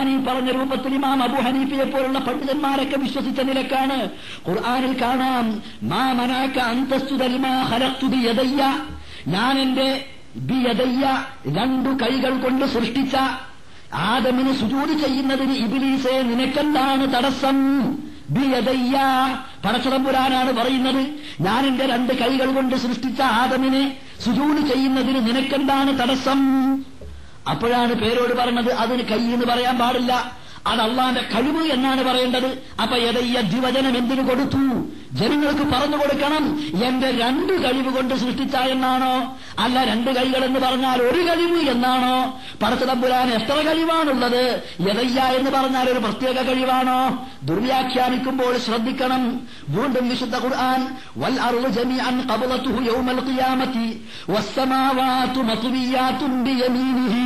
ഈ പറഞ്ഞ രൂപത്തിൽ ഇമാം അബു ഹനീഫിയെ പോലുള്ള പണ്ഡിതന്മാരൊക്കെ വിശ്വസിച്ച നിലക്കാണ് ഖുർആനിൽ കാണാം മാ മനാക്ക അന്തസ്തുതൽ മാ ഖലഖ്തു ബിയദയ്യ ഞാൻ എന്റെ ബിയദയ്യ രണ്ടു കൈകൾ കൊണ്ട് സൃഷ്ടിച്ച ആദമിന് സുജൂത് ചെയ്യുന്നതിന് ഇബിലീസെ നിനക്കെന്താണ് തടസ്സം ബിയദയ്യ പടച്ചതമ്പുരാനാണ് പറയുന്നത് ഞാൻ എന്റെ രണ്ട് കൈകൾ കൊണ്ട് സൃഷ്ടിച്ച ആദമിനെ സുജൂത് ചെയ്യുന്നതിന് നിനക്കെന്താണ് തടസ്സം അപ്പോഴാണ് പേരോട് പറഞ്ഞത് അതിന് കൈ എന്ന് പറയാൻ പാടില്ല അത് അള്ളാന്റെ കഴിവ് എന്നാണ് പറയേണ്ടത് അപ്പൊ എതയ്യ ദ്വിവചനം എന്തിനു കൊടുത്തു ജനങ്ങൾക്ക് പറഞ്ഞു കൊടുക്കണം എന്റെ രണ്ട് കഴിവ് കൊണ്ട് സൃഷ്ടിച്ച എന്നാണോ അല്ല രണ്ട് കൈകൾ എന്ന് പറഞ്ഞാൽ ഒരു കഴിവ് എന്നാണോ പടച്ചതമ്പുരാൻ എത്ര കഴിവാണുള്ളത് എതയ്യ എന്ന് പറഞ്ഞാൽ ഒരു പ്രത്യേക കഴിവാണോ ദുർവ്യാഖ്യാനിക്കുമ്പോൾ ശ്രദ്ധിക്കണം വീണ്ടും വിശുദ്ധ ഖുർആൻ വൽ അർളു ജമീഅൻ ഖബലതുഹു യൗമൽ ഖിയാമത്തി വസ്സമാവാതു മത്വിയാതുൻ ബിയമീനിഹി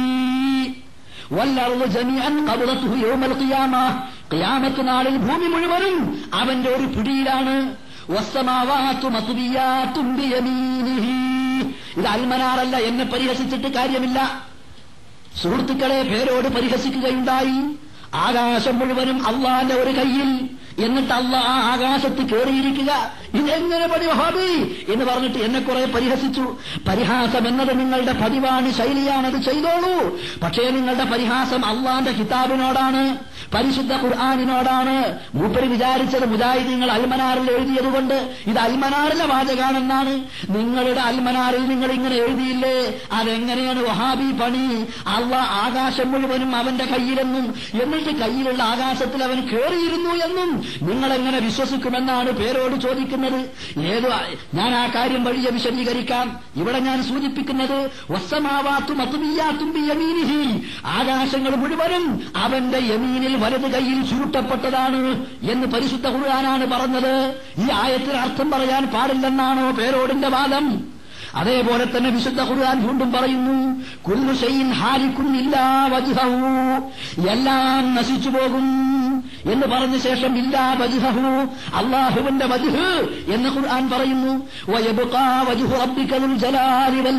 വല്ലറുള് ജമീഅൻ ഖബലതുഹു യൗമൽ ഖിയാമ ഖിയാമത്ത് നാളിൽ ഭൂമി മുഴുവനും അവന്റെ ഒരു പിടിയിലാണ് വസ്സമാവാതു മത്വിയാതുൻ ബിയമീനിഹി ഇത് അൽമനാറല്ല എന്നെ പരിഹസിച്ചിട്ട് കാര്യമില്ല സുഹൃത്തുക്കളെ പേരോട് പരിഹസിക്കുകയുണ്ടായി ആകാശം മുഴുവനും അള്ളാന്റെ ഒരു കയ്യിൽ എന്നിട്ട് അല്ല ആ ആകാശത്ത് കയറിയിരിക്കുക ഇതെങ്ങനെ പടി വഹാബി എന്ന് പറഞ്ഞിട്ട് എന്നെ കുറെ പരിഹസിച്ചു പരിഹാസം എന്നത് നിങ്ങളുടെ പതിവാണ് ശൈലിയാണ് അത് ചെയ്തോളൂ പക്ഷേ നിങ്ങളുടെ പരിഹാസം അള്ളാന്റെ കിതാബിനോടാണ് പരിശുദ്ധ ഖുർആാനിനോടാണ് മൂപ്പര് വിചാരിച്ചത് മുജാഹിദീങ്ങൾ അൽമനാറിൽ എഴുതിയതുകൊണ്ട് ഇത് അൽമനാറിലെ വാചകാണെന്നാണ് നിങ്ങളുടെ അൽമനാറിൽ നിങ്ങൾ ഇങ്ങനെ എഴുതിയില്ലേ അതെങ്ങനെയാണ് വഹാബി പണി അള്ള ആകാശം മുഴുവനും അവന്റെ കയ്യിലെന്നും എന്നിട്ട് കയ്യിലുള്ള ആകാശത്തിൽ അവൻ കയറിയിരുന്നു എന്നും നിങ്ങൾ എങ്ങനെ വിശ്വസിക്കുമെന്നാണ് പേരോട് ചോദിക്കുന്നത് ഏതു ഞാൻ ആ കാര്യം വഴിയെ വിശദീകരിക്കാം ഇവിടെ ഞാൻ സൂചിപ്പിക്കുന്നത് വസ്സമാവാത്തും അത്തുമിയാത്തും യമീനിഹി ആകാശങ്ങൾ മുഴുവനും അവന്റെ യമീനിൽ വലത് കൈയിൽ ചുരുട്ടപ്പെട്ടതാണ് എന്ന് പരിശുദ്ധ ഖുർആനാണ് പറഞ്ഞത് ഈ ആയത്തിന് അർത്ഥം പറയാൻ പാടില്ലെന്നാണോ പേരോടിന്റെ വാദം അതേപോലെ തന്നെ വിശുദ്ധ ഖുർആൻ വീണ്ടും പറയുന്നു കുല്ലു ഷൈൻ ഹാരിക്കുന്നില്ല വജ്ഹഹു എല്ലാം നശിച്ചു പോകും എന്ന് പറഞ്ഞ ശേഷം ഇല്ലാ വജ്ഹഹു അള്ളാഹുവിന്റെ വജ്ഹ് എന്ന് ഖുർആൻ പറയുന്നു വയബ്ഖാ വജ്ഹു റബ്ബിക്കൽ ജലാലി വൽ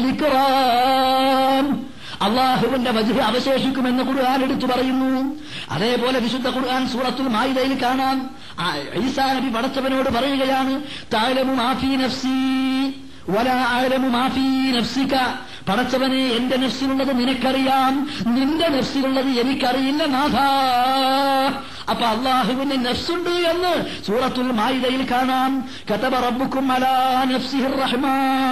ഇക്റാം അള്ളാഹുവിന്റെ വജ്ഹ് അവശേഷിക്കുമെന്ന് ഖുർആൻ എടുത്തു പറയുന്നു അതേപോലെ വിശുദ്ധ ഖുർആൻ സൂറത്തുൽ മായിദയിൽ കാണാം ആ ഈസാ നബി പടച്ചവനോട് പറയുകയാണ് താലമു മാഫി നഫ്സി വല ആലമു മാഫി നഫ്സിക പടച്ചവനെ എന്റെ നഫ്സിലുള്ളത് നിനക്കറിയാം നിന്റെ നഫ്സിലുള്ളത് എനിക്കറിയില്ല നാഥ അപ്പൊ അള്ളാഹുവിന് നഫ്സുണ്ട് എന്ന് സൂറത്തുൽ മായിദയിൽ കാണാം കതബ റബ്ബുക്കും അലാ നഫ്സിഹിർ റഹ്മാ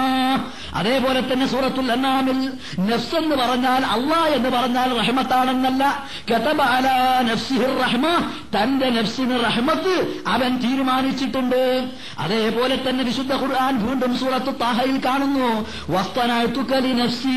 അതേപോലെ തന്നെ സൂറത്തുൽ അന്നാമിൽ നഫ്സ് എന്ന് പറഞ്ഞാൽ അള്ളാഹ് എന്ന് പറഞ്ഞാൽ റഹ്മത്താണെന്നല്ല കതബ അലാ നഫ്സിഹിർ റഹ്മ തന്റെ നഫ്സിന് റഹ്മത്ത് അവൻ തീരുമാനിച്ചിട്ടുണ്ട് അതേപോലെ തന്നെ വിശുദ്ധ ഖുർആൻ വീണ്ടും സൂറത്ത് താഹയിൽ കാണുന്നു വസ്തനാത്തുക്കലി നഫ്സി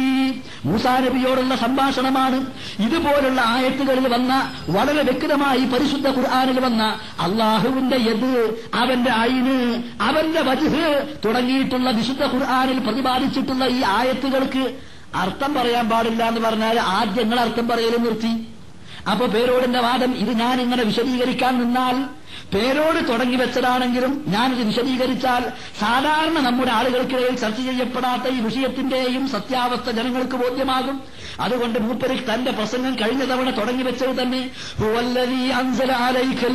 മൂസാ നബിയോടുള്ള സംഭാഷണമാണ് ഇതുപോലുള്ള ആയത്തുകളിൽ വന്ന വളരെ വ്യക്തമായി പരിശുദ്ധ ഖുർആാനിൽ വന്ന അള്ളാഹുവിന്റെ യദ് അവന്റെ അയിന് അവന്റെ വജുഹ് തുടങ്ങിയിട്ടുള്ള വിശുദ്ധ ഖുർആാനിൽ പ്രതിപാദിച്ചിട്ടുള്ള ഈ ആയത്തുകൾക്ക് അർത്ഥം പറയാൻ പാടില്ല എന്ന് പറഞ്ഞാൽ ആദ്യങ്ങൾ അർത്ഥം പറയലും നിർത്തി അപ്പൊ പേരോടിന്റെ വാദം ഇത് ഞാൻ ഇങ്ങനെ വിശദീകരിക്കാൻ നിന്നാൽ പേരോട് തുടങ്ങി വെച്ചതാണെങ്കിലും ഞാനിത് വിശദീകരിച്ചാൽ സാധാരണ നമ്മുടെ ആളുകൾക്കിടയിൽ ചർച്ച ചെയ്യപ്പെടാത്ത ഈ വിഷയത്തിന്റെയും സത്യാവസ്ഥ ജനങ്ങൾക്ക് ബോധ്യമാകും അതുകൊണ്ട് മൂപ്പര് തന്റെ പ്രസംഗം കഴിഞ്ഞ തവണ തുടങ്ങി വെച്ചത് തന്നെ ഹുവല്ലദീ അൻസല അലൈക്കൽ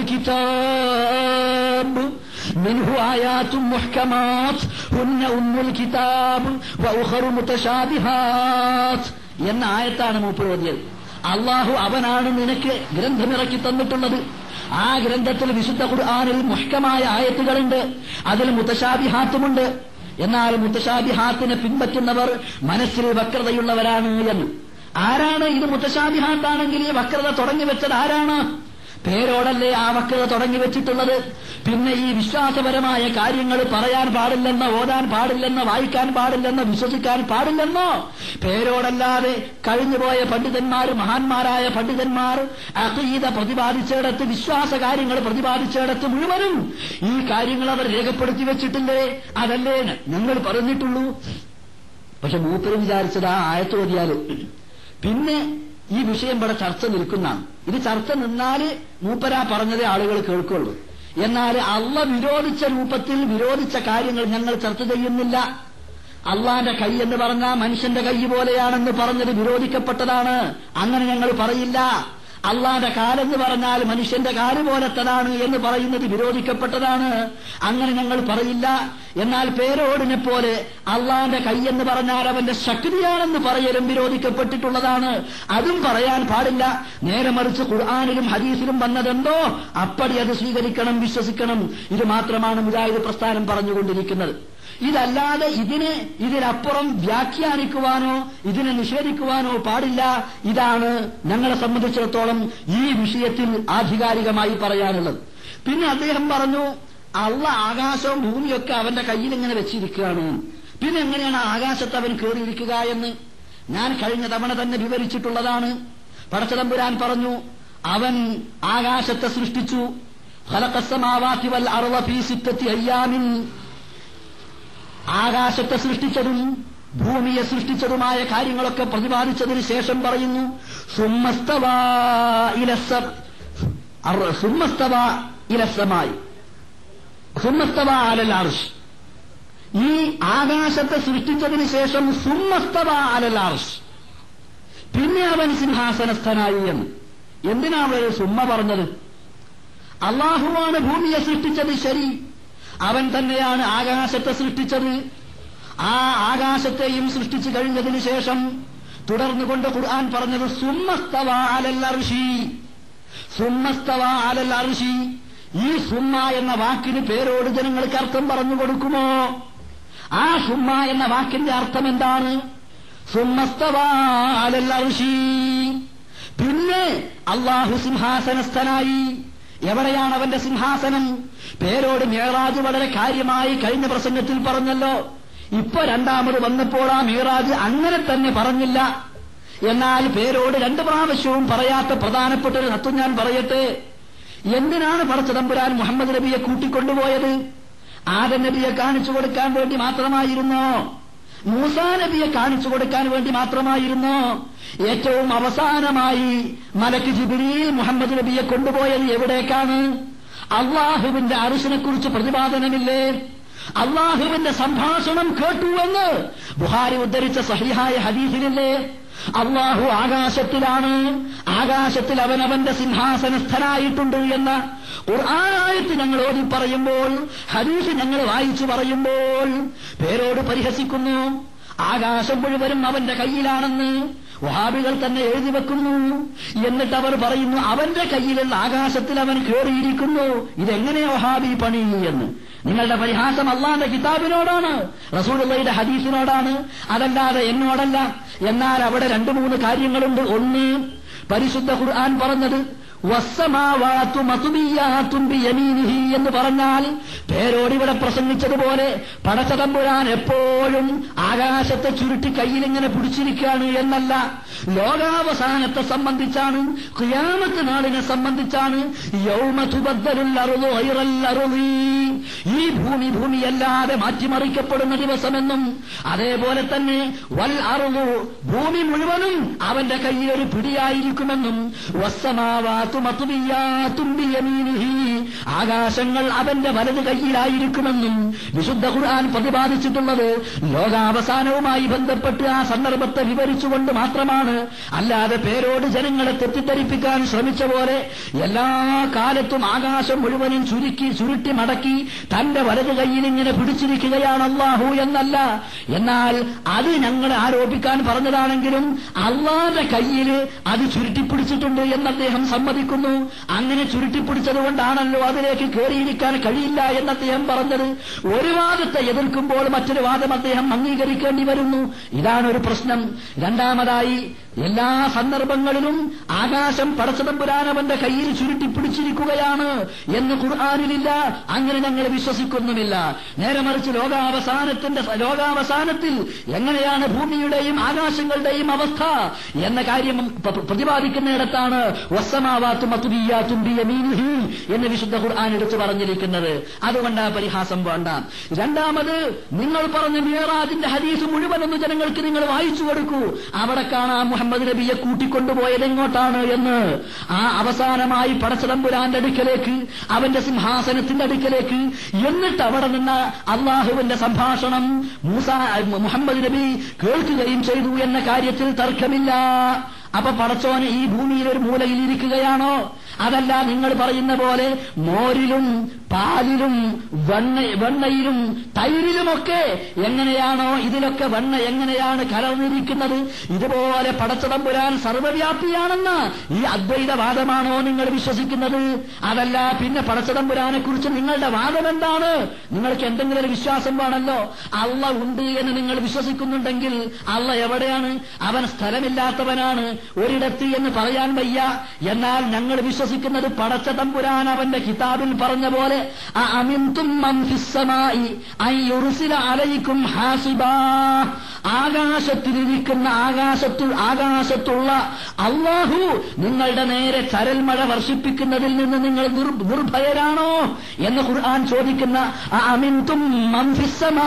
കിതാബ് മിൻഹു ആയാത്തും മുഹ്കമാത്ത് ഹുന്ന ഉമ്മുൽ കിതാബ് വഉഖറു മുതശാബിഹാത്ത് എന്ന ആയത്താണ് മൂപ്പർ ഓതിയത് അള്ളാഹു അവനാണ് നിനക്ക് ഗ്രന്ഥമിറക്കി തന്നിട്ടുള്ളത് ആ ഗ്രന്ഥത്തിൽ വിശുദ്ധ ഖുർആാനിൽ മുഷ്കമായ ആയത്തുകളുണ്ട് അതിൽ മുത്തശാബിഹാത്തുമുണ്ട് എന്നാൽ മുത്തശാബിഹാത്തിനെ പിൻപറ്റുന്നവർ മനസ്സിൽ വക്രതയുള്ളവരാണ് എന്ന് ആരാണ് ഇത് മുത്തശാബിഹാത്താണെങ്കിൽ ഈ വക്രത തുടങ്ങി വെച്ചത് ആരാണ് പേരോടല്ലേ ആ വക്രത തുടങ്ങി വെച്ചിട്ടുള്ളത് പിന്നെ ഈ വിശ്വാസപരമായ കാര്യങ്ങൾ പറയാൻ പാടില്ലെന്നോ ഓതാൻ പാടില്ലെന്നോ വായിക്കാൻ പാടില്ലെന്നോ വിശ്വസിക്കാൻ പാടില്ലെന്നോ പേരോടല്ലാതെ കഴിഞ്ഞുപോയ പണ്ഡിതന്മാർ മഹാന്മാരായ പണ്ഡിതന്മാർ അഖീദ പ്രതിപാദിച്ചിടത്ത് വിശ്വാസ കാര്യങ്ങൾ പ്രതിപാദിച്ചിടത്ത് മുഴുവനും ഈ കാര്യങ്ങൾ അവർ രേഖപ്പെടുത്തി വെച്ചിട്ടില്ലേ അതല്ലേ ഞങ്ങൾ പറഞ്ഞിട്ടുള്ളൂ പക്ഷെ മൂപ്പര് വിചാരിച്ചത് ആ ആയത്ത് ഓതിയാല് പിന്നെ ഈ വിഷയം ഇവിടെ ചർച്ച നിൽക്കുന്നതാണ് ഇത് ചർച്ച നിന്നാല് മൂപ്പരാ പറഞ്ഞതേ ആളുകൾ കേൾക്കുള്ളൂ എന്നാൽ അള്ള വിരോധിച്ച രൂപത്തിൽ വിരോധിച്ച കാര്യങ്ങൾ ഞങ്ങൾ ചർച്ച ചെയ്യുന്നില്ല അള്ളാന്റെ കൈ എന്ന് പറഞ്ഞാൽ മനുഷ്യന്റെ കൈ പോലെയാണെന്ന് പറഞ്ഞത് വിരോധിക്കപ്പെട്ടതാണ് അങ്ങനെ ഞങ്ങൾ പറയില്ല അള്ളാന്റെ കാലെന്ന് പറഞ്ഞാൽ മനുഷ്യന്റെ കാല് പോലത്തതാണ് എന്ന് പറയുന്നത് വിരോധിക്കപ്പെട്ടതാണ് അങ്ങനെ ഞങ്ങൾ പറയില്ല എന്നാൽ പേരോടിനെ പോലെ അള്ളാന്റെ കൈയെന്ന് പറഞ്ഞാൽ അവന്റെ ശക്തിയാണെന്ന് പറയലും വിരോധിക്കപ്പെട്ടിട്ടുള്ളതാണ് അതും പറയാൻ പാടില്ല നേരെ മറിച്ച് ഖുർആാനിലും ഹദീസിലും വന്നതെന്തോ അപ്പടി അത് സ്വീകരിക്കണം വിശ്വസിക്കണം ഇത് മാത്രമാണ് മുജാഹിദ് പ്രസ്ഥാനം പറഞ്ഞുകൊണ്ടിരിക്കുന്നത് ഇതല്ലാതെ ഇതിനെ ഇതിനപ്പുറം വ്യാഖ്യാനിക്കുവാനോ ഇതിനെ നിഷേധിക്കുവാനോ പാടില്ല ഇതാണ് ഞങ്ങളെ സംബന്ധിച്ചിടത്തോളം ഈ വിഷയത്തിൽ ആധികാരികമായി പറയാനുള്ളത് പിന്നെ അദ്ദേഹം പറഞ്ഞു അള്ള ആകാശവും ഭൂമിയൊക്കെ അവന്റെ കയ്യിൽ ഇങ്ങനെ വെച്ചിരിക്കുകയാണ് പിന്നെ എങ്ങനെയാണ് ആകാശത്ത് അവൻ കയറിയിരിക്കുക എന്ന് ഞാൻ കഴിഞ്ഞ തവണ തന്നെ വിവരിച്ചിട്ടുള്ളതാണ് പടച്ചതമ്പുരാൻ പറഞ്ഞു അവൻ ആകാശത്തെ സൃഷ്ടിച്ചു ഫലക്കസമാവാക്കി വൽ അറുവ ഫീ സിത്തത്തി അയ്യാമിൻ ആകാശത്തെ സൃഷ്ടിച്ചതും ഭൂമിയെ സൃഷ്ടിച്ചതുമായ കാര്യങ്ങളൊക്കെ പ്രതിപാദിച്ചതിന് ശേഷം പറയുന്നു സുമ്മസ്തവാ ഇലസ- അർ- സുമ്മസ്തവാ ഇലസമായി സുമ്മസ്തവാ അലൽ അർഷ് ഈ ആകാശത്തെ സൃഷ്ടിച്ചതിന് ശേഷം സുമ്മസ്തവാ അലൽ അർഷ് പിന്നെ അവൻ സിംഹാസനസ്ഥനായി എന്ന് എന്തിനാ അവർ സുമ്മ പറഞ്ഞത് അള്ളാഹുവാണ് ഭൂമിയെ സൃഷ്ടിച്ചത് ശരി അവൻ തന്നെയാണ് ആകാശത്തെ സൃഷ്ടിച്ചത് ആ ആകാശത്തെയും സൃഷ്ടിച്ചു കഴിഞ്ഞതിന് ശേഷം തുടർന്നുകൊണ്ട് ഖുർആൻ പറഞ്ഞത് സുമ്മസ്തവ അലൽ അർഷി സുമ്മസ്തവ അലൽ അർഷി ഈ സുമ്മ എന്ന വാക്കിന് പേരോട് ജനങ്ങൾക്ക് അർത്ഥം പറഞ്ഞു കൊടുക്കുമോ ആ സുമ്മ എന്ന വാക്കിന്റെ അർത്ഥം എന്താണ് സുമ്മസ്തവ അലൽ അർഷി പിന്നെ അള്ളാഹു സിംഹാസനസ്ഥനായി എവിടെയാണ് അവന്റെ സിംഹാസനം പേരോട് മേറാജ് വളരെ കാര്യമായി കഴിഞ്ഞ പ്രസംഗത്തിൽ പറഞ്ഞല്ലോ ഇപ്പൊ രണ്ടാമത് വന്നപ്പോൾ ആ മീറാജ് അങ്ങനെ തന്നെ പറഞ്ഞില്ല എന്നാൽ പേരോട് രണ്ട് പ്രാവശ്യവും പറയാത്ത പ്രധാനപ്പെട്ട ഒരു തത്വം ഞാൻ പറയട്ടെ എന്തിനാണ് പടച്ചതമ്പുരാൻ മുഹമ്മദ് നബിയെ കൂട്ടിക്കൊണ്ടുപോയത് ആദം നബിയെ കാണിച്ചു കൊടുക്കാൻ വേണ്ടി മാത്രമായിരുന്നോ മൂസാ നബിയെ കാണിച്ചു കൊടുക്കാൻ വേണ്ടി മാത്രമായിരുന്നോ ഏറ്റവും അവസാനമായി മലക്ക് ജിബിരിയിൽ മുഹമ്മദ് നബിയെ കൊണ്ടുപോയത് എവിടേക്കാണ് അള്ളാഹുവിന്റെ അറുസിനെ കുറിച്ച് പ്രതിപാദനമില്ലേ അള്ളാഹുവിന്റെ സംഭാഷണം കേട്ടുവെന്ന് ബുഹാരി ഉദ്ധരിച്ച സഹിഹായ ഹദീസിനില്ലേ അള്ളാഹു ആകാശത്തിലാണ് ആകാശത്തിൽ അവനവന്റെ സിംഹാസനസ്ഥനായിട്ടുണ്ട് എന്ന ഖുർആാനായത്ത് ഞങ്ങൾ ഓതി പറയുമ്പോൾ ഹദീസ് ഞങ്ങൾ വായിച്ചു പറയുമ്പോൾ പേരോട് പരിഹസിക്കുന്നു ആകാശം മുഴുവനും അവന്റെ കയ്യിലാണെന്ന് വഹാബികൾ തന്നെ എഴുതി വെക്കുന്നു എന്നിട്ട് അവർ പറയുന്നു അവന്റെ കയ്യിലുള്ള ആകാശത്തിൽ അവൻ കയറിയിരിക്കുന്നു ഇതെങ്ങനെ വഹാബി പണി എന്ന് നിങ്ങളുടെ പരിഹാസം അള്ളാന്റെ കിതാബിനോടാണ് റസൂലുള്ളയുടെ ഹദീസിനോടാണ് അതല്ലാതെ എന്നോടല്ല എന്നാൽ അവിടെ രണ്ടു മൂന്ന് കാര്യങ്ങളുണ്ട് ഒന്ന് പരിശുദ്ധ ഖുർആൻ പറഞ്ഞത് വസ്സമാവാത്തു മതുബിയാത്തും ബിയമീനിഹി എന്ന് പറഞ്ഞാൽ പേരോട് ഇവിടെ പ്രസംഗിച്ചതുപോലെ പടച്ചതമ്പുരാൻ എപ്പോഴും ആകാശത്തെ ചുരുട്ടി കയ്യിലിങ്ങനെ പിടിച്ചിരിക്കുകയാണ് എന്നല്ല ലോകാവസാനത്തെ സംബന്ധിച്ചാണ് ക്രിയാമത്ത് നാളിനെ സംബന്ധിച്ചാണ് യൗമതുബദ്ദലുൽ അറുളു ഐറൽ അറുളി ഈ ഭൂമി ഭൂമിയല്ലാതെ മാറ്റിമറിക്കപ്പെടുന്ന ദിവസമെന്നും അതേപോലെ തന്നെ വൽ അറുളു ഭൂമി മുഴുവനും അവന്റെ കയ്യിൽ ഒരു പിടിയായിരിക്കുമെന്നും വസ്സമാവാത്തു മത്തുബിയാത്തും ബിയമീനിഹി ആകാശങ്ങൾ അവന്റെ വലത് കയ്യിലായിരിക്കുമെന്നും വിശുദ്ധ ഖുർആൻ പ്രതിപാദിച്ചിട്ടുള്ളത് ലോകാവസാനവുമായി ബന്ധപ്പെട്ട് ആ സന്ദർഭത്തെ വിവരിച്ചുകൊണ്ട് മാത്രമാണ് അല്ലാതെ പേരോട് ജനങ്ങളെ തെറ്റിദ്ധരിപ്പിക്കാൻ ശ്രമിച്ച പോലെ എല്ലാ കാലത്തും ആകാശം മുഴുവനും ചുരുക്കി ചുരുട്ടി മടക്കി തന്റെ വലത് കയ്യിൽ ഇങ്ങനെ പിടിച്ചിരിക്കുകയാണ് അള്ളാഹു എന്നല്ല എന്നാൽ അത് ഞങ്ങൾ ആരോപിക്കാൻ പറഞ്ഞതാണെങ്കിലും അള്ളാന്റെ കയ്യിൽ അത് ചുരുട്ടിപ്പിടിച്ചിട്ടുണ്ട് എന്ന് അദ്ദേഹം സമ്മതിക്കുന്നു അങ്ങനെ ചുരുട്ടിപ്പിടിച്ചത് കൊണ്ടാണല്ലോ അതിലേക്ക് കയറിയിരിക്കാൻ കഴിയില്ല എന്ന് അദ്ദേഹം പറഞ്ഞത് ഒരു വാദത്തെ എതിർക്കുമ്പോൾ മറ്റൊരു വാദം അദ്ദേഹം അംഗീകരിക്കേണ്ടി വരുന്നു ഇതാണ് ഒരു പ്രശ്നം രണ്ടാമതായി എല്ലാ സന്ദർഭങ്ങളിലും ആകാശം പടച്ചതമ്പുരാനവന്റെ കയ്യിൽ ചുരുട്ടിപ്പിടിച്ചിരിക്കുകയാണ് എന്ന് ഖുർആാനിലില്ല അങ്ങനെ ഞങ്ങൾ വിശ്വസിക്കുന്നുമില്ല നേരെ മറിച്ച് ലോകാവസാനത്തിന്റെ ലോകാവസാനത്തിൽ എങ്ങനെയാണ് ഭൂമിയുടെയും ആകാശങ്ങളുടെയും അവസ്ഥ എന്ന കാര്യം പ- പ്രതിപാദിക്കുന്നിടത്താണ് വസ്സമാവാത്തും അത്തുബിയാത്തും ബിയമീനിഹി എന്ന് വിശുദ്ധ ഖുർആൻ എടുത്തു പറഞ്ഞിരിക്കുന്നത് അതുകൊണ്ട് ആ പരിഹാസം വേണ്ട രണ്ടാമത് നിങ്ങൾ പറഞ്ഞ മിയറാജിന്റെ ഹദീസ് മുഴുവനൊന്ന് ജനങ്ങൾക്ക് നിങ്ങൾ വായിച്ചു കൊടുക്കൂ അവിടെ കാണാം മുഹമ്മദ് നബിയെ കൂട്ടിക്കൊണ്ടുപോയത് എങ്ങോട്ടാണ് എന്ന് ആ അവസാനമായി പടച്ചതമ്പുരാന്റെ അടുക്കലേക്ക് അവന്റെ സിംഹാസനത്തിന്റെ അടുക്കലേക്ക് എന്നിട്ട് അവിടെ നിന്ന് അള്ളാഹുവിന്റെ സംഭാഷണം മൂസ മുഹമ്മദ് നബി കേൾക്കുകയും ചെയ്തു എന്ന കാര്യത്തിൽ തർക്കമില്ല അപ്പൊ പടച്ചോന് ഈ ഭൂമിയിൽ ഒരു മൂലയിൽ ഇരിക്കുകയാണോ അതല്ല നിങ്ങൾ പറയുന്ന പോലെ മോരിലും പാലിലും വെണ്ണ വെണ്ണയിലും തൈരിലുമൊക്കെ എങ്ങനെയാണോ ഇതിലൊക്കെ വെണ്ണ എങ്ങനെയാണ് കലർന്നിരിക്കുന്നത് ഇതുപോലെ പടച്ചതമ്പുരാൻ സർവ്വവ്യാപിയാണെന്ന് ഈ അദ്വൈതവാദമാണോ നിങ്ങൾ വിശ്വസിക്കുന്നത് അതല്ല പിന്നെ പടച്ചതമ്പുരാനെ കുറിച്ച് നിങ്ങളുടെ വാദം എന്താണ് നിങ്ങൾക്ക് എന്തെങ്കിലും ഒരു വിശ്വാസം വേണമല്ലോ അള്ള ഉണ്ട് എന്ന് നിങ്ങൾ വിശ്വസിക്കുന്നുണ്ടെങ്കിൽ അള്ള എവിടെയാണ് അവൻ സ്ഥലമില്ലാത്തവനാണ് ഒരിടത്ത് എന്ന് പറയാൻ വയ്യ എന്നാൽ ഞങ്ങൾ വിശ്വസിക്കുന്നത് പടച്ച തമ്പുരാൻ അവന്റെ കിതാബിൽ പറഞ്ഞ പോലെ അമിന്തും അലയിക്കും ഹാസിബാ ആകാശത്തിലിരിക്കുന്ന ആകാശത്തിൽ ആകാശത്തുള്ള അള്ളാഹു നിങ്ങളുടെ നേരെ ചരൽമഴ വർഷിപ്പിക്കുന്നതിൽ നിന്ന് നിങ്ങൾ നിർ- നിർഭയരാണോ എന്ന് ഖുർആൻ ചോദിക്കുന്ന അമിന്തും മംഫിസമാ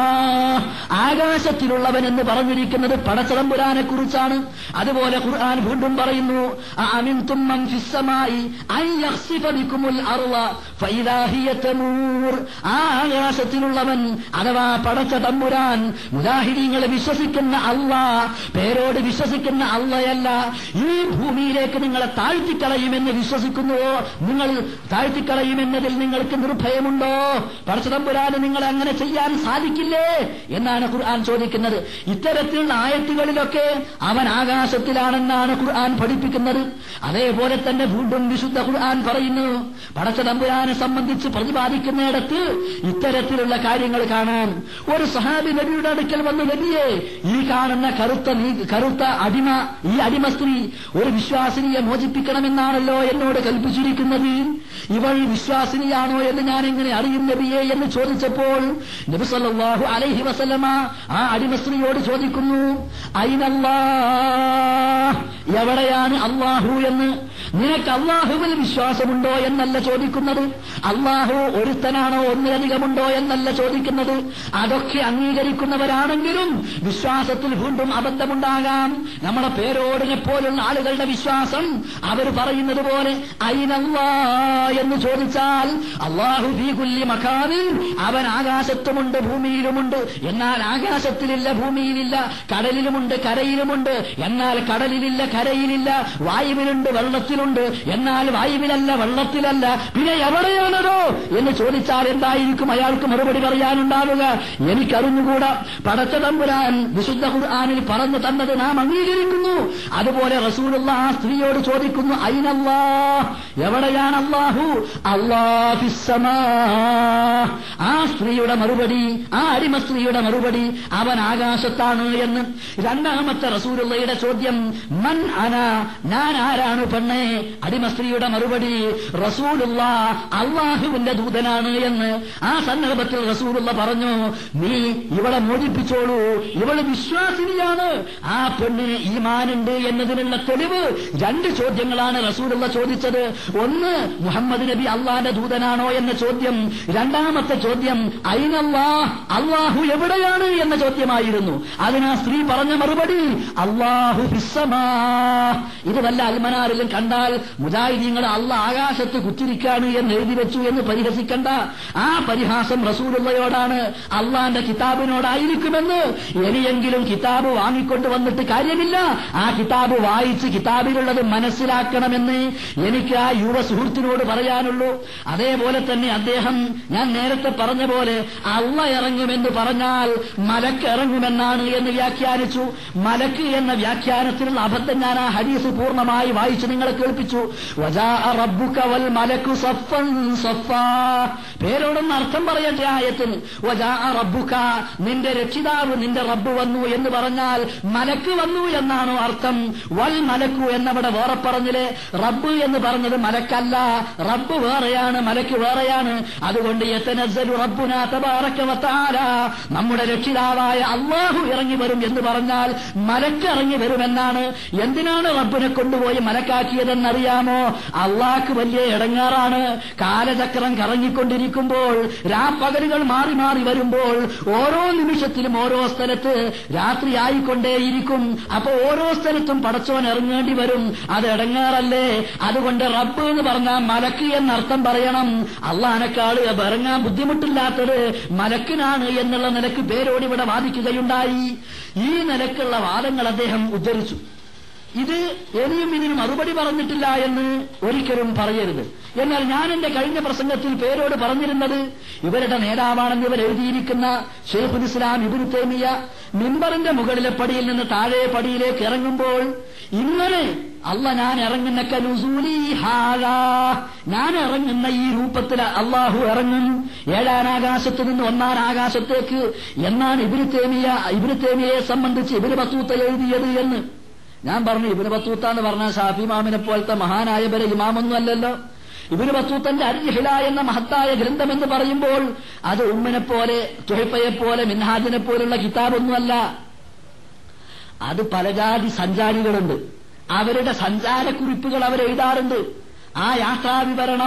ആകാശത്തിലുള്ളവൻ എന്ന് പറഞ്ഞിരിക്കുന്നത് പടച്ചതമ്പുരാനെ കുറിച്ചാണ് അതുപോലെ ഖുർആൻ വീണ്ടും പറയുന്നു അമിന്തും മംഫിസമായി അയ്യഹ്സിഫബിക്കുമുൽ അർള ഫൈദാ ഹിയ തമൂർ ആ ആകാശത്തിലുള്ളവൻ അഥവാ പടച്ച തമ്പുരാൻ മുജാഹിദീങ്ങളെ വിശ്വസിക്കുന്ന അല്ല പേരോട് വിശ്വസിക്കുന്ന അള്ളയല്ല ഈ ഭൂമിയിലേക്ക് നിങ്ങളെ താഴ്ത്തിക്കളയുമെന്ന് വിശ്വസിക്കുന്നുവോ നിങ്ങൾ താഴ്ത്തിക്കളയുമെന്നതിൽ നിങ്ങൾക്ക് നിർഭയമുണ്ടോ പടച്ച തമ്പുരാന് നിങ്ങൾ അങ്ങനെ ചെയ്യാൻ സാധിക്കില്ലേ എന്നാണ് ഖുർആൻ ചോദിക്കുന്നത് ഇത്തരത്തിലുള്ള ആയത്തുകളിലൊക്കെ അവൻ ആകാശത്തിലാണെന്നാണ് ഖുർആൻ പഠിപ്പിക്കുന്നത് അതേപോലെ തന്നെ വീണ്ടും വിശുദ്ധ ഖുർആൻ പറയുന്നു പടച്ച തമ്പുരാനെ സംബന്ധിച്ച് പ്രതിപാദിക്കുന്നിടത്ത് ഇത്തരത്തിലുള്ള കാര്യങ്ങൾ കാണാം ഒരു സഹാബി നബിയുടെ അടുക്കൽ വന്നു നബിയെ ഈ കാണുന്ന കറുത്ത നീ- കറുത്ത അടിമ ഈ അടിമ സ്ത്രീ ഒരു വിശ്വാസിനിയെ മോചിപ്പിക്കണമെന്നാണല്ലോ എന്നോട് കൽപ്പിച്ചിരിക്കുന്നത് ഇവൾ വിശ്വാസിനിയാണോ എന്ന് ഞാൻ എങ്ങനെ അറിയും നബിയെ എന്ന് ചോദിച്ചപ്പോൾ നബി സല്ലല്ലാഹു അലൈഹി വസല്ലമ ആ അടിമ സ്ത്രീയോട് ചോദിക്കുന്നു അയിനല്ലാ എവിടെയാണ് അള്ളാഹു എന്ന് നിനക്ക് അള്ളാഹുവിൽ വിശ്വാസമുണ്ടോ എന്നല്ല ചോദിക്കുന്നത് അള്ളാഹു ഒരുത്തനാണോ ഒന്നിലധികമുണ്ടോ എന്നല്ല ചോദിക്കുന്നത് അതൊക്കെ അംഗീകരിക്കുന്നവരാണെങ്കിലും വിശ്വാസത്തിൽ വീണ്ടും അബദ്ധമുണ്ടാകാം നമ്മുടെ പേരോടിനെ പോലുള്ള ആളുകളുടെ വിശ്വാസം അവർ പറയുന്നത് പോലെ അയിനല്ലാ എന്ന് ചോദിച്ചാൽ അള്ളാഹു ഫീ കുല്ലി മക്കാനിൽ അവൻ ആകാശത്തുമുണ്ട് ഭൂമിയിലുമുണ്ട് എന്നാൽ ആകാശത്തിലില്ല ഭൂമിയിലില്ല കടലിലുമുണ്ട് കരയിലുമുണ്ട് എന്നാൽ കടലിലില്ല കരയിലില്ല വായുവിലുണ്ട് വെള്ളത്തിലുണ്ട് എന്നാൽ വായുവിലല്ല വെള്ളത്തിലല്ല പിന്നെ എവിടെയാണതോ എന്ന് ചോദിച്ചാൽ എന്തായിരിക്കും അയാൾക്ക് മറുപടി പറയാനുണ്ടാവുക എനിക്കറിഞ്ഞുകൂടാ പടച്ച തമ്പുരാൻ വിശുദ്ധ ഖുർആാനിൽ പറഞ്ഞു തന്നത് നാം അംഗീകരിക്കുന്നു അതുപോലെ റസൂലുള്ള ആ സ്ത്രീയോട് ചോദിക്കുന്നു അയിനല്ലാ എവിടെയാണ് അള്ളാഹു അള്ളാഹിസമാ ആ സ്ത്രീയുടെ മറുപടി ആ അടിമ സ്ത്രീയുടെ മറുപടി അവൻ ആകാശത്താണ് എന്ന് രണ്ടാമത്തെ റസൂലുള്ളയുടെ ചോദ്യം മൻ അന ഞാൻ ആരാണ് പെണ്ണെ അടിമ സ്ത്രീയുടെ മറുപടി റസൂലുള്ള അള്ളാഹുവിന്റെ ദൂതനാണ് എന്ന് ആ സന്ദർഭത്തിൽ റസൂലുള്ള പറഞ്ഞു നീ ഇവളെ മോചിപ്പിച്ചോളൂ ഇവള് വിശ്വാസിനിയാണ് ആ പെണ്ണിന് ഈമാനുണ്ട് എന്നതിനുള്ള തെളിവ് രണ്ട് ചോദ്യങ്ങളാണ് റസൂലുള്ള ചോദിച്ചത് ഒന്ന് മുഹമ്മദ് നബി അള്ളാന്റെ ദൂതനാണോ എന്ന ചോദ്യം രണ്ടാമത്തെ ചോദ്യം അയിനല്ലാ അള്ളാഹു എവിടെയാണ് എന്ന ചോദ്യമായിരുന്നു അതിന് ആ സ്ത്രീ പറഞ്ഞ മറുപടി അള്ളാഹു ഫിസ്സമാ ഇത് വല്ല അൽമനാറിലും കണ്ടാൽ മുജാഹിദീങ്ങൾ അള്ള ആകാശത്ത് കുത്തിരിക്കാണ് എന്ന് എഴുതി വെച്ചു എന്ന് പരിഹസിക്കണ്ട ആ പരിഹാസം റസൂലുള്ളയോടാണ് അള്ളാന്റെ കിതാബിനോടായിരിക്കുമെന്ന് ഇനിയെങ്കിലും കിതാബ് വാങ്ങിക്കൊണ്ട് വന്നിട്ട് കാര്യമില്ല ആ കിതാബ് വായിച്ച് കിതാബിലുള്ളത് മനസ്സിലാക്കണമെന്ന് എനിക്ക് ആ യുവ സുഹൃത്തിനോട് പറയാനുള്ളൂ അതേപോലെ തന്നെ അദ്ദേഹം ഞാൻ നേരത്തെ പറഞ്ഞ പോലെ അള്ള ഇറങ്ങുമെന്ന് പറഞ്ഞാൽ മലക്ക് ഇറങ്ങുമെന്നാണ് എന്ന് വ്യാഖ്യാനിച്ചു മലക്ക് എന്ന വ്യാഖ്യാനത്തിലുള്ള അബദ്ധം ഞാൻ ആ ഹദീസ് പൂർണ്ണമായി വായിച്ചു നിങ്ങളെ കേൾപ്പിച്ചു വജാ റബ്ബുക വൽ മലക്കു സഫൻ സഫാ പേരോടൊന്ന് അർത്ഥം പറയട്ടെ ആയത്തിന് വജാ റബ്ബുക നിന്റെ രക്ഷിതാവ് നിന്റെ റബ്ബ് വന്നു എന്ന് പറഞ്ഞാൽ മലക്ക് വന്നു എന്നാണോ അർത്ഥം വൽ മലക്കു എന്നവിടെ വേറെ പറഞ്ഞില്ലേ റബ്ബ് എന്ന് പറഞ്ഞത് മലക്കല്ല റബ്ബ് വേറെയാണ് മലക്ക് വേറെയാണ് അതുകൊണ്ട് യതനസ്സലു റബ്ബുനാ തബാറക വതആല നമ്മുടെ രക്ഷിതാവായ അള്ളാഹു ഇറങ്ങി വരും എന്ന് പറഞ്ഞാൽ മലക്ക് ഇറങ്ങി വരുമെന്നാണ് എന്തിനാണ് റബ്ബിനെ കൊണ്ടുപോയി മലക്കാക്കിയതെന്നറിയാമോ അള്ളാഹ്ക്ക് വലിയ ഇടങ്ങാറാണ് കാലചക്രം കറങ്ങിക്കൊണ്ടിരിക്കുമ്പോൾ രാപ്പകലുകൾ മാറി മാറി വരുമ്പോൾ ഓരോ നിമിഷത്തിലും ഓരോ സ്ഥലത്ത് രാത്രിയായിക്കൊണ്ടേയിരിക്കും അപ്പൊ ഓരോ സ്ഥലത്തും പടച്ചോൻ ഇറങ്ങേണ്ടി വരും അത് ഇടങ്ങാറല്ലേ അതുകൊണ്ട് റബ്ബ് എന്ന് പറഞ്ഞാൽ മലക്ക് എന്നർത്ഥം പറയണം അള്ളാനക്കാള് ഇറങ്ങാൻ ബുദ്ധിമുട്ടില്ലാത്തത് മലക്കിനാണ് എന്നുള്ള നിലക്ക് പേരോട് ഇവിടെ വാദിക്കുകയുണ്ടായി ഈ നിലക്കുള്ള വാദങ്ങൾ അദ്ദേഹം ഉദ്ധരിച്ചു ഇത് ഇനിയും ഇതിന് മറുപടി പറഞ്ഞിട്ടില്ല എന്ന് ഒരിക്കലും പറയരുത് എന്നാൽ ഞാൻ എന്റെ കഴിഞ്ഞ പ്രസംഗത്തിൽ പേരോട് പറഞ്ഞിരുന്നത് ഇവരുടെ നേതാവാണെന്ന് ഇവർ എഴുതിയിരിക്കുന്ന ഷെയ്ഖുൽ ഇസ്ലാം ഇബിൻ തേമിയ മിമ്പറിന്റെ മുകളിലെ പടിയിൽ നിന്ന് താഴെ പടിയിലേക്ക് ഇറങ്ങുമ്പോൾ ഇങ്ങനെ അല്ല ഞാൻ ഇറങ്ങുന്ന കനുസൂലി ഹാലാ ഞാൻ ഇറങ്ങുന്ന ഈ രൂപത്തിൽ അള്ളാഹു ഇറങ്ങും ഏഴാം ആകാശത്ത് നിന്ന് ഒന്നാം ആകാശത്തേക്ക് എന്നാണ് ഇബിന് തേമിയ ഇബിന് തേമിയയെ സംബന്ധിച്ച് ഇബിന് ബത്തൂത്ത എഴുതിയത് എന്ന് ഞാൻ പറഞ്ഞു ഇബിന് ബത്തൂത്ത എന്ന് പറഞ്ഞ ഷാഫി മാമിനെ പോലത്തെ മഹാനായവരെ ഇമാമൊന്നും അല്ലല്ലോ ഇബിന് ബത്തൂത്തന്റെ അരിഹില എന്ന മഹത്തായ ഗ്രന്ഥം എന്ന് പറയുമ്പോൾ അത് ഉമ്മിനെ പോലെ തുഹപ്പയെ പോലെ മിൻഹാജിനെ പോലുള്ള കിതാബൊന്നുമല്ല അത് പലജാതി സഞ്ചാരികളുണ്ട് അവരുടെ സഞ്ചാരക്കുറിപ്പുകൾ അവരെഴുതാറുണ്ട് ആ യാത്രാവിവരണം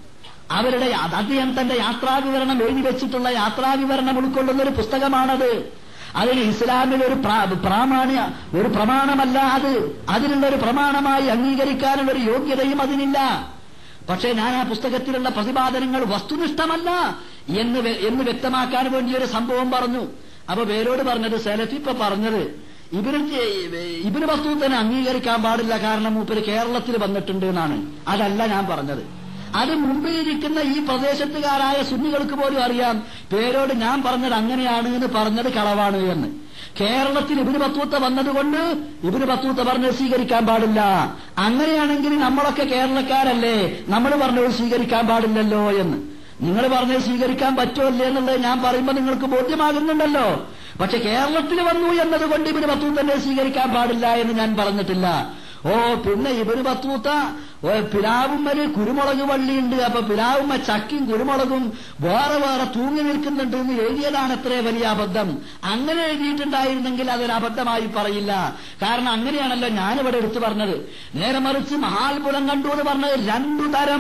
അവരുടെ അദ്ദേഹം തന്റെ യാത്രാവിവരണം എഴുതി വെച്ചിട്ടുള്ള യാത്രാവിവരണം ഉൾക്കൊള്ളുന്ന ഒരു പുസ്തകമാണത് അതിന് ഇസ്ലാമിൽ ഒരു പ്രാ- പ്രാമാണ്യ ഒരു പ്രമാണമല്ല അത് അതിനുള്ള ഒരു പ്രമാണമായി അംഗീകരിക്കാനുള്ള ഒരു യോഗ്യതയും അതിനില്ല പക്ഷേ ഞാൻ ആ പുസ്തകത്തിലുള്ള പ്രതിപാദനങ്ങൾ വസ്തുനിഷ്ഠമല്ല എന്ന് വെ- എന്ന് വ്യക്തമാക്കാൻ വേണ്ടി ഒരു സംഭവം പറഞ്ഞു അപ്പൊ പേരോട് പറഞ്ഞത് സെലഫി ഇപ്പൊ പറഞ്ഞത് ഇവര് ഇവര് വസ്തുവിനെ അംഗീകരിക്കാൻ പാടില്ല കാരണം മൂപ്പര് കേരളത്തിൽ വന്നിട്ടുണ്ട് എന്നാണ് അതല്ല ഞാൻ പറഞ്ഞത് അത് മുമ്പിലിരിക്കുന്ന ഈ പ്രദേശത്തുകാരായ സുന്നികൾക്ക് പോലും അറിയാം പേരോട് ഞാൻ പറഞ്ഞത് അങ്ങനെയാണ് എന്ന് പറഞ്ഞത് കളവാണ് എന്ന് കേരളത്തിൽ ഇബിന് ബത്തൂത്ത വന്നതുകൊണ്ട് ഇബിന് ബത്തൂത്ത പറഞ്ഞത് സ്വീകരിക്കാൻ പാടില്ല അങ്ങനെയാണെങ്കിൽ നമ്മളൊക്കെ കേരളക്കാരല്ലേ നമ്മൾ പറഞ്ഞത് സ്വീകരിക്കാൻ പാടില്ലല്ലോ എന്ന് നിങ്ങൾ പറഞ്ഞത് സ്വീകരിക്കാൻ പറ്റുമല്ലേ എന്നുള്ളത് ഞാൻ പറയുമ്പോൾ നിങ്ങൾക്ക് ബോധ്യമാകുന്നുണ്ടല്ലോ പക്ഷെ കേരളത്തിൽ വന്നു എന്നതുകൊണ്ട് ഇബിന് ബത്തൂത്തന്നെ സ്വീകരിക്കാൻ പാടില്ല എന്ന് ഞാൻ പറഞ്ഞിട്ടില്ല ഓ പിന്നെ ഇബിന് ബത്തൂത്ത ഓ, പിലാവുമ്മല് കുരുമുളക് വള്ളിയുണ്ട് അപ്പൊ പിലാവുമ്മ ചക്കിയും കുരുമുളകും വേറെ വേറെ തൂങ്ങി നിൽക്കുന്നുണ്ട് എന്ന് എഴുതിയതാണ് എത്രേ വലിയ അബദ്ധം അങ്ങനെ എഴുതിയിട്ടുണ്ടായിരുന്നെങ്കിൽ അതൊരു അബദ്ധമായി പറയില്ല കാരണം അങ്ങനെയാണല്ലോ ഞാനിവിടെ എടുത്തു പറഞ്ഞത് നേരെ മറിച്ച് മഹാത്ഭുതം കണ്ടു എന്ന് പറഞ്ഞത് രണ്ടു തരം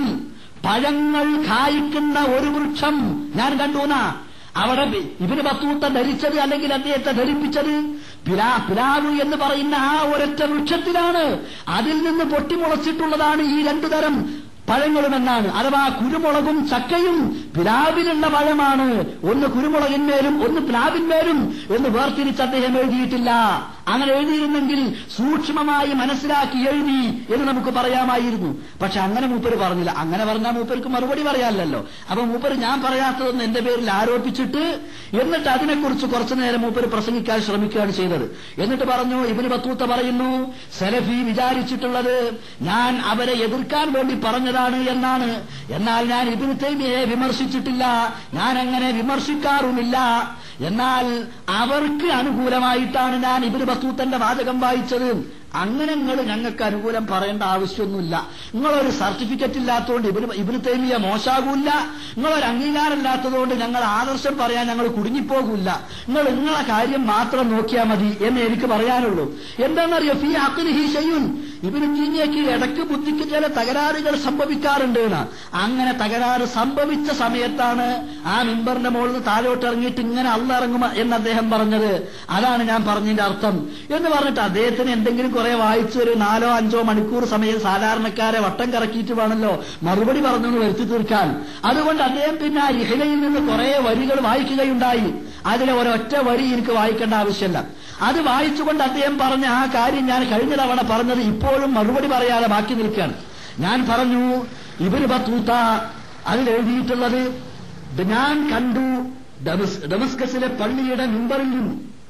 പഴങ്ങൾ കായ്ക്കുന്ന ഒരു വൃക്ഷം ഞാൻ കണ്ടുനാ അവിടെ ഇവന് ബത്തൂത്ത ധരിച്ചത് അല്ലെങ്കിൽ അദ്ദേഹത്തെ ധരിപ്പിച്ചത് പിലാ പിലാവ് എന്ന് പറയുന്ന ആ ഒരൊറ്റ വൃക്ഷത്തിലാണ് അതിൽ നിന്ന് പൊട്ടിമുളച്ചിട്ടുള്ളതാണ് ഈ രണ്ടു തരം പഴങ്ങളുമെന്നാണ് അഥവാ കുരുമുളകും ചക്കയും പിലാവിലുള്ള പഴമാണ് ഒന്ന് കുരുമുളകിന്മേലും ഒന്ന് പ്ലാവിന്മേലും എന്ന് വേർതിരിച്ച് അദ്ദേഹം എഴുതിയിട്ടില്ല അങ്ങനെ എഴുതിയിരുന്നെങ്കിൽ സൂക്ഷ്മമായി മനസ്സിലാക്കി എഴുതി എന്ന് നമുക്ക് പറയാമായിരുന്നു പക്ഷെ അങ്ങനെ മൂപ്പര് പറഞ്ഞില്ല അങ്ങനെ പറഞ്ഞാൽ മൂപ്പർക്ക് മറുപടി പറയാമല്ലോ അപ്പൊ മൂപ്പര് ഞാൻ പറയാത്തതൊന്ന് എന്റെ പേരിൽ ആരോപിച്ചിട്ട് എന്നിട്ട് അതിനെക്കുറിച്ച് കുറച്ചു നേരം മൂപ്പര് പ്രസംഗിക്കാൻ ശ്രമിക്കുകയാണ് ചെയ്തത് എന്നിട്ട് പറഞ്ഞു ഇബിന് ബത്തൂത്ത പറയുന്നു സെലഫി വിചാരിച്ചിട്ടുള്ളത് ഞാൻ അവരെ എതിർക്കാൻ വേണ്ടി പറഞ്ഞതാണ് എന്നാണ് എന്നാൽ ഞാൻ ഇബിന് തൈമിയെ വിമർശിച്ചിട്ടില്ല ഞാൻ അങ്ങനെ വിമർശിക്കാറുമില്ല എന്നാൽ അവർക്ക് അനുകൂലമായിട്ടാണ് ഞാൻ ഇബിന് ബത്തൂത്തന്റെ വാചകം വായിച്ചത് അങ്ങനെ നിങ്ങൾ ഞങ്ങൾക്ക് അനുകൂലം പറയേണ്ട ആവശ്യമൊന്നുമില്ല നിങ്ങളൊരു സർട്ടിഫിക്കറ്റ് ഇല്ലാത്തതുകൊണ്ട് ഇബിന് ഇബിന് തൈമിയ മോശാകൂല്ല നിങ്ങളൊരു അംഗീകാരം ഇല്ലാത്തതുകൊണ്ട് ഞങ്ങൾ ആദർശം പറയാൻ ഞങ്ങൾ കുടുങ്ങിപ്പോകൂല നിങ്ങൾ നിങ്ങളെ കാര്യം മാത്രം നോക്കിയാൽ മതി എന്ന് എനിക്ക് പറയാനുള്ളൂ എന്താണെന്നറിയോ ഫീ അക്കിന് ഹീ ചെയ്യും ഇവന് തീഞ്ഞേക്ക് ഇടയ്ക്ക് ബുദ്ധിക്ക് ചില തകരാറുകൾ സംഭവിക്കാറുണ്ട് എന്ന്. അങ്ങനെ തകരാറ് സംഭവിച്ച സമയത്താണ് ആ മിമ്പറിന്റെ മുകളിൽ നിന്ന് താഴോട്ട് ഇറങ്ങിയിട്ട് ഇങ്ങനെ അള്ളിറങ്ങും എന്ന് അദ്ദേഹം പറഞ്ഞത് അതാണ് ഞാൻ പറഞ്ഞതിന്റെ അർത്ഥം എന്ന് പറഞ്ഞിട്ട് അദ്ദേഹത്തിന് എന്തെങ്കിലും കുറെ വായിച്ച് ഒരു നാലോ അഞ്ചോ മണിക്കൂർ സമയം സാധാരണക്കാരെ വട്ടം കറക്കിയിട്ട് വേണമല്ലോ മറുപടി പറഞ്ഞു എന്ന് വരുത്തി തീർക്കാൻ അതുകൊണ്ട് അദ്ദേഹം പിന്നെ ആ ഇഹലയിൽ നിന്ന് കുറെ വരികൾ വായിക്കുകയുണ്ടായി അതിലെ ഒരൊറ്റ വരി എനിക്ക് വായിക്കേണ്ട ആവശ്യമില്ല അത് വായിച്ചുകൊണ്ട് അദ്ദേഹം പറഞ്ഞ ആ കാര്യം ഞാൻ കഴിഞ്ഞ തവണ പറഞ്ഞത് ഇപ്പോഴും മറുപടി പറയാതെ ബാക്കി നിൽക്കുകയാണ് ഞാൻ പറഞ്ഞു ഇവര് ബത്തൂത്ത അതിൽ എഴുതിയിട്ടുള്ളത് ഇത് ഞാൻ കണ്ടു ഡമസ് ഡമസ്കസിലെ പള്ളിയുടെ മിമ്പറിൽ നിന്നും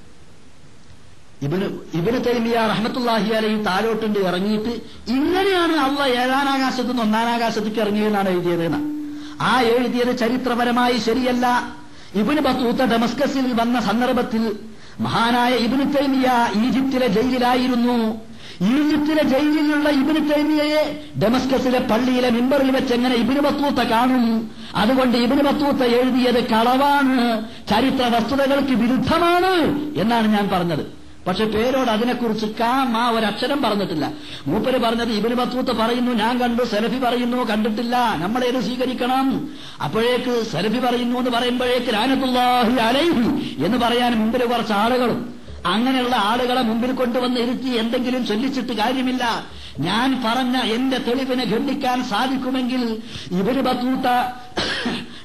ഇവന് ഇവന് തൈമിയ റഹ്മത്തുല്ലാഹി അലൈഹി താഴോട്ടുണ്ട് ഇറങ്ങിയിട്ട് ഇങ്ങനെയാണ് അള്ള ഏഴാം ആകാശത്ത് നിന്ന് ഒന്നാം ആകാശത്തേക്ക് ഇറങ്ങിയതെന്നാണ് എഴുതിയതെന്ന് ആ എഴുതിയത് ചരിത്രപരമായി ശരിയല്ല ഇബിന് ബത്തൂത്ത ഡമസ്കസിൽ വന്ന സന്ദർഭത്തിൽ മഹാനായ ഇബിന് തൈമിയ ഈജിപ്തിലെ ജയിലിലായിരുന്നു ഈജിപ്തിലെ ജയിലിലുള്ള ഇബിന് തൈമിയയെ ഡമസ്കസിലെ പള്ളിയിലെ മിമ്പറിൽ വെച്ച് എങ്ങനെ ഇബിന് ബത്തൂത്ത കാണും അതുകൊണ്ട് ഇബിന് ബത്തൂത്ത എഴുതിയത് കളവാണ് ചരിത്ര വസ്തുതകൾക്ക് വിരുദ്ധമാണ് എന്നാണ് ഞാൻ പറഞ്ഞത് പക്ഷെ പേരോട് അതിനെക്കുറിച്ച് കാം ആ ഒരക്ഷരം പറഞ്ഞിട്ടില്ല മൂപ്പര് പറഞ്ഞത് ഇബിന് ബത്തൂത്ത് പറയുന്നു ഞാൻ കണ്ടു സെലഫി പറയുന്നു കണ്ടിട്ടില്ല നമ്മളേത് സ്വീകരിക്കണം അപ്പോഴേക്ക് സെലഫി പറയുന്നു എന്ന് പറയുമ്പോഴേക്ക് രാനത്തുല്ലാഹി അലൈഹി എന്ന് പറയാൻ മുമ്പിൽ കുറച്ച് ആളുകളും അങ്ങനെയുള്ള ആളുകളെ മുമ്പിൽ കൊണ്ടുവന്ന് ഇരുത്തി എന്തെങ്കിലും ചൊല്ലിച്ചിട്ട് കാര്യമില്ല ഞാൻ പറഞ്ഞ എന്റെ തെളിവിനെ ഖണ്ഡിക്കാൻ സാധിക്കുമെങ്കിൽ ഇവര് ബത്തൂത്ത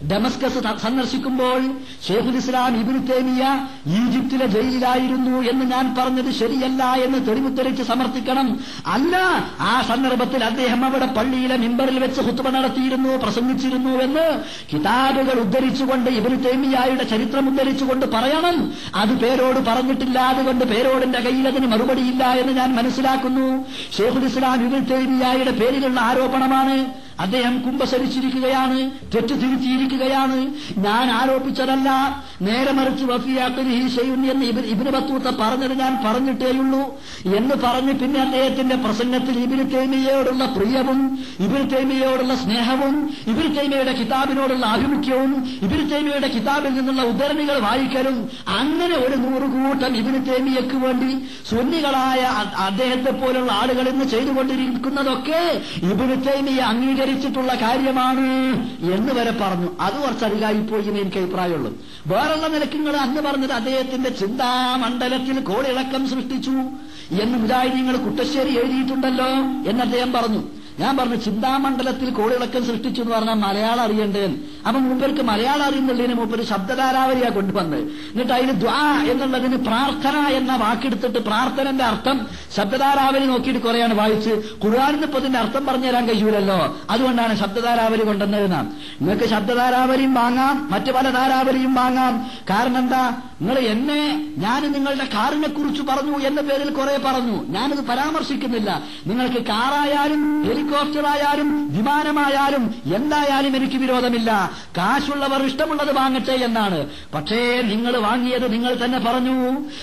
ഡമസ്കസ് ത- സന്ദർശിക്കുമ്പോൾ ഷെയ്ഖുൽ ഇസ്ലാം ഇബിൻ തേമിയ ഈജിപ്തിലെ ജയിലിലായിരുന്നു എന്ന് ഞാൻ പറഞ്ഞത് ശരിയല്ല എന്ന് തെളിവുദ്ധരിച്ച് സമർത്ഥിക്കണം അല്ല ആ സന്ദർഭത്തിൽ അദ്ദേഹം അവിടെ പള്ളിയിലെ മിമ്പറിൽ വെച്ച് ഹുത്തുബ നടത്തിയിരുന്നു പ്രസംഗിച്ചിരുന്നു എന്ന് കിതാബുകൾ ഉദ്ധരിച്ചുകൊണ്ട് ഇബിൻ തേമിയായുടെ ചരിത്രം ഉദ്ധരിച്ചുകൊണ്ട് പറയണം അത് പേരോട് പറഞ്ഞിട്ടില്ല അതുകൊണ്ട് പേരോടിന്റെ കയ്യിൽ അതിന് മറുപടിയില്ല എന്ന് ഞാൻ മനസ്സിലാക്കുന്നു ഷെയ്ഖുൽ ഇസ്ലാം ഇബിൻ തേമിയായുടെ പേരിലുള്ള ആരോപണമാണ് അദ്ദേഹം കുംഭസരിച്ചിരിക്കുകയാണ് തെറ്റ് തിരുത്തിയിരിക്കുകയാണ് ഞാൻ ആരോപിച്ചതല്ല നേരെ മറിച്ച് വഫിയാക്കലി ഷെയ്യുൻ എന്ന് ഇബിൻ ഇബിന് ബത്തൂത്ത പറഞ്ഞത് ഞാൻ പറഞ്ഞിട്ടേയുള്ളൂ എന്ന് പറഞ്ഞ് പിന്നെ അദ്ദേഹത്തിന്റെ പ്രസംഗത്തിൽ ഇബിന് തേമിയയോടുള്ള പ്രിയവും ഇബിന് തേമിയയോടുള്ള സ്നേഹവും ഇബിന് തേമിയയുടെ കിതാബിനോടുള്ള ആഭിമുഖ്യവും ഇബിന് തേമിയയുടെ കിതാബിൽ നിന്നുള്ള ഉദ്ധരണികൾ വായിക്കലും അങ്ങനെ ഒരു നൂറുകൂട്ടം ഇബിന് തേമിയക്ക് വേണ്ടി സുന്നികളായ അ- അദ്ദേഹത്തെ പോലുള്ള ആളുകൾ ഇന്ന് ചെയ്തുകൊണ്ടിരിക്കുന്നതൊക്കെ ഇബിന് തേമിയ അംഗീകരിച്ചിട്ടുള്ള കാര്യമാണ് എന്ന് വരെ പറഞ്ഞു അത് കുറച്ച് അധികമായിപ്പോയി എന്ന് എനിക്ക് അഭിപ്രായമുള്ളൂ വേറുള്ള നിലയ്ക്ക് നിങ്ങൾ അന്ന് പറഞ്ഞത് അദ്ദേഹത്തിന്റെ ചിന്താമണ്ഡലത്തിൽ കോളിളക്കം സൃഷ്ടിച്ചു എന്ന് മുജാഹിദീങ്ങൾ കുട്ടശ്ശേരി എഴുതിയിട്ടുണ്ടല്ലോ എന്ന് അദ്ദേഹം പറഞ്ഞു ഞാൻ പറഞ്ഞു ചിന്താമണ്ഡലത്തിൽ കോളിളക്കം സൃഷ്ടിച്ചു എന്ന് പറഞ്ഞാൽ മലയാളം അറിയണ്ടേ അപ്പൊ മൂപ്പർക്ക് മലയാളം അറിയുന്നുള്ളതിന് മൂപ്പര് ശബ്ദധാരാവലിയാ കൊണ്ടുവന്നത് എന്നിട്ട് അതിന് ദ്വാ എന്നുള്ളതിന് പ്രാർത്ഥന എന്ന വാക്കെടുത്തിട്ട് പ്രാർത്ഥനന്റെ അർത്ഥം ശബ്ദധാരാവലി നോക്കിയിട്ട് കുറെയാണ് വായിച്ച് ഖുർആാനിന് ഇപ്പൊ ഇതിന്റെ അർത്ഥം പറഞ്ഞു തരാൻ കഴിയൂലല്ലോ അതുകൊണ്ടാണ് ശബ്ദധാരാവലി കൊണ്ടുവന്നതെന്നാ നിങ്ങൾക്ക് ശബ്ദധാരാവലിയും വാങ്ങാം മറ്റു പല ധാരാവലിയും വാങ്ങാം കാരണം എന്താ നിങ്ങൾ എന്നെ ഞാൻ നിങ്ങളുടെ കാറിനെ കുറിച്ച് പറഞ്ഞു എന്ന പേരിൽ കുറെ പറഞ്ഞു ഞാനത് പരാമർശിക്കുന്നില്ല നിങ്ങൾക്ക് കാറായാലും ഹെലികോപ്റ്റർ ആയാലും വിമാനമായാലും എന്തായാലും എനിക്ക് വിരോധമില്ല കാശുള്ളവർ ഇഷ്ടമുള്ളത് വാങ്ങട്ടെ എന്നാണ് പക്ഷേ നിങ്ങൾ വാങ്ങിയത് നിങ്ങൾ തന്നെ പറഞ്ഞു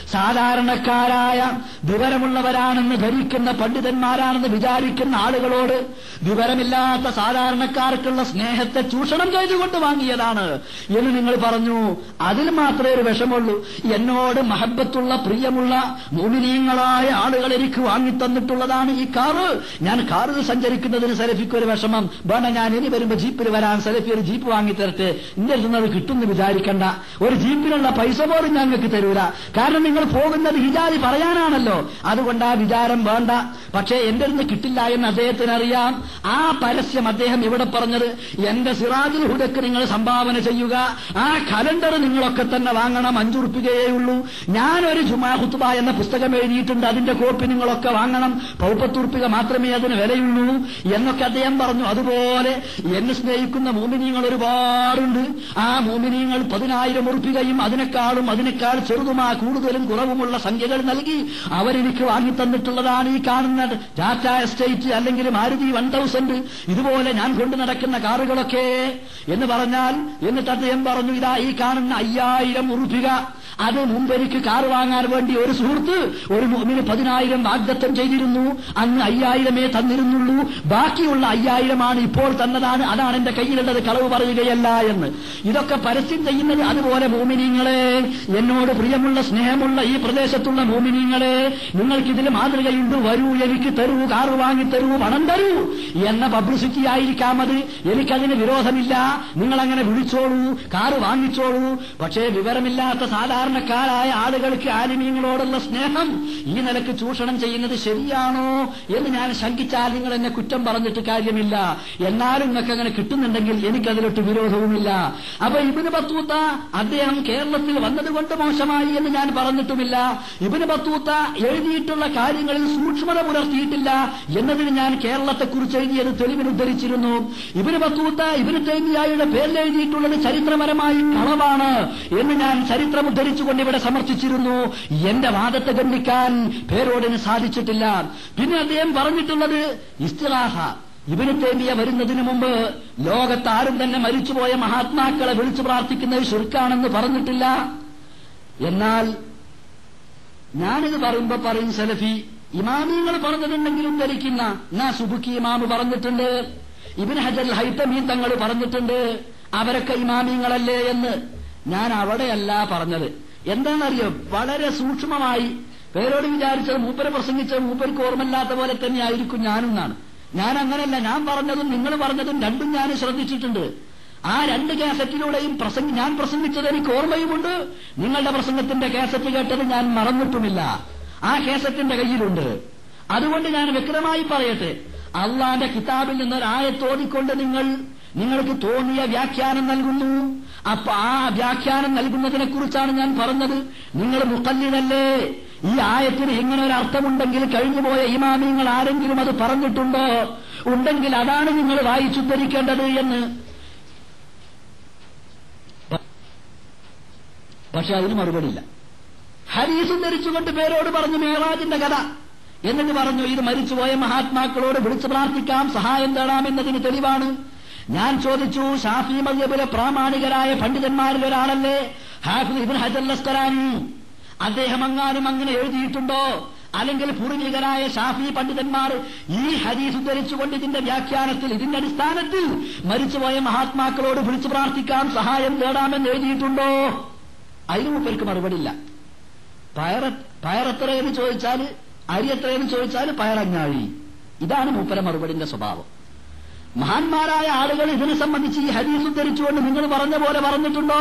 സാധാരണക്കാരായ വിവരമുള്ളവരാണെന്ന് ധരിക്കുന്ന പണ്ഡിതന്മാരാണെന്ന് വിചാരിക്കുന്ന ആളുകളോട് വിവരമില്ലാത്ത സാധാരണക്കാർക്കുള്ള സ്നേഹത്തെ ചൂഷണം ചെയ്തുകൊണ്ട് വാങ്ങിയതാണ് എന്ന് നിങ്ങൾ പറഞ്ഞു അതിൽ മാത്രമേ ഒരു വിഷമുള്ളൂ എന്നോട് മഹബത്തുള്ള പ്രിയമുള്ള മുമിനീയങ്ങളായ ആളുകൾ എനിക്ക് വാങ്ങിത്തന്നിട്ടുള്ളതാണ് ഈ കാറ് ഞാൻ കാറിൽ സഞ്ചരിക്കുന്നതിന് സലഫിക്ക് ഒരു വിഷമം വേണ്ട ഞാൻ ഇനി വരുമ്പോ ജീപ്പിൽ വരാൻ സലഫി ഒരു ജീപ്പ് വാങ്ങിത്തരട്ടെ എന്റെ അടുത്ത് നിന്ന് അത് കിട്ടുമെന്ന് വിചാരിക്കണ്ട ഒരു ജീപ്പിനുള്ള പൈസ പോലും ഞങ്ങൾക്ക് തരൂല കാരണം നിങ്ങൾ പോകുന്നത് ഹിജാരി പറയാനാണല്ലോ അതുകൊണ്ട് ആ വിചാരം വേണ്ട പക്ഷേ എന്റെ അടുത്ത് കിട്ടില്ല എന്ന് അദ്ദേഹത്തിന് അറിയാം ആ പരസ്യം അദ്ദേഹം ഇവിടെ പറഞ്ഞത് എന്റെ സിറാജുൽ ഹുദക്ക് നിങ്ങൾ സംഭാവന ചെയ്യുക ആ കലണ്ടർ നിങ്ങളൊക്കെ തന്നെ വാങ്ങണം അഞ്ചുറുപ്പികയേ ഉള്ളൂ ഞാനൊരു ജുമാ ഹുത്തുബ എന്ന പുസ്തകം എഴുതിയിട്ടുണ്ട് അതിന്റെ കോപ്പി നിങ്ങളൊക്കെ വാങ്ങണം പൗപ്പത്തുറുപ്പിക മാത്രമേ അതിന് വിലയുള്ളൂ എന്നൊക്കെ അദ്ദേഹം പറഞ്ഞു അതുപോലെ എന്നെ സ്നേഹിക്കുന്ന മോമിനിയങ്ങൾ ഒരുപാടുണ്ട് ആ മോമിനിയങ്ങൾ പതിനായിരം ഉറുപ്പികയും അതിനേക്കാളും അതിനേക്കാൾ ചെറുതുമാ കൂടുതലും കുറവുമുള്ള സംഖ്യകൾ നൽകി അവരെനിക്ക് വാങ്ങിത്തന്നിട്ടുള്ളതാണ് ഈ കാണുന്ന ടാറ്റ എസ്റ്റേറ്റ് അല്ലെങ്കിൽ മാരുതി വൺ തൗസൻഡ് ഇതുപോലെ ഞാൻ കൊണ്ടു നടക്കുന്ന കാറുകളൊക്കെ എന്ന് പറഞ്ഞാൽ എന്നിട്ട് അദ്ദേഹം പറഞ്ഞു ഇതാ ഈ കാണുന്ന അയ്യായിരം ഉറുപ്പിക അത് മുമ്പ് എനിക്ക് കാർ വാങ്ങാൻ വേണ്ടി ഒരു സുഹൃത്ത് ഒരു മുഅ്മിന് പതിനായിരം വാഗ്ദത്തം ചെയ്തിരുന്നു അന്ന് അയ്യായിരമേ തന്നിരുന്നുള്ളൂ ബാക്കിയുള്ള അയ്യായിരമാണ് ഇപ്പോൾ തന്നതാണ് അതാണ് എന്റെ കയ്യിലുള്ളത് കളവ് പറയുകയല്ല എന്ന് ഇതൊക്കെ പരസ്യം ചെയ്യുന്നത് അതുപോലെ മോമിനിങ്ങളെ എന്നോട് പ്രിയമുള്ള സ്നേഹമുള്ള ഈ പ്രദേശത്തുള്ള മോമിനിങ്ങളെ നിങ്ങൾക്കിതിൽ മാതൃകയുണ്ട് വരൂ എനിക്ക് തരൂ കാറ് വാങ്ങി തരൂ പണം തരൂ എന്ന പബ്ലിസിറ്റി ആയിരിക്കാം അത് എനിക്കതിന് വിരോധമില്ല നിങ്ങൾ അങ്ങനെ വിളിച്ചോളൂ കാറ് വാങ്ങിച്ചോളൂ പക്ഷേ വിവരമില്ലാത്ത സാധാരണക്കാരായ ആളുകൾക്ക് ആലിമീങ്ങളോടുള്ള സ്നേഹം ഈ നിലക്ക് ചൂഷണം ചെയ്യുന്നത് ശരിയാണോ എന്ന് ഞാൻ ശങ്കിച്ചാൽ നിങ്ങൾ എന്നെ കുറ്റം പറഞ്ഞിട്ട് കാര്യമില്ല എന്നാലും നിങ്ങൾക്ക് അങ്ങനെ കിട്ടുന്നുണ്ടെങ്കിൽ എനിക്കതിലൊട്ട് വിരോധവുമില്ല അപ്പൊ ഇബിന് ബത്തൂത്ത അദ്ദേഹം കേരളത്തിൽ വന്നതുകൊണ്ട് മോശമായി എന്ന് ഞാൻ പറഞ്ഞിട്ടുമില്ല ഇബിന് ബത്തൂത്ത എഴുതിയിട്ടുള്ള കാര്യങ്ങളിൽ സൂക്ഷ്മത പുലർത്തിയിട്ടില്ല എന്നതിന് ഞാൻ കേരളത്തെക്കുറിച്ച് എഴുതിയത് തെളിവിന് ഉദ്ധരിച്ചിരുന്നു ഇബിന് ബത്തൂത്ത ഇബിന് തൈമിയായുടെ പേരിൽ എഴുതിയിട്ടുള്ളത് ചരിത്രപരമായി കളവാണ് എന്ന് ഞാൻ ചരിത്രം ഉദ്ധരിച്ചുകൊണ്ട് ഇവിടെ സമർത്ഥിച്ചിരുന്നു എന്റെ വാദത്തെ ഖണ്ഡിക്കാൻ പേരോടിന് സാധിച്ചിട്ടില്ല പിന്നെ അദ്ദേഹം പറഞ്ഞിട്ടുള്ളത് ഇസ്തിറാഹ ഇബിന് തേമിയ വരുന്നതിന് മുമ്പ് ലോകത്ത് ആരും തന്നെ മരിച്ചുപോയ മഹാത്മാക്കളെ വിളിച്ചു പ്രാർത്ഥിക്കുന്നത് ശുർക്കാണെന്ന് പറഞ്ഞിട്ടില്ല എന്നാൽ ഞാനിത് പറയുമ്പോ പറയും സലഫി ഇമാമിങ്ങൾ പറഞ്ഞതുണ്ടെങ്കിലും ധരിക്കുന്ന എന്നാ സുബുക്കി ഇമാമ് പറഞ്ഞിട്ടുണ്ട് ഇബിൻ ഹജർ ഹൈത്തമീൻ തങ്ങൾ പറഞ്ഞിട്ടുണ്ട് അവരൊക്കെ ഇമാമിങ്ങളല്ലേ എന്ന് ഞാൻ അവിടെയല്ല പറഞ്ഞത് എന്താണെന്നറിയോ വളരെ സൂക്ഷ്മമായി പേരോട് വിചാരിച്ചത് മൂപ്പരെ പ്രസംഗിച്ചത് മൂപ്പർക്ക് ഓർമ്മയില്ലാത്ത പോലെ തന്നെ ആയിരിക്കും ഞാനും എന്നാണ് ഞാൻ അങ്ങനെയല്ല ഞാൻ പറഞ്ഞതും നിങ്ങൾ പറഞ്ഞതും രണ്ടും ഞാൻ ശ്രദ്ധിച്ചിട്ടുണ്ട് ആ രണ്ട് കാസറ്റിലൂടെയും പ്രസംഗി ഞാൻ പ്രസംഗിച്ചത് എനിക്ക് ഓർമ്മയുമുണ്ട് നിങ്ങളുടെ പ്രസംഗത്തിന്റെ കാസറ്റ് കേട്ടത് ഞാൻ മറന്നിട്ടുമില്ല ആ കാസറ്റിന്റെ കയ്യിലുണ്ട് അതുകൊണ്ട് ഞാൻ വ്യക്തമായി പറയട്ടെ അള്ളാന്റെ കിതാബിൽ നിന്ന് ഒരായത്തോടിക്കൊണ്ട് നിങ്ങൾ നിങ്ങൾക്ക് തോന്നിയ വ്യാഖ്യാനം നൽകുന്നു അപ്പൊ ആ വ്യാഖ്യാനം നൽകുന്നതിനെ കുറിച്ചാണ് ഞാൻ പറഞ്ഞത് നിങ്ങൾ മുക്കല്ലിതല്ലേ ഈ ആയത്തിന് ഇങ്ങനെ ഒരു അർത്ഥമുണ്ടെങ്കിൽ കഴിഞ്ഞുപോയ ഇമാമിങ്ങൾ ആരെങ്കിലും അത് പറഞ്ഞിട്ടുണ്ടോ ഉണ്ടെങ്കിൽ അതാണ് നിങ്ങൾ വായിച്ചുദ്ധരിക്കേണ്ടത് എന്ന് പക്ഷെ അതിന് മറുപടിയില്ല ഹരീസ് ധരിച്ചുകൊണ്ട് പേരോട് പറഞ്ഞു മേറാജിന്റെ കഥ എന്നിട്ട് പറഞ്ഞു ഇത് മരിച്ചുപോയ മഹാത്മാക്കളോട് വിളിച്ചു പ്രാർത്ഥിക്കാം സഹായം തേടാമെന്നതിന് തെളിവാണ് ഞാൻ ചോദിച്ചു ഷാഫി മദ്യബിലെ പ്രാമാണികരായ പണ്ഡിതന്മാരിൽ ഒരാളല്ലേ ഹാഫിദ് ഇബിൻ ഹജർ ലസ്കറാനി അദ്ദേഹം അങ്ങാനും അങ്ങനെ എഴുതിയിട്ടുണ്ടോ അല്ലെങ്കിൽ പൂർവികരായ ഷാഫി പണ്ഡിതന്മാർ ഈ ഹദീസ് ഉദ്ധരിച്ചുകൊണ്ട് ഇതിന്റെ വ്യാഖ്യാനത്തിൽ ഇതിന്റെ അടിസ്ഥാനത്തിൽ മരിച്ചുപോയ മഹാത്മാക്കളോട് വിളിച്ചു പ്രാർത്ഥിക്കാം സഹായം തേടാമെന്ന് എഴുതിയിട്ടുണ്ടോ അതിന് മുപ്പർക്ക് മറുപടിയില്ല പയർ പയറെത്രയെന്ന് ചോദിച്ചാൽ അരി എത്രയെന്ന് ചോദിച്ചാൽ പയറങ്ങാഴി ഇതാണ് മൂപ്പര മറുപടിന്റെ സ്വഭാവം മഹാന്മാരായ ആളുകൾ ഇതിനെ സംബന്ധിച്ച് ഈ ഹദീസ് ഉദ്ധരിച്ചുകൊണ്ട് നിങ്ങൾ പറഞ്ഞ പോലെ പറഞ്ഞിട്ടുണ്ടോ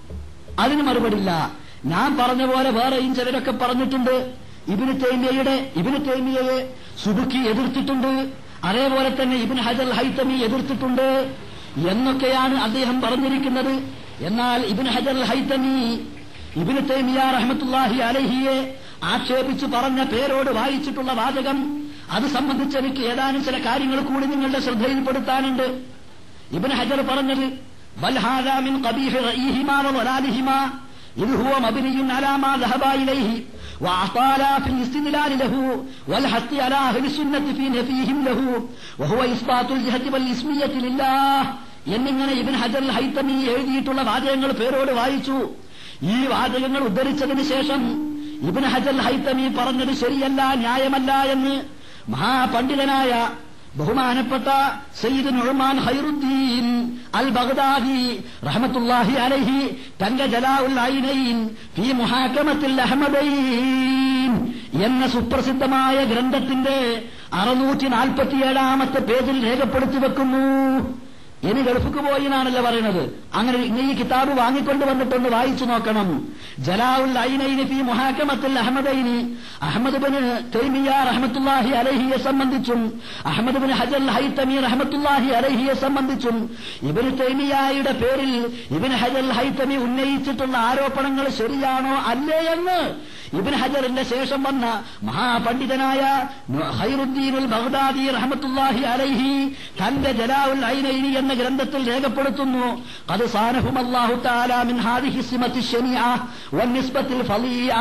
അതിന് മറുപടിയില്ല ഞാൻ പറഞ്ഞ പോലെ വേറെയും ചിലരൊക്കെ പറഞ്ഞിട്ടുണ്ട് ഇബിന് തൈമിയയുടെ ഇബിന് തൈമിയയെ സുബുക്കി എതിർത്തിട്ടുണ്ട് അതേപോലെ തന്നെ ഇബിൻ ഹജൽ ഹൈത്തമി എതിർത്തിട്ടുണ്ട് എന്നൊക്കെയാണ് അദ്ദേഹം പറഞ്ഞിരിക്കുന്നത് എന്നാൽ ഇബിൻ ഹജൽ ഹൈത്തമി ഇബിന് തൈമിയ റഹ്മത്തുല്ലാഹി അലഹിയെ ആക്ഷേപിച്ച് പറഞ്ഞ പേരോട് വായിച്ചിട്ടുള്ള വാചകം അത് സംബന്ധിച്ച് എനിക്ക് ഏതാനും ചില കാര്യങ്ങൾ കൂടി നിങ്ങളുടെ ശ്രദ്ധയിൽപ്പെടുത്താനുണ്ട് ഇബിൻ ഹജർ പറഞ്ഞത് ബൽഹാദാമിൻ കബീഹ് റഈഹിമാ വലാലിഹിമാ إذ هو مبني على ما ذهب إليه وأطالا في الاستدلال له والحث على أهل السنة في نفيهم له وهو إثبات الجهة والإسمية لله എന്നിങ്ങനെ ഇബിൻ ഹജർ ഹൈത്തമി എഴുതിയിട്ടുള്ള വാചകങ്ങൾ പേരോട് വായിച്ചു ഈ വാചകങ്ങൾ ഉദ്ധരിച്ചതിന് ശേഷം ഇബിൻ ഹജർ ഹൈത്തമി പറഞ്ഞത് ശരിയല്ല ന്യായമല്ല എന്ന് മഹാപണ്ഡിതനായ ബഹുമാനപ്പെട്ട സയ്യിദ് നുഴമാൻ ഹൈറുദ്ദീൻ അൽ ബഗ്ദാദി റഹ്മത്തുല്ലാഹി അലൈഹി തന്റെ ജലാഉൽ ഐനൈൻ ഫീ മുഹാക്കമത്തിൽ അഹമ്മദൈൻ എന്ന സുപ്രസിദ്ധമായ ഗ്രന്ഥത്തിന്റെ അറുന്നൂറ്റി നാൽപ്പത്തിയേഴാമത്തെ പേജിൽ രേഖപ്പെടുത്തി വെക്കുന്നു ഇനി ഗൾഫിക്ക് പോയി എന്നാണല്ലോ പറയുന്നത് അങ്ങനെ നീ ഈ കിതാബ് വാങ്ങിക്കൊണ്ട് വന്നിട്ടൊന്ന് വായിച്ചു നോക്കണം ജലാഉൽ ഐനൈനി ഫി മുഹാക്കമത്തിൽ അഹമ്മദൈനി അഹമ്മദ് ബിൻ തൈമിയ റഹ്മത്തുല്ലാഹി അലഹിയെ സംബന്ധിച്ചും അഹമ്മദ് ബിൻ ഹജൽ ഹൈത്തമി റഹ്മത്തുല്ലാഹി അലഹിയെ സംബന്ധിച്ചും ഇബിന് തൈമിയായുടെ പേരിൽ ഇബിൻ ഹജൽ ഹൈത്തമി ഉന്നയിച്ചിട്ടുള്ള ആരോപണങ്ങൾ ശരിയാണോ അല്ലേ എന്ന് ഇബിൻ ഹജറിന്റെ ശേഷം വന്ന മഹാപണ്ഡിതനായ ഹൈറുദ്ദീനുൽ ബഗ്ദാദി റഹ്മത്തുല്ലാഹി അലൈഹി തന്റെ ജലാഉൽ ഐനൈനി എന്ന ഗ്രന്ഥത്തിൽ രേഖപ്പെടുത്തുന്നു അത് സാനഹും അല്ലാഹു തആല മിൻ ഹാദിഹി സിമത്തി ശനിഅ വന്നിസ്ബത്തിൽ ഫളിഅ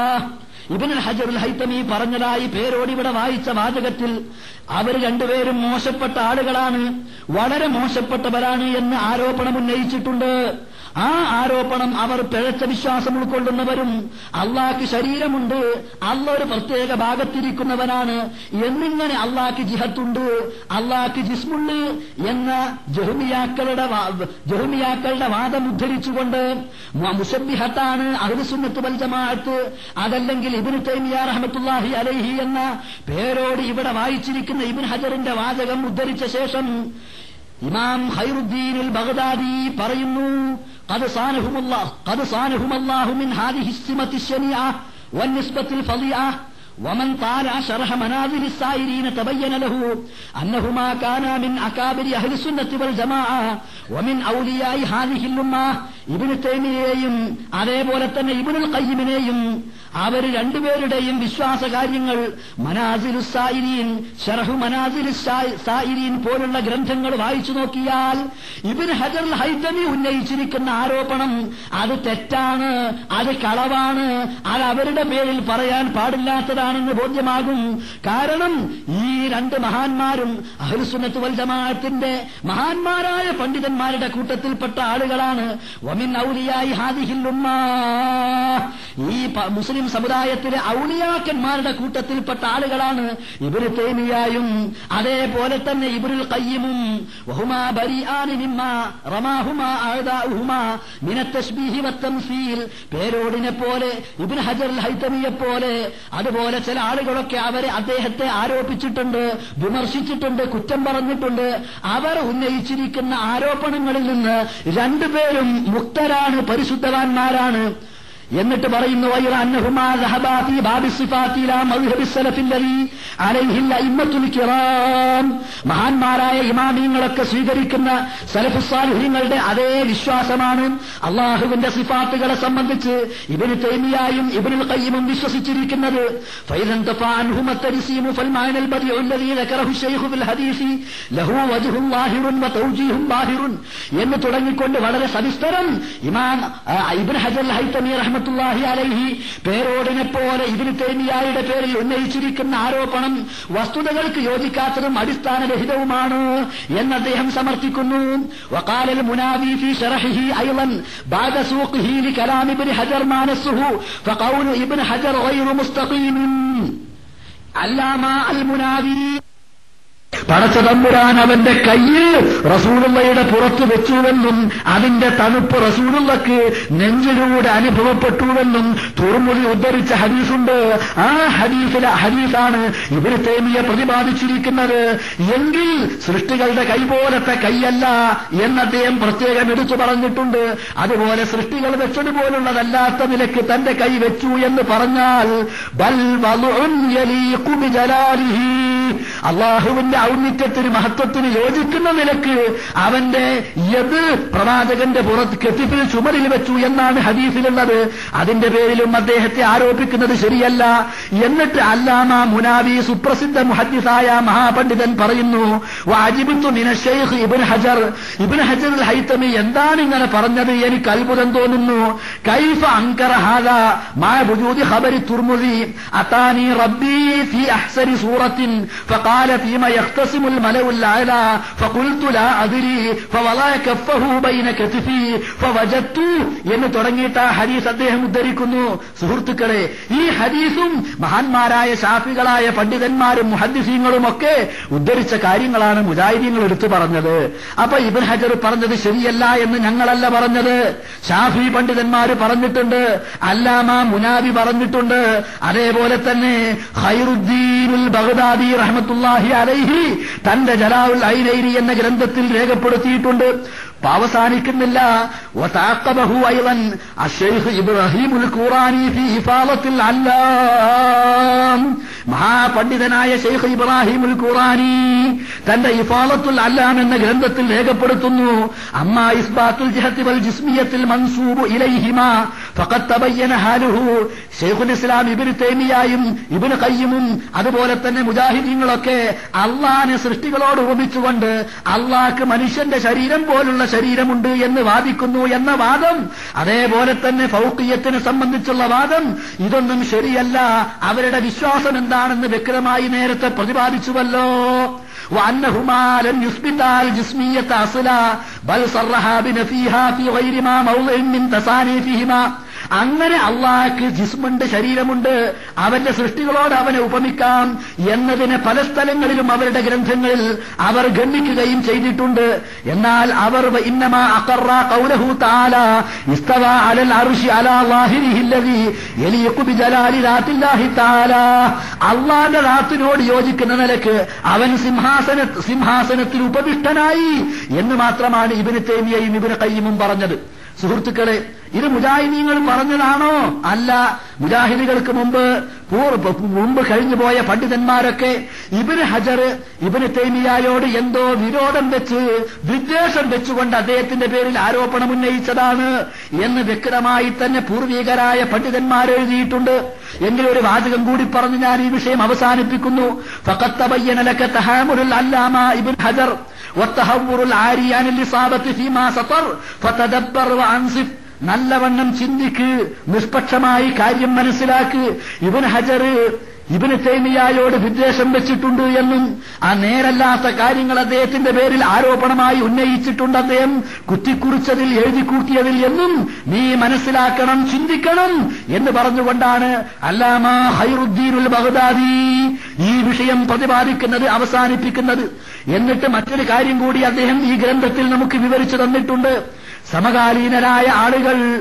ഇബിൻ ഹജറുൽ ഹൈത്തമി പറഞ്ഞതായി പേരോട് ഇവിടെ വായിച്ച വാചകത്തിൽ അവർ രണ്ടുപേരും മോശപ്പെട്ട ആളുകളാണ് വളരെ മോശപ്പെട്ടവരാണ് എന്ന് ആരോപണം ഉന്നയിച്ചിട്ടുണ്ട് ആ ആരോപണം അവർ പിഴച്ച വിശ്വാസം ഉൾക്കൊള്ളുന്നവരും അള്ളാഹ്ക്ക് ശരീരമുണ്ട് അള്ള ഒരു പ്രത്യേക ഭാഗത്തിരിക്കുന്നവനാണ് എന്നിങ്ങനെ അള്ളാഹ്ക്ക് ജിഹത്തുണ്ട് അള്ളാഹ്ക്ക് ജിസ്മുണ്ട് എന്ന ജഹുമിയാക്കളുടെ വാ- ജഹുമിയാക്കളുടെ വാദം ഉദ്ധരിച്ചുകൊണ്ട് മുസബിഹത്താണ് അഹ്ലുസുന്നത്ത് വൽ ജമാഅത്ത് അതല്ലെങ്കിൽ ഇബ്നു തൈമിയ റഹ്മത്തുള്ളാഹി അലൈഹി എന്ന പേരോട് ഇവിടെ വായിച്ചിരിക്കുന്ന ഇബ്ൻ ഹജറിന്റെ വാചകം ഉദ്ധരിച്ച ശേഷം ഇമാം ഖൈറുദ്ദീനുൽ ബഗ്ദാദി പറയുന്നു قد صانهم الله قد صانهم الله من هذه السمة الشنيعة والنسبة الفظيعة ومن طالع شرح منازل السائرين تبين له أنهما كانا من أكابر أهل السنة والجماعة ومن أولياء هذه الأمة ഇബിന് തൈമിയെയും അതേപോലെ തന്നെ ഇബിനുൽ കയ്യിമിനെയും അവർ രണ്ടുപേരുടെയും വിശ്വാസ കാര്യങ്ങൾ മനാസിലു സായിരീൻ ഷറഹു മനാസിലു സായിരീൻ പോലുള്ള ഗ്രന്ഥങ്ങൾ വായിച്ചു നോക്കിയാൽ ഇബിൻ ഹജർ ഹൈതമി ഉന്നയിച്ചിരിക്കുന്ന ആരോപണം അത് തെറ്റാണ് അത് കളവാണ് അത് അവരുടെ പേരിൽ പറയാൻ പാടില്ലാത്തതാണെന്ന് ബോധ്യമാകും കാരണം ഈ രണ്ട് മഹാന്മാരും അഹ്ലുസുന്നത്ത് വൽ ജമാഅത്തിന്റെ മഹാന്മാരായ പണ്ഡിതന്മാരുടെ കൂട്ടത്തിൽപ്പെട്ട ആളുകളാണ് വമിൻ ഔലിയായി ഹാദിഹിൽ ഉമ്മ ഈ പ- മുസ്ലിം സമുദായത്തിലെ ഔലിയാക്കന്മാരുടെ കൂട്ടത്തിൽപ്പെട്ട ആളുകളാണ് ഇബിന് തേമിയായും അതേപോലെ തന്നെ ഇബിനുൽ കയ്യിമും വഹുമാ ബരിആനി മിമ്മാ റമാഹുമാ അഅദാഉഹുമാ മിന തശ്ബീഹി വത്തംസീൽ പേരോടിനെ പോലെ ഇബ്നു ഹജർ ഹൈതമിയെ പോലെ അതുപോലെ ചില ആളുകളൊക്കെ അവരെ അദ്ദേഹത്തെ ആരോപിച്ചിട്ടുണ്ട് വിമർശിച്ചിട്ടുണ്ട് കുറ്റം പറഞ്ഞിട്ടുണ്ട് അവർ ഉന്നയിച്ചിരിക്കുന്ന ആരോപണങ്ങളിൽ നിന്ന് രണ്ടുപേരും മുക്തരാണ് പരിശുദ്ധവാന്മാരാണ് എന്നിട്ട് പറയുന്നു വൈറ അന്നഹുമാ ذهبا في باب الصفات الى مذهب السلف الذي عليه الائمه الكرام മഹാന്മാരായ ഇമാമിയങ്ങളൊക്കെ സ്വീകരിക്കുന്ന സലഫുസാലിഹ്യങ്ങളുടെ അതേ വിശ്വാസമാണ് അള്ളാഹുവിന്റെ സിഫാത്തുകളെ സംബന്ധിച്ച് ഇബിന് തൈമിയായും ഇബിനുൽ ഖയ്യിമും വിശ്വസിച്ചിരിക്കുന്നത് فإذا انتفع عنهما التجسيم فالمعنى البديع الذي ذكره الشيخ في الحديث له وجه ظاهر وتوجيه باهر എന്ന് തുടങ്ങിക്കൊണ്ട് വളരെ സവിസ്തരം ഇമാം ആ, ഇബ്ൻ ഹജർ ഹൈത്തമി റഹ്മത്തുല്ലാഹി അലൈഹി പേരോടിനെ പോലെ ഇബ്നു തൈമിയായുടെ പേരിൽ ഉന്നയിച്ചിരിക്കുന്ന ആരോപണം വസ്തുതകൾക്ക് യോജിക്കാത്തതും അടിസ്ഥാനരഹിതവുമാണ് എന്ന് അദ്ദേഹം സമർത്ഥിക്കുന്നു وقال المناوي في شرحه ايضا بعد سوقه لكلام ابن حجر ما نصه فقول ابن حجر غير مستقيم علامة المناوي പടച്ച തമ്പുരാൻ അവന്റെ കയ്യിൽ റസൂലുള്ളയുടെ പുറത്ത് വെച്ചുവെന്നും അതിന്റെ തണുപ്പ് റസൂലുള്ളക്ക് നെഞ്ചിലൂടെ അനുഭവപ്പെട്ടുവെന്നും തുറമുറി ഉദ്ധരിച്ച ഹദീസുണ്ട് ആ ഹദീസിലെ ഹദീസാണ് ഇവര് തേമിയെ പ്രതിപാദിച്ചിരിക്കുന്നത് എങ്കിൽ സൃഷ്ടികളുടെ കൈ പോലത്തെ കൈയല്ല എന്ന് അദ്ദേഹം പ്രത്യേകം എടുത്തു പറഞ്ഞിട്ടുണ്ട് അതുപോലെ സൃഷ്ടികൾ വെച്ചതുപോലുള്ളതല്ലാത്ത നിലയ്ക്ക് തന്റെ കൈ വെച്ചു എന്ന് പറഞ്ഞാൽ ബൽ വളുഉൻ യലീഖു ബിജലാലിഹി അള്ളാഹുവിന്റെ ഔന്നിത്യത്തിന് മഹത്വത്തിന് യോജിക്കുന്ന നിലക്ക് അവന്റെ യത് പ്രവാചകന്റെ പുറത്ത് കെട്ടിപ്പിൽ ചുമരിൽ വെച്ചു എന്നാണ് ഹദീസിലുള്ളത് അതിന്റെ പേരിലും അദ്ദേഹത്തെ ആരോപിക്കുന്നത് ശരിയല്ല എന്നിട്ട് അല്ലാമ മുനാവി സുപ്രസിദ്ധ മുഹദ്ദിസായ മഹാപണ്ഡിതൻ പറയുന്നു വാജിബിത്തു മിന ഷെയ്ഖ് ഇബിൻ ഹജർ ഇബിൻ ഹജർ ഹൈത്തമി എന്താണ് ഇങ്ങനെ പറഞ്ഞത് എനിക്ക് അത്ഭുതം തോന്നുന്നു കൈഫ അങ്കറ ഹാദ മാ ബുജൂദി ഖബരി തുർമുദി അതാനി റബ്ബി ഫി അഹ്സനി സൂറത്തിൻ فقال فيما يختصم الملأ الأعلى فقلت لا أدري فوضع كفه بين كتفي فوجدت എന്ന് തുടങ്ങിയിട്ട് ആ ഹദീസ് അദ്ദേഹം ഉദ്ധരിക്കുന്നു സുഹൃത്തുക്കളെ ഈ ഹദീസും മഹാന്മാരായ ഷാഫികളായ പണ്ഡിതന്മാരും മുഹദ്ദിസീങ്ങളും ഒക്കെ ഉദ്ധരിച്ച കാര്യങ്ങളാണ് മുജാഹിദീങ്ങൾ എടുത്തു പറഞ്ഞത് അപ്പൊ ഇബൻ ഹജർ പറഞ്ഞത് ശരിയല്ല എന്ന് ഞങ്ങളല്ല പറഞ്ഞത് ഷാഫി പണ്ഡിതന്മാർ പറഞ്ഞിട്ടുണ്ട് അല്ലാമ മുനാബി പറഞ്ഞിട്ടുണ്ട് അതേപോലെ തന്നെ ഖൈറുദ്ദീനുൽ ബഗ്ദാദി റഹ്മത്തുല്ലാഹി അലൈഹി തന്റെ ജലാഉൽ ഐനൈരി എന്ന ഗ്രന്ഥത്തിൽ രേഖപ്പെടുത്തിയിട്ടുണ്ട് അപ്പൊ അവസാനിക്കുന്നില്ല وتعقبه ايضا الشيخ ابراهيم الكوراني في إفاضة العلام മഹാപണ്ഡിതനായ ഷെയ്ഖ് ഇബ്രാഹിം ഉൽ ഖുറാനി തന്റെ ഇഫാലത്തുൽ അല്ലാം എന്ന ഗ്രന്ഥത്തിൽ രേഖപ്പെടുത്തുന്നു അമ്മ ഇസ്ബാത്തുൽ ജിഹത്തി വൽ ജിസ്മിയത്തിൽ മൻസൂബ് ഇലൈഹിമ ഫഖത്ത് തബയ്യന ഹാലുഹു ഷെയ്ഖുൽ ഇസ്ലാം ഇബ്നു തൈമിയായും ഇബ്നു ഖയ്യിമും അതുപോലെ തന്നെ മുജാഹിദീങ്ങളൊക്കെ അള്ളാഹിനെ സൃഷ്ടികളോട് ഉപമിച്ചുകൊണ്ട് അള്ളാഹ്ക്ക് മനുഷ്യന്റെ ശരീരം പോലുള്ള ശരീരമുണ്ട് എന്ന് വാദിക്കുന്നു എന്ന വാദം അതേപോലെ തന്നെ ഫൗക്കിയത്തിനെ സംബന്ധിച്ചുള്ള വാദം ഇതൊന്നും ശരിയല്ല അവരുടെ വിശ്വാസം എന്താണെന്ന് വ്യക്തമായി നേരത്തെ പ്രതിപാദിച്ചുവല്ലോ وأنهما لم يثبتا الجسمية أصلا بل صرحا بنفيها في غير ما موضع من تصانيفهما അങ്ങനെ അള്ളാഹ്ക്ക് ജിസ്മുണ്ട് ശരീരമുണ്ട് അവന്റെ സൃഷ്ടികളോട് അവനെ ഉപമിക്കാം എന്നതിന് പല സ്ഥലങ്ങളിലും അവരുടെ ഗ്രന്ഥങ്ങളിൽ അവർ ഗണ്ണിക്കുകയും ചെയ്തിട്ടുണ്ട് എന്നാൽ അവർ ഇന്നമാ അഖറ ഖൗലഹു തആല ഇസ്തവ അലൽ അർശി അലാ ളാഹിരിഹി അല്ലദി യലീഖു ബിജലാലി ദാത്തില്ലാഹി തആല അള്ളാഹുവിന്റെ ദാത്തിനോട് യോജിക്കുന്ന നിലക്ക് അവൻ സിംഹാസന സിംഹാസനത്തിൽ ഉപവിഷ്ടനായി എന്ന് മാത്രമാണ് ഇബ്നു തൈമിയയും ഇബ്നു ഖയ്യിമും പറഞ്ഞത് സുഹൃത്തുക്കളെ ഇത് മുജാഹിദീങ്ങൾ പറഞ്ഞതാണോ അല്ല മുജാഹിദികൾക്ക് മുമ്പ് പൂർവ്വ മുമ്പ് കഴിഞ്ഞുപോയ പണ്ഡിതന്മാരൊക്കെ ഇബിന് ഹജർ ഇബിന് തൈമിയായോട് എന്തോ വിരോധം വെച്ച് വിദ്വേഷം വെച്ചുകൊണ്ട് അദ്ദേഹത്തിന്റെ പേരിൽ ആരോപണം ഉന്നയിച്ചതാണ് എന്ന് വ്യക്തമായി തന്നെ പൂർവികരായ പണ്ഡിതന്മാർ എഴുതിയിട്ടുണ്ട് എങ്കിലും ഒരു വാചകം കൂടി പറഞ്ഞ് ഞാൻ ഈ വിഷയം അവസാനിപ്പിക്കുന്നു ഫക്കത്തബയ്യനലക്ക തഹാമുൽ അല്ലാമ ഇബിൻ ഹജർ والتهور العاري عن الإصابة فيما سطر فتدبر وأنصف നല്ലവണ്ണം ചിന്തിക്ക് നിഷ്പക്ഷമായി കാര്യം മനസ്സിലാക്ക് ഇവൻ ഹജർ ഇബിന് തൈമിയായോട് വിദ്വേഷം വെച്ചിട്ടുണ്ട് എന്നും ആ നേരല്ലാത്ത കാര്യങ്ങൾ അദ്ദേഹത്തിന്റെ പേരിൽ ആരോപണമായി ഉന്നയിച്ചിട്ടുണ്ട് അദ്ദേഹം കുത്തിക്കുറിച്ചതിൽ എഴുതി കൂട്ടിയതിൽ എന്നും നീ മനസ്സിലാക്കണം ചിന്തിക്കണം എന്ന് പറഞ്ഞുകൊണ്ടാണ് അല്ലാമ ഹൈറുദ്ദീനുൽ ബഗ്ദാദി ഈ വിഷയം പ്രതിപാദിക്കുന്നത് അവസാനിപ്പിക്കുന്നത് എന്നിട്ട് മറ്റൊരു കാര്യം കൂടി അദ്ദേഹം ഈ ഗ്രന്ഥത്തിൽ നമുക്ക് വിവരിച്ചു തന്നിട്ടുണ്ട് സമകാലീനരായ ആളുകൾ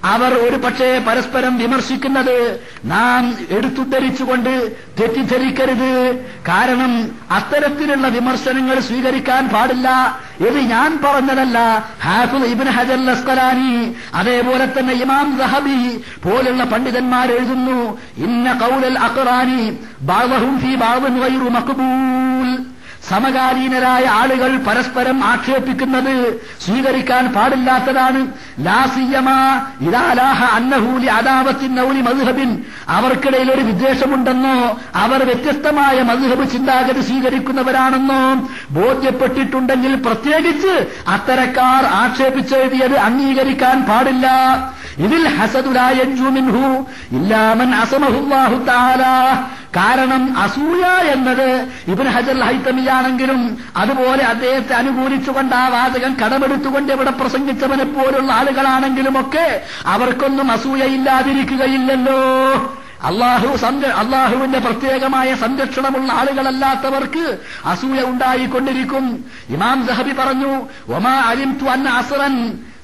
അവർ ഒരു പക്ഷേ പരസ്പരം വിമർശിക്കുന്നത് നാം എടുത്തുദ്ധരിച്ചുകൊണ്ട് തെറ്റിദ്ധരിക്കരുത് കാരണം അത്തരത്തിലുള്ള വിമർശനങ്ങൾ സ്വീകരിക്കാൻ പാടില്ല ഇത് ഞാൻ പറഞ്ഞതല്ല ഹാഫിദ് ഇബിൻ ഹജർ അസ്കലാനി അതേപോലെ തന്നെ ഇമാം ദഹബി പോലുള്ള പണ്ഡിതന്മാർ എഴുതുന്നു ഇന്ന കൗലൽ അഖറാനി ബാവഹും ഫി ബാവൻ ഗൈറു മഖ്ബൂൽ സമകാലീനരായ ആളുകൾ പരസ്പരം ആക്ഷേപിക്കുന്നത് സ്വീകരിക്കാൻ പാടില്ലാത്തതാണ് ലാസിയമാ ഇതാലാഹ അന്നഹൂലി അദാവത്തിൻ നൗലി മധുഹബിൻ അവർക്കിടയിൽ ഒരു വിദ്വേഷമുണ്ടെന്നോ അവർ വ്യത്യസ്തമായ മധുഹബ് ചിന്താഗതി സ്വീകരിക്കുന്നവരാണെന്നോ ബോധ്യപ്പെട്ടിട്ടുണ്ടെങ്കിൽ പ്രത്യേകിച്ച് അത്തരക്കാർ ആക്ഷേപിച്ചെഴുതിയത് അംഗീകരിക്കാൻ പാടില്ല ഇതിൽ ഹസദുലായു ഇല്ലാമൻ അസമഹുല്ലാഹു താല കാരണം അസൂയ എന്നത് ഇബിൻ ഹജർ ഹൈത്തമിയാണെങ്കിലും അതുപോലെ അദ്ദേഹത്തെ അനുകൂലിച്ചുകൊണ്ട് ആ വാചകം കടമെടുത്തുകൊണ്ട് ഇവിടെ പ്രസംഗിച്ചവനെ പോലുള്ള ആളുകളാണെങ്കിലും ഒക്കെ അവർക്കൊന്നും അസൂയയില്ലാതിരിക്കുകയില്ലല്ലോ അള്ളാഹു അള്ളാഹുവിന്റെ പ്രത്യേകമായ സംരക്ഷണമുള്ള ആളുകളല്ലാത്തവർക്ക് അസൂയ ഉണ്ടായിക്കൊണ്ടിരിക്കും ഇമാം സഹബി പറഞ്ഞു ഒമാ അലിം തു അന്ന അസറൻ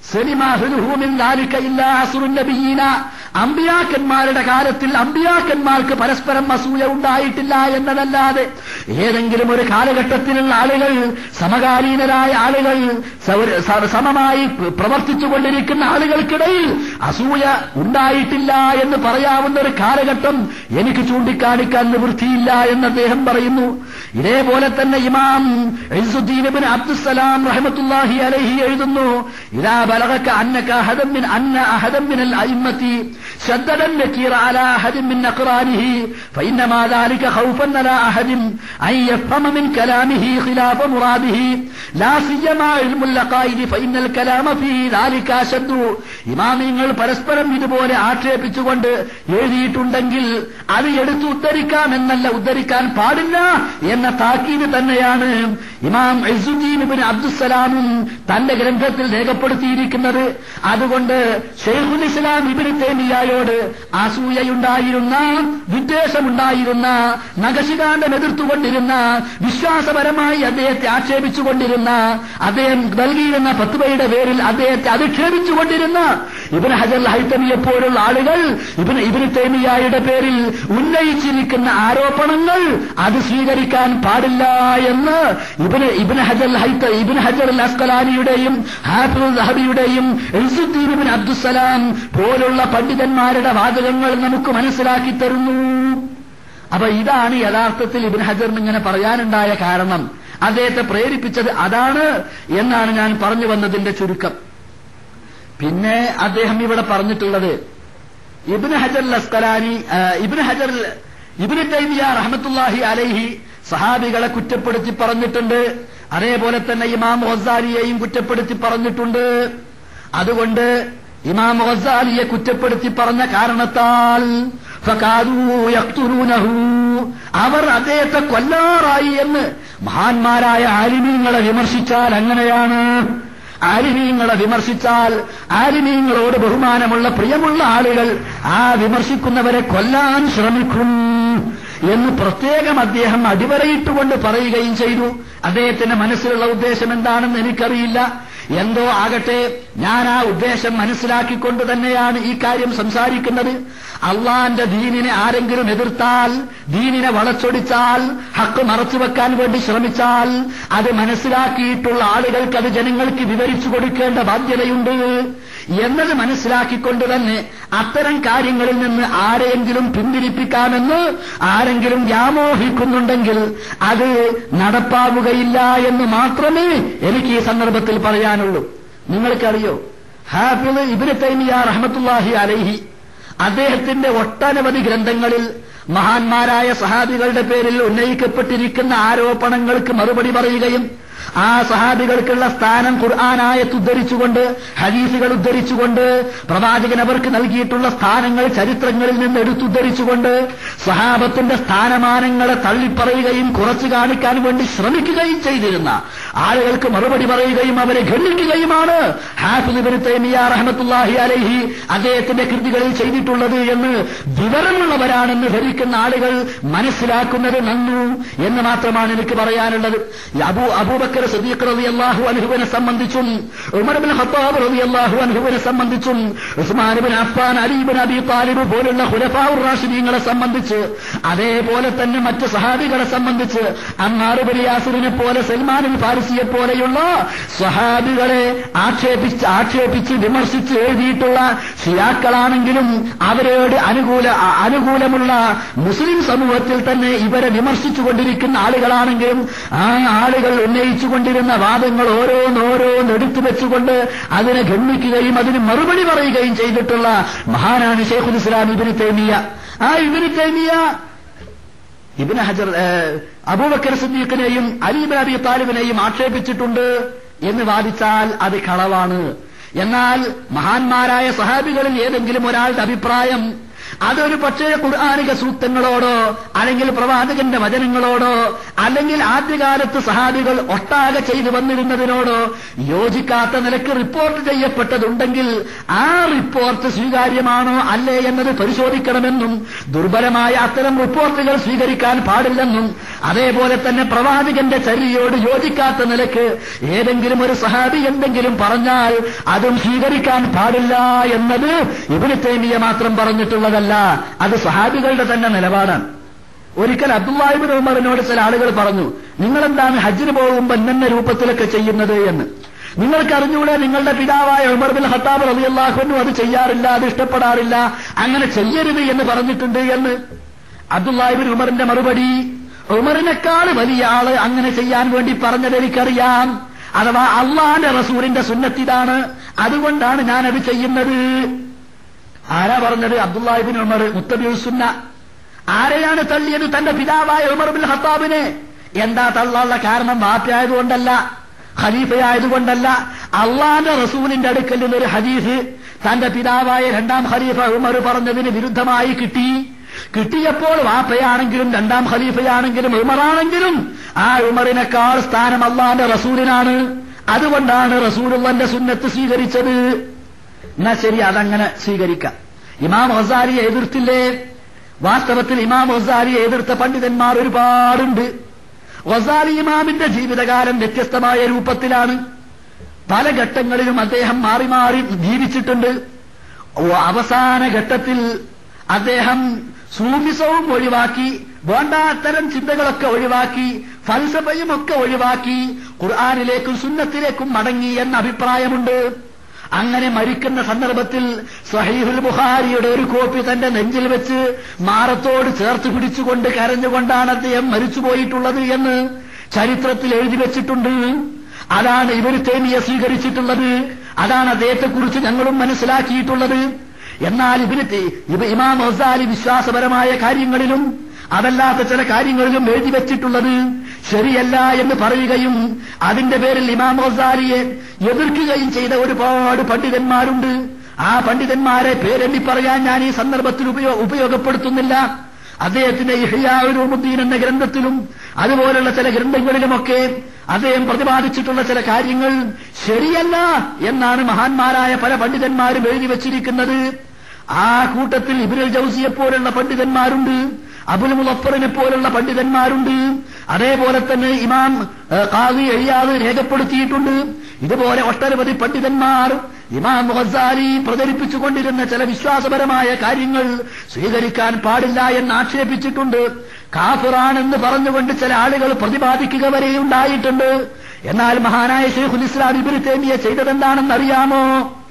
അമ്പിയാക്കന്മാരുടെ കാലത്തിൽ അമ്പിയാക്കന്മാർക്ക് പരസ്പരം അസൂയ ഉണ്ടായിട്ടില്ല എന്നതല്ലാതെ ഏതെങ്കിലും ഒരു കാലഘട്ടത്തിലുള്ള ആളുകൾ സമകാലീനരായ ആളുകൾ സമമായി പ്രവർത്തിച്ചുകൊണ്ടിരിക്കുന്ന ആളുകൾക്കിടയിൽ അസൂയ ഉണ്ടായിട്ടില്ല എന്ന് പറയാവുന്ന ഒരു കാലഘട്ടം എനിക്ക് ചൂണ്ടിക്കാണിക്കാൻ നിവൃത്തിയില്ല എന്ന് അദ്ദേഹം പറയുന്നു ഇതേപോലെ തന്നെ ഇമാം ഇസുദ്ദീൻ അബ്ദുസലാം റഹമത്തുല്ലാഹി അലഹി എഴുതുന്നു ഇതാ بلغك أنك أحدا من أن أحدا من الأئمة شدد النكير على أحد من أقرانه فإنما ذلك خوفا على أحد أن يفهم من كلامه خلاف مراده لا سيما علم اللقائد فإن الكلام في ذلك أشد ഇമാമിങ്ങൾ പരസ്പരം ഇതുപോലെ ആക്ഷേപിച്ചുകൊണ്ട് എഴുതിയിട്ടുണ്ടെങ്കിൽ അത് എടുത്ത് ഉദ്ധരിക്കാം എന്നല്ല ഉദ്ധരിക്കാൻ പാടില്ല എന്ന താക്കീത് തന്നെയാണ് ഇമാം ഇസുദ്ദീൻ ബിൻ അബ്ദുസലാമും തന്റെ ഗ്രന്ഥത്തിൽ രേഖപ്പെടുത്തിയിരിക്കുന്നത് അതുകൊണ്ട് ഷെയ്ഖുൽ ഇസ്ലാം ഇബിൻ തേമിയായോട് അസൂയയുണ്ടായിരുന്ന വിദ്വേഷമുണ്ടായിരുന്ന നഖശികാന്തം എതിർത്തുകൊണ്ടിരുന്ന വിശ്വാസപരമായി അദ്ദേഹത്തെ ആക്ഷേപിച്ചുകൊണ്ടിരുന്ന അദ്ദേഹം നൽകിയിരുന്ന പത്തുവയുടെ പേരിൽ അദ്ദേഹത്തെ അധിക്ഷേപിച്ചുകൊണ്ടിരുന്ന ഇബിൻ ഹജർ ഹൈത്തമിയെ പോലുള്ള ആളുകൾ ഇബിൻ ഇബിൻ തേമിയായുടെ പേരിൽ ഉന്നയിച്ചിരിക്കുന്ന ആരോപണങ്ങൾ അത് സ്വീകരിക്കാൻ പാടില്ല എന്ന് ഇബിന് ഇബിൻ ഹജർ ഹൈത്ത ഇബിൻ ഹജർ അസ്കലാനിയുടെയും ഹാഫിദുൽ ഹബിയുടെയും എൽസുദ്ദീൻ ബിൻ അബ്ദുസലാം പോലുള്ള പണ്ഡിതന്മാരുടെ വാചകങ്ങൾ നമുക്ക് മനസ്സിലാക്കി തരുന്നു അപ്പൊ ഇതാണ് യഥാർത്ഥത്തിൽ ഇബിൻ ഹജറിന് ഇങ്ങനെ പറയാനുണ്ടായ കാരണം അദ്ദേഹത്തെ പ്രേരിപ്പിച്ചത് അതാണ് എന്നാണ് ഞാൻ പറഞ്ഞു വന്നതിന്റെ ചുരുക്കം പിന്നെ അദ്ദേഹം ഇവിടെ പറഞ്ഞിട്ടുള്ളത് ഇബിന് ഹജർ അസ്കലാനി ഇബിന് ഹജർ ഇബിന് തൈമിയ റഹമത്തുല്ലാഹി അലൈഹി സഹാബികളെ കുറ്റപ്പെടുത്തി പറഞ്ഞിട്ടുണ്ട് അതേപോലെ തന്നെ ഇമാം ഒസാലിയെയും കുറ്റപ്പെടുത്തി പറഞ്ഞിട്ടുണ്ട് അതുകൊണ്ട് ഇമാം ഒസാലിയെ കുറ്റപ്പെടുത്തി പറഞ്ഞ കാരണത്താൽ അവർ അദ്ദേഹത്തെ കൊല്ലാറായി എന്ന് മഹാന്മാരായ ആലിമീങ്ങളെ വിമർശിച്ചാൽ അങ്ങനെയാണ് ആലിമീങ്ങളെ വിമർശിച്ചാൽ ആലിമീങ്ങളോട് ബഹുമാനമുള്ള പ്രിയമുള്ള ആളുകൾ ആ വിമർശിക്കുന്നവരെ കൊല്ലാൻ ശ്രമിക്കും എന്ന് പ്രത്യേകം അദ്ദേഹം അടിവരയിട്ടുകൊണ്ട് പറയുകയും ചെയ്തു അദ്ദേഹത്തിന്റെ മനസ്സിലുള്ള ഉദ്ദേശം എന്താണെന്ന് എനിക്കറിയില്ല എന്തോ ആകട്ടെ ഞാൻ ആ ഉദ്ദേശം മനസ്സിലാക്കിക്കൊണ്ട് തന്നെയാണ് ഈ കാര്യം സംസാരിക്കുന്നത് അള്ളാന്റെ ദീനിനെ ആരെങ്കിലും എതിർത്താൽ ദീനിനെ വളച്ചൊടിച്ചാൽ ഹക്ക് മറച്ചുവെക്കാൻ വേണ്ടി ശ്രമിച്ചാൽ അത് മനസ്സിലാക്കിയിട്ടുള്ള ആളുകൾക്ക് അത് ജനങ്ങൾക്ക് വിവരിച്ചു കൊടുക്കേണ്ട ബാധ്യതയുണ്ട് എന്നത് മനസ്സിലാക്കിക്കൊണ്ട് തന്നെ അത്തരം കാര്യങ്ങളിൽ നിന്ന് ആരെയെങ്കിലും പിന്തിരിപ്പിക്കാമെന്ന് ആരെങ്കിലും വ്യാമോഹിക്കുന്നുണ്ടെങ്കിൽ അത് നടപ്പാവുകയില്ല എന്ന് മാത്രമേ എനിക്ക് ഈ സന്ദർഭത്തിൽ പറയാനുള്ളൂ നിങ്ങൾക്കറിയോ ഹാഫിദ് ഇബിന് തൈമിയ റഹമത്തുല്ലാഹി അലൈഹി അദ്ദേഹത്തിന്റെ ഒട്ടനവധി ഗ്രന്ഥങ്ങളിൽ മഹാന്മാരായ സഹാബികളുടെ പേരിൽ ഉന്നയിക്കപ്പെട്ടിരിക്കുന്ന ആരോപണങ്ങൾക്ക് മറുപടി പറയുകയും ആ സഹാബികൾക്കുള്ള സ്ഥാനം ഖുർആാനായത്ത് ഉദ്ധരിച്ചുകൊണ്ട് ഹദീസുകൾ ഉദ്ധരിച്ചുകൊണ്ട് പ്രവാചകൻ അവർക്ക് നൽകിയിട്ടുള്ള സ്ഥാനങ്ങൾ ചരിത്രങ്ങളിൽ നിന്ന് എടുത്തുദ്ധരിച്ചുകൊണ്ട് സഹാബത്തിന്റെ സ്ഥാനമാനങ്ങളെ തള്ളിപ്പറയുകയും കുറച്ചു കാണിക്കാൻ വേണ്ടി ശ്രമിക്കുകയും ചെയ്തിരുന്ന ആളുകൾക്ക് മറുപടി പറയുകയും അവരെ ഖണ്ഡിക്കുകയുമാണ് ഹാഫിദ് തൈമിയ റഹമത്തുല്ലാഹി അലൈഹി അദ്ദേഹത്തിന്റെ കൃതികളിൽ ചെയ്തിട്ടുള്ളത് എന്ന് വിവരമുള്ളവരാണെന്ന് ധരിക്കുന്ന ആളുകൾ മനസ്സിലാക്കുന്നത് നന്നു എന്ന് മാത്രമാണ് എനിക്ക് പറയാനുള്ളത് അബൂ അബൂബക്കർ അബൂബക്കർ സദീഖ് റളിയല്ലാഹു അൻഹുവിനെ സംബന്ധിച്ചും ഉമർ ബിൻ ഖത്താബ് റളിയല്ലാഹു അൻഹുവിനെ സംബന്ധിച്ചും Usman bin Affan Ali bin Abi Talib പോലുള്ള ഖുലഫാഉർ റാഷിദീങ്ങളെ സംബന്ധിച്ച് അതേപോലെ തന്നെ മറ്റ് സഹാബികളെ സംബന്ധിച്ച് അമ്മാർ ബിൻ യാസിറിനെ പോലെ സൽമാൻ ബിൻ ഫാരിസിയെ പോലെയുള്ള സഹാബികളെ ആക്ഷേപിച്ച് ആക്ഷേപിച്ച് വിമർശിച്ച് എഴുതിയിട്ടുള്ള ഷിയാക്കളാണെങ്കിലും അവരോട് അനുകൂല അ- അനുകൂലമുള്ള മുസ്ലിം സമൂഹത്തിൽ തന്നെ ഇവരെ വിമർശിച്ചു കൊണ്ടിരിക്കുന്ന ആളുകളാണെങ്കിലും ആ ആളുകൾ ഉന്നയിച്ചുകൊണ്ടിരുന്ന വാദങ്ങൾ ഓരോന്നോരോന്ന് എടുത്തു വെച്ചുകൊണ്ട് അതിനെ ഗണ്ണിക്കുകയും അതിന് മറുപടി പറയുകയും ചെയ്തിട്ടുള്ള മഹാനാണ് ഷെയ്ഖുൽ ഇസ്ലാം ഇബിന് തേമിയ ആ ഇബിന് തേമിയ ഇബിന് ഹജർ ഏഹ്, അബൂബക്കർ സിദ്ദീഖിനെയും അലീബ് അബി താലിബിനെയും ആക്ഷേപിച്ചിട്ടുണ്ട് എന്ന് വാദിച്ചാൽ അത് കളവാണ് എന്നാൽ മഹാന്മാരായ സഹാബികളിൽ ഏതെങ്കിലും ഒരാളുടെ അഭിപ്രായം അതൊരു പക്ഷേ ഖുർആാനിക സൂക്തങ്ങളോടോ അല്ലെങ്കിൽ പ്രവാചകന്റെ വചനങ്ങളോടോ അല്ലെങ്കിൽ ആദ്യകാലത്ത് സഹാബികൾ ഒട്ടാകെ ചെയ്തു വന്നിരുന്നതിനോടോ യോജിക്കാത്ത നിലക്ക് റിപ്പോർട്ട് ചെയ്യപ്പെട്ടതുണ്ടെങ്കിൽ ആ റിപ്പോർട്ട് സ്വീകാര്യമാണോ അല്ലേ എന്നത് പരിശോധിക്കണമെന്നും ദുർബലമായ അത്തരം റിപ്പോർട്ടുകൾ സ്വീകരിക്കാൻ പാടില്ലെന്നും അതേപോലെ തന്നെ പ്രവാചകന്റെ ചര്യയോട് യോജിക്കാത്ത നിലക്ക് ഏതെങ്കിലും ഒരു സഹാബി എന്തെങ്കിലും പറഞ്ഞാൽ അതും സ്വീകരിക്കാൻ പാടില്ല എന്നത് ഇബിന് തേമിയ മാത്രം പറഞ്ഞിട്ടുള്ളതല്ല അത് സഹാബികളുടെ തന്നെ നിലപാടാണ് ഒരിക്കൽ അബ്ദുല്ലാഹിബിൻ ഉമറിനോട് ചില ആളുകൾ പറഞ്ഞു നിങ്ങളെന്താണ് ഹജ്ജിന് പോകുമ്പോൾ ഇന്നെന്ന രൂപത്തിലൊക്കെ ചെയ്യുന്നത് എന്ന് നിങ്ങൾക്ക് അറിഞ്ഞൂടെ നിങ്ങളുടെ പിതാവായ ഉമർ ബിൻ ഹത്താബ് റളിയല്ലാഹു അത് ചെയ്യാറില്ല അത് ഇഷ്ടപ്പെടാറില്ല അങ്ങനെ ചെയ്യരുത് എന്ന് പറഞ്ഞിട്ടുണ്ട് എന്ന് അബ്ദുല്ലാഹിബിൻ ഉമറിന്റെ മറുപടി ഉമറിനേക്കാൾ വലിയ ആള് അങ്ങനെ ചെയ്യാൻ വേണ്ടി പറഞ്ഞത് എനിക്കറിയാം അഥവാ അള്ളാന്റെ റസൂലിന്റെ സുന്നത്തിതാണ് അതുകൊണ്ടാണ് ഞാനത് ചെയ്യുന്നത് ആരാ പറഞ്ഞത് അബ്ദുല്ലാഹിബിൻ ഉമർ മുത്തബിഉ സുന്ന ആരെയാണ് തള്ളിയത് തന്റെ പിതാവായ ഉമർ ബിൻ ഹത്താബിനെ എന്താ തള്ളാനുള്ള കാരണം വാപ്പയായതുകൊണ്ടല്ല ഖലീഫയായതുകൊണ്ടല്ല അള്ളാന്റെ റസൂലിന്റെ അടുക്കൽ നിന്നൊരു ഹദീസ് തന്റെ പിതാവായ രണ്ടാം ഖലീഫ ഉമർ പറഞ്ഞതിന് വിരുദ്ധമായി കിട്ടി കിട്ടിയപ്പോൾ വാപ്പയാണെങ്കിലും രണ്ടാം ഖലീഫയാണെങ്കിലും ഉമറാണെങ്കിലും ആ ഉമറിനേക്കാൾ സ്ഥാനം അള്ളാന്റെ റസൂലിനാണ് അതുകൊണ്ടാണ് റസൂലുള്ളന്റെ സുന്നത്ത് സ്വീകരിച്ചത് എന്നാ ശരി അതങ്ങനെ സ്വീകരിക്കാം ഇമാം ഹസാരിയെ എതിർത്തില്ലേ വാസ്തവത്തിൽ ഇമാം ഹസാരിയെ എതിർത്ത പണ്ഡിതന്മാർ ഒരുപാടുണ്ട് ഹസാരി ഇമാമിന്റെ ജീവിതകാലം വ്യത്യസ്തമായ രൂപത്തിലാണ് പല ഘട്ടങ്ങളിലും അദ്ദേഹം മാറി മാറി ജീവിച്ചിട്ടുണ്ട് ഓ, അവസാന ഘട്ടത്തിൽ അദ്ദേഹം സൂഫിസവും ഒഴിവാക്കി വേണ്ടാത്തരം ചിന്തകളൊക്കെ ഒഴിവാക്കി ഫൽസഫയും ഒക്കെ ഒഴിവാക്കി ഖുർആാനിലേക്കും സുന്നത്തിലേക്കും മടങ്ങി എന്ന അഭിപ്രായമുണ്ട് അങ്ങനെ മരിക്കുന്ന സന്ദർഭത്തിൽ സഹീഹുൽ ബുഖാരിയുടെ ഒരു കോപ്പി തന്റെ നെഞ്ചിൽ വെച്ച് മാറത്തോട് ചേർത്ത് പിടിച്ചുകൊണ്ട് കരഞ്ഞുകൊണ്ടാണ് അദ്ദേഹം മരിച്ചുപോയിട്ടുള്ളത് എന്ന് ചരിത്രത്തിൽ എഴുതി വെച്ചിട്ടുണ്ട് അതാണ് ഇവർ തേമിയ സ്വീകരിച്ചിട്ടുള്ളത് അതാണ് അദ്ദേഹത്തെക്കുറിച്ച് ഞങ്ങളും മനസ്സിലാക്കിയിട്ടുള്ളത് എന്നാൽ ഇവര് തെ- ഇവ ഇമാം ഹസാലി വിശ്വാസപരമായ കാര്യങ്ങളിലും അതല്ലാത്ത ചില കാര്യങ്ങളിലും എഴുതി വെച്ചിട്ടുള്ളത് ശരിയല്ല എന്ന് പറയുകയും അതിന്റെ പേരിൽ ഇമാം ഹസാലിയെ എതിർക്കുകയും ചെയ്ത ഒരുപാട് പണ്ഡിതന്മാരുണ്ട് ആ പണ്ഡിതന്മാരെ പേരെണ്ണി പറയാൻ ഞാൻ ഈ സന്ദർഭത്തിൽ ഉപയോ ഉപയോഗപ്പെടുത്തുന്നില്ല അദ്ദേഹത്തിന്റെ ഇഹ്യാഉലൂമുദ്ദീൻ എന്ന ഗ്രന്ഥത്തിലും അതുപോലുള്ള ചില ഗ്രന്ഥങ്ങളിലുമൊക്കെ അദ്ദേഹം പ്രതിപാദിച്ചിട്ടുള്ള ചില കാര്യങ്ങൾ ശരിയല്ല എന്നാണ് മഹാന്മാരായ പല പണ്ഡിതന്മാരും എഴുതി വച്ചിരിക്കുന്നത് ആ കൂട്ടത്തിൽ ഇബിനുൽ ജൗസിയെ പോലുള്ള പണ്ഡിതന്മാരുണ്ട് അബുൽ മുലഫറിനെ പോലുള്ള പണ്ഡിതന്മാരുണ്ട് അതേപോലെ തന്നെ ഇമാം ഏഹ്, ഖാദി എയ്യാദ് രേഖപ്പെടുത്തിയിട്ടുണ്ട് ഇതുപോലെ ഒട്ടനവധി പണ്ഡിതന്മാർ ഇമാം ഗസാലി പ്രചരിപ്പിച്ചുകൊണ്ടിരുന്ന ചില വിശ്വാസപരമായ കാര്യങ്ങൾ സ്വീകരിക്കാൻ പാടില്ല എന്ന് ആക്ഷേപിച്ചിട്ടുണ്ട് കാഫിറാണെന്ന് പറഞ്ഞുകൊണ്ട് ചില ആളുകൾ പ്രതിപാദിക്കുക വരെ ഉണ്ടായിട്ടുണ്ട് എന്നാൽ മഹാനായ ഷെയ്ഖുൽ ഇസ്ലാം ഇബിന് തേമിയ ചെയ്തതെന്താണെന്ന് അറിയാമോ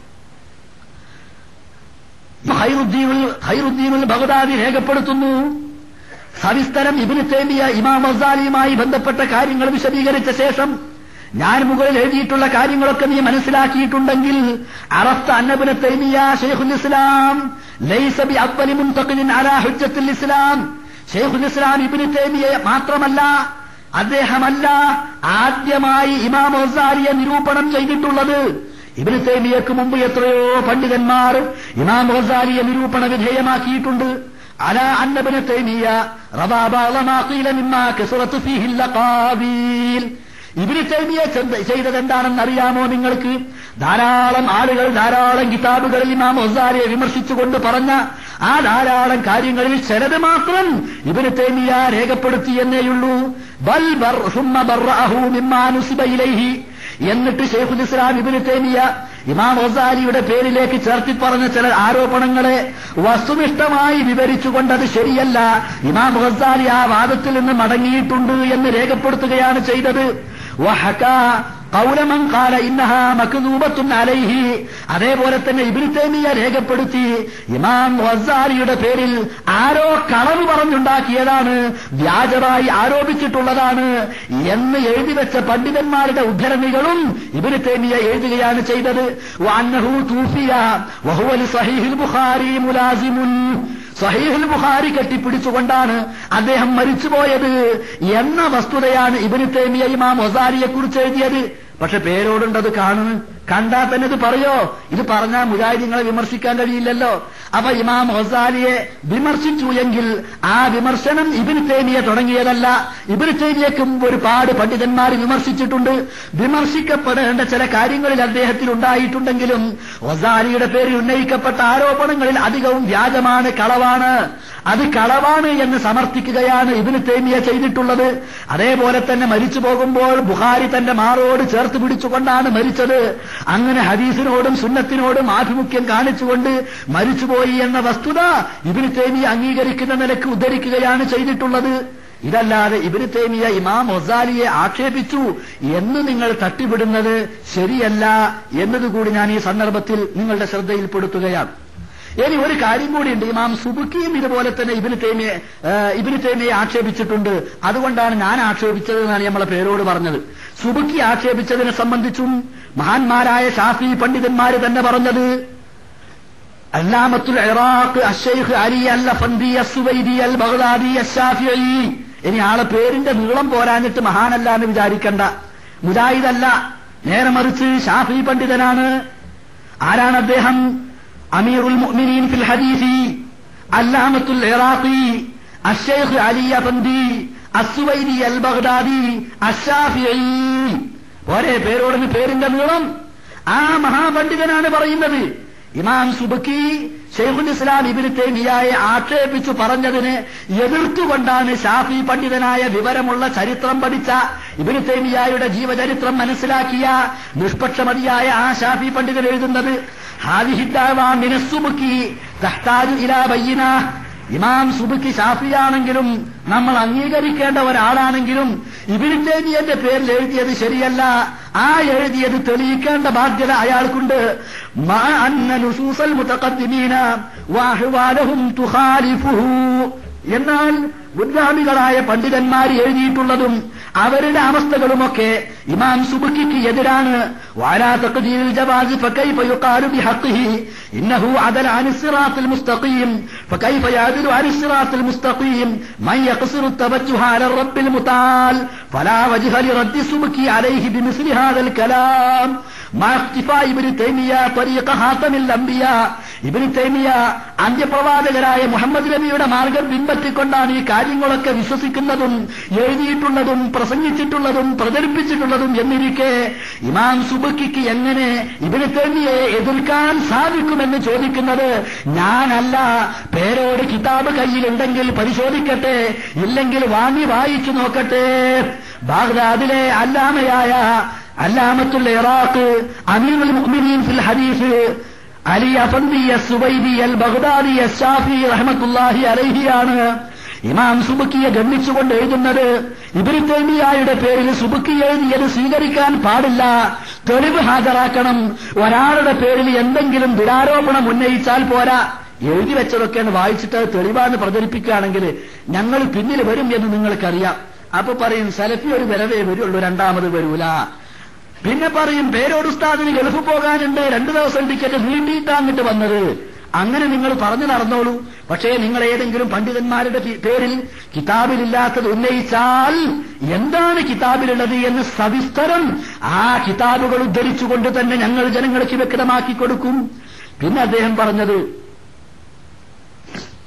ഖൈറുദ്ദീനുൽ ഖൈറുദ്ദീനുൽ ബഗ്ദാദി രേഖപ്പെടുത്തുന്നു സവിസ്തരം ഇബിന് തേമിയ ഇമാം മസാലിയുമായി ബന്ധപ്പെട്ട കാര്യങ്ങൾ വിശദീകരിച്ച ശേഷം ഞാൻ മുകളിൽ എഴുതിയിട്ടുള്ള കാര്യങ്ങളൊക്കെ നീ മനസ്സിലാക്കിയിട്ടുണ്ടെങ്കിൽ അറഫ്ത അന്നബിന് തൈമിയ ഷെയ്ഖുൽ ഇസ്ലാം ലൈസ ബി അവ്വലി മുൻതഖിദിൻ അലാ ഹുജ്ജത്തുൽ ഇസ്ലാം ഷെയ്ഖുൽ ഇസ്ലാം ഇബ്നു തൈമിയ മാത്രമല്ല അദ്ദേഹമല്ല ആദ്യമായി ഇമാം മസാലിയെ നിരൂപണം ചെയ്തിട്ടുള്ളത് ഇബ്നു തൈമിയക്ക് മുമ്പ് എത്രയോ പണ്ഡിതന്മാർ ഇമാം ഗസാലിയെ നിരൂപണ വിധേയമാക്കിയിട്ടുണ്ട് على أن ابن تيمية رضى بعض ما قيل مما كثرت فيه اللقابيل ഇബിന് തൈമിയെ ചെയ്തത് എന്താണെന്ന് അറിയാമോ നിങ്ങൾക്ക് ധാരാളം ആളുകൾ ധാരാളം കിതാബുകളിൽ ഇമാം ഒസാരിയെ വിമർശിച്ചുകൊണ്ട് പറഞ്ഞ ആ ധാരാളം കാര്യങ്ങളിൽ ചിലത് മാത്രം ഇബിന് തൈമിയ രേഖപ്പെടുത്തി എന്നേയുള്ളൂ ബൽ ബർ സുമ്മ ബർറഅഹു മിമ്മാ നുസിബ ഇലൈഹി എന്നിട്ട് ഷെയ്ഖുൽ ഇസ്ലാം ഇബിന് തൈമിയ ഇമാം ഒസാലിയുടെ പേരിലേക്ക് ചേർത്തി പറഞ്ഞ ചില ആരോപണങ്ങളെ വസ്തുനിഷ്ഠമായി വിവരിച്ചുകൊണ്ട് അത് ശരിയല്ല ഇമാം ഗസാലി ആ വാദത്തിൽ നിന്ന് മടങ്ങിയിട്ടുണ്ട് എന്ന് രേഖപ്പെടുത്തുകയാണ് ചെയ്തത് വഹക കൗലമൻ കാല ഇന്നഹ മക്തൂബത്തുൻ അലൈഹി അതേപോലെ തന്നെ ഇബ്നു തൈമിയ രേഖപ്പെടുത്തി ഇമാം വസാലിയുടെ പേരിൽ ആരോ കളവ് പറഞ്ഞുണ്ടാക്കിയതാണ് വ്യാജമായി ആരോപിച്ചിട്ടുള്ളതാണ് എന്ന് എഴുതി വെച്ച പണ്ഡിതന്മാരുടെ ഉദ്ധരണികളും ഇബ്നു തൈമിയ എഴുതുകയാണ് ചെയ്തത് വഅന്നഹു തൂഫിയ വഹുവ ലിസഹീഹിൽ ബുഖാരി മുലാസിമുൻ സഹീഹുൽ ബുഖാരി കെട്ടിപ്പിടിച്ചുകൊണ്ടാണ് അദ്ദേഹം മരിച്ചുപോയത് എന്ന വസ്തുതയാണ് ഇബിന് തേമിയ ഇമാം ഒസാരിയെ കുറിച്ച് എഴുതിയത് പക്ഷെ പേരോടുണ്ടത് കാണുന്നു കണ്ടാൽ തന്നെ ഇത് പറയോ ഇത് പറഞ്ഞാൽ മുജാഹിദിങ്ങളെ വിമർശിക്കാൻ കഴിയില്ലല്ലോ അപ്പൊ ഇമാം ഒസാലിയെ വിമർശിച്ചു എങ്കിൽ ആ വിമർശനം ഇബിന് തേമിയെ തുടങ്ങിയതല്ല ഇബിന് തേമിയക്കും ഒരുപാട് പണ്ഡിതന്മാർ വിമർശിച്ചിട്ടുണ്ട് വിമർശിക്കപ്പെടേണ്ട ചില കാര്യങ്ങളിൽ അദ്ദേഹത്തിൽ ഉണ്ടായിട്ടുണ്ടെങ്കിലും ഒസാലിയുടെ പേരിൽ ഉന്നയിക്കപ്പെട്ട ആരോപണങ്ങളിൽ അധികവും വ്യാജമാണ് കളവാണ് അത് കളവാണ് എന്ന് സമർത്ഥിക്കുകയാണ് ഇബിന് തേമിയ ചെയ്തിട്ടുള്ളത് അതേപോലെ തന്നെ മരിച്ചു പോകുമ്പോൾ ബുഹാരി തന്റെ മാറോട് ചേർത്ത് പിടിച്ചുകൊണ്ടാണ് മരിച്ചത് അങ്ങനെ ഹദീസിനോടും സുന്നത്തിനോടും ആഭിമുഖ്യം കാണിച്ചുകൊണ്ട് മരിച്ചുപോയി എന്ന വസ്തുത ഇബിന് തേമിയ അംഗീകരിക്കുന്ന നിലക്ക് ഉദ്ധരിക്കുകയാണ് ചെയ്തിട്ടുള്ളത് ഇതല്ലാതെ ഇബിന് തേമിയ ഇമാം ഒസാലിയെ ആക്ഷേപിച്ചു എന്ന് നിങ്ങൾ തട്ടിവിടുന്നത് ശരിയല്ല എന്നതുകൂടി ഞാൻ ഈ സന്ദർഭത്തിൽ നിങ്ങളുടെ ശ്രദ്ധയിൽപ്പെടുത്തുകയാണ് ഇനി ഒരു കാര്യം കൂടിയുണ്ട് ഇമാം സുബുക്കിയും ഇതുപോലെ തന്നെ ഇബിന് തേമിയെ ഇബിന് തേമിയെ ആക്ഷേപിച്ചിട്ടുണ്ട് അതുകൊണ്ടാണ് ഞാൻ ആക്ഷേപിച്ചത് എന്നാണ് നമ്മളെ പേരോട് പറഞ്ഞത് സുബുക്കി ആക്ഷേപിച്ചതിനെ സംബന്ധിച്ചും മഹാന്മാരായ ഷാഫി പണ്ഡിതന്മാര് തന്നെ പറഞ്ഞത് അല്ലാമത്തുൽ ഇറാഖ് അഷൈഖ് Ali al Afandi Asuwaidi al Baghdadi Ashafii ഇനി ആളെ പേരിന്റെ നീളം പോരാഞ്ഞിട്ട് മഹാനല്ല എന്ന് വിചാരിക്കണ്ട മുജാഹിദല്ല നേരെ മറിച്ച് ഷാഫി പണ്ഡിതനാണ് ആരാണ് അദ്ദേഹം അമീറുൽ മുഅ്മിനീൻ ഫിൽ ഹദീസി അല്ലാമത്തുൽ ഇറാഖി അഷൈഖ് Ali Afandi Asuwaidi al Baghdadi Ashafii ഒരേ പേരോടിന് പേരിന്റെ നീളം ആ മഹാപണ്ഡിതനാണ് പറയുന്നത് ഇമാം സുബക്കി ഷെയ്ഖുൽ ഇസ്ലാം ഇബിന് തേമിയായെ ആക്ഷേപിച്ചു പറഞ്ഞതിന് എതിർത്തുകൊണ്ടാണ് ഷാഫി പണ്ഡിതനായ വിവരമുള്ള ചരിത്രം പഠിച്ച ഇബിന് തേമിയായുടെ ജീവചരിത്രം മനസ്സിലാക്കിയ നിഷ്പക്ഷമതിയായ ആ ഷാഫി പണ്ഡിതൻ എഴുതുന്നത് ഹാദിഹിദ്ദാവാ മിനസ്സുബുക്കി തഹ്താജു ഇലാ ബയ്യന ഇമാം സുബുക്കി ഷാഫിയാണെങ്കിലും നമ്മൾ അംഗീകരിക്കേണ്ട ഒരാളാണെങ്കിലും ഇബിന് തേമിയന്റെ പേരിൽ എഴുതിയത് ശരിയല്ല ആ എഴുതിയത് തെളിയിക്കേണ്ട ബാധ്യത അയാൾക്കുണ്ട് മാ അന്ന നുസൂസൽ മുതഖദ്ദിമീന വഅഹ്വാലഹും തുഖാലിഫുഹു എന്നാൽ മുൻഗാമികളായ പണ്ഡിതന്മാർ എഴുതിയിട്ടുള്ളതും അവരുടെ അവസ്ഥകളുമൊക്കെ ഇമാം സുബുക്കിക്ക് എതിരാണ് വാലാ തഖ്ദീൽ ജവാസ് ഫകൈഫ യുഖാലു ബിഹഖിഹി ഇന്നഹു അദല അൻ സിറാത്തിൽ മുസ്തഖീം ഫകൈഫ യഅദിലു അൻ സിറാത്തിൽ മുസ്തഖീം മൻ യഖ്സിറു التوجه على الرب المتعال فلا وجه لرد السبكي عليه بمثل هذا الكلام مع اختفاء ابن تيمية طريق خاتم الأنبياء ابن تيمية അന്ത്യപ്രവാചകരായ മുഹമ്മദ് നബിയുടെ മാർഗം പിൻപറ്റിക്കൊണ്ടാണ് ഈ കാര്യങ്ങളൊക്കെ വിശ്വസിക്കുന്നതും എഴുതിയിട്ടുള്ളതും പ്രസംഗിച്ചിട്ടുള്ളതും പ്രചരിപ്പിച്ചിട്ടുള്ളതും എന്നിരിക്കെ ഇമാം സുബക്കിക്ക് എങ്ങനെ ഇബിന് തേമിയെ എതിർക്കാൻ സാധിക്കുമെന്ന് ചോദിക്കുന്നത് ഞാനല്ല പേരോട് കിതാബ് കയ്യിലുണ്ടെങ്കിൽ പരിശോധിക്കട്ടെ ഇല്ലെങ്കിൽ വാങ്ങി വായിച്ചു നോക്കട്ടെ ബാഗ്ദാദിലെ അല്ലാമയായ അല്ലാമത്തുൽ ഇറാഖ് അമീറുൽ മുഅ്മിനീൻ ഫിൽ ഹദീസ് Ali Afandi Subaidi al Baghdadi Shafi റഹ്മത്തുല്ലാഹി അലൈഹിയാണ് ഇമാം സുബുക്കിയെ ഗണ്ണിച്ചുകൊണ്ട് എഴുതുന്നത് ഇബിന് തേമിയായുടെ പേരിൽ സുബുക്കി എഴുതിയത് സ്വീകരിക്കാൻ പാടില്ല തെളിവ് ഹാജരാക്കണം ഒരാളുടെ പേരിൽ എന്തെങ്കിലും ദുരാരോപണം ഉന്നയിച്ചാൽ പോരാ എഴുതി വെച്ചതൊക്കെയാണ് വായിച്ചിട്ട് അത് തെളിവാന്ന് പ്രചരിപ്പിക്കുകയാണെങ്കിൽ ഞങ്ങൾ പിന്നിൽ വരും എന്ന് നിങ്ങൾക്കറിയാം അപ്പൊ പറയും സലഫി ഒരു വരവേ വരുള്ളൂ രണ്ടാമത് വരൂല പിന്നെ പറയും പേരോട് ഉസ്താദിന് ഗൾഫ് പോകാനുണ്ട് രണ്ടു ദിവസം ടിക്കറ്റ് നീട്ടിയിട്ടാങ്ങിട്ട് വന്നത് അങ്ങനെ നിങ്ങൾ പറഞ്ഞു നടന്നോളൂ പക്ഷേ നിങ്ങൾ ഏതെങ്കിലും പണ്ഡിതന്മാരുടെ പേരിൽ കിതാബിലില്ലാത്തത് ഉന്നയിച്ചാൽ എന്താണ് കിതാബിലുള്ളത് എന്ന് സവിസ്തരം ആ കിതാബുകൾ ഉദ്ധരിച്ചുകൊണ്ട് തന്നെ ഞങ്ങൾ ജനങ്ങൾക്ക് വ്യക്തമാക്കി കൊടുക്കും പിന്നെ അദ്ദേഹം പറഞ്ഞത്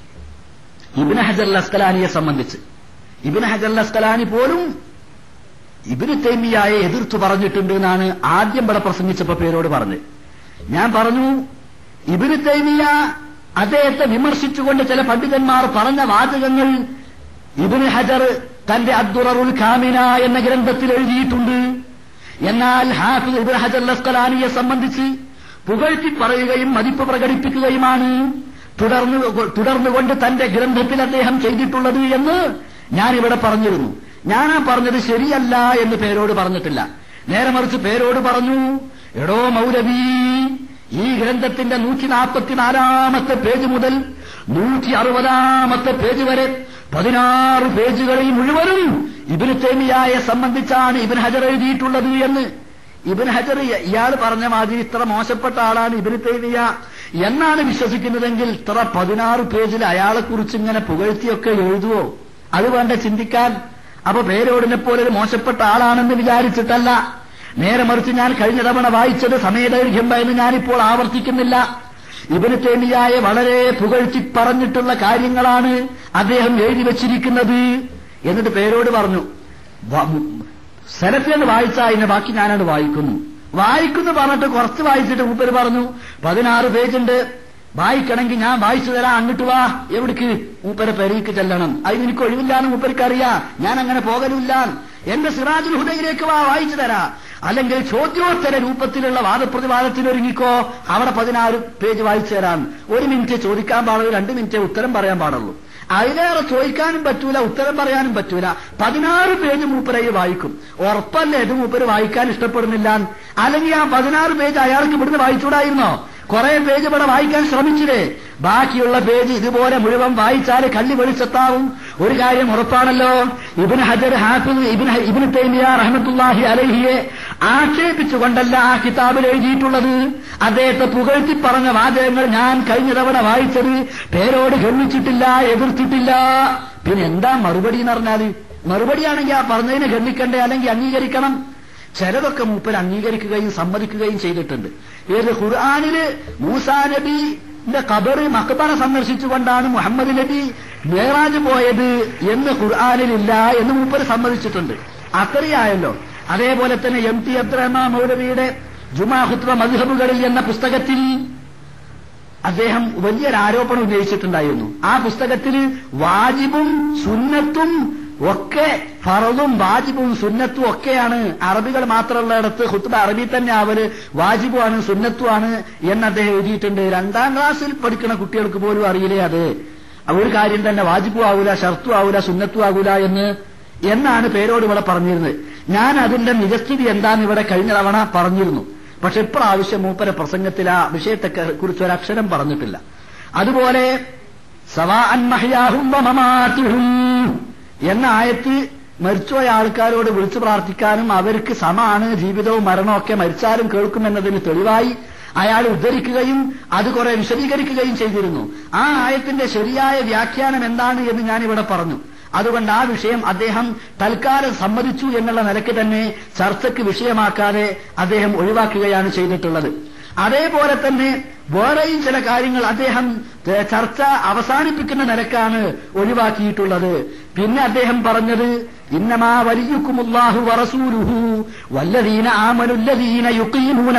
ഇബിന് ഹജർ അസ്കലാനിയെ സംബന്ധിച്ച് ഇബിന് ഹജർ അസ്കലാനി പോലും ഇബിന് തൈമിയായെ എതിർത്തു പറഞ്ഞിട്ടുണ്ട് എന്നാണ് ആദ്യം ഇവിടെ പ്രസംഗിച്ചപ്പോ പേരോട് പറഞ്ഞത് ഞാൻ പറഞ്ഞു ഇബിന് തൈമിയ അദ്ദേഹത്തെ വിമർശിച്ചുകൊണ്ട് ചില പണ്ഡിതന്മാർ പറഞ്ഞ വാചകങ്ങൾ ഇബിന് ഹജർ തന്റെ അബ്ദുററുൽ ഖാമിന എന്ന ഗ്രന്ഥത്തിൽ എഴുതിയിട്ടുണ്ട് എന്നാൽ ഹാഫിദ് ഇബിൻ ഹജർ ലസ്കലാനിയെ സംബന്ധിച്ച് പുകഴ്ത്തി പറയുകയും മതിപ്പ് പ്രകടിപ്പിക്കുകയുമാണ് തുടർന്ന് തുടർന്നുകൊണ്ട് തന്റെ ഗ്രന്ഥത്തിൽ അദ്ദേഹം ചെയ്തിട്ടുള്ളത് എന്ന് ഞാനിവിടെ പറഞ്ഞിരുന്നു ഞാനാ പറഞ്ഞത് ശരിയല്ല എന്ന് പേരോട് പറഞ്ഞിട്ടില്ല നേരെ മറിച്ച് പേരോട് പറഞ്ഞു എടോ മൗലവി ഈ ഗ്രന്ഥത്തിന്റെ നൂറ്റി നാൽപ്പത്തിനാലാമത്തെ പേജ് മുതൽ നൂറ്റി അറുപതാമത്തെ പേജ് വരെ പതിനാറ് പേജുകളിൽ മുഴുവനും ഇബിന് തേമിയായെ സംബന്ധിച്ചാണ് ഇബിൻ ഹജർ എഴുതിയിട്ടുള്ളത് എന്ന് ഇബിൻ ഹജർ ഇയാൾ പറഞ്ഞ മാതിരി ഇത്ര മോശപ്പെട്ട ആളാണ് ഇബിന് തേമിയ എന്നാണ് വിശ്വസിക്കുന്നതെങ്കിൽ ഇത്ര പതിനാറ് പേജിൽ അയാളെ കുറിച്ച് ഇങ്ങനെ പുകഴ്ത്തിയൊക്കെ എഴുതുവോ അത് വേണ്ട ചിന്തിക്കാൻ അപ്പൊ പേരോടിനെ പോലെ ഒരു മോശപ്പെട്ട ആളാണെന്ന് വിചാരിച്ചിട്ടല്ല നേരെ മറിച്ച് ഞാൻ കഴിഞ്ഞ തവണ വായിച്ചത് സമയദൈർഘ്യം എന്ന് ഞാനിപ്പോൾ ആവർത്തിക്കുന്നില്ല ഇബിന് തേമിയായെ വളരെ പുകഴ്ത്തി പറഞ്ഞിട്ടുള്ള കാര്യങ്ങളാണ് അദ്ദേഹം എഴുതി വച്ചിരിക്കുന്നത് എന്നിട്ട് പേരോട് പറഞ്ഞു സെലഫിയെന്ന് വായിച്ചാ അതിന്റെ ബാക്കി ഞാനാണ് വായിക്കുന്നു വായിക്കുന്നു പറഞ്ഞിട്ട് കുറച്ച് വായിച്ചിട്ട് മൂപ്പര് പറഞ്ഞു പതിനാറ് പേജുണ്ട് വായിക്കണമെങ്കിൽ ഞാൻ വായിച്ചു തരാം അങ്ങോട്ട് വാ എവിടേക്ക് മൂപ്പരെ പെരീക്ക് ചെല്ലണം അതിന് എനിക്ക് ഒഴിവില്ലാന്ന് മൂപ്പർക്ക് അറിയാം ഞാൻ അങ്ങനെ പോകലില്ല എന്റെ സിറാജുൽ ഹുദയിലേക്ക് വാ വായിച്ചു തരാ അല്ലെങ്കിൽ ചോദ്യോത്തര രൂപത്തിലുള്ള വാദപ്രതിവാദത്തിൽ ഒരുങ്ങിക്കോ അവിടെ പതിനാറ് പേജ് വായിച്ചു തരാം ഒരു മിനിറ്റ് ചോദിക്കാൻ പാടുള്ളൂ രണ്ട് മിനിറ്റ് ഉത്തരം പറയാൻ പാടുള്ളൂ അതിലേറെ ചോദിക്കാനും പറ്റൂല ഉത്തരം പറയാനും പറ്റൂല പതിനാറ് പേജ് മൂപ്പരയിൽ വായിക്കും ഉറപ്പല്ലേ ഇത് മൂപ്പര് വായിക്കാൻ ഇഷ്ടപ്പെടുന്നില്ല അല്ലെങ്കിൽ ആ പതിനാറ് പേജ് അയാൾക്ക് ഇവിടുന്ന് വായിച്ചൂടായിരുന്നോ കുറെ പേജ് ഇവിടെ വായിക്കാൻ ശ്രമിച്ചില്ലേ ബാക്കിയുള്ള പേജ് ഇതുപോലെ മുഴുവൻ വായിച്ചാൽ കള്ളി വെളിച്ചെത്താവും ഒരു കാര്യം ഉറപ്പാണല്ലോ ഇബിൻ ഹജർ ഹാഫിദ് ഇബിൻ ഇബിൻ തൈമിയ റഹമത്തുല്ലാഹി അലഹിയെ ആക്ഷേപിച്ചുകൊണ്ടല്ല ആ കിതാബിൽ എഴുതിയിട്ടുള്ളത് അദ്ദേഹത്തെ പുകഴ്ത്തി പറഞ്ഞ വാചകങ്ങൾ ഞാൻ കഴിഞ്ഞ തവണ വായിച്ചത് പേരോട് ഗണ്ണിച്ചിട്ടില്ല എതിർത്തിട്ടില്ല പിന്നെ എന്താ മറുപടി എന്ന് പറഞ്ഞാൽ മറുപടിയാണെങ്കിൽ ആ പറഞ്ഞതിനെ ഗണ്ണിക്കണ്ടേ അല്ലെങ്കിൽ അംഗീകരിക്കണം ചിലതൊക്കെ മൂപ്പർ അംഗീകരിക്കുകയും സമ്മതിക്കുകയും ചെയ്തിട്ടുണ്ട് ഏത് ഖുർആാനില് മൂസാ നബിന്റെ കബറ് മക്ബറ സന്ദർശിച്ചുകൊണ്ടാണ് മുഹമ്മദ് നബി മേറാജ് പോയത് എന്ന് ഖുർആാനിലില്ല എന്ന് മൂപ്പർ സമ്മതിച്ചിട്ടുണ്ട് അത്രയായല്ലോ അതേപോലെ തന്നെ എം ടി അബ്ദുറഹ്മാൻ മൗലവിയുടെ ജുമാഹുത്ര മധുഹബുകളിൽ എന്ന പുസ്തകത്തിൽ അദ്ദേഹം വലിയൊരു ആരോപണം ഉന്നയിച്ചിട്ടുണ്ടായിരുന്നു ആ പുസ്തകത്തിൽ വാജിബും സുന്നത്തും ഒക്കെ ഫറതും വാജിബും സുന്നത്തും ഒക്കെയാണ് അറബികൾ മാത്രമുള്ളിടത്ത് ഹുത്തുബ അറബി തന്നെ അവര് വാജിബുമാണ് സുന്നത്തുമാണ് എന്ന് അദ്ദേഹം എഴുതിയിട്ടുണ്ട് രണ്ടാം ക്ലാസ്സിൽ പഠിക്കുന്ന കുട്ടികൾക്ക് പോലും അറിയില്ലേ അത് ഒരു കാര്യം തന്നെ വാജിബും ആവൂല ഷർത്തും ആവൂല സുന്നത്തും ആകൂല എന്ന് എന്നാണ് പേരോട് ഇവിടെ പറഞ്ഞിരുന്നത് ഞാൻ അതിന്റെ നിജസ്ഥിതി എന്താന്ന് ഇവിടെ കഴിഞ്ഞ തവണ പറഞ്ഞിരുന്നു പക്ഷെ ഇപ്രാവശ്യം മൂപ്പര പ്രസംഗത്തിൽ ആ വിഷയത്തെ കുറിച്ച് ഒരക്ഷരം പറഞ്ഞിട്ടില്ല അതുപോലെ സവാ അൻമഹയാഹും എന്ന ആയത്ത് മരിച്ചുപോയ ആൾക്കാരോട് വിളിച്ചു പ്രാർത്ഥിക്കാനും അവർക്ക് സമാണ് ജീവിതവും മരണവും ഒക്കെ മരിച്ചാലും കേൾക്കുമെന്നതിന് തെളിവായി അയാൾ ഉദ്ധരിക്കുകയും അത് കുറെ വിശദീകരിക്കുകയും ചെയ്തിരുന്നു ആ ആയത്തിന്റെ ശരിയായ വ്യാഖ്യാനം എന്താണ് എന്ന് ഞാനിവിടെ പറഞ്ഞു അതുകൊണ്ട് ആ വിഷയം അദ്ദേഹം തൽക്കാലം സമ്മതിച്ചു എന്നുള്ള നിലയ്ക്ക് തന്നെ ചർച്ചയ്ക്ക് വിഷയമാക്കാതെ അദ്ദേഹം ഒഴിവാക്കുകയാണ് ചെയ്തിട്ടുള്ളത് അതേപോലെ തന്നെ വേറെയും ചില കാര്യങ്ങൾ അദ്ദേഹം ചർച്ച അവസാനിപ്പിക്കുന്ന നിലക്കാണ് ഒഴിവാക്കിയിട്ടുള്ളത് പിന്നെ അദ്ദേഹം പറഞ്ഞത് ഇന്നമാ വലിയുക്കുമുല്ലാഹു വറസൂലുഹു വല്ലദീന ആമനുല്ലദീന യുക്കീമൂന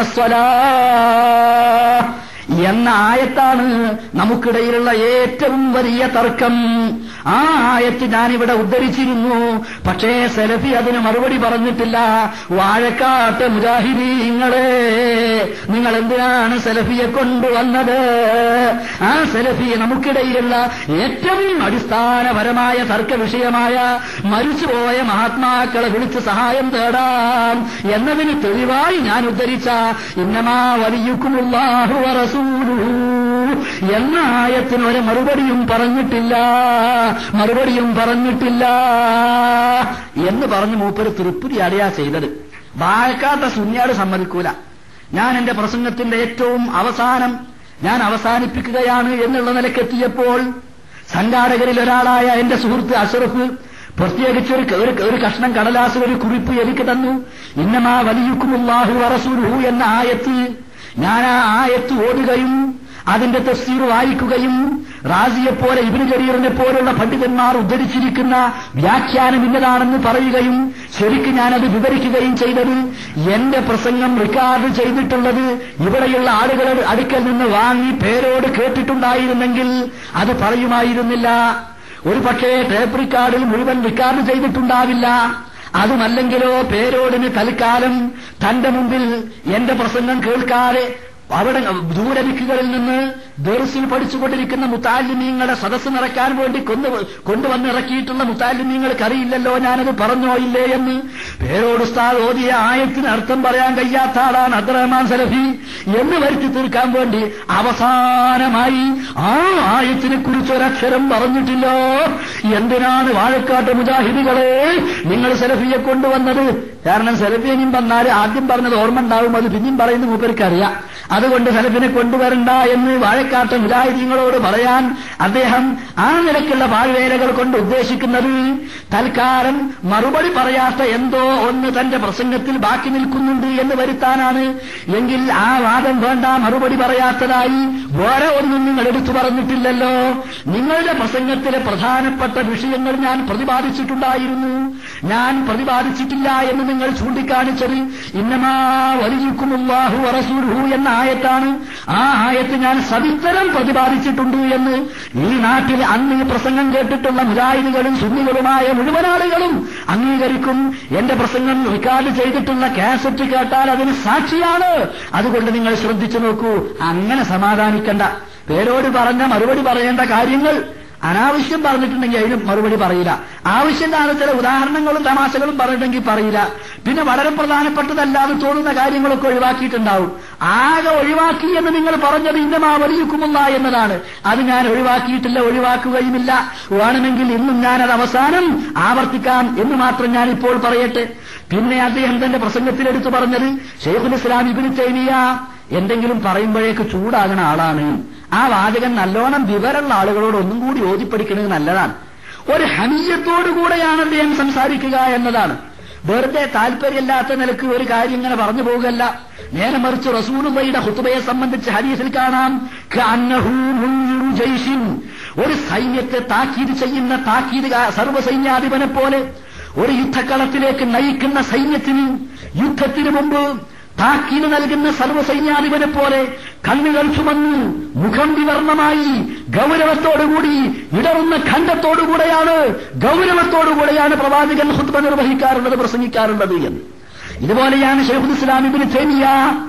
എന്ന ആയത്താണ് നമുക്കിടയിലുള്ള ഏറ്റവും വലിയ തർക്കം ആ ആയത്ത് ഞാനിവിടെ ഉദ്ധരിച്ചിരുന്നു പക്ഷേ സെലഫി അതിന് മറുപടി പറഞ്ഞിട്ടില്ല വാഴക്കാട്ട് മുജാഹിദീങ്ങളെ നിങ്ങൾ എന്തിനാണ് സെലഫിയെ കൊണ്ടുവന്നത് ആ സെലഫി നമുക്കിടയിലുള്ള ഏറ്റവും അടിസ്ഥാനപരമായ തർക്ക വിഷയമായ മരിച്ചുപോയ മഹാത്മാക്കളെ വിളിച്ച് സഹായം തേടാം എന്നതിന് തെളിവായി ഞാൻ ഉദ്ധരിച്ച ഇന്നമാ വലിയുക്കുമുള്ളാഹു റസൂലു എന്ന ആയത്തിന് ഒരു മറുപടിയും പറഞ്ഞിട്ടില്ല മറുപടിയും പറഞ്ഞിട്ടില്ല എന്ന് പറഞ്ഞ് മൂപ്പര് തൃപ്പുരി അടയാ ചെയ്തത് വാഴക്കാത്ത സുന്യാട് സമ്മതിക്കൂല ഞാൻ എന്റെ പ്രസംഗത്തിന്റെ ഏറ്റവും അവസാനം ഞാൻ അവസാനിപ്പിക്കുകയാണ് എന്നുള്ള നിലക്കെത്തിയപ്പോൾ സംഘാടകരിൽ ഒരാളായ എന്റെ സുഹൃത്ത് അഷറഫ് പ്രത്യേകിച്ച് ഒരു ഒരു ഒരു കഷ്ണം കടലാസ് ഒരു കുറിപ്പ് എനിക്ക് തന്നു ഇന്നമാ വലിയുക്കുമുല്ലാഹു വറസൂലുഹു എന്ന ആയത്ത് ഞാൻ ആ ആയത്ത് ഓടുകയും അതിന്റെ തഫ്സീർ വായിക്കുകയും റാസിയെ പോലെ ഇബിന് ജരീറിനെ പോലുള്ള പണ്ഡിതന്മാർ ഉദ്ധരിച്ചിരിക്കുന്ന വ്യാഖ്യാനം ഇന്നതാണെന്ന് പറയുകയും ശരിക്ക് ഞാനത് വിവരിക്കുകയും ചെയ്തത് എന്റെ പ്രസംഗം റെക്കോർഡ് ചെയ്തിട്ടുള്ളത് ഇവിടെയുള്ള ആളുകളുടെ അടുക്കൽ നിന്ന് വാങ്ങി പേരോട് കേട്ടിട്ടുണ്ടായിരുന്നെങ്കിൽ അത് പറയുമായിരുന്നില്ല ഒരു പക്ഷേ ടേപ്പ് റെക്കോർഡിൽ മുഴുവൻ റെക്കോർഡ് ചെയ്തിട്ടുണ്ടാവില്ല അതുമല്ലെങ്കിലോ പേരോടിന് തൽക്കാലം തന്റെ മുമ്പിൽ എന്റെ പ്രസംഗം കേൾക്കാതെ അവിടെ ദൂരദിക്കുകളിൽ നിന്ന് ദർസിൽ പഠിച്ചുകൊണ്ടിരിക്കുന്ന മുത്താലിമീങ്ങളുടെ സദസ്സ് നിറയ്ക്കാൻ വേണ്ടി കൊന്നു കൊണ്ടുവന്നിറക്കിയിട്ടുള്ള മുത്താലിമീങ്ങൾക്ക് അറിയില്ലല്ലോ ഞാനത് പറഞ്ഞോ ഇല്ലേ എന്ന് പേരോട് ഉസ്താദ് ഓതിയ ആയത്തിന് അർത്ഥം പറയാൻ കഴിയാത്ത ആളാണ് അബ്ദുറഹ്മാൻ സലഫി എന്ന് വരുത്തി തീർക്കാൻ വേണ്ടി അവസാനമായി ആ ആയത്തിനെ കുറിച്ച് ഒരക്ഷരം പറഞ്ഞിട്ടില്ലോ എന്തിനാണ് വാഴക്കാട്ട് മുജാഹിദികളെ നിങ്ങൾ സലഫിയെ കൊണ്ടുവന്നത് കാരണം സലഫിയനും വന്നാൽ ആദ്യം പറഞ്ഞത് ഓർമ്മ ഉണ്ടാവും അത് പിന്നെയും പറയുന്ന മൂപ്പർക്ക് അറിയാം അതുകൊണ്ട് സലഫിനെ കൊണ്ടുവരണ്ട എന്ന് വാഴക്കാട്ട് മുജാഹിദീങ്ങളോട് പറയാൻ അദ്ദേഹം ആ നിലക്കുള്ള പാഴ്വേലകൾ കൊണ്ട് ഉദ്ദേശിക്കുന്നത് തൽക്കാലം മറുപടി പറയാത്ത എന്തോ ഒന്ന് തന്റെ പ്രസംഗത്തിൽ ബാക്കി നിൽക്കുന്നുണ്ട് എന്ന് വരുത്താനാണ് എങ്കിൽ ആ വാദം വേണ്ട മറുപടി പറയാത്തതായി വേറെ ഒന്നും നിങ്ങൾ എടുത്തു പറഞ്ഞിട്ടില്ലല്ലോ നിങ്ങളുടെ പ്രസംഗത്തിലെ പ്രധാനപ്പെട്ട വിഷയങ്ങൾ ഞാൻ പ്രതിപാദിച്ചിട്ടുണ്ടായിരുന്നു ഞാൻ പ്രതിപാദിച്ചിട്ടില്ല എന്ന് നിങ്ങൾ ചൂണ്ടിക്കാണിച്ചത് ഇന്നമാ വലിയുക്കുമുല്ലാഹു റസൂലുഹു എന്ന ആയത്താണ് ആ ആയത്ത് ഞാൻ സവിസ്തരം പ്രതിപാദിച്ചിട്ടുണ്ട് എന്ന് ഈ നാട്ടിൽ അന്ന് ഈ പ്രസംഗം കേട്ടിട്ടുള്ള മുജാഹിദുകളും സുന്നികളുമായ മുഴുവൻ ആളുകളും അംഗീകരിക്കും എന്റെ പ്രസംഗം റെക്കോർഡ് ചെയ്തിട്ടുള്ള കാസറ്റ് കേട്ടാൽ അതിന് സാക്ഷിയാണ് അതുകൊണ്ട് നിങ്ങൾ ശ്രദ്ധിച്ചു നോക്കൂ അങ്ങനെ സമാധാനിക്കണ്ട പേരോട് പറഞ്ഞ മറുപടി പറയേണ്ട കാര്യങ്ങൾ അനാവശ്യം പറഞ്ഞിട്ടുണ്ടെങ്കിൽ അതിന് മറുപടി പറയില്ല ആവശ്യമില്ലാതെ ചില ഉദാഹരണങ്ങളും തമാശകളും പറഞ്ഞിട്ടുണ്ടെങ്കിൽ പറയില്ല പിന്നെ വളരെ പ്രധാനപ്പെട്ടതല്ലാതെ തോന്നുന്ന കാര്യങ്ങളൊക്കെ ഒഴിവാക്കിയിട്ടുണ്ടാവും ആകെ ഒഴിവാക്കി എന്ന് നിങ്ങൾ പറഞ്ഞത് ഇന്നമാ വലിയുക്കുമുള്ള എന്നതാണ് അത് ഞാൻ ഒഴിവാക്കിയിട്ടില്ല ഒഴിവാക്കുകയുമില്ല വേണമെങ്കിൽ ഇന്നും ഞാനത് അവസാനം ആവർത്തിക്കാം എന്ന് മാത്രം ഞാൻ ഇപ്പോൾ പറയട്ടെ പിന്നെ അദ്ദേഹം തന്റെ പ്രസംഗത്തിൽ എടുത്തു പറഞ്ഞത് ഷെയ്ഖുൽ ഇസ്ലാം ഇബിന് തൈമിയ എന്തെങ്കിലും പറയുമ്പോഴേക്ക് ചൂടാകുന്ന ആളാണ് ആ വാചകൻ നല്ലോണം വിവരമുള്ള ആളുകളോട് ഒന്നും കൂടി ഓതിപ്പടിക്കുന്നത് നല്ലതാണ് ഒരു ഹനീയത്തോടുകൂടെയാണ് അദ്ദേഹം സംസാരിക്കുക എന്നതാണ് വെറുതെ താല്പര്യമില്ലാത്ത നിലക്ക് ഒരു കാര്യം ഇങ്ങനെ പറഞ്ഞു പോകുകയല്ല നേരെ മറിച്ച് റസൂലുള്ളയുടെ ഹുത്തുബയെ സംബന്ധിച്ച് ഹരീസിൽ കാണാം കഅന്നഹു മുൻഇറു ജയ്ഷിൻ. ഒരു സൈന്യത്തെ താക്കീത് ചെയ്യുന്ന താക്കീത് സർവ്വസൈന്യാധിപനെ പോലെ ഒരു യുദ്ധക്കളത്തിലേക്ക് നയിക്കുന്ന സൈന്യത്തിന് യുദ്ധത്തിന് മുമ്പ് താക്കീന് നൽകുന്ന സർവ്വസൈന്യാധിപനെ പോലെ കണ്ണുകൾ ചുമന്ന് മുഖം വിവർണമായി ഗൗരവത്തോടുകൂടി ഇടറുന്ന ഖണ്ഡത്തോടുകൂടെയാണ് ഗൗരവത്തോടുകൂടെയാണ് പ്രവാചകൻ ഹുദ്ബ നിർവഹിക്കാറുള്ളത് പ്രസംഗിക്കാറുള്ളത് എന്ന് ഇതുപോലെയാണ് ഷെയ്ഖുൽ ഇസ്ലാം ഇബിന് തേമിയ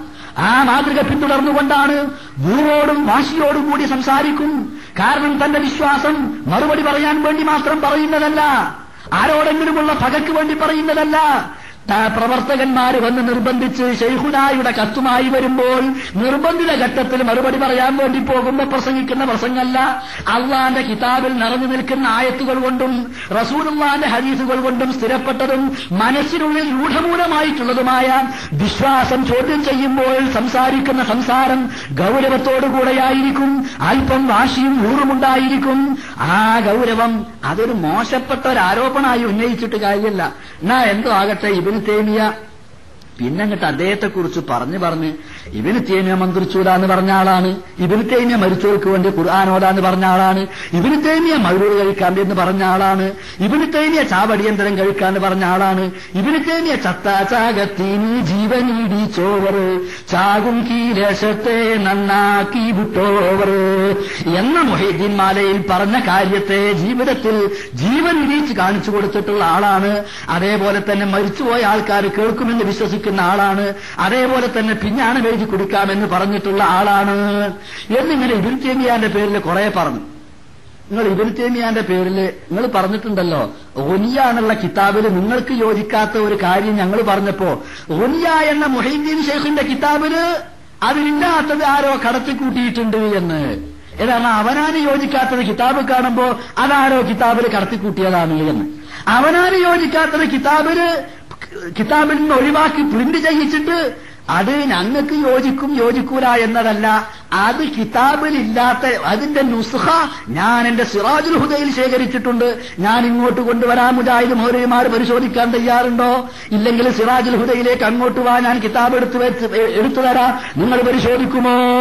ആ മാതൃക പിന്തുടർന്നുകൊണ്ടാണ് വീറോടും വാശിയോടും കൂടി സംസാരിക്കും കാരണം തന്റെ വിശ്വാസം മറുപടി പറയാൻ വേണ്ടി മാത്രം പറയുന്നതല്ല ആരോടെങ്കിലുമുള്ള പകയ്ക്ക് വേണ്ടി പറയുന്നതല്ല ത- പ്രവർത്തകന്മാർ വന്ന് നിർബന്ധിച്ച് ഷെയ്ഖുനായുടെ കത്തുമായി വരുമ്പോൾ നിർബന്ധിത ഘട്ടത്തിൽ മറുപടി പറയാൻ വേണ്ടി പോകുമ്പോൾ പ്രസംഗിക്കുന്ന പ്രസംഗമല്ല അള്ളാന്റെ കിതാബിൽ നിറഞ്ഞു നിൽക്കുന്ന ആയത്തുകൾ കൊണ്ടും റസൂലുള്ളാന്റെ ഹദീസുകൾ കൊണ്ടും സ്ഥിരപ്പെട്ടതും മനസ്സിനുള്ളിൽ രൂഢമൂലമായിട്ടുള്ളതുമായ വിശ്വാസം ചോദ്യം ചെയ്യുമ്പോൾ സംസാരിക്കുന്ന സംസാരം ഗൗരവത്തോടുകൂടെയായിരിക്കും അല്പം വാശിയും ഊറുമുണ്ടായിരിക്കും ആ ഗൗരവം അതൊരു മോശപ്പെട്ട ഒരു ആരോപണമായി ഉന്നയിച്ചിട്ട് കാര്യമല്ല എന്നാ എന്തോ ആകട്ടെ ഇബിന് തേമിയ പിന്നങ്ങട്ട് അദ്ദേഹത്തെക്കുറിച്ച് പറഞ്ഞു പറഞ്ഞ് ഇബിന് തേമിയ മന്ത്രിച്ചൂല എന്ന് പറഞ്ഞ ആളാണ് ഇബിന് തേമിയ മരിച്ചവർക്ക് വേണ്ടി ഖുർആാനോടാന്ന് പറഞ്ഞ ആളാണ് ഇബിന് തേമിയ മഴൂർ കഴിക്കാൻ എന്ന് പറഞ്ഞ ആളാണ് ഇബിന് തേമിയ ചാവടിയന്തരം കഴിക്കാന്ന് പറഞ്ഞ ആളാണ് ഇബിന് തേമിയ ചത്താ ചാകത്തിന് ജീവനീടി ചോവറ് ചാകും കീലേശത്തെ നന്നാക്കി വിട്ടോവർ എന്ന മൊഹീദ്ദീൻ മാലയിൽ പറഞ്ഞ കാര്യത്തെ ജീവിതത്തിൽ ജീവൻ ഇടിച്ച് കാണിച്ചു കൊടുത്തിട്ടുള്ള ആളാണ് അതേപോലെ തന്നെ മരിച്ചുപോയ ആൾക്കാർ കേൾക്കുമെന്ന് വിശ്വസിക്കുന്ന ആളാണ് അതേപോലെ തന്നെ പിഞ്ഞാണ് എഴുതി കുടിക്കാമെന്ന് പറഞ്ഞിട്ടുള്ള ആളാണ് എന്നിങ്ങനെ ഇബിൻ തേമിയാന്റെ പേരിൽ കുറെ പറഞ്ഞു നിങ്ങൾ ഇബിൻ തേമിയാന്റെ പേരിൽ നിങ്ങൾ പറഞ്ഞിട്ടുണ്ടല്ലോ ഒനിയ എന്നുള്ള കിതാബിൽ നിങ്ങൾക്ക് യോജിക്കാത്ത ഒരു കാര്യം ഞങ്ങൾ പറഞ്ഞപ്പോ ഒനിയ എന്ന മൊഹീദ്ദീൻ ഷെയ്ഖിന്റെ കിതാബില് അതിലില്ലാത്തത് ആരോ കടത്തിക്കൂട്ടിയിട്ടുണ്ട് എന്ന് ഏതാണ് അവനാന് യോജിക്കാത്തത് കിതാബ് കാണുമ്പോ അതാരോ കിതാബിൽ കടത്തിക്കൂട്ടിയതാണ് എന്ന് അവനാന് യോജിക്കാത്തത് കിതാബില് കിതാബിൽ നിന്ന് ഒഴിവാക്കി പ്രിന്റ് ചെയ്യിച്ചിട്ട് അത് ഞങ്ങൾക്ക് യോജിക്കും യോജിക്കൂല എന്നതല്ല അത് കിതാബിലില്ലാത്ത അതിന്റെ നുസ്ഖ ഞാൻ എന്റെ സിറാജുൽ ഹുദയിൽ ശേഖരിച്ചിട്ടുണ്ട് ഞാൻ ഇങ്ങോട്ട് കൊണ്ടുവരാൻ മുജാഹിദ് മൗലവിമാർ പരിശോധിക്കാൻ തയ്യാറുണ്ടോ ഇല്ലെങ്കിൽ സിറാജുൽ ഹുദയിലേക്ക് അങ്ങോട്ട് വാ ഞാൻ കിതാബ് എടുത്തു വെച്ച് എടുത്തു തരാം നിങ്ങൾ പരിശോധിക്കുമോ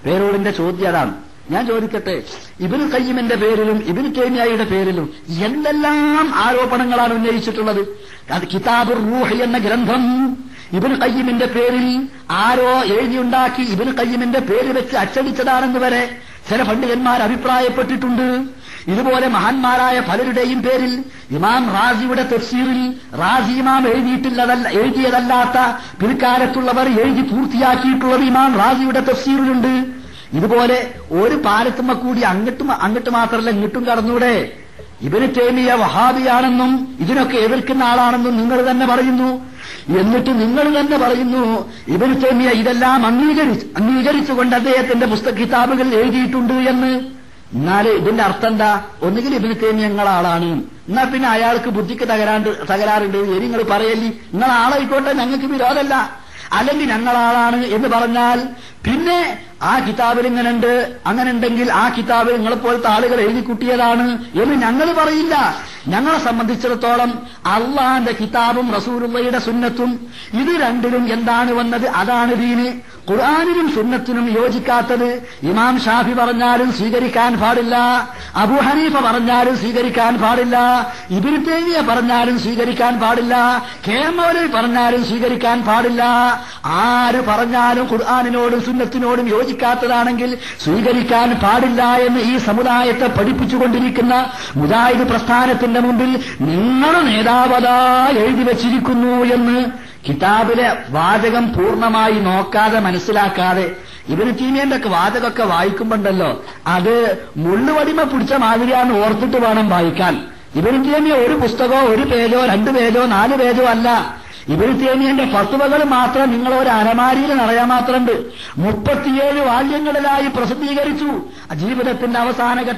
പേരോളിന്റെ ചോദ്യം അതാണ് ഞാൻ ചോദിക്കട്ടെ ഇബിന് കയ്യിമിന്റെ പേരിലും ഇബിന് കേമിയായുടെ പേരിലും എന്തെല്ലാം ആരോപണങ്ങളാണ് ഉന്നയിച്ചിട്ടുള്ളത് അത് കിതാബുർ റൂഹ് എന്ന ഗ്രന്ഥം ഇബിന് കയ്യിമിന്റെ പേരിൽ ആരോ എഴുതിയുണ്ടാക്കി ഇബിന് കയ്യിമിന്റെ പേര് വെച്ച് അച്ചടിച്ചതാണെന്ന് വരെ ചില പണ്ഡിതന്മാർ അഭിപ്രായപ്പെട്ടിട്ടുണ്ട് ഇതുപോലെ മഹാന്മാരായ പലരുടെയും പേരിൽ ഇമാം റാസിയുടെ തഫ്സീറിൽ റാസി ഇമാം എഴുതിയിട്ടില്ലതല്ല എഴുതിയതല്ലാത്ത പിൽക്കാലത്തുള്ളവർ എഴുതി പൂർത്തിയാക്കിയിട്ടുള്ളത് ഇമാം റാസിയുടെ തഫ്സീറിലുണ്ട് ഇതുപോലെ ഒരു പാലത്തുമ്മ കൂടി അങ്ങോട്ടും അങ്ങോട്ട് മാത്രമല്ല ഇങ്ങോട്ടും കടന്നൂടെ ഇവന് തേമിയ വഹാബിയാണെന്നും ഇതിനൊക്കെ എതിർക്കുന്ന ആളാണെന്നും നിങ്ങൾ തന്നെ പറയുന്നു എന്നിട്ട് നിങ്ങൾ തന്നെ പറയുന്നു ഇവന് തേമിയ ഇതെല്ലാം അംഗീകരിച്ച് അംഗീകരിച്ചുകൊണ്ട് അദ്ദേഹത്തിന്റെ പുസ്തക കിതാബുകൾ എഴുതിയിട്ടുണ്ട് എന്ന് എന്നാല് ഇതിന്റെ അർത്ഥം എന്താ ഒന്നുകിൽ ഇബിന് തേമിയ നിങ്ങളാളാണ് എന്നാ പിന്നെ അയാൾക്ക് ബുദ്ധിക്ക് തകരാണ്ട് തകരാറുണ്ട് ഇനി നിങ്ങൾ പറയല്ലേ നിങ്ങൾ ആളായിക്കോട്ടെ ഞങ്ങൾക്ക് വിരോധമല്ല അല്ലെങ്കിൽ ഞങ്ങളാളാണ് എന്ന് പറഞ്ഞാൽ പിന്നെ ആ കിതാബിൽ ഇങ്ങനെയുണ്ട് അങ്ങനെ ഉണ്ടെങ്കിൽ ആ കിതാബിൽ നിങ്ങളെപ്പോലത്തെ ആളുകൾ എഴുതി കൂട്ടിയതാണ് എന്ന് ഞങ്ങൾ പറയില്ല ഞങ്ങളെ സംബന്ധിച്ചിടത്തോളം അള്ളാന്റെ കിതാബും റസൂലുള്ളയുടെ സുന്നത്തും ഇത് രണ്ടിലും എന്താണ് വന്നത് അതാണ് ദീന് ഖുർആാനിനും സുന്നത്തിനും യോജിക്കാത്തത് ഇമാം ഷാഫി പറഞ്ഞാലും സ്വീകരിക്കാൻ പാടില്ല അബു ഹനീഫ പറഞ്ഞാലും സ്വീകരിക്കാൻ പാടില്ല ഇബിൻ തേമിയ പറഞ്ഞാലും സ്വീകരിക്കാൻ പാടില്ല കേമോലി പറഞ്ഞാലും സ്വീകരിക്കാൻ പാടില്ല ആര് പറഞ്ഞാലും ഖുർആാനിനോടും സുന്നത്തിനോടും യോജിക്കാത്തതാണെങ്കിൽ സ്വീകരിക്കാൻ പാടില്ല എന്ന് ഈ സമുദായത്തെ പഠിപ്പിച്ചുകൊണ്ടിരിക്കുന്ന മുജാഹിദ് പ്രസ്ഥാനത്തിന്റെ മുമ്പിൽ നിങ്ങൾ നേതാവതാ എഴുതി വച്ചിരിക്കുന്നു എന്ന് കിതാബിലെ വാചകം പൂർണ്ണമായി നോക്കാതെ മനസ്സിലാക്കാതെ ഇവര് തീമേന്റെ ഒക്കെ വാചകമൊക്കെ വായിക്കുമ്പോണ്ടല്ലോ അത് മുള്ളുവടിമ പിടിച്ച മാതിരിയാണ് ഓർത്തിട്ട് വേണം വായിക്കാൻ ഇവര് തീമിയ ഒരു പുസ്തകമോ ഒരു പേജോ രണ്ട് പേജോ നാല് പേജോ അല്ല ഇവര് തേമിയന്റെ ഫത്തുവകൾ മാത്രം നിങ്ങൾ ഒരു അരമാരിയിൽ നിറയാൻ മാത്രമുണ്ട് മുപ്പത്തിയേഴ് വാല്യങ്ങളിലായി പ്രസിദ്ധീകരിച്ചു ജീവിതത്തിന്റെ അവസാന ഘട്ട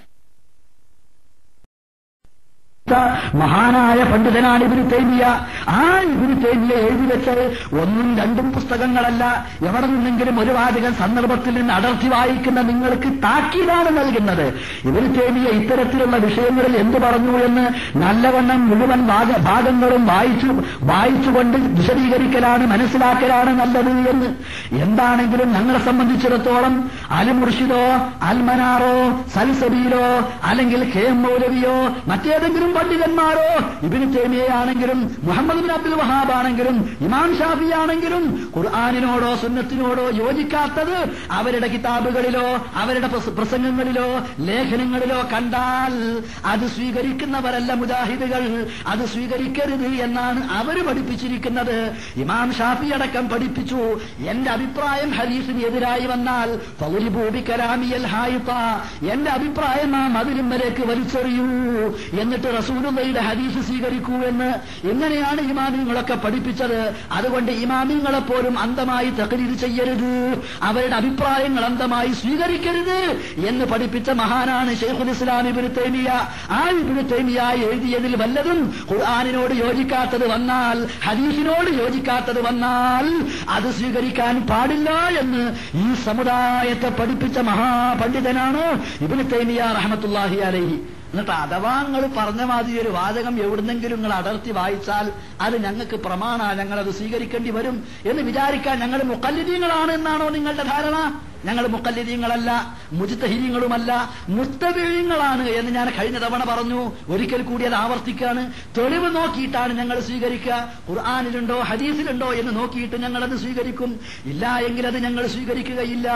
മഹാനായ പണ്ഡിതനാണ് ഇബിന് തേമിയ ആ ഇബിന് തേമിയ എഴുതി വെച്ചത് ഒന്നും രണ്ടും പുസ്തകങ്ങളല്ല എവിടെ നിന്നെങ്കിലും ഒരു വാചകം സന്ദർഭത്തിൽ നിന്ന് അടർത്തി വായിക്കുന്ന നിങ്ങൾക്ക് താക്കീതാണ് നൽകുന്നത് ഇബിന് തേമിയ ഇത്തരത്തിലുള്ള വിഷയങ്ങളിൽ എന്ത് പറഞ്ഞു എന്ന് നല്ലവണ്ണം മുഴുവൻ ഭാഗ- ഭാഗങ്ങളും വായിച്ചു വായിച്ചുകൊണ്ട് വിശദീകരിക്കലാണ് മനസ്സിലാക്കലാണ് നല്ലത് എന്ന് എന്താണെങ്കിലും ഞങ്ങളെ സംബന്ധിച്ചിടത്തോളം അൽ മുർഷിദോ അൽമനാറോ സൽസബീലോ അല്ലെങ്കിൽ കെ എം മൗലവിയോ മറ്റേതെങ്കിലും പണ്ഡിതന്മാരോ ഇബിന് തേമിയയാണെങ്കിലും മുഹമ്മദ് ബിൻ അബ്ദുൽ വഹാബ് ആണെങ്കിലും ഇമാം ഷാഫി ആണെങ്കിലും ഖുർആാനിനോടോ സുന്നത്തിനോടോ യോജിക്കാത്തത് അവരുടെ കിതാബുകളിലോ അവരുടെ പ്രസ- പ്രസംഗങ്ങളിലോ ലേഖനങ്ങളിലോ കണ്ടാൽ അത് സ്വീകരിക്കുന്നവരല്ല മുജാഹിദുകൾ അത് സ്വീകരിക്കരുത് എന്നാണ് അവർ പഠിപ്പിച്ചിരിക്കുന്നത് ഇമാം ഷാഫി അടക്കം പഠിപ്പിച്ചു എന്റെ അഭിപ്രായം ഹരീഫിന് എതിരായി വന്നാൽ പൗരിഭൂപി കലാമിയൽ ഹായിത്ത എന്റെ അഭിപ്രായം നാം അതിരുമ്മലേക്ക് വലിച്ചെറിയൂ എന്നിട്ട് റസൂലുള്ളയുടെ ഹദീസ് സ്വീകരിക്കൂ എന്ന് എങ്ങനെയാണ് ഇമാമിങ്ങളൊക്കെ പഠിപ്പിച്ചത് അതുകൊണ്ട് ഇമാമിങ്ങളെ പോലും അന്ധമായി തകരീത് ചെയ്യരുത് അവരുടെ അഭിപ്രായങ്ങൾ അന്ധമായി സ്വീകരിക്കരുത് എന്ന് പഠിപ്പിച്ച മഹാനാണ് ഷെയ്ഖുൽ ഇസ്ലാം ഇബിന് തൈമിയ ആ ഇബിന് തൈമിയ എഴുതിയതിൽ വല്ലതും ഖുർആാനിനോട് യോജിക്കാത്തത് വന്നാൽ ഹദീസിനോട് യോജിക്കാത്തത് വന്നാൽ അത് സ്വീകരിക്കാൻ പാടില്ല എന്ന് ഈ സമുദായത്തെ പഠിപ്പിച്ച മഹാപണ്ഡിതനാണ് ഇബിന് തൈമിയ റഹമത്തുല്ലാഹി അലൈഹി എന്നിട്ട് അഥവാ നിങ്ങൾ പറഞ്ഞ മാതിരി ഒരു വാചകം എവിടുന്നെങ്കിലും നിങ്ങൾ അടർത്തി വായിച്ചാൽ അത് ഞങ്ങൾക്ക് പ്രമാണ ഞങ്ങളത് സ്വീകരിക്കേണ്ടി വരും എന്ന് വിചാരിക്കാൻ ഞങ്ങൾ മുക്കല്ലിദീങ്ങളാണ് എന്നാണോ നിങ്ങളുടെ ധാരണ ഞങ്ങൾ മുക്കല്ലിദീങ്ങളല്ല മുജിത്തഹിര്യങ്ങളുമല്ല മുസ്തബീങ്ങളാണ് എന്ന് ഞാൻ കഴിഞ്ഞ തവണ പറഞ്ഞു ഒരിക്കൽ കൂടി അത് ആവർത്തിക്കാണ് തെളിവ് നോക്കിയിട്ടാണ് ഞങ്ങൾ സ്വീകരിക്കുക ഖുർആാനിലുണ്ടോ ഹദീസിലുണ്ടോ എന്ന് നോക്കിയിട്ട് ഞങ്ങളത് സ്വീകരിക്കും ഇല്ല എങ്കിൽ അത് ഞങ്ങൾ സ്വീകരിക്കുകയില്ല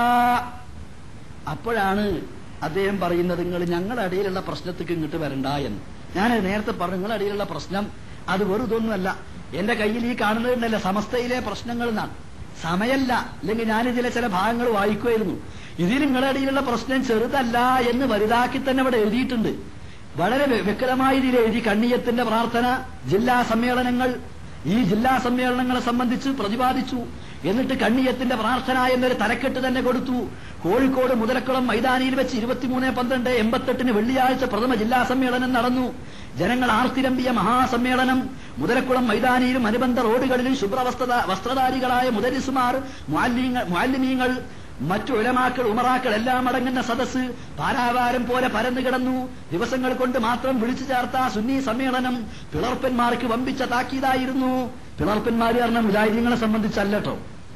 അപ്പോഴാണ് അദ്ദേഹം പറയുന്നത് നിങ്ങൾ ഞങ്ങളുടെ അടിയിലുള്ള പ്രശ്നത്തേക്ക് ഇങ്ങോട്ട് വരണ്ട എന്ന് ഞാൻ നേരത്തെ പറഞ്ഞു നിങ്ങളുടെ അടിയിലുള്ള പ്രശ്നം അത് വെറുതൊന്നുമല്ല എന്റെ കയ്യിൽ ഈ കാണുന്നതുണ്ടല്ല സമസ്തയിലെ പ്രശ്നങ്ങൾ എന്നാണ് സമയല്ല അല്ലെങ്കിൽ ഞാനിതിലെ ചില ഭാഗങ്ങൾ വായിക്കുമായിരുന്നു ഇതിൽ നിങ്ങളുടെ അടിയിലുള്ള പ്രശ്നം ചെറുതല്ല എന്ന് വലുതാക്കി തന്നെ ഇവിടെ എഴുതിയിട്ടുണ്ട് വളരെ വ്യ- വ്യക്തമായ ഇതിൽ എഴുതി കണ്ണിയത്തിന്റെ പ്രാർത്ഥന ജില്ലാ സമ്മേളനങ്ങൾ ഈ ജില്ലാ സമ്മേളനങ്ങളെ സംബന്ധിച്ച് പ്രതിപാദിച്ചു എന്നിട്ട് കണ്ണിയത്തിന്റെ പ്രാർത്ഥന എന്നൊരു തലക്കെട്ട് തന്നെ കൊടുത്തു കോഴിക്കോട് മുതലക്കുളം മൈതാനിയിൽ വെച്ച് ഇരുപത്തിമൂന്ന് പന്ത്രണ്ട് എൺപത്തെട്ടിന് വെള്ളിയാഴ്ച പ്രഥമ ജില്ലാ സമ്മേളനം നടന്നു ജനങ്ങൾ ആർത്തിരമ്പിയ മഹാസമ്മേളനം മുതലക്കുളം മൈതാനിയിലും അനുബന്ധ റോഡുകളിലും ശുഭ്രവസ്ത്ര വസ്ത്രധാരികളായ മുദരിസുമാർ മാലിന്യങ്ങൾ മറ്റു ഉലമാക്കൾ ഉമറാക്കൾ എല്ലാം അടങ്ങുന്ന സദസ്സ് പാരാവാരം പോലെ പരന്നു കിടന്നു ദിവസങ്ങൾ കൊണ്ട് മാത്രം വിളിച്ചു ചേർത്ത ആ സുന്നി സമ്മേളനം പിളർപ്പന്മാർക്ക് വമ്പിച്ച താക്കീതായിരുന്നു പിളർപ്പന്മാർ പറഞ്ഞ മുജാഹിദീങ്ങളെ സംബന്ധിച്ചല്ല കേട്ടോ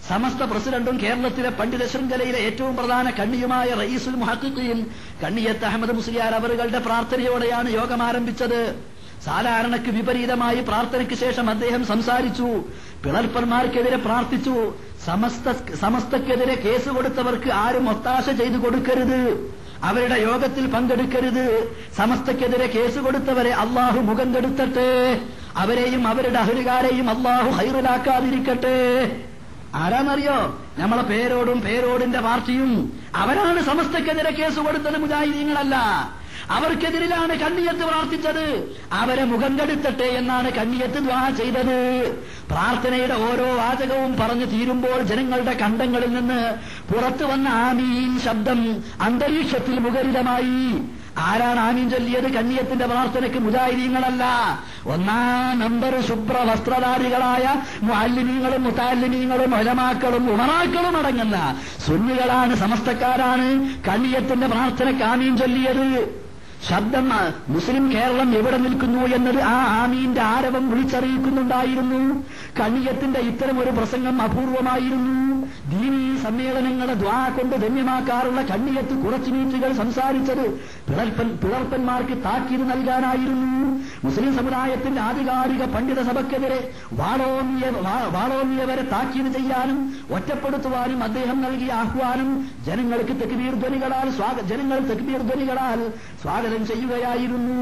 സമസ്ത പ്രസിഡന്റും കേരളത്തിലെ പണ്ഡിത ശൃംഖലയിലെ ഏറ്റവും പ്രധാന കണ്ണിയുമായ റയീസുൽ മുഹഖിഖീൻ കണ്ണിയത്ത് അഹമ്മദ് മുസ്ലിയാർ അവറുകളുടെ പ്രാർത്ഥനയോടെയാണ് യോഗം ആരംഭിച്ചത് സാധാരണക്ക് വിപരീതമായി പ്രാർത്ഥനയ്ക്ക് ശേഷം അദ്ദേഹം സംസാരിച്ചു പിളർപ്പന്മാർക്കെതിരെ പ്രാർത്ഥിച്ചു സമസ്ത സമസ്തക്കെതിരെ കേസ് കൊടുത്തവർക്ക് ആരും ഒത്താശ ചെയ്തു കൊടുക്കരുത് അവരുടെ യോഗത്തിൽ പങ്കെടുക്കരുത് സമസ്തക്കെതിരെ കേസ് കൊടുത്തവരെ അള്ളാഹു മുഖം കെടുത്തട്ടെ അവരെയും അവരുടെ അഹരുകാരെയും അള്ളാഹു ഹൈറിലാക്കാതിരിക്കട്ടെ ആരാന്നറിയോ നമ്മളെ പേരോടും പേരോടിന്റെ പാർട്ടിയും അവരാണ് സമസ്തക്കെതിരെ കേസ് കൊടുത്തത് മുജാഹിദീങ്ങളല്ല അവർക്കെതിരിലാണ് കണ്ണിയത്ത് പ്രാർത്ഥിച്ചത് അവരെ മുഖം കെടുത്തട്ടെ എന്നാണ് കണ്ണിയത്ത് ദ്വാ ചെയ്തത് പ്രാർത്ഥനയുടെ ഓരോ വാചകവും പറഞ്ഞു തീരുമ്പോൾ ജനങ്ങളുടെ കണ്ടങ്ങളിൽ നിന്ന് പുറത്തു വന്ന ആമീൻ ശബ്ദം അന്തരീക്ഷത്തിൽ മുഖരിതമായി ആരാണ് ആമീൻ ചൊല്ലിയത് കണ്ണിയത്തിന്റെ പ്രാർത്ഥനയ്ക്ക് മുജാഹിദീങ്ങളല്ല ഒന്നാം നമ്പർ ശുഭ്ര വസ്ത്രധാരികളായ മുഅല്ലിമീങ്ങളും മുത്താലിമീങ്ങളും ഒലമാക്കളും ഉമറാക്കളും അടങ്ങുന്ന സുന്നികളാണ് സമസ്തക്കാരാണ് കണ്ണിയത്തിന്റെ പ്രാർത്ഥനയ്ക്ക് ആമീൻ ചൊല്ലിയത് ശബ്ദം ആ, മുസ്ലിം കേരളം എവിടെ നിൽക്കുന്നു എന്നത് ആ ആമീന്റെ ആരവം വിളിച്ചറിയിക്കുന്നുണ്ടായിരുന്നു കണ്ണിയത്തിന്റെ ഇത്തരം ഒരു പ്രസംഗം അപൂർവമായിരുന്നു ദീനീ സമ്മേളനങ്ങളെ ദ്വാ കൊണ്ട് ധന്യമാക്കാറുള്ള കണ്ണിയത്ത് കുറച്ചു മിനിറ്റുകൾ സംസാരിച്ചത് പിളർപ്പൻ പിളർപ്പന്മാർക്ക് താക്കീത് നൽകാനായിരുന്നു മുസ്ലിം സമുദായത്തിന്റെ ആധികാരിക പണ്ഡിത സഭയ്ക്കെതിരെ വാളോമിയ വാ- വാളോമിയവരെ താക്കീത് ചെയ്യാനും ഒറ്റപ്പെടുത്തുവാനും അദ്ദേഹം നൽകിയ ആഹ്വാനം ജനങ്ങൾക്ക് തെക്കുബീർ ധ്വനികളാൽ സ്വാഗ ജനങ്ങൾ തെക്കുബീർ ധ്വനികളാൽ സ്വാഗതം ചെയ്യുകയായിരുന്നു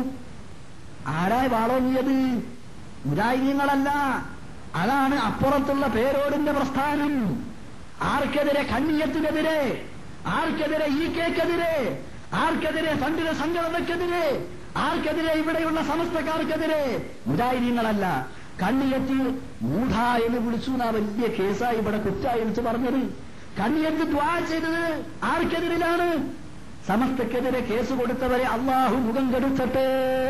ആരായി വാളോങ്ങിയത് മുജാഹിദീങ്ങളല്ല അതാണ് അപ്പുറത്തുള്ള പേരോടിന്റെ പ്രസ്ഥാനം ആർക്കെതിരെ കണ്ണിയത്തിനെതിരെ ആർക്കെതിരെ ഈ കേക്കെതിരെ ആർക്കെതിരെ പണ്ഡിത സംഘടനക്കെതിരെ ആർക്കെതിരെ ഇവിടെയുള്ള സമസ്തക്കാർക്കെതിരെ മുജാഹിദീങ്ങളല്ല കണ്ണിയത്ത് മൂഢ എന്ന് വിളിച്ചു എന്നാ വലിയ കേസായി ഇവിടെ കുറ്റായി വിളിച്ചു പറഞ്ഞത് കണ്ണിയത്ത് ദ്വാ ചെയ്തത് ആർക്കെതിരിലാണ് സമസ്തക്കെതിരെ കേസ് കൊടുത്തവരെ അള്ളാഹു മുഖം കെടുത്തട്ടെ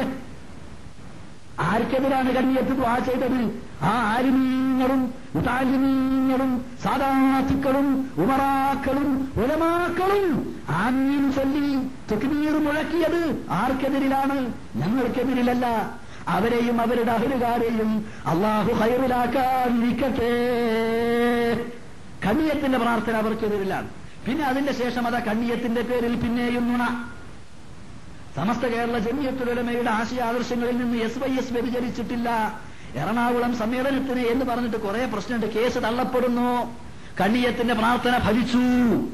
ആർക്കെതിരാണ് കണ്ണിയത്ത് ദ്വാ ചെയ്തത് ആ ആലിമീങ്ങളും മുതാലിമീങ്ങളും സാദാത്തുക്കളും ഉമറാക്കളും ഉലമാക്കളും ആമീൻ ചൊല്ലി തെക്കുനീർ മുഴക്കിയത് ആർക്കെതിരിലാണ് ഞങ്ങൾക്കെതിരിലല്ല അവരെയും അവരുടെ അഹരുകാരെയും അള്ളാഹു ഹൈറിലാക്കാതിരിക്കട്ടെ കണ്ണിയത്തിന്റെ പ്രാർത്ഥന അവർക്കെതിരിലാണ് പിന്നെ അതിന്റെ ശേഷം അതാ കണ്ണിയത്തിന്റെ പേരിൽ പിന്നെയും നുണ സമസ്ത കേരള ജമിയത്തുലമയുടെ ആശയാദർശങ്ങളിൽ നിന്ന് എസ് വൈ എസ് വ്യതിചരിച്ചിട്ടില്ല എറണാകുളം സമ്മേളനത്തിന് എന്ന് പറഞ്ഞിട്ട് കുറെ പ്രശ്നമുണ്ട് കേസ് തള്ളപ്പെടുന്നു കണ്ണിയത്തിന്റെ പ്രാർത്ഥന ഫലിച്ചു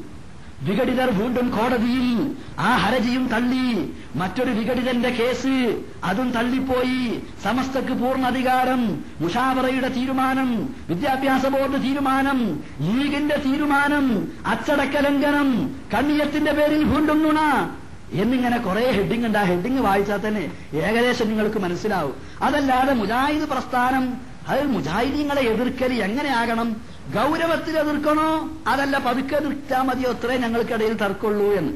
വിഘടിതർ വീണ്ടും കോടതിയിൽ ആ ഹരജിയും തള്ളി മറ്റൊരു വിഘടിതന്റെ കേസ് അതും തള്ളിപ്പോയി സമസ്തക്ക് പൂർണ്ണ അധികാരം മുഷാവറയുടെ തീരുമാനം വിദ്യാഭ്യാസ ബോർഡ് തീരുമാനം ലീഗിന്റെ തീരുമാനം അച്ചടക്ക ലംഘനം കണ്ണിയത്തിന്റെ പേരിൽ വീണ്ടും നുണ എന്നിങ്ങനെ കുറെ ഹെഡിങ് ഉണ്ട് ആ ഹെഡിങ് വായിച്ചാൽ തന്നെ ഏകദേശം നിങ്ങൾക്ക് മനസ്സിലാവും അതല്ലാതെ മുജാഹിദ് പ്രസ്ഥാനം അത് മുജാഹിദീങ്ങളെ എതിർക്കൽ എങ്ങനെയാകണം ഗൗരവത്തിൽ എതിർക്കണോ അതല്ല പതുക്കെ എതിർത്താൽ മതിയോ അത്രേ ഞങ്ങൾക്കിടയിൽ തർക്കമുള്ളൂ എന്ന്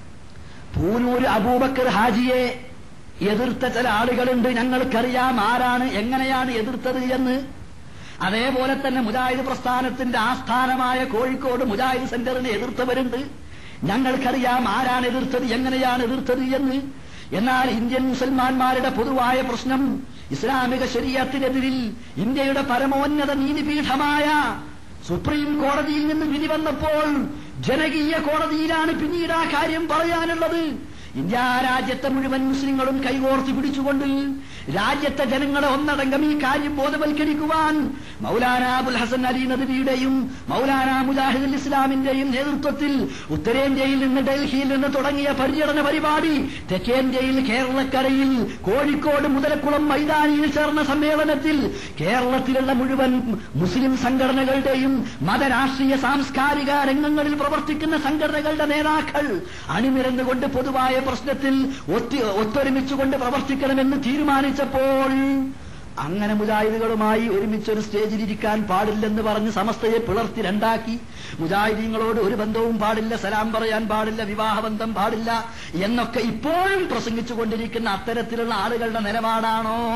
പൂനൂര് അബൂബക്കർ ഹാജിയെ എതിർത്ത ചില ആളുകളുണ്ട് ഞങ്ങൾക്കറിയാം ആരാണ് എങ്ങനെയാണ് എതിർത്തത് എന്ന് അതേപോലെ തന്നെ മുജാഹിദ് പ്രസ്ഥാനത്തിന്റെ ആസ്ഥാനമായ കോഴിക്കോട് മുജാഹിദ് സെന്ററിനെ എതിർത്തവരുണ്ട് ഞങ്ങൾക്കറിയാം ആരാണ് എതിർത്തത് എങ്ങനെയാണ് എതിർത്തത് എന്ന് എന്നാൽ ഇന്ത്യൻ മുസൽമാന്മാരുടെ പൊതുവായ പ്രശ്നം ഇസ്ലാമിക ശരീരത്തിനെതിരിൽ ഇന്ത്യയുടെ പരമോന്നത നീതിപീഠമായ സുപ്രീം കോടതിയിൽ നിന്ന് വിധി വന്നപ്പോൾ ജനകീയ കോടതിയിലാണ് പിന്നീട് ആ കാര്യം പറയാനുള്ളത് ഇന്ത്യ രാജ്യത്തെ മുഴുവൻ മുസ്ലിങ്ങളും കൈകോർത്ത് പിടിച്ചുകൊണ്ട് രാജ്യത്തെ ജനങ്ങളെ ഒന്നടങ്കം ഈ കാര്യം ബോധവൽക്കരിക്കുവാൻ മൗലാന അബുൽ ഹസൻ അലി നദവിയുടെയും മൗലാന മുജാഹിദുൽ ഇസ്ലാമിന്റെയും നേതൃത്വത്തിൽ ഉത്തരേന്ത്യയിൽ നിന്ന് ഡൽഹിയിൽ നിന്ന് തുടങ്ങിയ പര്യടന പരിപാടി തെക്കേന്ത്യയിൽ കേരളക്കരയിൽ കോഴിക്കോട് മുതലക്കുളം മൈതാനിയിൽ ചേർന്ന സമ്മേളനത്തിൽ കേരളത്തിലുള്ള മുഴുവൻ മുസ്ലിം സംഘടനകളുടെയും മതരാഷ്ട്രീയ സാംസ്കാരിക രംഗങ്ങളിൽ പ്രവർത്തിക്കുന്ന സംഘടനകളുടെ നേതാക്കൾ അണിനിരന്നുകൊണ്ട് പൊതുവായ പ്രശ്നത്തിൽ ഒത്തി- ഒത്തൊരുമിച്ചുകൊണ്ട് പ്രവർത്തിക്കണമെന്ന് തീരുമാനിച്ചപ്പോൾ അങ്ങനെ മുജാഹിദുകളുമായി ഒരുമിച്ചൊരു സ്റ്റേജിലിരിക്കാൻ പാടില്ലെന്ന് പറഞ്ഞ് സമസ്തയെ പിളർത്തി രണ്ടാക്കി മുജാഹിദീങ്ങളോട് ഒരു ബന്ധവും പാടില്ല സലാം പറയാൻ പാടില്ല വിവാഹബന്ധം പാടില്ല എന്നൊക്കെ ഇപ്പോഴും പ്രസംഗിച്ചുകൊണ്ടിരിക്കുന്ന അത്തരത്തിലുള്ള ആളുകളുടെ നിലപാടാണോ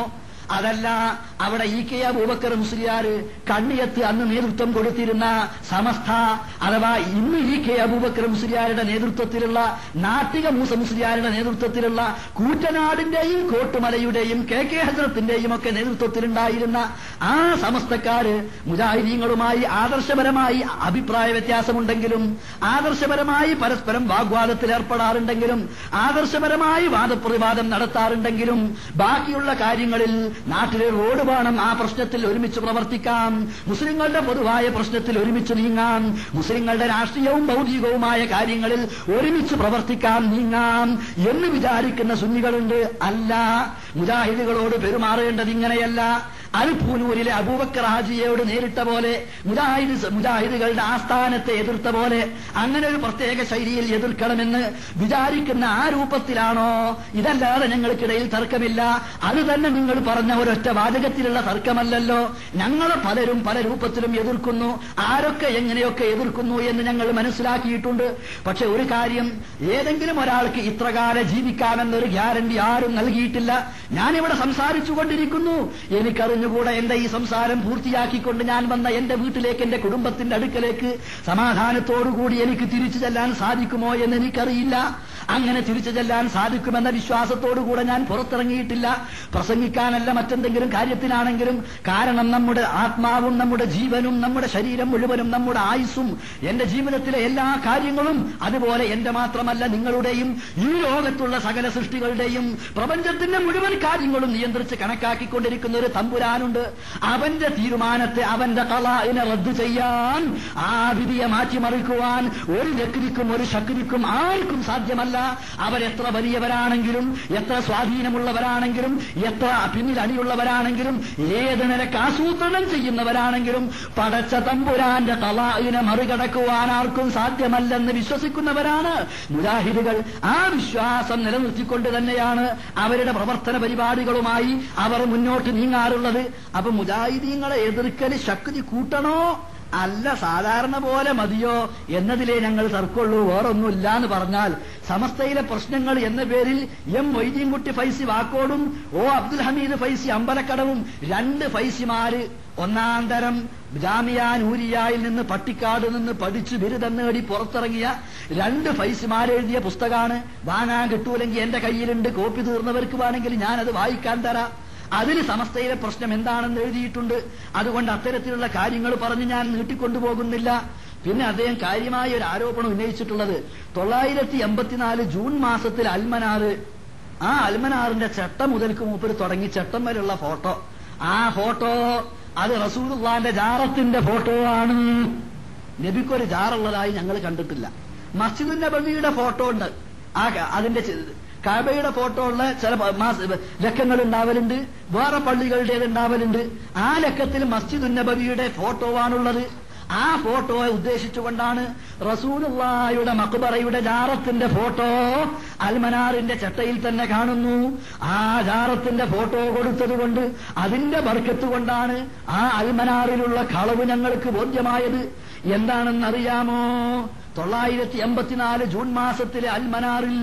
അതല്ല അവിടെ ഇ കെ അബൂബക്കർ മുസ്ലിയാർ കണ്ണിയത്ത് അന്ന് നേതൃത്വം കൊടുത്തിരുന്ന സമസ്ത അഥവാ ഇന്ന് ഇ കെ അബൂബക്കർ മുസ്ലിയാരുടെ നേതൃത്വത്തിലുള്ള നാട്ടിക മൂസ മുസ്ലിയാരുടെ നേതൃത്വത്തിലുള്ള കൂറ്റനാടിന്റെയും കോട്ടുമലയുടെയും കെ കെ ഹസ്രത്തിന്റെയും ഒക്കെ നേതൃത്വത്തിലുണ്ടായിരുന്ന ആ സമസ്തക്കാര് മുജാഹിദീങ്ങളുമായി ആദർശപരമായി അഭിപ്രായ വ്യത്യാസമുണ്ടെങ്കിലും ആദർശപരമായി പരസ്പരം വാഗ്വാദത്തിൽ ഏർപ്പെടാറുണ്ടെങ്കിലും ആദർശപരമായി വാദപ്രതിവാദം നടത്താറുണ്ടെങ്കിലും ബാക്കിയുള്ള കാര്യങ്ങളിൽ നാട്ടിലെ റോഡ് വേണം ആ പ്രശ്നത്തിൽ ഒരുമിച്ച് പ്രവർത്തിക്കാം മുസ്ലിങ്ങളുടെ പൊതുവായ പ്രശ്നത്തിൽ ഒരുമിച്ച് നീങ്ങാം മുസ്ലിങ്ങളുടെ രാഷ്ട്രീയവും ഭൗതികവുമായ കാര്യങ്ങളിൽ ഒരുമിച്ച് പ്രവർത്തിക്കാം നീങ്ങാം എന്ന് വിചാരിക്കുന്ന സുന്നികളുണ്ട് അല്ല മുജാഹിദുകളോട് പെരുമാറേണ്ടത് ഇങ്ങനെയല്ല അൽപൂനൂരിലെ അബൂബക്കർ ഹാജിയോട് നേരിട്ട പോലെ മുജാഹിദ് മുജാഹിദുകളുടെ ആസ്ഥാനത്തെ എതിർത്ത പോലെ അങ്ങനെ ഒരു പ്രത്യേക ശൈലിയിൽ എതിർക്കണമെന്ന് വിചാരിക്കുന്ന ആ രൂപത്തിലാണോ ഇതല്ലാതെ ഞങ്ങൾക്കിടയിൽ തർക്കമില്ല അത് തന്നെ നിങ്ങൾ പറഞ്ഞ ഒരൊറ്റ വാചകത്തിലുള്ള തർക്കമല്ലല്ലോ ഞങ്ങളെ പലരും പല രൂപത്തിലും എതിർക്കുന്നു ആരൊക്കെ എങ്ങനെയൊക്കെ എതിർക്കുന്നു എന്ന് ഞങ്ങൾ മനസ്സിലാക്കിയിട്ടുണ്ട് പക്ഷെ ഒരു കാര്യം ഏതെങ്കിലും ഒരാൾക്ക് ഇത്രകാലം ജീവിക്കാമെന്നൊരു ഗ്യാരണ്ടി ആരും നൽകിയിട്ടില്ല ഞാനിവിടെ സംസാരിച്ചുകൊണ്ടിരിക്കുന്നു എനിക്കറിഞ്ഞുകൂടെ എന്റെ ഈ സംസാരം പൂർത്തിയാക്കിക്കൊണ്ട് ഞാൻ വന്ന എന്റെ വീട്ടിലേക്ക് എന്റെ കുടുംബത്തിന്റെ അടുക്കലേക്ക് സമാധാനത്തോടുകൂടി എനിക്ക് തിരിച്ചു ചെല്ലാൻ സാധിക്കുമോ എന്ന് എനിക്കറിയില്ല അങ്ങനെ തിരിച്ചു ചെല്ലാൻ സാധിക്കുമെന്ന വിശ്വാസത്തോടുകൂടെ ഞാൻ പുറത്തിറങ്ങിയിട്ടില്ല പ്രസംഗിക്കാനല്ല മറ്റെന്തെങ്കിലും കാര്യത്തിനാണെങ്കിലും കാരണം നമ്മുടെ ആത്മാവും നമ്മുടെ ജീവനും നമ്മുടെ ശരീരം മുഴുവനും നമ്മുടെ ആയുസ്സും എന്റെ ജീവിതത്തിലെ എല്ലാ കാര്യങ്ങളും അതുപോലെ എന്റെ മാത്രമല്ല നിങ്ങളുടെയും ഈ ലോകത്തുള്ള സകല സൃഷ്ടികളുടെയും പ്രപഞ്ചത്തിന്റെ മുഴുവൻ കാര്യങ്ങളും നിയന്ത്രിച്ച് കണക്കാക്കിക്കൊണ്ടിരിക്കുന്ന ഒരു തമ്പുരാനുണ്ട് അവന്റെ തീരുമാനത്തെ അവന്റെ കളായിനെ റദ്ദു ചെയ്യാൻ ആ വിധിയെ മാറ്റിമറിക്കുവാൻ ഒരു ലക്രിക്കും ഒരു ശക്തിക്കും ആർക്കും സാധ്യമല്ല അവരെത്ര വലിയവരാണെങ്കിലും എത്ര സ്വാധീനമുള്ളവരാണെങ്കിലും എത്ര പിന്നിൽ അണിയുള്ളവരാണെങ്കിലും ഏത് നിലക്ക് ആസൂത്രണം ചെയ്യുന്നവരാണെങ്കിലും പടച്ച തമ്പുരാന്റെ കളായിനെ മറികടക്കുവാൻ ആർക്കും സാധ്യമല്ലെന്ന് വിശ്വസിക്കുന്നവരാണ് മുജാഹിദുകൾ ആ വിശ്വാസം നിലനിർത്തിക്കൊണ്ട് തന്നെയാണ് അവരുടെ പ്രവർത്തന പരിപാടികളുമായി അവർ മുന്നോട്ട് നീങ്ങാറുള്ളത് അപ്പൊ മുജാഹിദീങ്ങളെ എതിർക്കൽ ശക്തി കൂട്ടണോ അല്ല സാധാരണ പോലെ മതിയോ എന്നതിലേ ഞങ്ങൾ തർക്കമുള്ളൂ വേറൊന്നുമില്ല എന്ന് പറഞ്ഞാൽ സമസ്തയിലെ പ്രശ്നങ്ങൾ എന്ന പേരിൽ എം മൊയ്തീൻകുട്ടി ഫൈസി വാക്കോടും ഓ അബ്ദുൽ ഹമീദ് ഫൈസി അമ്പലക്കടവും രണ്ട് ഫൈസിമാര് ഒന്നാം തരം ജാമിയ നൂരിയായിൽ നിന്ന് പട്ടിക്കാട് നിന്ന് പഠിച്ചു ബിരുദം നേടി പുറത്തിറങ്ങിയ രണ്ട് ഫൈസിമാരെഴുതിയ പുസ്തകമാണ് വാങ്ങാൻ കിട്ടൂലെങ്കിൽ എന്റെ കയ്യിലുണ്ട് കോപ്പി തീർന്നവർക്ക് വേണമെങ്കിൽ ഞാനത് വായിക്കാൻ തരാം അതിന് സമസ്തയിലെ പ്രശ്നം എന്താണെന്ന് എഴുതിയിട്ടുണ്ട് അതുകൊണ്ട് അത്തരത്തിലുള്ള കാര്യങ്ങൾ പറഞ്ഞ് ഞാൻ നീട്ടിക്കൊണ്ടുപോകുന്നില്ല പിന്നെ അദ്ദേഹം കാര്യമായ ഒരു ആരോപണം ഉന്നയിച്ചിട്ടുള്ളത് തൊള്ളായിരത്തി എൺപത്തിനാല് ജൂൺ മാസത്തിൽ അൽമനാറ് ആ അൽമനാറിന്റെ ചട്ടം മുതൽക്ക് മൂപ്പര് തുടങ്ങി ചട്ടം വരെയുള്ള ഫോട്ടോ ആ ഫോട്ടോ അത് റസൂലുള്ളാന്റെ ജാറത്തിന്റെ ഫോട്ടോ ആണ് നബിക്കൊരു ജാറുള്ളതായി ഞങ്ങൾ കണ്ടിട്ടില്ല മസ്ജിദുൻ നബവിയുടെ ഫോട്ടോ ഉണ്ട് ആ ക- അതിന്റെ ചെ- കാബയുടെ ഫോട്ടോ ഉള്ള ചില പ- മാസ- ലക്കങ്ങൾ ഉണ്ടാവലുണ്ട് വേറെ പള്ളികളുടേത് ഉണ്ടാവലുണ്ട് ആ ലക്കത്തിൽ മസ്ജിദുൻ നബവിയുടെ ഫോട്ടോ ആണുള്ളത് ആ ഫോട്ടോയെ ഉദ്ദേശിച്ചുകൊണ്ടാണ് റസൂലുള്ളായുടെ മക്ബറയുടെ ജാറത്തിന്റെ ഫോട്ടോ അൽമനാറിന്റെ ചട്ടയിൽ തന്നെ കാണുന്നു ആ ജാറത്തിന്റെ ഫോട്ടോ കൊടുത്തത് കൊണ്ട് അതിന്റെ ബർക്കത്ത് കൊണ്ടാണ് ആ അൽമനാറിലുള്ള കളവ് ഞങ്ങൾക്ക് ബോധ്യമായത് എന്താണെന്നറിയാമോ തൊള്ളായിരത്തി എൺപത്തിനാല് ജൂൺ മാസത്തിലെ അൽമനാറിൽ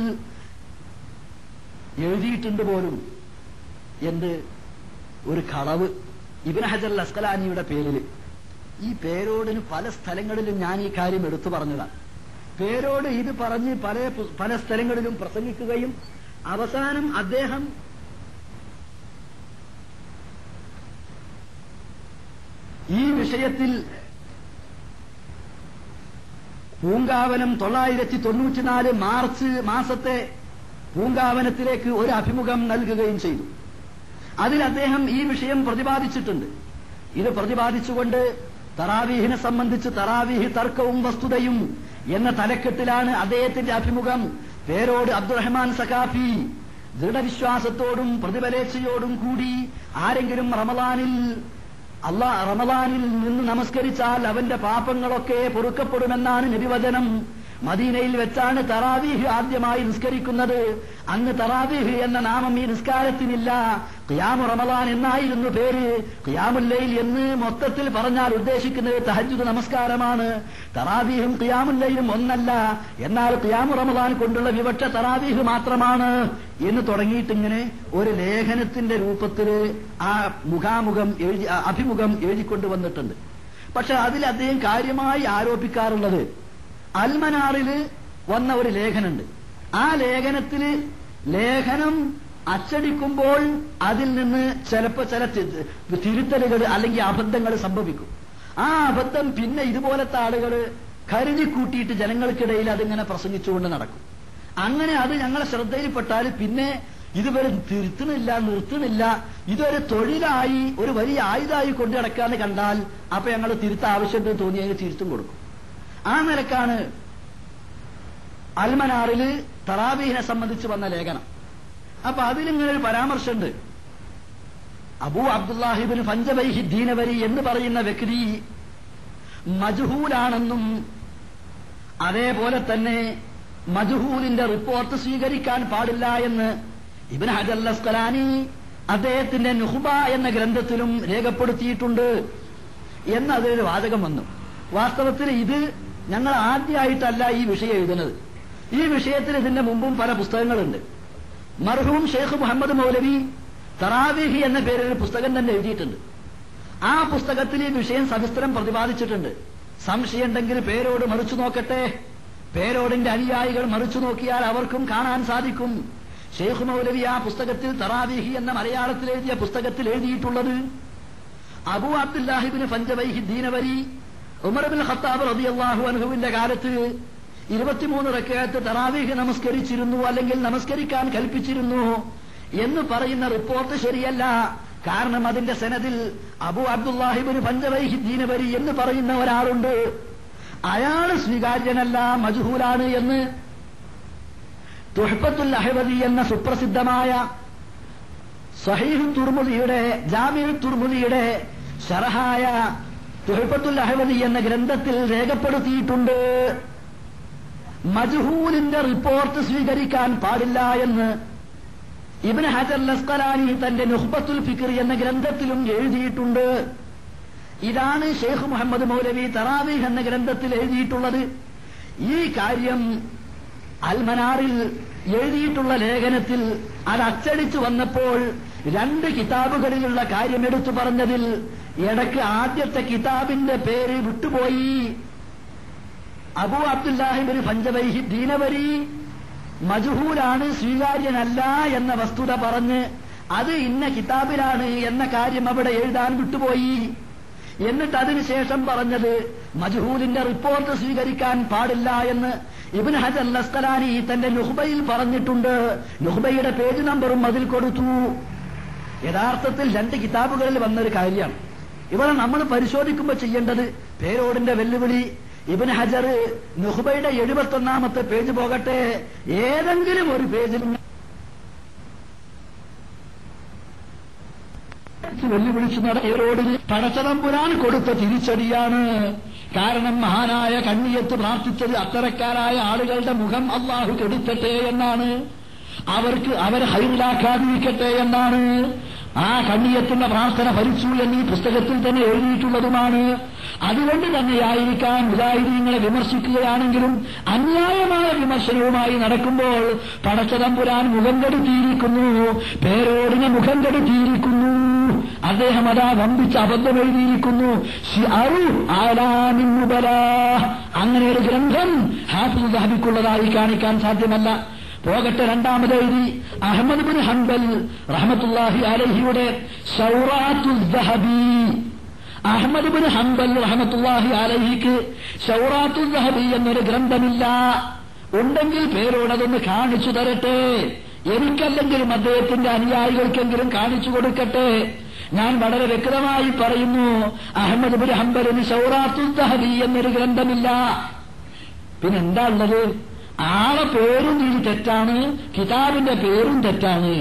എഴുതിയിട്ടുണ്ട് പോലും എന്ത് ഒരു കളവ് ഇബിൻ ഹജർ അസ്കലാനിയുടെ പേരിൽ ഈ പേരോടിന് പല സ്ഥലങ്ങളിലും ഞാൻ ഈ കാര്യം എടുത്തു പറഞ്ഞതാണ് പേരോട് ഇത് പറഞ്ഞ് പല പു- പല സ്ഥലങ്ങളിലും പ്രസംഗിക്കുകയും അവസാനം അദ്ദേഹം ഈ വിഷയത്തിൽ പൂങ്കാവനം തൊള്ളായിരത്തി തൊണ്ണൂറ്റിനാല് മാർച്ച് മാസത്തെ പൂങ്കാവനത്തിലേക്ക് ഒരു അഭിമുഖം നൽകുകയും ചെയ്തു അതിൽ അദ്ദേഹം ഈ വിഷയം പ്രതിപാദിച്ചിട്ടുണ്ട് ഇത് പ്രതിപാദിച്ചുകൊണ്ട് തറാവീഹിനെ സംബന്ധിച്ച് തറാവീഹ് തർക്കവും വസ്തുതയും എന്ന തലക്കെട്ടിലാണ് അദ്ദേഹത്തിന്റെ അഭിമുഖം പേരോട് അബ്ദുറഹ്മാൻ സഖാഫി ദൃഢവിശ്വാസത്തോടും പ്രതിഫലേച്ഛയോടും കൂടി ആരെങ്കിലും റമദാനിൽ അള്ളാ റമദാനിൽ നിന്ന് നമസ്കരിച്ചാൽ അവന്റെ പാപങ്ങളൊക്കെ പൊറുക്കപ്പെടുമെന്നാണ് നബിവചനം മദീനയിൽ വെച്ചാണ് തറാവീഹ് ആദ്യമായി നിസ്കരിക്കുന്നത് അന്ന് തറാവീഹ് എന്ന നാമം ഈ നിസ്കാരത്തിനില്ല ഖിയാമു റമദാൻ എന്നായിരുന്നു പേര് ഖിയാമുല്ലയിൽ എന്ന് മൊത്തത്തിൽ പറഞ്ഞാൽ ഉദ്ദേശിക്കുന്നത് തഹജ്ജുദ് നമസ്കാരമാണ് തറാവീഹും ഖിയാമുല്ലയിലും ഒന്നല്ല എന്നാൽ ഖിയാമു റമദാൻ കൊണ്ടുള്ള വിവക്ഷ തറാവീഹ് മാത്രമാണ് എന്ന് തുടങ്ങിയിട്ടിങ്ങനെ ഒരു ലേഖനത്തിന്റെ രൂപത്തിൽ ആ മുഖാമുഖം എഴുതി ആ അഭിമുഖം എഴുതിക്കൊണ്ട് വന്നിട്ടുണ്ട് പക്ഷെ അതിൽ അദ്ദേഹം കാര്യമായി ആരോപിക്കാറുള്ളത് അൽമനാറില് വന്ന ഒരു ലേഖനുണ്ട് ആ ലേഖനത്തിൽ ലേഖനം അച്ചടിക്കുമ്പോൾ അതിൽ നിന്ന് ചിലപ്പോ ചില തി- തിരുത്തലുകൾ അല്ലെങ്കിൽ അബദ്ധങ്ങൾ സംഭവിക്കും ആ അബദ്ധം പിന്നെ ഇതുപോലത്തെ ആളുകൾ കരുതി കൂട്ടിയിട്ട് ജനങ്ങൾക്കിടയിൽ അതിങ്ങനെ പ്രസംഗിച്ചുകൊണ്ട് നടക്കും അങ്ങനെ അത് ഞങ്ങളെ ശ്രദ്ധയിൽപ്പെട്ടാൽ പിന്നെ ഇതുവരെ തിരുത്തുന്നില്ല നിർത്തുന്നില്ല ഇതൊരു തൊഴിലായി ഒരു വലിയ ആയുധമായി കൊണ്ടു നടക്കാന്ന് കണ്ടാൽ അപ്പൊ ഞങ്ങൾ തിരുത്ത ആവശ്യത്തിന് തോന്നിയെങ്കിൽ തിരുത്തും കൊടുക്കും ആ നിലക്കാണ് അൽമനാറില് തറാബീഹിനെ സംബന്ധിച്ച് വന്ന ലേഖനം അപ്പൊ അതിലിങ്ങനെ ഒരു പരാമർശമുണ്ട് അബൂ അബ്ദുല്ലാഹിബിൻ പഞ്ചവൈഹി ദീനവരി എന്ന് പറയുന്ന വ്യക്തി മജ്ഹൂലാണെന്നും അതേപോലെ തന്നെ മജ്ഹൂലിന്റെ റിപ്പോർട്ട് സ്വീകരിക്കാൻ പാടില്ല എന്ന് ഇബിൻ ഹജർ അസ്കലാനി അദ്ദേഹത്തിന്റെ നുഹ്ബ എന്ന ഗ്രന്ഥത്തിലും രേഖപ്പെടുത്തിയിട്ടുണ്ട് എന്ന് അതിലൊരു വാചകം വന്നു വാസ്തവത്തിൽ ഇത് ഞങ്ങൾ ആദ്യമായിട്ടല്ല ഈ വിഷയം എഴുതുന്നത് ഈ വിഷയത്തിൽ ഇതിന്റെ മുമ്പും പല പുസ്തകങ്ങളുണ്ട് മർഹൂം ഷെയ്ഖ് മുഹമ്മദ് മൗലവി തറാവീഹി എന്ന പേരിൽ ഒരു പുസ്തകം തന്നെ എഴുതിയിട്ടുണ്ട് ആ പുസ്തകത്തിൽ ഈ വിഷയം സവിസ്തരം പ്രതിപാദിച്ചിട്ടുണ്ട് സംശയമുണ്ടെങ്കിൽ പേരോട് മറിച്ചു നോക്കട്ടെ പേരോടിന്റെ അനുയായികൾ മറിച്ചു നോക്കിയാൽ അവർക്കും കാണാൻ സാധിക്കും ഷെയ്ഖ് മൗലവി ആ പുസ്തകത്തിൽ തറാവീഹി എന്ന മലയാളത്തിൽ എഴുതിയ പുസ്തകത്തിൽ എഴുതിയിട്ടുള്ളത് അബു അബ്ദുല്ലാഹിബിന് പഞ്ചവൈഹി ദീനവരി ഉമർബിൻ ഖത്താബ് റളിയല്ലാഹു അൻഹുവിന്റെ കാലത്ത് ഇരുപത്തിമൂന്ന് റക്കയത്ത് തറാവീഹ് നമസ്കരിച്ചിരുന്നു അല്ലെങ്കിൽ നമസ്കരിക്കാൻ കൽപ്പിച്ചിരുന്നു എന്ന് പറയുന്ന റിപ്പോർട്ട് ശരിയല്ല കാരണം അതിന്റെ സെനദിൽ അബു അബ്ദുല്ലാഹിബിന് പഞ്ചവൈഹി ദീനവരി എന്ന് പറയുന്ന ഒരാളുണ്ട് അയാൾ സ്വീകാര്യനല്ല മജ്ഹൂലാണ് എന്ന് തുഹ്ഫത്തുൽ അഹ്വദി എന്ന സുപ്രസിദ്ധമായ സഹീഹ് തുർമുദിയുടെ ജാമിൽ തുർമുദിയുടെ ഷറഹായ തുഹഫത്തുൽ അഹ്വദി എന്ന ഗ്രന്ഥത്തിൽ രേഖപ്പെടുത്തിയിട്ടുണ്ട് മജ്ഹൂലിന്റെ റിപ്പോർട്ട് സ്വീകരിക്കാൻ പാടില്ല എന്ന് ഇബ്ൻ ഹജർ ലസ്കലാനി തന്റെ നുഹ്ബത്തുൽ ഫിക്ർ എന്ന ഗ്രന്ഥത്തിലും എഴുതിയിട്ടുണ്ട് ഇതാണ് ഷെയ്ഖ് മുഹമ്മദ് മൗലവി തറാവീഹ് എന്ന ഗ്രന്ഥത്തിൽ എഴുതിയിട്ടുള്ളത് ഈ കാര്യം അൽമനാറിൽ എഴുതിയിട്ടുള്ള ലേഖനത്തിൽ അത് അച്ചടിച്ചു വന്നപ്പോൾ രണ്ട് കിതാബുകളിലുള്ള കാര്യം എടുത്തു പറഞ്ഞതിൽ ഇടയ്ക്ക് ആദ്യത്തെ കിതാബിന്റെ പേര് വിട്ടുപോയി അബു അബ്ദുല്ലാഹിബിന് പഞ്ചവൈഹി ദീനവരി മജുഹൂലാണ് സ്വീകാര്യനല്ല എന്ന വസ്തുത പറഞ്ഞ് അത് ഇന്ന കിതാബിലാണ് എന്ന കാര്യം അവിടെ എഴുതാൻ വിട്ടുപോയി എന്നിട്ട് അതിനുശേഷം പറഞ്ഞത് മജ്ഹൂലിന്റെ റിപ്പോർട്ട് സ്വീകരിക്കാൻ പാടില്ല എന്ന് ഇബിൻ ഹജർ ലസ്കലാനി തന്റെ നുഹ്ബയിൽ പറഞ്ഞിട്ടുണ്ട് നുഹ്ബയുടെ പേജ് നമ്പറും അതിൽ കൊടുത്തു യഥാർത്ഥത്തിൽ രണ്ട് കിതാബുകളിൽ വന്നൊരു കാര്യമാണ് ഇവിടെ നമ്മൾ പരിശോധിക്കുമ്പോൾ ചെയ്യേണ്ടത് പേരോടിന്റെ വെല്ലുവിളി ഇബിൻ ഹജർ നുഹ്ബയുടെ എഴുപത്തൊന്നാമത്തെ പേജ് പോകട്ടെ ഏതെങ്കിലും ഒരു പേജിൽ വെല്ലുവിളിച്ചു നടയോട് പടച്ചതമ്പുരാൻ കൊടുത്ത തിരിച്ചടിയാണ് കാരണം മഹാനായ കണ്ണിയത്ത് പ്രാർത്ഥിച്ചത് അത്തരക്കാരായ ആളുകളുടെ മുഖം അള്ളാഹു കെടുത്തട്ടെ എന്നാണ് അവർക്ക് അവരെ ഹൈറിലാക്കാതിരിക്കട്ടെ എന്നാണ് ആ കണ്ണിയത്തിന്റെ പ്രാർത്ഥന ഭരിച്ചു എന്ന് ഈ പുസ്തകത്തിൽ തന്നെ എഴുതിയിട്ടുള്ളതുമാണ് അതുകൊണ്ട് തന്നെയായിരിക്കാം മുജാഹിദീങ്ങളെ വിമർശിക്കുകയാണെങ്കിലും അന്യായമായ വിമർശനവുമായി നടക്കുമ്പോൾ പടച്ചതമ്പുരാൻ മുഖം കെടുത്തിയിരിക്കുന്നു പേരോടിനെ മുഖം കെടുത്തിയിരിക്കുന്നു അദ്ദേഹം അതാ വമ്പിച്ച് അബദ്ധം എഴുതിയിരിക്കുന്നു ശിഅറു ആലാമിൻ നുബല. അങ്ങനെ ഒരു ഗ്രന്ഥം ഹാഫിദ് ദഹബിക്കുള്ളതായി കാണിക്കാൻ സാധ്യമല്ല പോകട്ടെ രണ്ടാമത് എഴുതി അഹമ്മദ് ബിൻ ഹംബൽ റഹമത്തുല്ലാഹി അലഹിയുടെ ഷൗറാത്തു ദഹബി അഹമ്മദ് ബിൻ ഹംബൽ റഹമത്തുല്ലാഹി അലഹിക്ക് ഷൗറാത്തു ദഹബി എന്നൊരു ഗ്രന്ഥമില്ല ഉണ്ടെങ്കിൽ പേരോടതൊന്ന് കാണിച്ചു തരട്ടെ എനിക്കല്ലെങ്കിലും അദ്ദേഹത്തിന്റെ അനുയായികൾക്കെങ്കിലും കാണിച്ചു കൊടുക്കട്ടെ ഞാൻ വളരെ വ്യക്തമായി പറയുന്നു അഹമ്മദ് ബിൻ ഹംബലിന് ഷൗറാത്തു ദഹബി എന്നൊരു ഗ്രന്ഥമില്ല പിന്നെന്താ ഉള്ളത് ആളെ പേരും ഇതിൽ തെറ്റാണ് കിതാബിന്റെ പേരും തെറ്റാണ്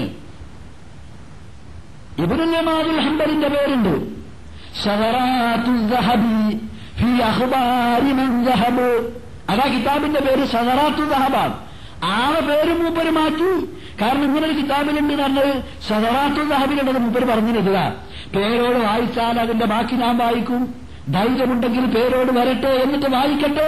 ഇബുൽ ഹംബലിന്റെ പേരുണ്ട് ഷവറാത്തു ദഹബി ഫി അഖ്ബാരി മൻ ദഹബ് അതാ കിതാബിന്റെ പേര് ഷഹറാത്തു ദഹബാണ് ആ പേര് മൂപ്പര് മാറ്റി കാരണം ഇങ്ങനെ ഒരു കിതാബിലുണ്ട് പറഞ്ഞത് ഷഹറാത്തു ദഹബിലുള്ളത് മൂപ്പര് പറഞ്ഞിരുക പേരോട് വായിച്ചാൽ അതിന്റെ ബാക്കി ഞാൻ വായിക്കും ധൈര്യമുണ്ടെങ്കിൽ പേരോട് വരട്ടെ എന്നിട്ട് വായിക്കട്ടെ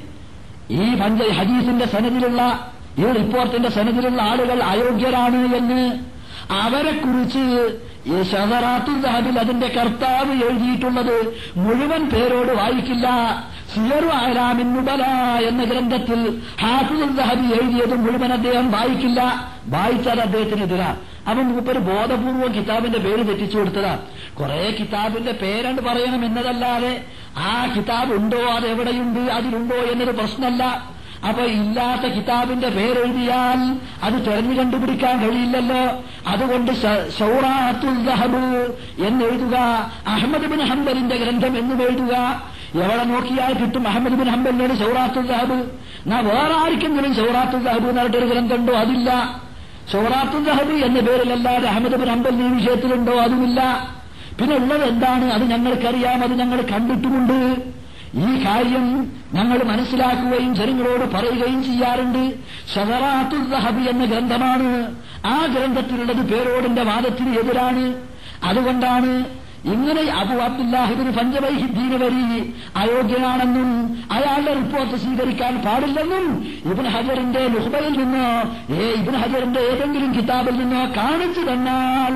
ഈ പഞ്ച ഹദീസിന്റെ സനദിലുള്ള ഈ റിപ്പോർട്ടിന്റെ സനദിലുള്ള ആളുകൾ അയോഗ്യരാണ് എന്ന് അവരെ കുറിച്ച് ഈ ഷഹറാത്തുൽ ദഹബിൽ അതിന്റെ കർത്താവ് എഴുതിയിട്ടുള്ളത് മുഴുവൻ പേരോട് വായിക്കില്ല സിയറു ആലാമിൻ നുബല എന്ന ഗ്രന്ഥത്തിൽ ഹാഫിദുൽ ദഹബി എഴുതിയത് മുഴുവൻ അദ്ദേഹം വായിക്കില്ല വായിച്ചാൽ അദ്ദേഹത്തിനെതിരാ അവൻ മൂപ്പര് ബോധപൂർവം കിതാബിന്റെ പേര് തെറ്റിച്ചു കൊടുത്തതാ കുറെ കിതാബിന്റെ പേരണ്ട് പറയണം എന്നതല്ലാതെ ആ കിതാബ് ഉണ്ടോ അത് എവിടെയുണ്ട് അതിലുണ്ടോ എന്നൊരു പ്രശ്നമല്ല അപ്പൊ ഇല്ലാത്ത കിതാബിന്റെ പേരെഴുതിയാൽ അത് തെരഞ്ഞു കണ്ടുപിടിക്കാൻ കഴിയില്ലല്ലോ അതുകൊണ്ട് ഷൗറാത്തുൽ ദഹബ് എന്നെഴുതുക അഹമ്മദ് ബിൻ ഹംബലിന്റെ ഗ്രന്ഥം എന്നും എഴുതുക എവിടെ നോക്കിയാൽ കിട്ടും അഹമ്മദ് ബിൻ ഹംബലിനോട് ഷൗറാത്തുൽ ദഹബ് എന്നാ വേറെ ആർക്കെങ്കിലും ഷൗറാത്തുൽ ദഹബ് എന്ന് പറഞ്ഞിട്ടൊരു ഗ്രന്ഥമുണ്ടോ അതില്ല ഷൗറാത്തുൽ ദഹബ് എന്ന പേരിലല്ലാതെ അഹമ്മദ് ബിൻ ഹംബൽ ഈ വിഷയത്തിലുണ്ടോ അതുമില്ല പിന്നെ ഉള്ളത് എന്താണ് അത് ഞങ്ങൾക്കറിയാം അത് ഞങ്ങൾ കണ്ടിട്ടുമുണ്ട് ഈ കാര്യം ഞങ്ങൾ മനസ്സിലാക്കുകയും ജനങ്ങളോട് പറയുകയും ചെയ്യാറുണ്ട് ഷഹറാത്തുൽ ദഹബ് എന്ന ഗ്രന്ഥമാണ് ആ ഗ്രന്ഥത്തിലുള്ളത് പേരോടിന്റെ വാദത്തിന് എതിരാണ് അതുകൊണ്ടാണ് ഇങ്ങനെ അബു അബ്ദുല്ലാഹിബിന് പഞ്ചവൈഹിദ്ദീന് വരി അയോഗ്യനാണെന്നും അയാളുടെ റിപ്പോർട്ട് സ്വീകരിക്കാൻ പാടില്ലെന്നും ഇബിൻ ഹജറിന്റെ നുഹബയിൽ നിന്നോ ഏ ഇബിൻ ഹജറിന്റെ ഏതെങ്കിലും കിതാബിൽ നിന്നോ കാണിച്ചു തന്നാൽ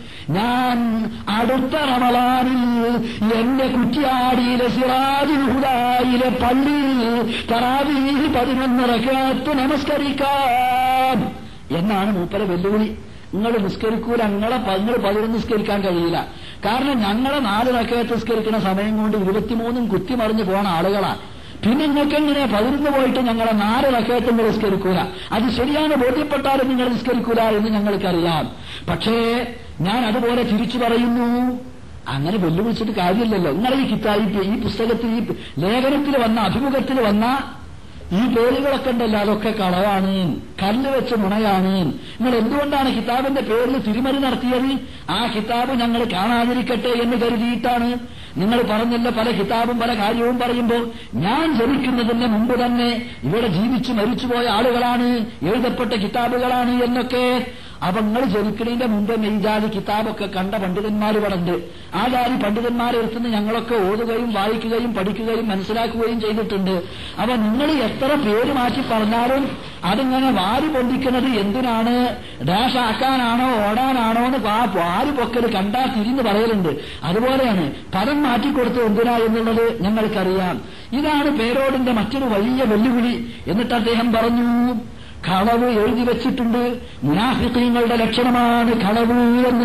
ഞാൻ അടുത്ത റമളാനിൽ എന്റെ കുറ്റിയാടിയിലെ സിറാജുൽ ഹുദായിലെ പള്ളിയിൽ തറാവീഹ് പതിനൊന്ന് റക്കാത്ത് നമസ്കരിക്കാം എന്നാണ് മൂപ്പര വെല്ലുവിളി നിങ്ങൾ നിസ്കരിക്കൂല നിങ്ങളെ നിങ്ങൾ പതിനൊന്ന് നിസ്കരിക്കാൻ കഴിയില്ല കാരണം ഞങ്ങളെ നാല് റക്കയത്ത് നിസ്കരിക്കുന്ന സമയം കൊണ്ട് ഇരുപത്തിമൂന്നും കുത്തിമറിഞ്ഞു പോണ ആളുകളാ പിന്നെ നിങ്ങൾക്ക് എങ്ങനെ പതിനൊന്ന് പോയിട്ട് ഞങ്ങളെ നാല് റക്കയത്ത് നിങ്ങൾ നിസ്കരിക്കൂല അത് ശരിയാണ് ബോധ്യപ്പെട്ടാലും നിങ്ങൾ നിസ്കരിക്കൂല എന്ന് ഞങ്ങൾക്കറിയാം പക്ഷേ ഞാൻ അതുപോലെ തിരിച്ചു പറയുന്നു അങ്ങനെ വെല്ലുവിളിച്ചിട്ട് കാര്യമില്ലല്ലോ നിങ്ങളെ ഈ കിതാബ് ഈ പുസ്തകത്തിൽ ഈ ലേഖനത്തിൽ വന്ന അഭിമുഖത്തിൽ വന്ന ഈ പേരുകളൊക്കെ ഉണ്ടല്ലോ അതൊക്കെ കളവാണ് കല്ല് വെച്ച് മുണയാണ് നിങ്ങൾ എന്തുകൊണ്ടാണ് കിതാബിന്റെ പേരിൽ തിരുമറി നടത്തിയത് ആ കിതാബ് ഞങ്ങൾ കാണാതിരിക്കട്ടെ എന്ന് കരുതിയിട്ടാണ് നിങ്ങൾ പറഞ്ഞല്ല പല കിതാബും പല കാര്യവും പറയുമ്പോൾ ഞാൻ ജനിക്കുന്നതിന് മുമ്പ് തന്നെ ഇവിടെ ജീവിച്ച് മരിച്ചുപോയ ആളുകളാണ് എഴുതപ്പെട്ട കിതാബുകളാണ് എന്നൊക്കെ അപ്പൊ നിങ്ങൾ ജനിക്കുന്നതിന്റെ മുമ്പ് ഈ ജാതി കിതാബൊക്കെ കണ്ട പണ്ഡിതന്മാർ ഇവിടെ ഉണ്ട് ആ ജാതി പണ്ഡിതന്മാരെ എടുത്തുനിന്ന് ഞങ്ങളൊക്കെ ഓതുകയും വായിക്കുകയും പഠിക്കുകയും മനസ്സിലാക്കുകയും ചെയ്തിട്ടുണ്ട് അപ്പൊ നിങ്ങൾ എത്ര പേര് മാറ്റി പറഞ്ഞാലും അതിങ്ങനെ വാരി പൊന്തിക്കുന്നത് എന്തിനാണ് ഡാഷ് ആക്കാനാണോ ഓടാനാണോ എന്ന് ആ വാരി പൊക്കൽ കണ്ടാ തിരിഞ്ഞു പറയലുണ്ട് അതുപോലെയാണ് പദം മാറ്റിക്കൊടുത്തത് എന്തിനാ എന്നുള്ളത് ഞങ്ങൾക്കറിയാം ഇതാണ് പേരോടിന്റെ മറ്റൊരു വലിയ വെല്ലുവിളി എന്നിട്ട് അദ്ദേഹം പറഞ്ഞു കളവ് എഴുതി വെച്ചിട്ടുണ്ട് മുനാഫിക്കങ്ങളുടെ ലക്ഷണമാണ് കളവ് എന്ന്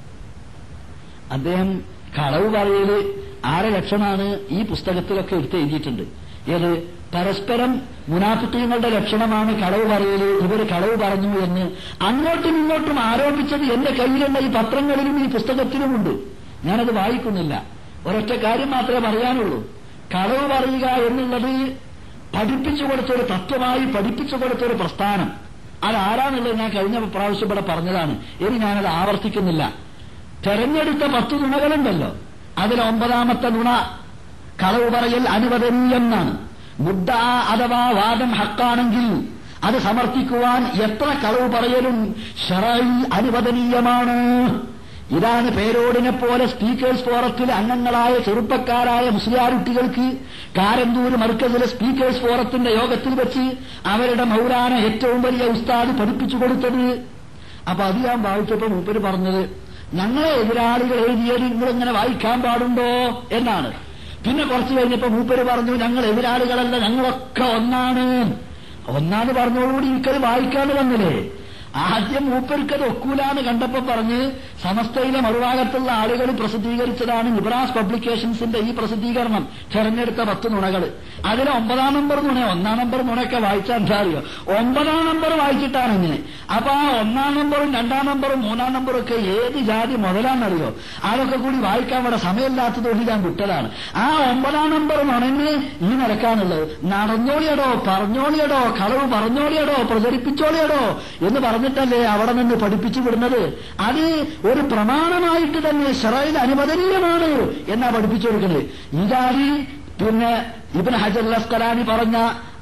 അദ്ദേഹം കളവ് പറയല് ആരെ ലക്ഷണമാണ് ഈ പുസ്തകത്തിലൊക്കെ എടുത്ത് എഴുതിയിട്ടുണ്ട് ഏത് പരസ്പരം മുനാഫിക്കങ്ങളുടെ ലക്ഷണമാണ് കളവ് പറയല് ഇവർ കളവ് പറഞ്ഞു എന്ന് അങ്ങോട്ടും ഇങ്ങോട്ടും ആരോപിച്ചത് എന്റെ കയ്യിലുള്ള ഈ പത്രങ്ങളിലും ഈ പുസ്തകത്തിലുമുണ്ട് ഞാനത് വായിക്കുന്നില്ല ഒരൊറ്റ കാര്യം മാത്രമേ പറയാനുള്ളൂ കളവ് പറയുക എന്നുള്ളത് പഠിപ്പിച്ചു കൊടുത്തൊരു തത്വമായി പഠിപ്പിച്ചു കൊടുത്തൊരു പ്രസ്ഥാനം അതാരാന്നുള്ളത് ഞാൻ കഴിഞ്ഞ പ്രാവശ്യം ഇവിടെ പറഞ്ഞതാണ് ഇനി ഞാനത് ആവർത്തിക്കുന്നില്ല തെരഞ്ഞെടുത്ത പത്ത് നുണകളുണ്ടല്ലോ അതിൽ ഒമ്പതാമത്തെ നുണ കളവ് പറയൽ അനുവദനീയെന്നാണ് മുദ്ദ അഥവാ വാദം ഹക്കാണെങ്കിൽ അത് സമർത്ഥിക്കുവാൻ എത്ര കളവ് പറയലും ഷറയിൽ അനുവദനീയമാണ് ഇതാണ് പേരോടിനെ പോലെ സ്പീക്കേഴ്സ് ഫോറത്തിൽ അംഗങ്ങളായ ചെറുപ്പക്കാരായ മുസ്ലിയാരുട്ടികൾക്ക് കാരന്തൂർ മർക്കസിലെ സ്പീക്കേഴ്സ് ഫോറത്തിന്റെ യോഗത്തിൽ വെച്ച് അവരുടെ മൗലാന ഏറ്റവും വലിയ ഉസ്താദ് പഠിപ്പിച്ചു കൊടുത്തത് അപ്പൊ അത് ഞാൻ വായിച്ചപ്പോ മൂപ്പര് പറഞ്ഞത് ഞങ്ങളെ എതിരാളികൾ എഴുതിയത് നിങ്ങളിങ്ങനെ വായിക്കാൻ പാടുണ്ടോ എന്നാണ് പിന്നെ കുറച്ച് കഴിഞ്ഞപ്പോ മൂപ്പര് പറഞ്ഞു ഞങ്ങൾ എതിരാളികളല്ല ഞങ്ങളൊക്കെ ഒന്നാണ് ഒന്നാന്ന് പറഞ്ഞോടുകൂടി എനിക്കത് വായിക്കാന്ന് വന്നില്ലേ ആദ്യം മൂപ്പർക്കത് ഒക്കൂലാന്ന് കണ്ടപ്പോ പറഞ്ഞ് സമസ്തയിലെ മറുഭാഗത്തുള്ള ആളുകൾ പ്രസിദ്ധീകരിച്ചതാണ് നിബ്രാസ് പബ്ലിക്കേഷൻസിന്റെ ഈ പ്രസിദ്ധീകരണം തെരഞ്ഞെടുത്ത പത്ത് നുണകൾ അതിലെ ഒമ്പതാം നമ്പർ നുണ ഒന്നാം നമ്പർ നുണയൊക്കെ വായിച്ചാൽ എന്താ അറിയോ ഒമ്പതാം നമ്പർ വായിച്ചിട്ടാണ് ഇങ്ങനെ അപ്പൊ ആ ഒന്നാം നമ്പറും രണ്ടാം നമ്പറും മൂന്നാം നമ്പറും ഒക്കെ ഏത് ജാതി മുതലാണെന്നറിയോ അതൊക്കെ കൂടി വായിക്കാൻ ഇവിടെ സമയമില്ലാത്തതുകൊണ്ട് ഞാൻ വിട്ടതാണ് ആ ഒമ്പതാം നമ്പർ നുണഞ്ഞ് ഈ നിലക്കാനുള്ളത് നടന്നോളിയടോ പറഞ്ഞോളിയടോ കളവ് പറഞ്ഞോളിയടോ പ്രചരിപ്പിച്ചോളിയടോ എന്ന് പറഞ്ഞിട്ടല്ലേ അവിടെ നിന്ന് പഠിപ്പിച്ചു വിടുന്നത് അത് ഒരു പ്രമാണമായിട്ട് തന്നെ ഷറയിൽ അനുവദനീയമാണ് എന്നാ പഠിപ്പിച്ചു കൊടുക്കുന്നത് ഈ ജാതി പിന്നെ ഇബിൻ ഹജർ അസ്കലാനി പറഞ്ഞ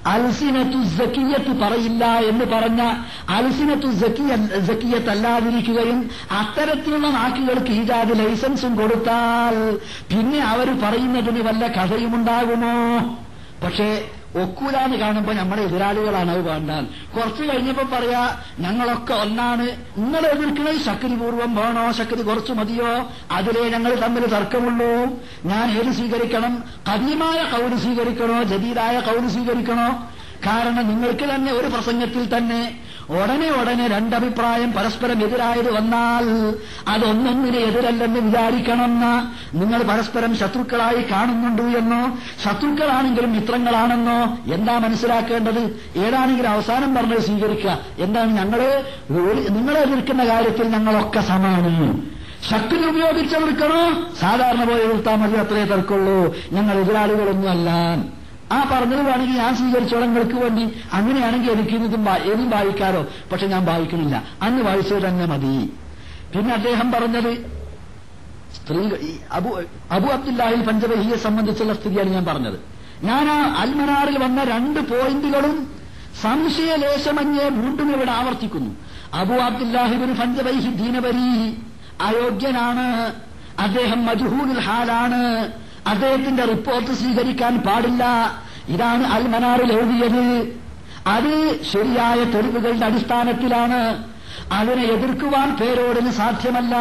അൽസിനത്തു സക്കിയത്ത് പറയില്ല എന്ന് പറഞ്ഞ അൽസിനത്തു സക്കിയ സക്കിയത്ത് അല്ലാതിരിക്കുകയും അത്തരത്തിലുള്ള നാക്കുകൾക്ക് ഈജാദ് ലൈസൻസും കൊടുത്താൽ പിന്നെ അവർ പറയുന്നതിന് വല്ല കഥയുമുണ്ടാകുമോ പക്ഷേ ഒക്കൂലാന്ന് കാണുമ്പോൾ നമ്മുടെ എതിരാളികളാണ് അത് വേണ്ടാൻ കുറച്ച് കഴിഞ്ഞപ്പോ പറയാ ഞങ്ങളൊക്കെ ഒന്നാണ് നിങ്ങൾ എതിർക്കുന്നത് ശക്തി പൂർവ്വം വേണോ ശക്തി കുറച്ചു മതിയോ അതിലേ ഞങ്ങൾ തമ്മിൽ തർക്കമുള്ളൂ ഞാൻ ഏത് സ്വീകരിക്കണം കദീമായ കൗല് സ്വീകരിക്കണോ ജദീദായ കൗല് സ്വീകരിക്കണോ കാരണം നിങ്ങൾക്ക് തന്നെ ഒരു പ്രസംഗത്തിൽ തന്നെ ഉടനെ ഉടനെ രണ്ടഭിപ്രായം പരസ്പരം എതിരായത് വന്നാൽ അതൊന്നൊന്നിനെ എതിരല്ലെന്ന് വിചാരിക്കണമെന്ന നിങ്ങൾ പരസ്പരം ശത്രുക്കളായി കാണുന്നുണ്ട് എന്നോ ശത്രുക്കളാണെങ്കിലും മിത്രങ്ങളാണെന്നോ എന്താ മനസ്സിലാക്കേണ്ടത് ഏതാണെങ്കിലും അവസാനം പറഞ്ഞത് സ്വീകരിക്കുക എന്താണ് ഞങ്ങള് നിങ്ങളെ എതിർക്കുന്ന കാര്യത്തിൽ ഞങ്ങളൊക്കെ സമാണ് ശക്തി ഉപയോഗിച്ച് എതിർക്കണോ സാധാരണ പോലെ എതിർത്താൽ മതി അത്രേ തർക്കുള്ളൂ ഞങ്ങൾ എതിരാളികളൊന്നുമല്ല ആ പറഞ്ഞത് വേണമെങ്കിൽ ഞാൻ സ്വീകരിച്ചോളാം നിങ്ങൾക്ക് വേണ്ടി അങ്ങനെയാണെങ്കിൽ എനിക്ക് ഇതും ഇതും വായിക്കാറോ പക്ഷെ ഞാൻ വായിക്കണില്ല അന്ന് വായിച്ചത് തന്നെ മതി പിന്നെ അദ്ദേഹം പറഞ്ഞത് സ്ത്രീ ഈ അബു അബു അബ്ദുല്ലാഹിൽ പഞ്ചവഹിയെ സംബന്ധിച്ചുള്ള സ്ഥിതിയാണ് ഞാൻ പറഞ്ഞത് ഞാൻ ആ അൽമനാറിൽ വന്ന രണ്ട് പോയിന്റുകളും സംശയലേശമന്യേ വീണ്ടും ഇവിടെ ആവർത്തിക്കുന്നു അബു അബ്ദുല്ലാഹിബിന് പഞ്ചവൈഹി ദീനപരി അയോഗ്യനാണ് അദ്ദേഹം മജുഹൂലുൽ ഹാലാണ് അദ്ദേഹത്തിന്റെ റിപ്പോർട്ട് സ്വീകരിക്കാൻ പാടില്ല ഇതാണ് അൽമനാറിൽ എഴുതിയത് അത് ശരിയായ തെളിവുകളുടെ അടിസ്ഥാനത്തിലാണ് അതിനെ എതിർക്കുവാൻ പേരോടിന് സാധ്യമല്ല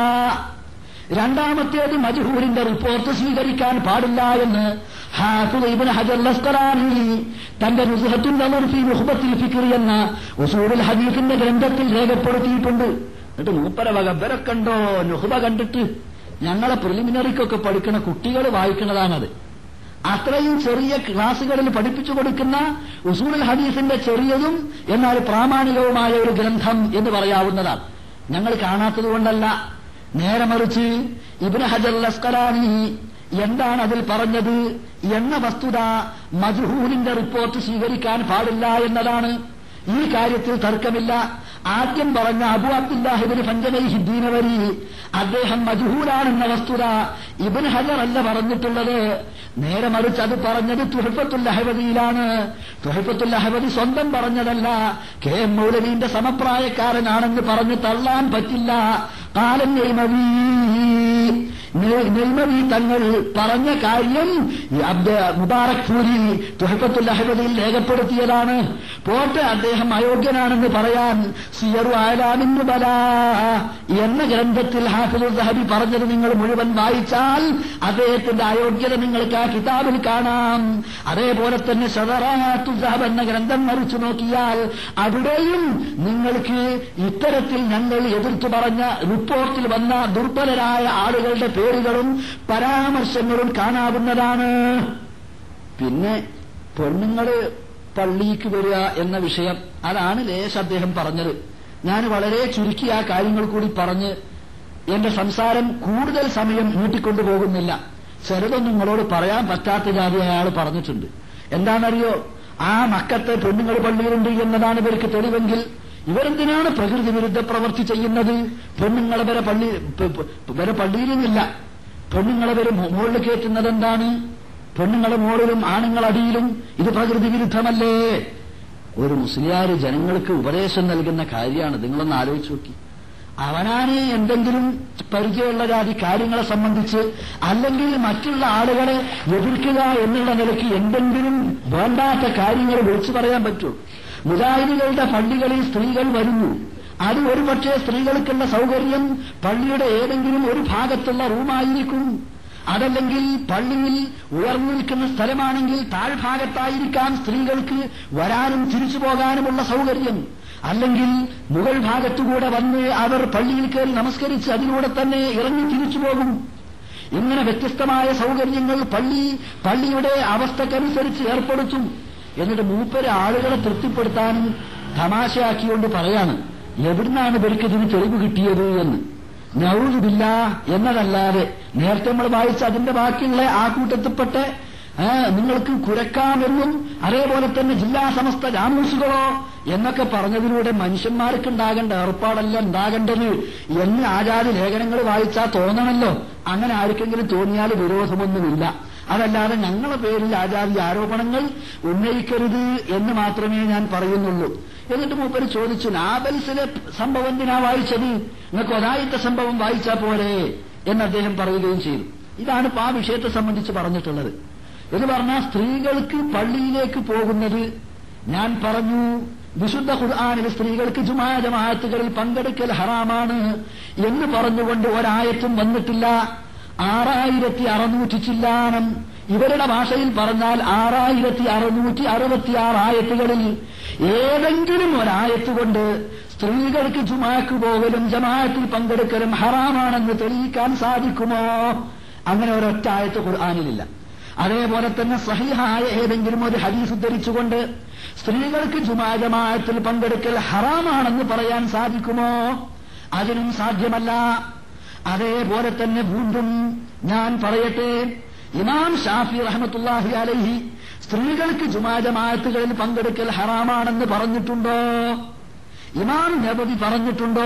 രണ്ടാമത്തേത് മജുഹൂരിന്റെ റിപ്പോർട്ട് സ്വീകരിക്കാൻ പാടില്ല എന്ന് ഹാഫിബിൻ ഹജർ ലസ്കറാനി തന്റെ നുസുഹത്തുൽ ഫി മുഹബത്തിൽ ഫിക്ർ എന്ന ഉസൂറുൽ ഹദീഫിന്റെ ഗ്രന്ഥത്തിൽ രേഖപ്പെടുത്തിയിട്ടുണ്ട് എന്നിട്ട് മൂപ്പര വക ഇവരൊക്കെ നുഹബ കണ്ടിട്ട് ഞങ്ങളെ പ്രിലിമിനറിക്കൊക്കെ പഠിക്കുന്ന കുട്ടികൾ വായിക്കുന്നതാണത് അത്രയും ചെറിയ ക്ലാസുകളിൽ പഠിപ്പിച്ചു കൊടുക്കുന്ന ഉസൂൽ ഹദീസിന്റെ ചെറിയതും എന്നാൽ പ്രാമാണികവുമായ ഒരു ഗ്രന്ഥം എന്ന് പറയാവുന്നതാണ് ഞങ്ങൾ കാണാത്തത് കൊണ്ടല്ല നേരെ മറിച്ച് ഇബിന് ഹജർ ലസ്കലാനി എന്താണ് അതിൽ പറഞ്ഞത് എന്ന വസ്തുത മജ്ഹൂലിന്റെ റിപ്പോർട്ട് സ്വീകരിക്കാൻ പാടില്ല എന്നതാണ് ഈ കാര്യത്തിൽ തർക്കമില്ല ആദ്യം പറഞ്ഞ അബു അബ്ദുല്ലാഹിബിന് പഞ്ചമൈഹി ദീനവരി അദ്ദേഹം മജുഹൂലാണെന്ന വസ്തുത ഇബൻ ഹജർ അല്ല പറഞ്ഞിട്ടുള്ളത് നേരെ മറിച്ച് അത് പറഞ്ഞത് തുഹഫത്തുൽ അഹബദിയിലാണ് തുഹഫത്തുൽ അഹബദി സ്വന്തം പറഞ്ഞതല്ല കെ എം മൗലവീന്റെ സമപ്രായക്കാരനാണെന്ന് പറഞ്ഞ് തള്ളാൻ പറ്റില്ല കാലം നെയ്മവി നെയ്മവി തങ്ങൾ പറഞ്ഞ കാര്യം മുബാറക് പൂരി തുഹഫത്തുൽ അഹബദിയിൽ രേഖപ്പെടുത്തിയതാണ് പോട്ടെ അദ്ദേഹം അയോഗ്യനാണെന്ന് പറയാൻ സിയറു ആലാമിന്നു ബല എന്ന ഗ്രന്ഥത്തിൽ ഹാഫിദുൽ സഹബി പറഞ്ഞത് നിങ്ങൾ മുഴുവൻ വായിച്ചാൽ അദ്ദേഹത്തിന്റെ അയോഗ്യത നിങ്ങൾക്ക് ആ കിതാബിൽ കാണാം അതേപോലെ തന്നെ ഷദറാത്തു സഹബ് എന്ന ഗ്രന്ഥം മറിച്ചു നോക്കിയാൽ അവിടെയും നിങ്ങൾക്ക് ഇത്തരത്തിൽ ഞങ്ങൾ എതിർത്തു പറഞ്ഞ റിപ്പോർട്ടിൽ വന്ന ദുർബലരായ ആളുകളുടെ പേരുകളും പരാമർശങ്ങളും കാണാവുന്നതാണ് പിന്നെ പെണ്ണുങ്ങള് പള്ളിക്ക് വരിക എന്ന വിഷയം അതാണ് ലേശ അദ്ദേഹം പറഞ്ഞത് ഞാൻ വളരെ ചുരുക്കി ആ കാര്യങ്ങൾ കൂടി പറഞ്ഞ് എന്റെ സംസാരം കൂടുതൽ സമയം നീട്ടിക്കൊണ്ടു പോകുന്നില്ല ചെറുതൊന്നും നിങ്ങളോട് പറയാൻ പറ്റാത്ത ജാതി അയാൾ പറഞ്ഞിട്ടുണ്ട് എന്താണെന്നറിയോ ആ മക്കത്തെ പെണ്ണുങ്ങൾ പള്ളിയിലുണ്ട് എന്നതാണ് ഇവർക്ക് തെളിവെങ്കിൽ ഇവരെന്തിനാണ് പ്രകൃതി വിരുദ്ധ പ്രവൃത്തി ചെയ്യുന്നത് പെണ്ണുങ്ങളെ വരെ പള്ളി വരെ പള്ളിയിലുമില്ല പെണ്ണുങ്ങളെ വരെ മുകളിൽ കയറ്റുന്നത് എന്താണ് പെണ്ണുങ്ങളെ മുകളിലും ആണുങ്ങളടിയിലും ഇത് പ്രകൃതി വിരുദ്ധമല്ലേ ഒരു മുസ്ലിയാര് ജനങ്ങൾക്ക് ഉപദേശം നൽകുന്ന കാര്യമാണ് നിങ്ങളൊന്ന് ആലോചിച്ച് നോക്കി അവനാന് എന്തെങ്കിലും പരിചയമുള്ള ജാതി കാര്യങ്ങളെ സംബന്ധിച്ച് അല്ലെങ്കിൽ മറ്റുള്ള ആളുകളെ എതിർക്കുക എന്നുള്ള നിലയ്ക്ക് എന്തെങ്കിലും വേണ്ടാത്ത കാര്യങ്ങൾ വിളിച്ചു പറയാൻ പറ്റൂ മുജാഹിദികളുടെ പള്ളികളിൽ സ്ത്രീകൾ വരുന്നു അത് ഒരുപക്ഷെ സ്ത്രീകൾക്കുള്ള സൗകര്യം പള്ളിയുടെ ഏതെങ്കിലും ഒരു ഭാഗത്തുള്ള റൂമായിരിക്കും അതല്ലെങ്കിൽ പള്ളിയിൽ ഉയർന്നു നിൽക്കുന്ന സ്ഥലമാണെങ്കിൽ താഴ്ഭാഗത്തായിരിക്കാം സ്ത്രീകൾക്ക് വരാനും തിരിച്ചു പോകാനുമുള്ള സൗകര്യം അല്ലെങ്കിൽ മുകൾ ഭാഗത്തുകൂടെ വന്ന് അവർ പള്ളിയിൽ കയറി നമസ്കരിച്ച് അതിലൂടെ തന്നെ ഇറങ്ങി തിരിച്ചു പോകും ഇങ്ങനെ വ്യത്യസ്തമായ സൗകര്യങ്ങൾ പള്ളി പള്ളിയുടെ അവസ്ഥക്കനുസരിച്ച് ഏർപ്പെടുത്തും എന്നിട്ട് മൂപ്പര് ആളുകളെ തൃപ്തിപ്പെടുത്താനും തമാശയാക്കിക്കൊണ്ട് പറയാണ് എവിടുന്നാണ് ഇവർക്ക് ഇതിന് തെളിവ് കിട്ടിയത് എന്ന് നൗറുബില്ല എന്നതല്ലാതെ നേരത്തെ നമ്മൾ വായിച്ച അതിന്റെ ബാക്കിയുള്ള ആ കൂട്ടത്തിൽപ്പെട്ട നിങ്ങൾക്ക് കുരക്കാമെന്നും അതേപോലെ തന്നെ ജില്ലാ സമസ്ത ജാമൂസുകളോ എന്നൊക്കെ പറഞ്ഞതിലൂടെ മനുഷ്യന്മാർക്ക് ഉണ്ടാകേണ്ട ഏർപ്പാടല്ല ഉണ്ടാകേണ്ടത് എന്ന് ആചാര്യ ലേഖനങ്ങൾ വായിച്ചാൽ തോന്നണല്ലോ അങ്ങനെ ആർക്കെങ്കിലും തോന്നിയാൽ വിരോധമൊന്നുമില്ല അതല്ലാതെ ഞങ്ങളെ പേരിൽ ആചാര്യ ആരോപണങ്ങൾ ഉന്നയിക്കരുത് എന്ന് മാത്രമേ ഞാൻ പറയുന്നുള്ളൂ എന്നിട്ട് മൂപ്പര് ചോദിച്ചു നാബൽസിലെ സംഭവം എന്തിനാ വായിച്ചത് നിങ്ങൾക്ക് ഒരായിരത്തെ സംഭവം വായിച്ചാ പോരെ എന്ന് അദ്ദേഹം പറയുകയും ചെയ്തു ഇതാണ് ഇപ്പൊ ആ വിഷയത്തെ സംബന്ധിച്ച് പറഞ്ഞിട്ടുള്ളത് എന്ന് പറഞ്ഞാൽ സ്ത്രീകൾക്ക് പള്ളിയിലേക്ക് പോകുന്നത് ഞാൻ പറഞ്ഞു വിശുദ്ധ ഖുർആാനിൽ സ്ത്രീകൾക്ക് ജുമാ ജമാഅത്തുകളിൽ പങ്കെടുക്കൽ ഹറാമാണ് എന്ന് പറഞ്ഞുകൊണ്ട് ഒരായത്തും വന്നിട്ടില്ല ആറായിരത്തി അറുന്നൂറ്റി ചില്ലാനം ഇവരുടെ ഭാഷയിൽ പറഞ്ഞാൽ ആറായിരത്തി അറുന്നൂറ്റി അറുപത്തിയാറ് ആയത്തുകളിൽ ഏതെങ്കിലും ഒരായത്ത് കൊണ്ട് സ്ത്രീകൾക്ക് ജുമാക്ക് പോകലും ജമാഅത്തിൽ പങ്കെടുക്കലും ഹറാമാണെന്ന് തെളിയിക്കാൻ സാധിക്കുമോ അങ്ങനെ ഒരൊറ്റ ആയത്ത് ഖുർആാനിലില്ല അതേപോലെ തന്നെ സഹിഹായ ഏതെങ്കിലും ഒരു ഹദീസ് ഉദ്ധരിച്ചുകൊണ്ട് സ്ത്രീകൾക്ക് ജുമാ ജമാഅത്തിൽ പങ്കെടുക്കൽ ഹറാമാണെന്ന് പറയാൻ സാധിക്കുമോ അതിനും സാധ്യമല്ല അതേപോലെ തന്നെ വീണ്ടും ഞാൻ പറയട്ടെ ഇമാം ഷാഫി റഹമത്തുല്ലാഹി അലൈഹി സ്ത്രീകൾക്ക് ജുമാ ജമാഅത്തുകളിൽ പങ്കെടുക്കൽ ഹറാമാണെന്ന് പറഞ്ഞിട്ടുണ്ടോ ഇമാം നബവി പറഞ്ഞിട്ടുണ്ടോ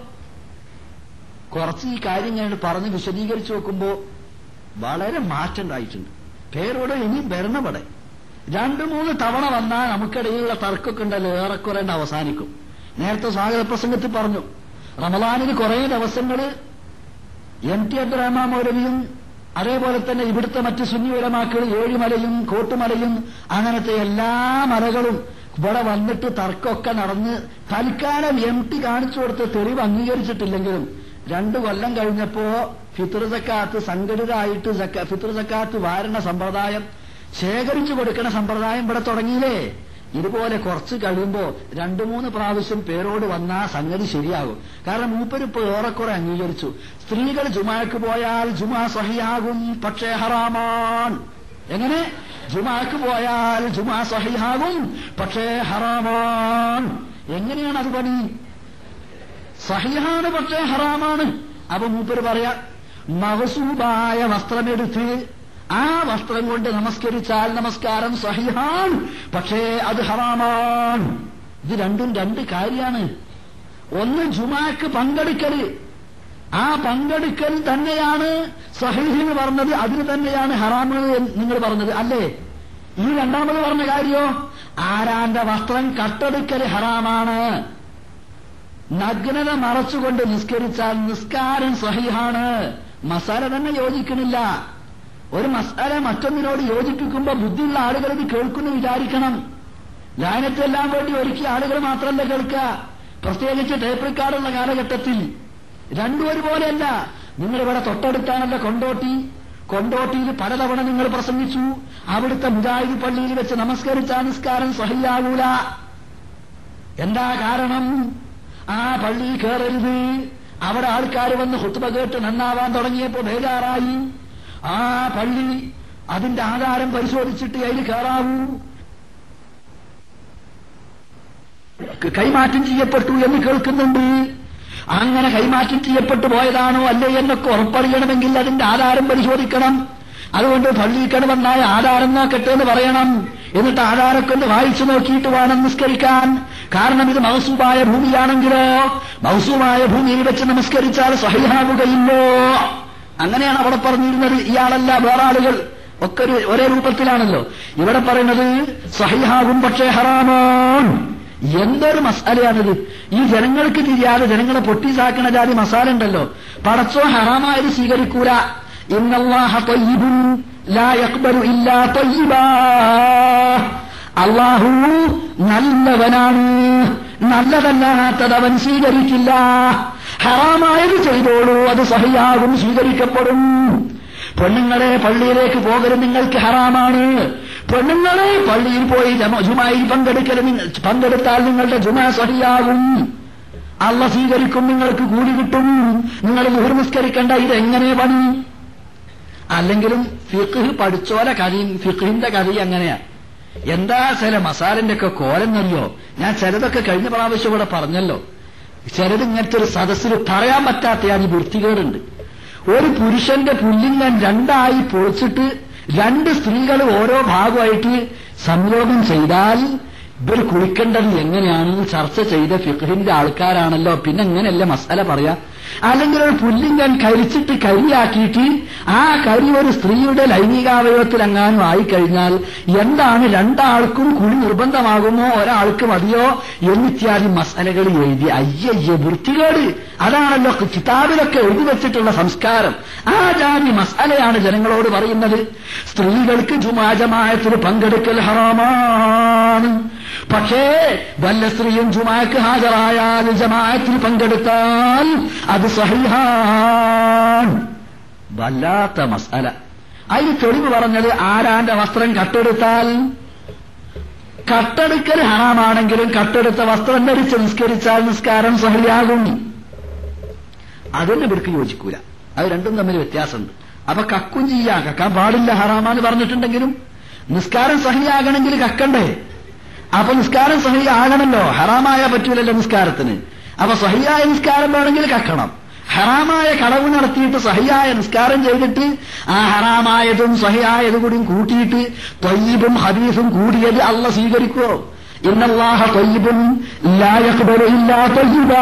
കുറച്ച് ഈ കാര്യം ഞാൻ പറഞ്ഞ് വിശദീകരിച്ചു നോക്കുമ്പോ വളരെ മാറ്റം ഉണ്ടായിട്ടുണ്ട് പേരോട് ഇനി വരണപടെ രണ്ടു മൂന്ന് തവണ വന്നാൽ നമുക്കിടയിലുള്ള തർക്കമൊക്കെ ഉണ്ടല്ലോ ഏറെക്കുറെ അവസാനിക്കും നേരത്തെ സ്വാഗത പ്രസംഗത്തിൽ പറഞ്ഞു റമദാനിന് കുറെ ദിവസങ്ങള് എം ടി അബ്ദുറഹ്മാൻ മൗലവിയും അതേപോലെ തന്നെ ഇവിടുത്തെ മറ്റ് സുന്നി ഉലമാക്കൾ ഏഴിമലയും കോട്ടുമലയും അങ്ങനത്തെ എല്ലാ മലകളും ഇവിടെ വന്നിട്ട് തർക്കമൊക്കെ നടന്ന് തൽക്കാലം എം ടി കാണിച്ചു കൊടുത്ത തെളിവ് അംഗീകരിച്ചിട്ടില്ലെങ്കിലും രണ്ടു കൊല്ലം കഴിഞ്ഞപ്പോ ഫിത്ർ സക്കാത്ത് സംഘടിതമായിട്ട് സക്ക- ഫിത്ർ സക്കാത്ത് വാരണ സമ്പ്രദായം ശേഖരിച്ചു കൊടുക്കുന്ന സമ്പ്രദായം ഇവിടെ തുടങ്ങിയില്ലേ ഇതുപോലെ കുറച്ച് കഴിയുമ്പോ രണ്ടു മൂന്ന് പ്രാവശ്യം പേരോട് വന്നാ സംഗതി ശരിയാകും കാരണം മൂപ്പരിപ്പോ ഏറെക്കുറെ അംഗീകരിച്ചു സ്ത്രീകൾ ജുമാക്ക് പോയാൽ ജുമാ സഹിയാകും പക്ഷേ ഹറാമാൻ എങ്ങനെ ജുമാക്ക് പോയാൽ ജുമാ സഹിയാകും പക്ഷേ ഹറാമാൻ എങ്ങനെയാണ് അത് പണി സഹിഹാണ് പക്ഷേ ഹറാമാണ് അപ്പൊ മൂപ്പര് പറയാ മഹസൂബായ വസ്ത്രമെടുത്ത് ആ വസ്ത്രം കൊണ്ട് നമസ്കരിച്ചാൽ നമസ്കാരം സഹിഹാൻ പക്ഷേ അത് ഹറാമാണ് ഇത് രണ്ടും രണ്ട് കാര്യമാണ് ഒന്ന് ജുമാക്ക് പങ്കെടുക്കല് ആ പങ്കെടുക്കൽ തന്നെയാണ് സഹീഹ് എന്ന് പറഞ്ഞത് അതിന് തന്നെയാണ് ഹറാമ് എന്ന് നിങ്ങൾ പറഞ്ഞത് അല്ലേ ഈ രണ്ടാമത് പറഞ്ഞ കാര്യോ ആരാന്റെ വസ്ത്രം കട്ടെടുക്കൽ ഹറാമാണ് നഗ്നത മറച്ചുകൊണ്ട് നിസ്കരിച്ചാൽ നിസ്കാരം സഹിഹാണ് മസാല തന്നെ യോജിക്കണില്ല ഒരു മസാല മറ്റൊന്നിനോട് യോജിപ്പിക്കുമ്പോ ബുദ്ധിയുള്ള ആളുകൾ ഇത് കേൾക്കുന്നു വിചാരിക്കണം ലായനത്തെല്ലാം വേണ്ടി ഒരുക്കിയ ആളുകൾ മാത്രമല്ല കേൾക്കുക പ്രത്യേകിച്ച് ടേപ്പ് റെക്കാർഡുള്ള കാലഘട്ടത്തിൽ രണ്ടും ഒരുപോലെയല്ല നിങ്ങളിവിടെ തൊട്ടടുത്താണല്ലോ കൊണ്ടോട്ടി കൊണ്ടോട്ടിയിൽ പലതവണ നിങ്ങൾ പ്രസംഗിച്ചു അവിടുത്തെ മുജാഹിദ് പള്ളിയിൽ വെച്ച് നമസ്കരിച്ച നിസ്കാരം സഹിയാകൂല എന്താ കാരണം ആ പള്ളി കയറരുത് അവിടെ ആൾക്കാർ വന്ന് ഹുത്തുബ കേട്ട് നന്നാവാൻ തുടങ്ങിയപ്പോ ബേജാറായി ആ പള്ളി അതിന്റെ ആധാരം പരിശോധിച്ചിട്ട് അതിൽ കയറാവൂ കൈമാറ്റം ചെയ്യപ്പെട്ടു എന്ന് കേൾക്കുന്നുണ്ട് അങ്ങനെ കൈമാറ്റം ചെയ്യപ്പെട്ടു പോയതാണോ അല്ലേ എന്നൊക്കെ ഉറപ്പറിയണമെങ്കിൽ അതിന്റെ ആധാരം പരിശോധിക്കണം അതുകൊണ്ട് പള്ളിക്കണമെന്നായ ആധാരം നോക്കട്ടെ എന്ന് പറയണം എന്നിട്ട് ആധാരമൊക്കെ ഒന്ന് വായിച്ചു നോക്കിയിട്ട് വേണം നിസ്കരിക്കാൻ കാരണം ഇത് മഹസൂബായ ഭൂമിയാണെങ്കിലോ മഹസൂമായ ഭൂമിയിൽ വെച്ച് നമസ്കരിച്ചാൽ സഹിഹാവുകയില്ലോ അങ്ങനെയാണ് അവിടെ പറഞ്ഞിരുന്നത് ഇയാളല്ല വേറെ ആളുകൾ ഒക്കെ ഒരു ഒരേ രൂപത്തിലാണല്ലോ ഇവിടെ പറയുന്നത് സഹിഹാകും പക്ഷേ ഹറാമോൻ എന്തൊരു മസാലയാണിത് ഈ ജനങ്ങൾക്ക് തിരിയാതെ ജനങ്ങളെ പൊട്ടിസാക്കണ ജാതി മസാല ഉണ്ടല്ലോ പടച്ചോ ഹറാമായത് സ്വീകരിക്കൂല ഇന്നല്ലാഹ ത്വയ്യിബുൻ ലാ യഖ്ബലു ഇല്ലാ ത്വയ്യിബാ അള്ളാഹു നല്ലവനാണ് നല്ലതല്ലാത്തത് അവൻ സ്വീകരിക്കില്ല ഹറാമായത് ചെയ്തോളൂ അത് സഹിയാകും സ്വീകരിക്കപ്പെടും പെണ്ണുങ്ങളെ പള്ളിയിലേക്ക് പോകരുത് നിങ്ങൾക്ക് ഹറാമാണ് പെണ്ണുങ്ങളെ പള്ളിയിൽ പോയി ജമ- ജുമായിൽ പങ്കെടുക്കൽ നിങ്ങൾ- പങ്കെടുത്താൽ നിങ്ങളുടെ ജുമ സഹിയാകും അള്ള സ്വീകരിക്കും നിങ്ങൾക്ക് കൂലി കിട്ടും നിങ്ങൾ മുഹർ നിസ്കരിക്കേണ്ട ഇത് എങ്ങനെ പണി അല്ലെങ്കിലും ഫിഖ് പഠിച്ചോലെ കഥയും ഫിഖിന്റെ കഥയും അങ്ങനെയാ എന്താ ചില മസാലിന്റെ ഒക്കെ കോലെന്നറിയോ ഞാൻ ചിലതൊക്കെ കഴിഞ്ഞ പ്രാവശ്യം ഇവിടെ പറഞ്ഞല്ലോ ചിലത് ഇങ്ങനത്തെ ഒരു സദസ്സിൽ പറയാൻ പറ്റാത്ത ഞാൻ വൃത്തികേടുണ്ട് ഒരു പുരുഷന്റെ പുല്ലിംഗം രണ്ടായി പൊളിച്ചിട്ട് രണ്ട് സ്ത്രീകൾ ഓരോ ഭാഗമായിട്ട് സംയോഗം ചെയ്താൽ ഇവർ കുളിക്കേണ്ടത് എങ്ങനെയാണെന്ന് ചർച്ച ചെയ്ത ഫിഖഹിന്റെ ആൾക്കാരാണല്ലോ പിന്നെ എങ്ങനെയല്ലേ മസാല പറയാ അല്ലെങ്കിൽ ഒരു പുല്ലിങ്കൻ കരിച്ചിട്ട് കരിയാക്കിയിട്ട് ആ കരി ഒരു സ്ത്രീയുടെ ലൈംഗികാവയവത്തിൽ എങ്ങാനും ആയിക്കഴിഞ്ഞാൽ എന്താണ് രണ്ടാൾക്കും കുഴി നിർബന്ധമാകുമോ ഒരാൾക്ക് മതിയോ എന്നിത്യാദി മസലകൾ എഴുതി അയ്യയ്യ വൃത്തികേട് അതാണല്ലോ കിതാബിലൊക്കെ എഴുതി വെച്ചിട്ടുള്ള സംസ്കാരം ആ ജാതി മസാലയാണ് ജനങ്ങളോട് പറയുന്നത് സ്ത്രീകൾക്ക് ജുമാജമായത്തിൽ പങ്കെടുക്കൽ ഹറാമാണ് പക്ഷേ വല്ല സ്ത്രീയും ജുമാക്ക് ഹാജരായാൽ ജമാഅത്തിൽ പങ്കെടുത്താൽ അത് സഹിഹാൻ വല്ലാത്ത മസാല അതിന് തെളിവ് പറഞ്ഞത് ആരാന്റെ വസ്ത്രം കട്ടെടുത്താൽ കട്ടെടുക്കൽ ഹറാമാണെങ്കിലും കട്ടെടുത്ത വസ്ത്രം ധരിച്ച് നിസ്കരിച്ചാൽ നിസ്കാരം സഹിയാകും അതൊന്നും ഇവർക്ക് യോജിക്കൂല അത് രണ്ടും തമ്മിൽ വ്യത്യാസമുണ്ട് അപ്പൊ കക്കും ചെയ്യാം കക്കാൻ പാടില്ല ഹറാമാന്ന് പറഞ്ഞിട്ടുണ്ടെങ്കിലും നിസ്കാരം സഹിയാകണമെങ്കിൽ കക്കണ്ടേ അപ്പൊ നിസ്കാരം സഹി ആകണമല്ലോ ഹറാമായ പറ്റൂലല്ലോ നിസ്കാരത്തിന് അപ്പൊ സഹിയായ നിസ്കാരം വേണമെങ്കിൽ കക്കണം ഹറാമായ കളവ് നടത്തിയിട്ട് സഹിയായ നിസ്കാരം ചെയ്തിട്ട് ആ ഹറാമായതും സഹിയായതും കൂടിയും കൂട്ടിയിട്ട് തൊയ്യബും ഹദീസും കൂടിയത് അല്ല സ്വീകരിക്കുവോ ഇന്നല്ലാഹ തൊയ്യബും ഇല്ലാ തൊയ്യബാ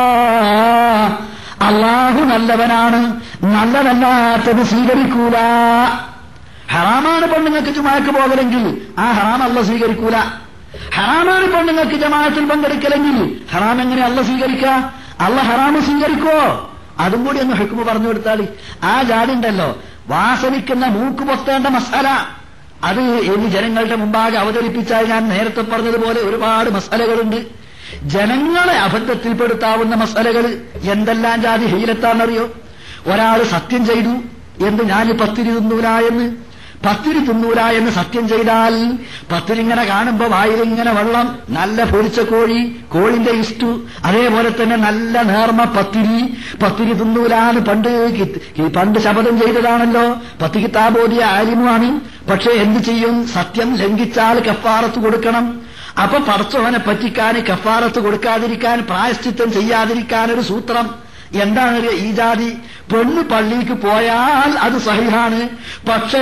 അള്ളാഹു നല്ലവനാണ് നല്ലതല്ലാത്തത് സ്വീകരിക്കൂല ഹറാമാണ് പെണ്ണുങ്ങൾക്ക് ചുമാക്ക് പോകലെങ്കിൽ ആ ഹറാം അല്ല സ്വീകരിക്കൂല ഹറാമാണ് പെണ്ണുങ്ങൾക്ക് ജമാഅത്തിൽ പങ്കെടുക്കലെങ്കിൽ ഹറാം എങ്ങനെ അല്ല സ്വീകരിക്കുക അല്ല ഹറാമ് സ്വീകരിക്കോ അതും കൂടി ഒന്ന് ഹെക്കുമ്പ് പറഞ്ഞു കൊടുത്താൽ ആ ജാതി ഉണ്ടല്ലോ വാസനിക്കുന്ന മൂക്ക് പൊത്തേണ്ട മസാല അത് ഇനി ജനങ്ങളുടെ മുമ്പാകെ അവതരിപ്പിച്ചാൽ ഞാൻ നേരത്തെ പറഞ്ഞതുപോലെ ഒരുപാട് മസാലകളുണ്ട് ജനങ്ങളെ അബദ്ധത്തിൽപ്പെടുത്താവുന്ന മസാലകൾ എന്തെല്ലാം ജാതി ഹീലത്താണെന്നറിയോ ഒരാൾ സത്യം ചെയ്തു എന്ത് ഞാൻ പത്തിരി തിന്നൂല എന്ന് പത്തിരി തിന്നൂല എന്ന് സത്യം ചെയ്താൽ പത്തിരിങ്ങനെ കാണുമ്പോ വായിലിങ്ങനെ വെള്ളം നല്ല പൊരിച്ച കോഴി കോഴിന്റെ ഇഷ്ടു അതേപോലെ തന്നെ നല്ല നേർമ പത്തിരി പത്തിരി തിന്നൂലാന്ന് പണ്ട് കി- പണ്ട് ശപഥം ചെയ്തതാണല്ലോ പത്ത് കിതാബോധിയ ആലിമുമാണ് പക്ഷെ എന്ത് ചെയ്യും സത്യം ലംഘിച്ചാൽ കഫാറത്ത് കൊടുക്കണം അപ്പൊ പടച്ചവനെ പറ്റിക്കാൻ കഫാറത്ത് കൊടുക്കാതിരിക്കാൻ പ്രായശ്ചിത്തം ചെയ്യാതിരിക്കാൻ ഒരു സൂത്രം എന്താണ് ഒരു ഈ ജാതി പെണ്ണ് പള്ളിക്ക് പോയാൽ അത് സഹിഹാണ് പക്ഷേ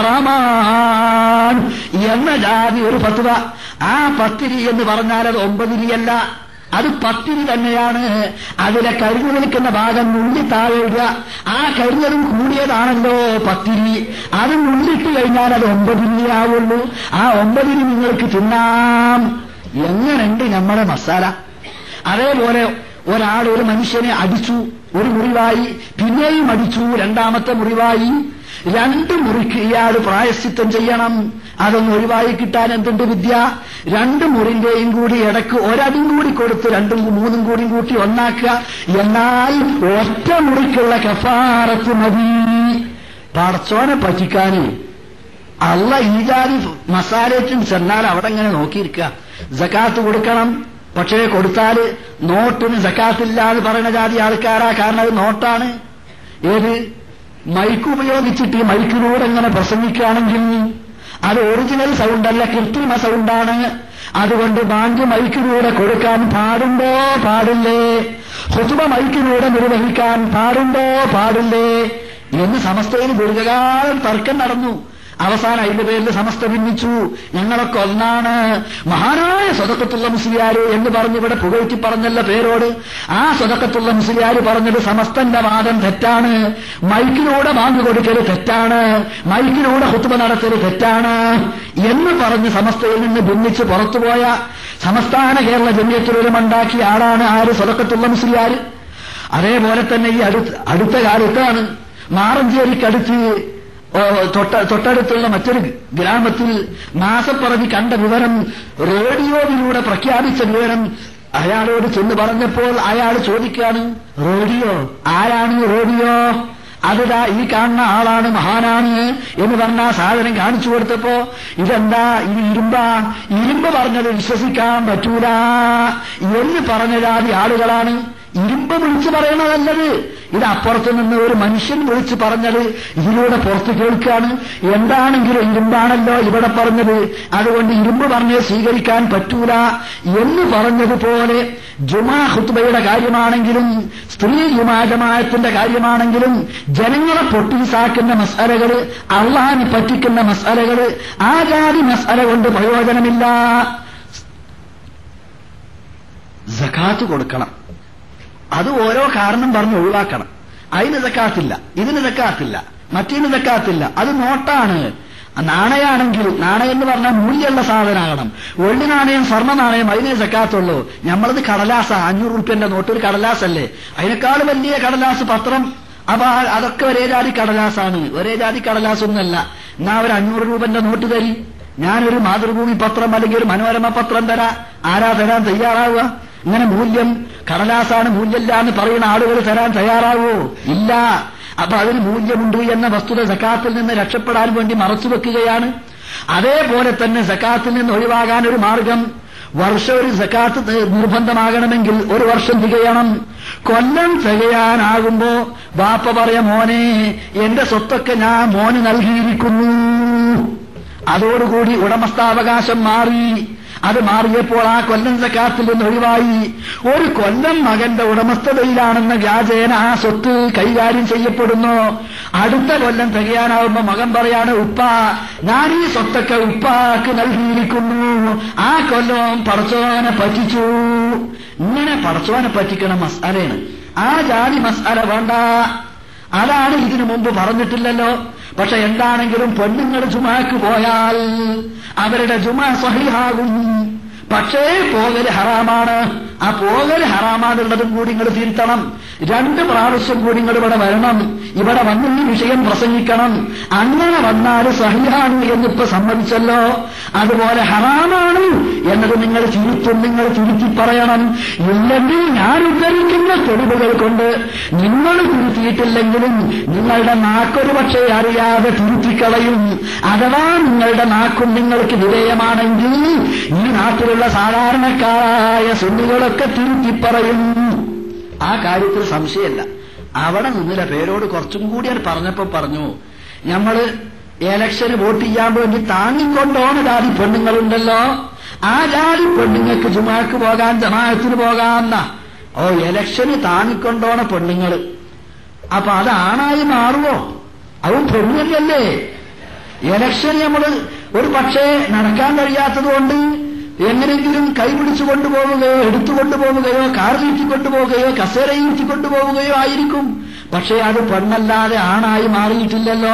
ഹറാമാൻ എന്ന ജാതി ഒരു പത്തുവ ആ പത്തിരി എന്ന് പറഞ്ഞാൽ അത് ഒമ്പതിരിയല്ല അത് പത്തിരി തന്നെയാണ് അതിലെ കരിഞ്ഞു നിൽക്കുന്ന ഭാഗം നുള്ളി താഴെ ഇടുക ആ കരിഞ്ഞതും കൂടിയതാണല്ലോ പത്തിരി അത് നുള്ളിട്ട് കഴിഞ്ഞാൽ അത് ഒമ്പതിരിയാവുള്ളൂ ആ ഒമ്പതിരി നിങ്ങൾക്ക് തിന്നാം എങ്ങനെയുണ്ട് നമ്മുടെ മസാല അതേപോലെ ഒരാൾ ഒരു മനുഷ്യനെ അടിച്ചു ഒരു മുറിവായി പിന്നെയും അടിച്ചു രണ്ടാമത്തെ മുറിവായി രണ്ട് മുറിക്ക് ഇയാൾ പ്രായശ്ചിത്തം ചെയ്യണം അതൊന്ന് ഒഴിവായി കിട്ടാൻ എന്തുണ്ട് വിദ്യ രണ്ട് മുറിന്റെയും കൂടി ഇടക്ക് ഒരടും കൂടി കൊടുത്ത് രണ്ടും മൂന്നും കൂടി കൂട്ടി ഒന്നാക്കുക എന്നാൽ ഒറ്റ മുറിക്കുള്ള കഫാറത്ത് മതി പടച്ചോനെ പറ്റിക്കാന് അല്ല ഈ ജാതി മസാലയ്ക്കും ചെന്നാൽ അവിടെ ഇങ്ങനെ നോക്കിയിരിക്കുക ജക്കാത്ത് കൊടുക്കണം പക്ഷേ കൊടുത്താല് നോട്ടിന് ജക്കാത്തില്ല എന്ന് പറയുന്ന ജാതി ആൾക്കാരാ കാരണം അത് നോട്ടാണ് ഏത് മൈക്ക് ഉപയോഗിച്ചിട്ട് ഈ മൈക്കിലൂടെ ഇങ്ങനെ പ്രസംഗിക്കുകയാണെങ്കിൽ അത് ഒറിജിനൽ സൗണ്ടല്ല കൃത്രിമ സൗണ്ടാണ് അതുകൊണ്ട് ബാങ്ക് മൈക്കിലൂടെ കൊടുക്കാൻ പാടുണ്ടോ പാടില്ലേ ഹുതുബ മൈക്കിലൂടെ നിർവഹിക്കാൻ പാടുണ്ടോ പാടില്ലേ എന്ന് സമസ്തയിൽ ദീർഘകാലം തർക്കം നടന്നു അവസാനം അതിന്റെ പേരിൽ സമസ്ത ഭിന്നിച്ചു ഞങ്ങളൊക്കെ ഒന്നാണ് മഹാനായ സ്വതക്കത്തുള്ള മുസ്ലിയാര് എന്ന് പറഞ്ഞ് ഇവിടെ പുകഴ്ത്തി പറഞ്ഞല്ല പേരോട് ആ സ്വതക്കത്തുള്ള മുസ്ലിയാര് പറഞ്ഞത് സമസ്തന്റെ വാദം തെറ്റാണ് മൈക്കിലൂടെ വാങ്ങി കൊടുക്കല് തെറ്റാണ് മൈക്കിലൂടെ ഹുത്തുബ നടത്തല് തെറ്റാണ് എന്ന് പറഞ്ഞ് സമസ്തയിൽ നിന്ന് ഭിന്നിച്ച് പുറത്തുപോയ സംസ്ഥാന കേരള ജമ്യത്തിലൊരുമുണ്ടാക്കിയ ആളാണ് ആര് സ്വതക്കത്തുള്ള മുസ്ലിയാര് അതേപോലെ തന്നെ ഈ അടുത്ത അടുത്ത കാലത്താണ് മാറഞ്ചേരിക്കടുത്ത് ഓ, തൊട്ട തൊട്ടടുത്തുള്ള മറ്റൊരു ഗ്രാമത്തിൽ മാസപ്പറവി കണ്ട വിവരം റേഡിയോയിലൂടെ പ്രഖ്യാപിച്ച വിവരം അയാളോട് ചെന്ന് പറഞ്ഞപ്പോൾ അയാൾ ചോദിക്കാണ് റേഡിയോ ആരാണ് ഈ റേഡിയോ അതിതാ ഈ കാണുന്ന ആളാണ് മഹാനാണ് എന്ന് പറഞ്ഞ ആ സാധനം കാണിച്ചു കൊടുത്തപ്പോ ഇതെന്താ ഇത് ഇരുമ്പാ ഇരുമ്പ് പറഞ്ഞത് വിശ്വസിക്കാൻ പറ്റൂല എന്ന് പറഞ്ഞ ജാതി ആളുകളാണ് ഇരുമ്പ് വിളിച്ചു പറയണതല്ലത് ഇത് അപ്പുറത്ത് നിന്ന് ഒരു മനുഷ്യൻ വിളിച്ചു പറഞ്ഞത് ഇതിലൂടെ പുറത്ത് കേൾക്കാണ് എന്താണെങ്കിലും ഇരുമ്പാണല്ലോ ഇവിടെ പറഞ്ഞത് അതുകൊണ്ട് ഇരുമ്പ് പറഞ്ഞ് സ്വീകരിക്കാൻ പറ്റൂല എന്ന് പറഞ്ഞതുപോലെ ജുമാ ഹുത്തുബയുടെ കാര്യമാണെങ്കിലും സ്ത്രീ ജുമാ ജമാഅത്തിന്റെ കാര്യമാണെങ്കിലും ജനങ്ങളെ പൊട്ടിസാക്കുന്ന മസാലകള് അള്ളാഹിനെ പറ്റിക്കുന്ന മസാലകള് ആ ജാതി മസാല കൊണ്ട് പ്രയോജനമില്ല സഖാത്ത് കൊടുക്കണം അത് ഓരോ കാരണം പറഞ്ഞ് ഒഴിവാക്കണം അതിന് സക്കാത്തില്ല ഇതിന് സക്കാത്തില്ല മറ്റേന് സക്കാത്തില്ല അത് നോട്ടാണ് നാണയാണെങ്കിൽ നാണയം എന്ന് പറഞ്ഞാൽ മൂല്യമുള്ള സാധനമാകണം വെള്ളി നാണയം സ്വർണ്ണ നാണയം അതിനെ സക്കാത്തുള്ളൂ നമ്മളത് കടലാസ അഞ്ഞൂറ് റുപ്യന്റെ നോട്ട് ഒരു കടലാസല്ലേ അതിനേക്കാൾ വലിയ കടലാസ് പത്രം അപ്പൊ ആ- അതൊക്കെ ഒരേ ജാതി കടലാസാണ് ഒരേ ജാതി കടലാസൊന്നല്ല എന്നാ ഒരു അഞ്ഞൂറ് രൂപന്റെ നോട്ട് തരി ഞാനൊരു മാതൃഭൂമി പത്രം അല്ലെങ്കിൽ ഒരു മനോരമ പത്രം തരാ ആരാ തരാൻ തയ്യാറാവുക ഇങ്ങനെ മൂല്യം കടലാസാണ് മൂല്യമില്ല എന്ന് പറയുന്ന ആളുകൾ തരാൻ തയ്യാറാവോ ഇല്ല അപ്പൊ അതിന് മൂല്യമുണ്ട് എന്ന വസ്തുത സക്കാത്തിൽ നിന്ന് രക്ഷപ്പെടാൻ വേണ്ടി മറച്ചു വെക്കുകയാണ് അതേപോലെ തന്നെ സക്കാത്തിൽ നിന്ന് ഒഴിവാകാൻ ഒരു മാർഗം വർഷം ഒരു സക്കാത്ത് ത- നിർബന്ധമാകണമെങ്കിൽ ഒരു വർഷം തികയണം കൊല്ലം തികയാനാകുമ്പോ ബാപ്പ പറയ മോനെ എന്റെ സ്വത്തൊക്കെ ഞാൻ മോന് നൽകിയിരിക്കുന്നു അതോടുകൂടി ഉടമസ്ഥാവകാശം മാറി അത് മാറിയപ്പോൾ ആ കൊല്ലം സക്കാത്തിൽ നിന്ന് ഒഴിവായി ഒരു കൊല്ലം മകന്റെ ഉടമസ്ഥതയിലാണെന്ന വ്യാജേന ആ സ്വത്ത് കൈകാര്യം ചെയ്യപ്പെടുന്നു അടുത്ത കൊല്ലം തികയാനാവുമ്പോ മകൻ പറയാണ് ഉപ്പ ഞാൻ ഈ സ്വത്തൊക്കെ ഉപ്പാക്ക് നൽകിയിരിക്കുന്നു ആ കൊല്ലം പടച്ചോനെ പറ്റിച്ചു ഇങ്ങനെ പടച്ചോനെ പറ്റിക്കണ മസാലയാണ് ആ ജാതി മസാല വേണ്ട അതാണ് ഇതിനു മുമ്പ് പറഞ്ഞിട്ടില്ലല്ലോ പക്ഷെ എന്താണെങ്കിലും പെണ്ണുങ്ങൾ ജുമാക്ക് പോയാൽ അവരുടെ ജുമ സഹിഹാകും പക്ഷേ പോകല് ഹറാമാണ് ആ പോകല് ഹറാമാണുള്ളതും കൂടി നിങ്ങൾ തിരുത്തണം രണ്ട് പ്രാവശ്യം കൂടി നിങ്ങൾ ഇവിടെ വരണം ഇവിടെ വന്ന് ഈ വിഷയം പ്രസംഗിക്കണം അങ്ങനെ വന്നാൽ സഹിഹാണ് എന്നിപ്പോ സമ്മതിച്ചല്ലോ അതുപോലെ ഹറാമാണ് എന്നത് നിങ്ങൾ തിരുത്തും നിങ്ങൾ തിരുത്തി പറയണം ഇല്ലെങ്കിൽ ഞാൻ ഉദ്ധരിക്കുന്ന തെളിവുകൾ കൊണ്ട് നിങ്ങൾ തിരുത്തിയിട്ടില്ലെങ്കിലും നിങ്ങളുടെ നാക്കൊരു പക്ഷേ അറിയാതെ തിരുത്തിക്കളയും അഥവാ നിങ്ങളുടെ നാക്കും നിങ്ങൾക്ക് വിധേയമാണെങ്കിൽ ഈ നാട്ടിലുള്ള സാധാരണക്കാരായ സുന്നികളൊക്കെ തിരുത്തി പറയും ആ കാര്യത്തിൽ സംശയമല്ല അവിടെ നിന്നില്ല പേരോട് കുറച്ചും കൂടി അത് പറഞ്ഞപ്പോ പറഞ്ഞു ഞമ്മള് എലക്ഷന് വോട്ട് ചെയ്യാൻ വേണ്ടി താങ്ങിക്കൊണ്ടോണ ജാതി പെണ്ണുങ്ങളുണ്ടല്ലോ ആ ജാതി പെണ്ണുങ്ങൾക്ക് ജുമാക്ക് പോകാൻ ജമാഅത്തിന് പോകാന്ന ഓ എലക്ഷന് താങ്ങിക്കൊണ്ടോണ പെണ്ണുങ്ങള് അപ്പൊ അത് ആണായി മാറുമോ അതും പെണ്ണുങ്ങളല്ലേ ഇലക്ഷൻ നമ്മൾ ഒരു പക്ഷേ നടക്കാൻ കഴിയാത്തത് കൊണ്ട് എങ്ങനെയെങ്കിലും കൈപിടിച്ചു കൊണ്ടുപോവുകയോ എടുത്തു കൊണ്ടുപോവുകയോ കാറിലേറ്റി കൊണ്ടുപോവുകയോ കസേരയിരുത്തി കൊണ്ടുപോവുകയോ ആയിരിക്കും പക്ഷേ അത് പെണ്ണല്ലാതെ ആണായി മാറിയിട്ടില്ലല്ലോ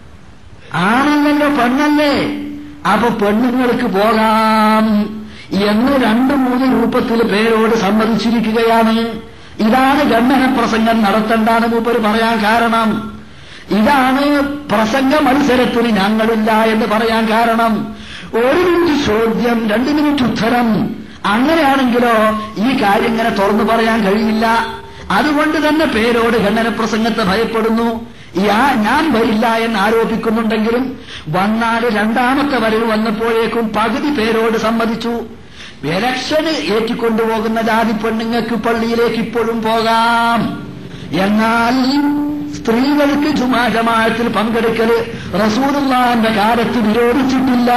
ആണല്ലല്ലോ പെണ്ണല്ലേ അപ്പൊ പെണ്ണുങ്ങൾക്ക് പോകാം എന്ന് രണ്ടു മൂന്ന് രൂപത്തിൽ പേരോട് സമ്മതിച്ചിരിക്കുകയാണ് ഇതാണ് ഗണ്ഡന പ്രസംഗം നടത്തണ്ടാന്ന് മൂപ്പര് പറയാൻ കാരണം ഇതാണ് പ്രസംഗ മത്സരത്തിന് ഞങ്ങളില്ല എന്ന് പറയാൻ കാരണം ഒരു മിനിറ്റ് ചോദ്യം രണ്ട് മിനിറ്റ് ഉത്തരം അങ്ങനെയാണെങ്കിലോ ഈ കാര്യം ഇങ്ങനെ തുറന്നു പറയാൻ കഴിയില്ല അതുകൊണ്ട് തന്നെ പേരോട് ഖണ്ഡന പ്രസംഗത്തെ ഭയപ്പെടുന്നു യാ ഞാൻ വരില്ല എന്ന് ആരോപിക്കുന്നുണ്ടെങ്കിലും വന്നാൽ രണ്ടാമത്തെ വരവ് വന്നപ്പോഴേക്കും പകുതി പേരോട് സമ്മതിച്ചു ഇലക്ഷന് ഏറ്റിക്കൊണ്ടുപോകുന്ന ജാതി പെണ്ണുങ്ങൾക്ക് പള്ളിയിലേക്ക് ഇപ്പോഴും പോകാം എന്നാൽ സ്ത്രീകൾക്ക് ജുമാ ജമാഅത്തിൽ പങ്കെടുക്കൽ റസൂലുള്ളാന്റെ കാലത്ത് വിരോധിച്ചിട്ടില്ല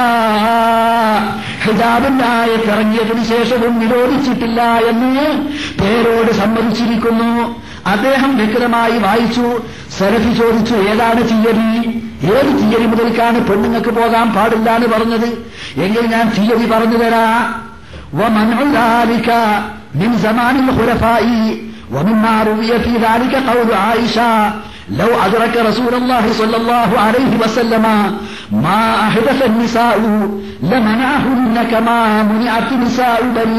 ഹിജാബിന്റെ ആയത്ത് ഇറങ്ങിയതിനു ശേഷവും വിരോധിച്ചിട്ടില്ല എന്ന് പേരോട് സമ്മതിച്ചിരിക്കുന്നു അദ്ദേഹം വ്യക്തമായി വായിച്ചു സലഫി ചോദിച്ചു ഏതാണ് തീയതി ഏത് തീയതി മുതൽക്കാണ് പെണ്ണുങ്ങൾക്ക് പോകാൻ പാടില്ല എന്ന് പറഞ്ഞത് എങ്കിൽ ഞാൻ തീയതി പറഞ്ഞു തരാ ومنع ذلك من زمان الخلفاء ومما روي في ذلك قول عائشة لو أدرك رسول الله صلى الله عليه وسلم ما أحدث النساء لمنعهن كما منعت نساء بني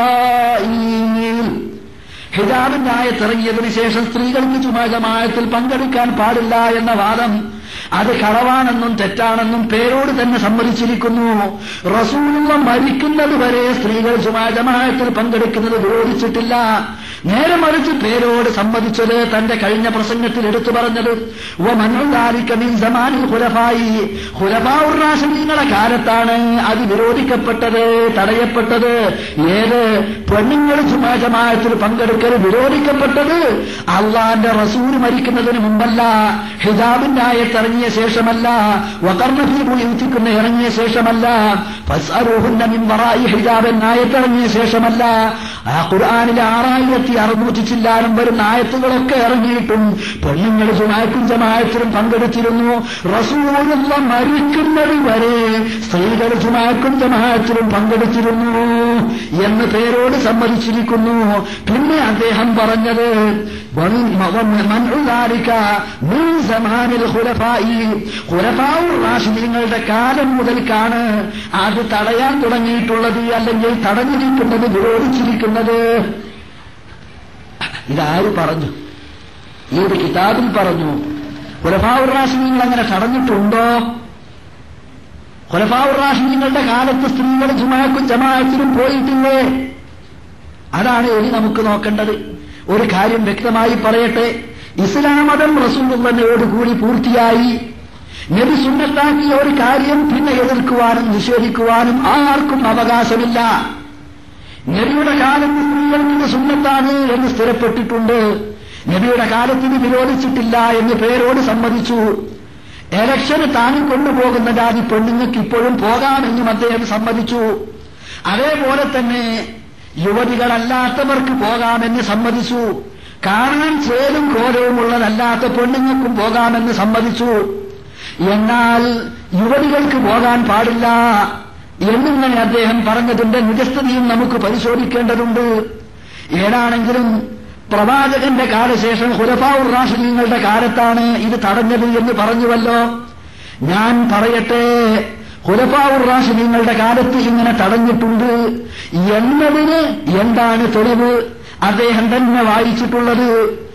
إسرائيل ഹിജാബിന്റെ ആയത്തിറങ്ങിയതിനു ശേഷം സ്ത്രീകൾക്ക് ചുമജമായത്തിൽ പങ്കെടുക്കാൻ പാടില്ല എന്ന വാദം അത് കളവാണെന്നും തെറ്റാണെന്നും പേരോട് തന്നെ സമ്മതിച്ചിരിക്കുന്നു റസൂലുള്ള മരിക്കുന്നത് വരെ സ്ത്രീകൾ ജമായത്തിൽ പങ്കെടുക്കുന്നത് വിരോധിച്ചിട്ടില്ല നേരെ മറിച്ച് പേരോട് സമ്മതിച്ചത് തന്റെ കഴിഞ്ഞ പ്രസംഗത്തിൽ എടുത്തു പറഞ്ഞത് ഓ മനുദാലിക്കമിൻ സമാനിൽ ഹുലഫായി ഹുലഫാവുറാശനീങ്ങളെ കാലത്താണ് അത് വിരോധിക്കപ്പെട്ടത് തടയപ്പെട്ടത് ഏത് പെണ്ണുങ്ങൾ ജമായത്തിൽ പങ്കെടുക്കൽ വിരോധിക്കപ്പെട്ടത് അള്ളാന്റെ റസൂൽ മരിക്കുന്നതിന് മുമ്പല്ല ഹിജാബിന്റെ ആയത്തിറങ്ങിയ ശേഷമല്ല വകർണഫീബുൾ യുത്തിക്കുന്ന ഇറങ്ങിയ ശേഷമല്ല ഫസ്അലൂഹുന്ന മിൻ വറായി ഹിജാബൻ ആയത്തിറങ്ങിയ ശേഷമല്ല ആ ഖുർആനിലെ ആറായിരത്തി അറുന്നൂറ്റി ചില്ലാനും വരുന്ന ആയത്തുകളൊക്കെ ഇറങ്ങിയിട്ടും പെണ്ണുങ്ങൾ ജുമാക്കും ജമായത്തിലും പങ്കെടുത്തിരുന്നു റസൂലുള്ള മരിക്കുന്നത് വരെ സ്ത്രീകൾ ജുമാക്കും ജമായത്തിലും പങ്കെടുത്തിരുന്നു എന്ന് പേരോട് സമ്മതിച്ചിരിക്കുന്നു പിന്നെ അദ്ദേഹം പറഞ്ഞത് റാഷിദീങ്ങളുടെ കാലം മുതൽക്കാണ് അത് തടയാൻ തുടങ്ങിയിട്ടുള്ളത് അല്ലെങ്കിൽ തടഞ്ഞിരിക്കുന്നത് വിരോധിച്ചിരിക്കുന്നത് ഇതാര് പറഞ്ഞു ഏത് കിതാബിൽ പറഞ്ഞു ഖുലഫാവുർ റാഷിദീങ്ങൾ അങ്ങനെ തടഞ്ഞിട്ടുണ്ടോ ഖുലഫാവുർ റാഷിദീങ്ങളുടെ കാലത്ത് സ്ത്രീകൾ ജുമാക്കും ജമാഅത്തിനും പോയിട്ടില്ലേ അതാണ് ഇനി നമുക്ക് നോക്കേണ്ടത് ഒരു കാര്യം വ്യക്തമായി പറയട്ടെ ഇസ്ലാം മതം റസൂലുള്ളയോടുകൂടി പൂർത്തിയായി നബി സുന്നത്താക്കിയ ഒരു കാര്യം പിന്നെ എതിർക്കുവാനും നിഷേധിക്കുവാനും ആർക്കും അവകാശമില്ല നബിയുടെ കാലത്ത് സ്ത്രീകൾക്ക് സുന്നത്താണ് എന്ന് സ്ഥിരപ്പെട്ടിട്ടുണ്ട് നബിയുടെ കാലത്തിന് വിരോധിച്ചിട്ടില്ല എന്ന് പേരോട് സമ്മതിച്ചു എലക്ഷന് താനും കൊണ്ടുപോകുന്ന ജാതി പെണ്ണുങ്ങൾക്ക് ഇപ്പോഴും പോകാമെന്നും അദ്ദേഹം സമ്മതിച്ചു അതേപോലെ തന്നെ യുവതികളല്ലാത്തവർക്ക് പോകാമെന്ന് സമ്മതിച്ചു കാണാൻ ചേലും കോലവും ഉള്ളതല്ലാത്ത പെണ്ണുങ്ങൾക്കും പോകാമെന്ന് സമ്മതിച്ചു എന്നാൽ യുവതികൾക്ക് പോകാൻ പാടില്ല എന്നിങ്ങനെ അദ്ദേഹം പറഞ്ഞതിന്റെ നിജസ്ഥിതിയും നമുക്ക് പരിശോധിക്കേണ്ടതുണ്ട് ഏതാണെങ്കിലും പ്രവാചകന്റെ കാലശേഷം ഹുലഫാവുർ റാഷിദീങ്ങളുടെ കാലത്താണ് ഇത് തടഞ്ഞത് എന്ന് പറഞ്ഞുവല്ലോ ഞാൻ പറയട്ടെ ഹുലഫാവുർ റാഷിദീങ്ങളുടെ കാലത്ത് ഇങ്ങനെ തടഞ്ഞിട്ടുണ്ട് എന്നതിന് എന്താണ് തെളിവ് അദ്ദേഹം തന്നെ വായിച്ചിട്ടുള്ളത്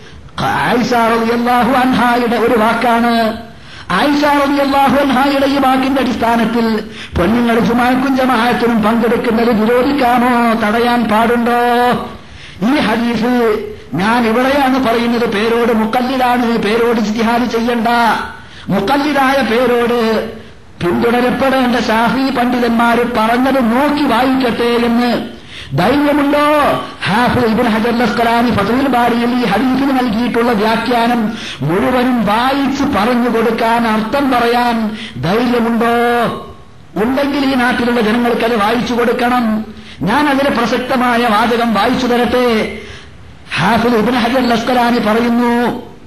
ആയിഷാറിയാഹു അൻഹായുടെ ഒരു വാക്കാണ് ആയിഷാറിയാഹു അൻഹായുടെ ഈ വാക്കിന്റെ അടിസ്ഥാനത്തിൽ പെണ്ണുങ്ങൾ ജുമാക്കും ജമാഅത്തിനും പങ്കെടുക്കുന്നത് വിരോധിക്കാമോ തടയാൻ പാടുണ്ടോ ഈ ഹദീസ് ഞാൻ ഇവിടെയാണ് പറയുന്നത് പേരോട് മുക്കല്ലിലാണ് പേരോട് ജിഹാദ് ചെയ്യണ്ട മുക്കല്ലിതായ പേരോട് പിന്തുടരപ്പെടേണ്ട ഷാഫി പണ്ഡിതന്മാർ പറഞ്ഞത് നോക്കി വായിക്കട്ടെ എന്ന് ധൈര്യമുണ്ടോ ഹാഫിൽ ഇബിൻ ഹജർ ലസ്കലാനി ഫസലുൽ ബാരിയിൽ ഈ ഹദീസിന് നൽകിയിട്ടുള്ള വ്യാഖ്യാനം മുഴുവനും വായിച്ച് പറഞ്ഞു കൊടുക്കാൻ അർത്ഥം പറയാൻ ധൈര്യമുണ്ടോ ഉണ്ടെങ്കിൽ ഈ നാട്ടിലുള്ള ജനങ്ങൾക്ക് അത് വായിച്ചു കൊടുക്കണം ഞാൻ അതിലെ പ്രസക്തമായ വാചകം വായിച്ചു തരട്ടെ ഹാഫിൽ ഇബിൻ ഹജർ ലസ്കലാനി പറയുന്നു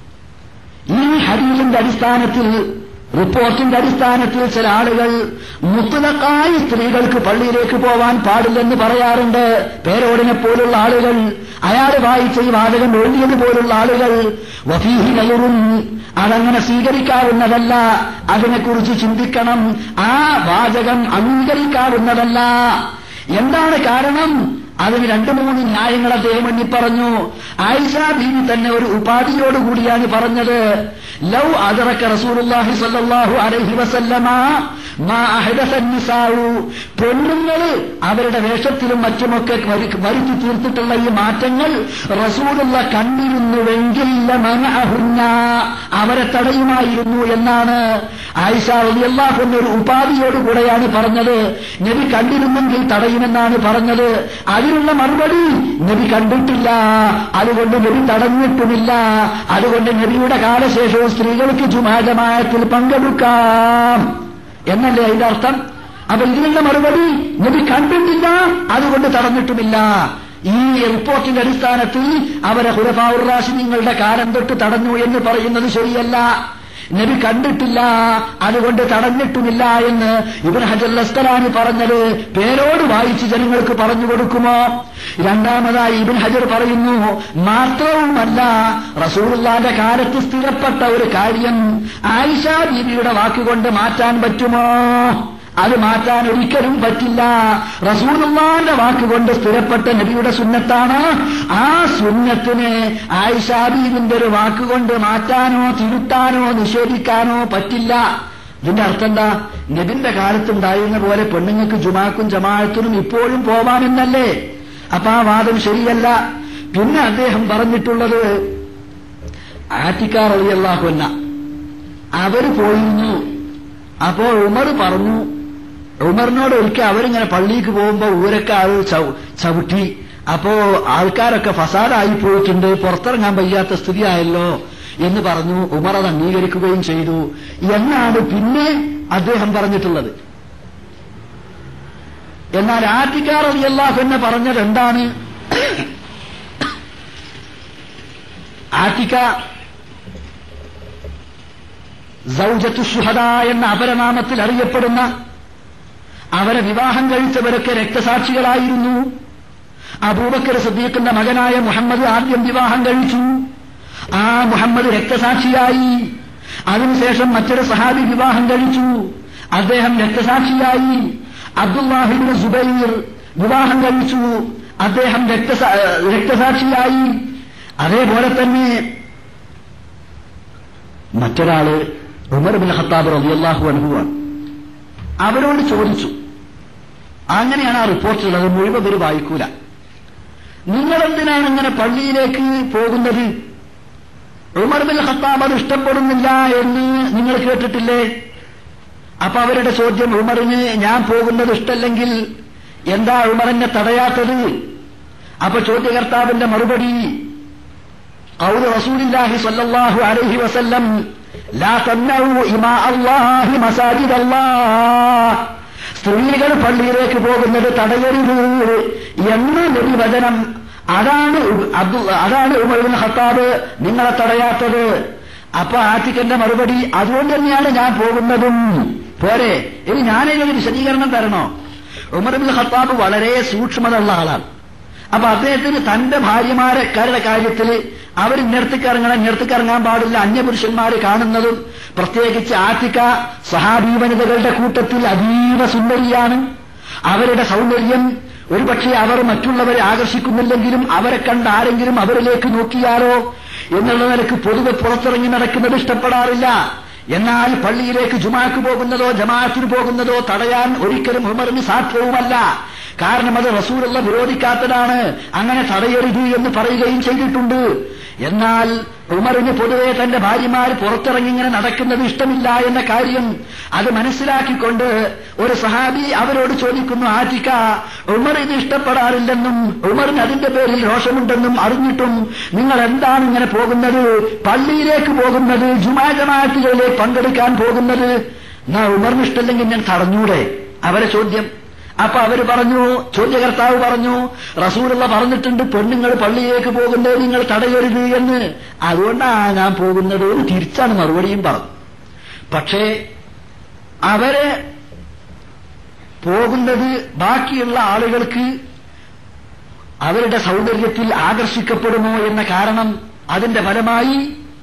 ഈ ഹദീസിന്റെ അടിസ്ഥാനത്തിൽ റിപ്പോർട്ടിന്റെ അടിസ്ഥാനത്തിൽ ചില ആളുകൾ മുത്തലക്കായ സ്ത്രീകൾക്ക് പള്ളിയിലേക്ക് പോവാൻ പാടില്ലെന്ന് പറയാറുണ്ട് പേരോടിനെ പോലുള്ള ആളുകൾ അയാൾ വായിച്ച ഈ വാചകം എഴുതിയതുപോലുള്ള ആളുകൾ വഫീഹി നയറും അതങ്ങനെ സ്വീകരിക്കാവുന്നതല്ല അതിനെക്കുറിച്ച് ചിന്തിക്കണം ആ വാചകം അംഗീകരിക്കാവുന്നതല്ല എന്താണ് കാരണം അതിന് രണ്ടു മൂന്ന് ന്യായങ്ങൾ അദ്ദേഹം എണ്ണി പറഞ്ഞു ആയിഷ ബീവി തന്നെ ഒരു ഉപാധിയോടുകൂടിയാണ് പറഞ്ഞത് ലൗ അതറക്ക റസൂലുള്ളാഹി സ്വല്ലല്ലാഹു അലൈഹി വസല്ലമ മാ അഹദസ നിസാഉ പെണ്ണുങ്ങൾ അവരുടെ വേഷത്തിലും മറ്റുമൊക്കെ വരു- വരുത്തി തീർത്തിട്ടുള്ള ഈ മാറ്റങ്ങൾ റസൂലുള്ള കണ്ടിരുന്നുവെങ്കിൽ ലമനഅഹുന്ന അവരെ തടയുമായിരുന്നു എന്നാണ് ആയിഷ റളിയല്ലാഹു അൻഹ ഒരു ഉപാധിയോടുകൂടെയാണ് പറഞ്ഞത് നബി കണ്ടിരുന്നെങ്കിൽ തടയുമെന്നാണ് പറഞ്ഞത് അതിനുള്ള മറുപടി നബി കണ്ടിട്ടില്ല അതുകൊണ്ട് നബി തടഞ്ഞിട്ടുമില്ല അതുകൊണ്ട് നബിയുടെ കാലശേഷവും സ്ത്രീകൾക്ക് ജുമാജമായത്തിൽ പങ്കെടുക്കാം എന്നല്ലേ അതിന്റെ അർത്ഥം അപ്പൊ ഇതിനുള്ള മറുപടി നബി കണ്ടിട്ടില്ല അതുകൊണ്ട് തടഞ്ഞിട്ടുമില്ല ഈ റിപ്പോർട്ടിന്റെ അടിസ്ഥാനത്തിൽ അവരെ ഹുലഫാവുറാഷിനിങ്ങളുടെ കാലം തൊട്ട് തടഞ്ഞു എന്ന് പറയുന്നത് ശരിയല്ല നബി കണ്ടിട്ടില്ല അതുകൊണ്ട് തടഞ്ഞിട്ടുമില്ല എന്ന് ഇബൻ ഹജർ ലസ്കലാനി പറഞ്ഞത് പേരോട് വായിച്ച് ജനങ്ങൾക്ക് പറഞ്ഞു കൊടുക്കുമോ രണ്ടാമതായി ഇബൻ ഹജർ പറയുന്നു മാത്രവുമല്ല റസൂലുള്ളാന്റെ കാലത്ത് സ്ഥിരപ്പെട്ട ഒരു കാര്യം ആയിഷ ബീവിയുടെ വാക്കുകൊണ്ട് മാറ്റാൻ പറ്റുമോ അത് മാറ്റാൻ ഒരിക്കലും പറ്റില്ല റസൂലുള്ളാന്റെ വാക്കുകൊണ്ട് സ്ഥിരപ്പെട്ട നബിയുടെ സുന്നത്താണ് ആ സുന്നത്തിന് ആയിഷാബീവിന്റെ ഒരു വാക്കുകൊണ്ട് മാറ്റാനോ തിരുത്താനോ നിഷേധിക്കാനോ പറ്റില്ല ഇതിന്റെ അർത്ഥം എന്താ നബിന്റെ കാലത്തുണ്ടായിരുന്ന പോലെ പെണ്ണുങ്ങൾക്ക് ജുമാക്കും ജമാഅത്തിനും ഇപ്പോഴും പോവാമെന്നല്ലേ അപ്പൊ ആ വാദം ശരിയല്ല പിന്നെ അദ്ദേഹം പറഞ്ഞിട്ടുള്ളത് ആറ്റിക്കാർ അലിയല്ലാഹുന്ന അവര് പോയിരുന്നു അപ്പോൾ ഉമർ പറഞ്ഞു ഉമറിനോട് ഒരിക്കൽ അവരിങ്ങനെ പള്ളിക്ക് പോകുമ്പോ ഊരൊക്കെ ആൾ ചവ- ചവിട്ടി അപ്പോ ആൾക്കാരൊക്കെ ഫസാദായി പോയിട്ടുണ്ട് പുറത്തിറങ്ങാൻ വയ്യാത്ത സ്ഥിതിയായല്ലോ എന്ന് പറഞ്ഞു ഉമർ അത് അംഗീകരിക്കുകയും ചെയ്തു എന്നാണ് പിന്നെ അദ്ദേഹം പറഞ്ഞിട്ടുള്ളത് എന്നാൽ ആറ്റിക്കാർ അലിയല്ലാഹു എന്നെ പറഞ്ഞത് എന്താണ് ആറ്റിക്ക സൗജത്തു ഷുഹദ എന്ന അപരനാമത്തിൽ അറിയപ്പെടുന്ന അവരെ വിവാഹം കഴിച്ചവരൊക്കെ രക്തസാക്ഷികളായിരുന്നു അബൂബക്കർ സദ്ദീഖിന്റെ മകനായ മുഹമ്മദ് ആദ്യം വിവാഹം കഴിച്ചു ആ മുഹമ്മദ് രക്തസാക്ഷിയായി അതിനുശേഷം മറ്റൊരു സഹാബി വിവാഹം കഴിച്ചു അദ്ദേഹം രക്തസാക്ഷിയായി അബ്ദുല്ലാഹിബിന് സുബൈർ വിവാഹം കഴിച്ചു അദ്ദേഹം രക്തസാ രക്തസാക്ഷിയായി അതേപോലെ തന്നെ മറ്റൊരാള് ഉമർ ബിൻ ഖത്താബ് റളിയല്ലാഹു അൻഹുവാണ് അവരോട് ചോദിച്ചു അങ്ങനെയാണ് ആ റിപ്പോർട്ടുള്ളത് മുഴുവൻ ഒരു വായിക്കൂല നിങ്ങളെന്തിനാണ് ഇങ്ങനെ പള്ളിയിലേക്ക് പോകുന്നത് ഉമർ ബിൻ ഖത്താബ് അത് ഇഷ്ടപ്പെടുന്നില്ല എന്ന് നിങ്ങൾ കേട്ടിട്ടില്ലേ അപ്പൊ അവരുടെ ചോദ്യം ഉമറിന് ഞാൻ പോകുന്നത് ഇഷ്ടല്ലെങ്കിൽ എന്താ ഉമറിനെ തടയാത്തത് അപ്പൊ ചോദ്യകർത്താവിന്റെ മറുപടി قول رسول الله صلى الله عليه وسلم لا تمنعوا إماء الله مساجد الله സ്ത്രീകൾ പള്ളിയിലേക്ക് പോകുന്നത് തടയരുത് എന്ന നിർവചനം അതാണ് ഉ- അബ്ദു അതാണ് ഉമർബിൻ ഖത്താബ് നിങ്ങളെ തടയാത്തത് അപ്പൊ ആറ്റിക്കന്റെ മറുപടി അതുകൊണ്ട് തന്നെയാണ് ഞാൻ പോകുന്നതും പോരെ ഇനി ഞാനതിനൊരു വിശദീകരണം തരണോ ഉമർബിൻ ഖത്താബ് വളരെ സൂക്ഷ്മത ഉള്ള ആളാണ് അപ്പൊ അദ്ദേഹത്തിന് തന്റെ ഭാര്യമാരെക്കാരുടെ കാര്യത്തിൽ അവർ ഇന്നടത്തേക്ക് ഇറങ്ങണം ഇന്നടത്തേക്ക് ഇറങ്ങാൻ പാടില്ല അന്യപുരുഷന്മാർ കാണുന്നതും പ്രത്യേകിച്ച് ആറ്റിക്ക സഹാബി വനിതകളുടെ കൂട്ടത്തിൽ അതീവ സുന്ദരിയാണ് അവരുടെ സൗന്ദര്യം ഒരുപക്ഷെ അവർ മറ്റുള്ളവരെ ആകർഷിക്കുന്നില്ലെങ്കിലും അവരെ കണ്ട് ആരെങ്കിലും അവരിലേക്ക് നോക്കിയാലോ എന്നുള്ള നിലക്ക് പൊതുവെ പുറത്തിറങ്ങി നടക്കുന്നത് ഇഷ്ടപ്പെടാറില്ല എന്നാൽ പള്ളിയിലേക്ക് ജുമാക്ക് പോകുന്നതോ ജമാഅത്തിന് പോകുന്നതോ തടയാൻ ഒരിക്കലും ഉമറിന് സാധ്യവുമല്ല കാരണം അത് റസൂലുള്ള വിരോധിക്കാത്തതാണ് അങ്ങനെ തടയരുത് എന്ന് പറയുകയും ചെയ്തിട്ടുണ്ട് എന്നാൽ ഉമറിന് പൊതുവെ തന്റെ ഭാര്യമാർ പുറത്തിറങ്ങി ഇങ്ങനെ നടക്കുന്നത് ഇഷ്ടമില്ല എന്ന കാര്യം അത് മനസ്സിലാക്കിക്കൊണ്ട് ഒരു സഹാബി അവരോട് ചോദിക്കുന്നു ആറ്റിക്ക ഉമർ ഇത് ഇഷ്ടപ്പെടാറില്ലെന്നും ഉമറിന് അതിന്റെ പേരിൽ രോഷമുണ്ടെന്നും അറിഞ്ഞിട്ടും നിങ്ങൾ എന്താണ് ഇങ്ങനെ പോകുന്നത് പള്ളിയിലേക്ക് പോകുന്നത് ജുമാ ജമാഅത്തുകളിലേക്ക് പങ്കെടുക്കാൻ പോകുന്നത് എന്നാ ഉമറിന് ഇഷ്ടമില്ലെങ്കിൽ ഞാൻ തടഞ്ഞൂടെ അവരെ ചോദ്യം അപ്പൊ അവര് പറഞ്ഞു ചോദ്യകർത്താവ് പറഞ്ഞു റസൂലുള്ള പറഞ്ഞിട്ടുണ്ട് പെണ്ണുങ്ങൾ പള്ളിയിലേക്ക് പോകുന്നത് നിങ്ങൾ തടയരുത് എന്ന് അതുകൊണ്ടാണ് ഞാൻ പോകുന്നത് എന്ന് തിരിച്ചാണ് മറുപടിയും പറഞ്ഞു പക്ഷേ അവര് പോകുന്നത് ബാക്കിയുള്ള ആളുകൾക്ക് അവരുടെ സൗന്ദര്യത്തിൽ ആകർഷിക്കപ്പെടുമോ എന്ന കാരണം അതിന്റെ ഫലമായി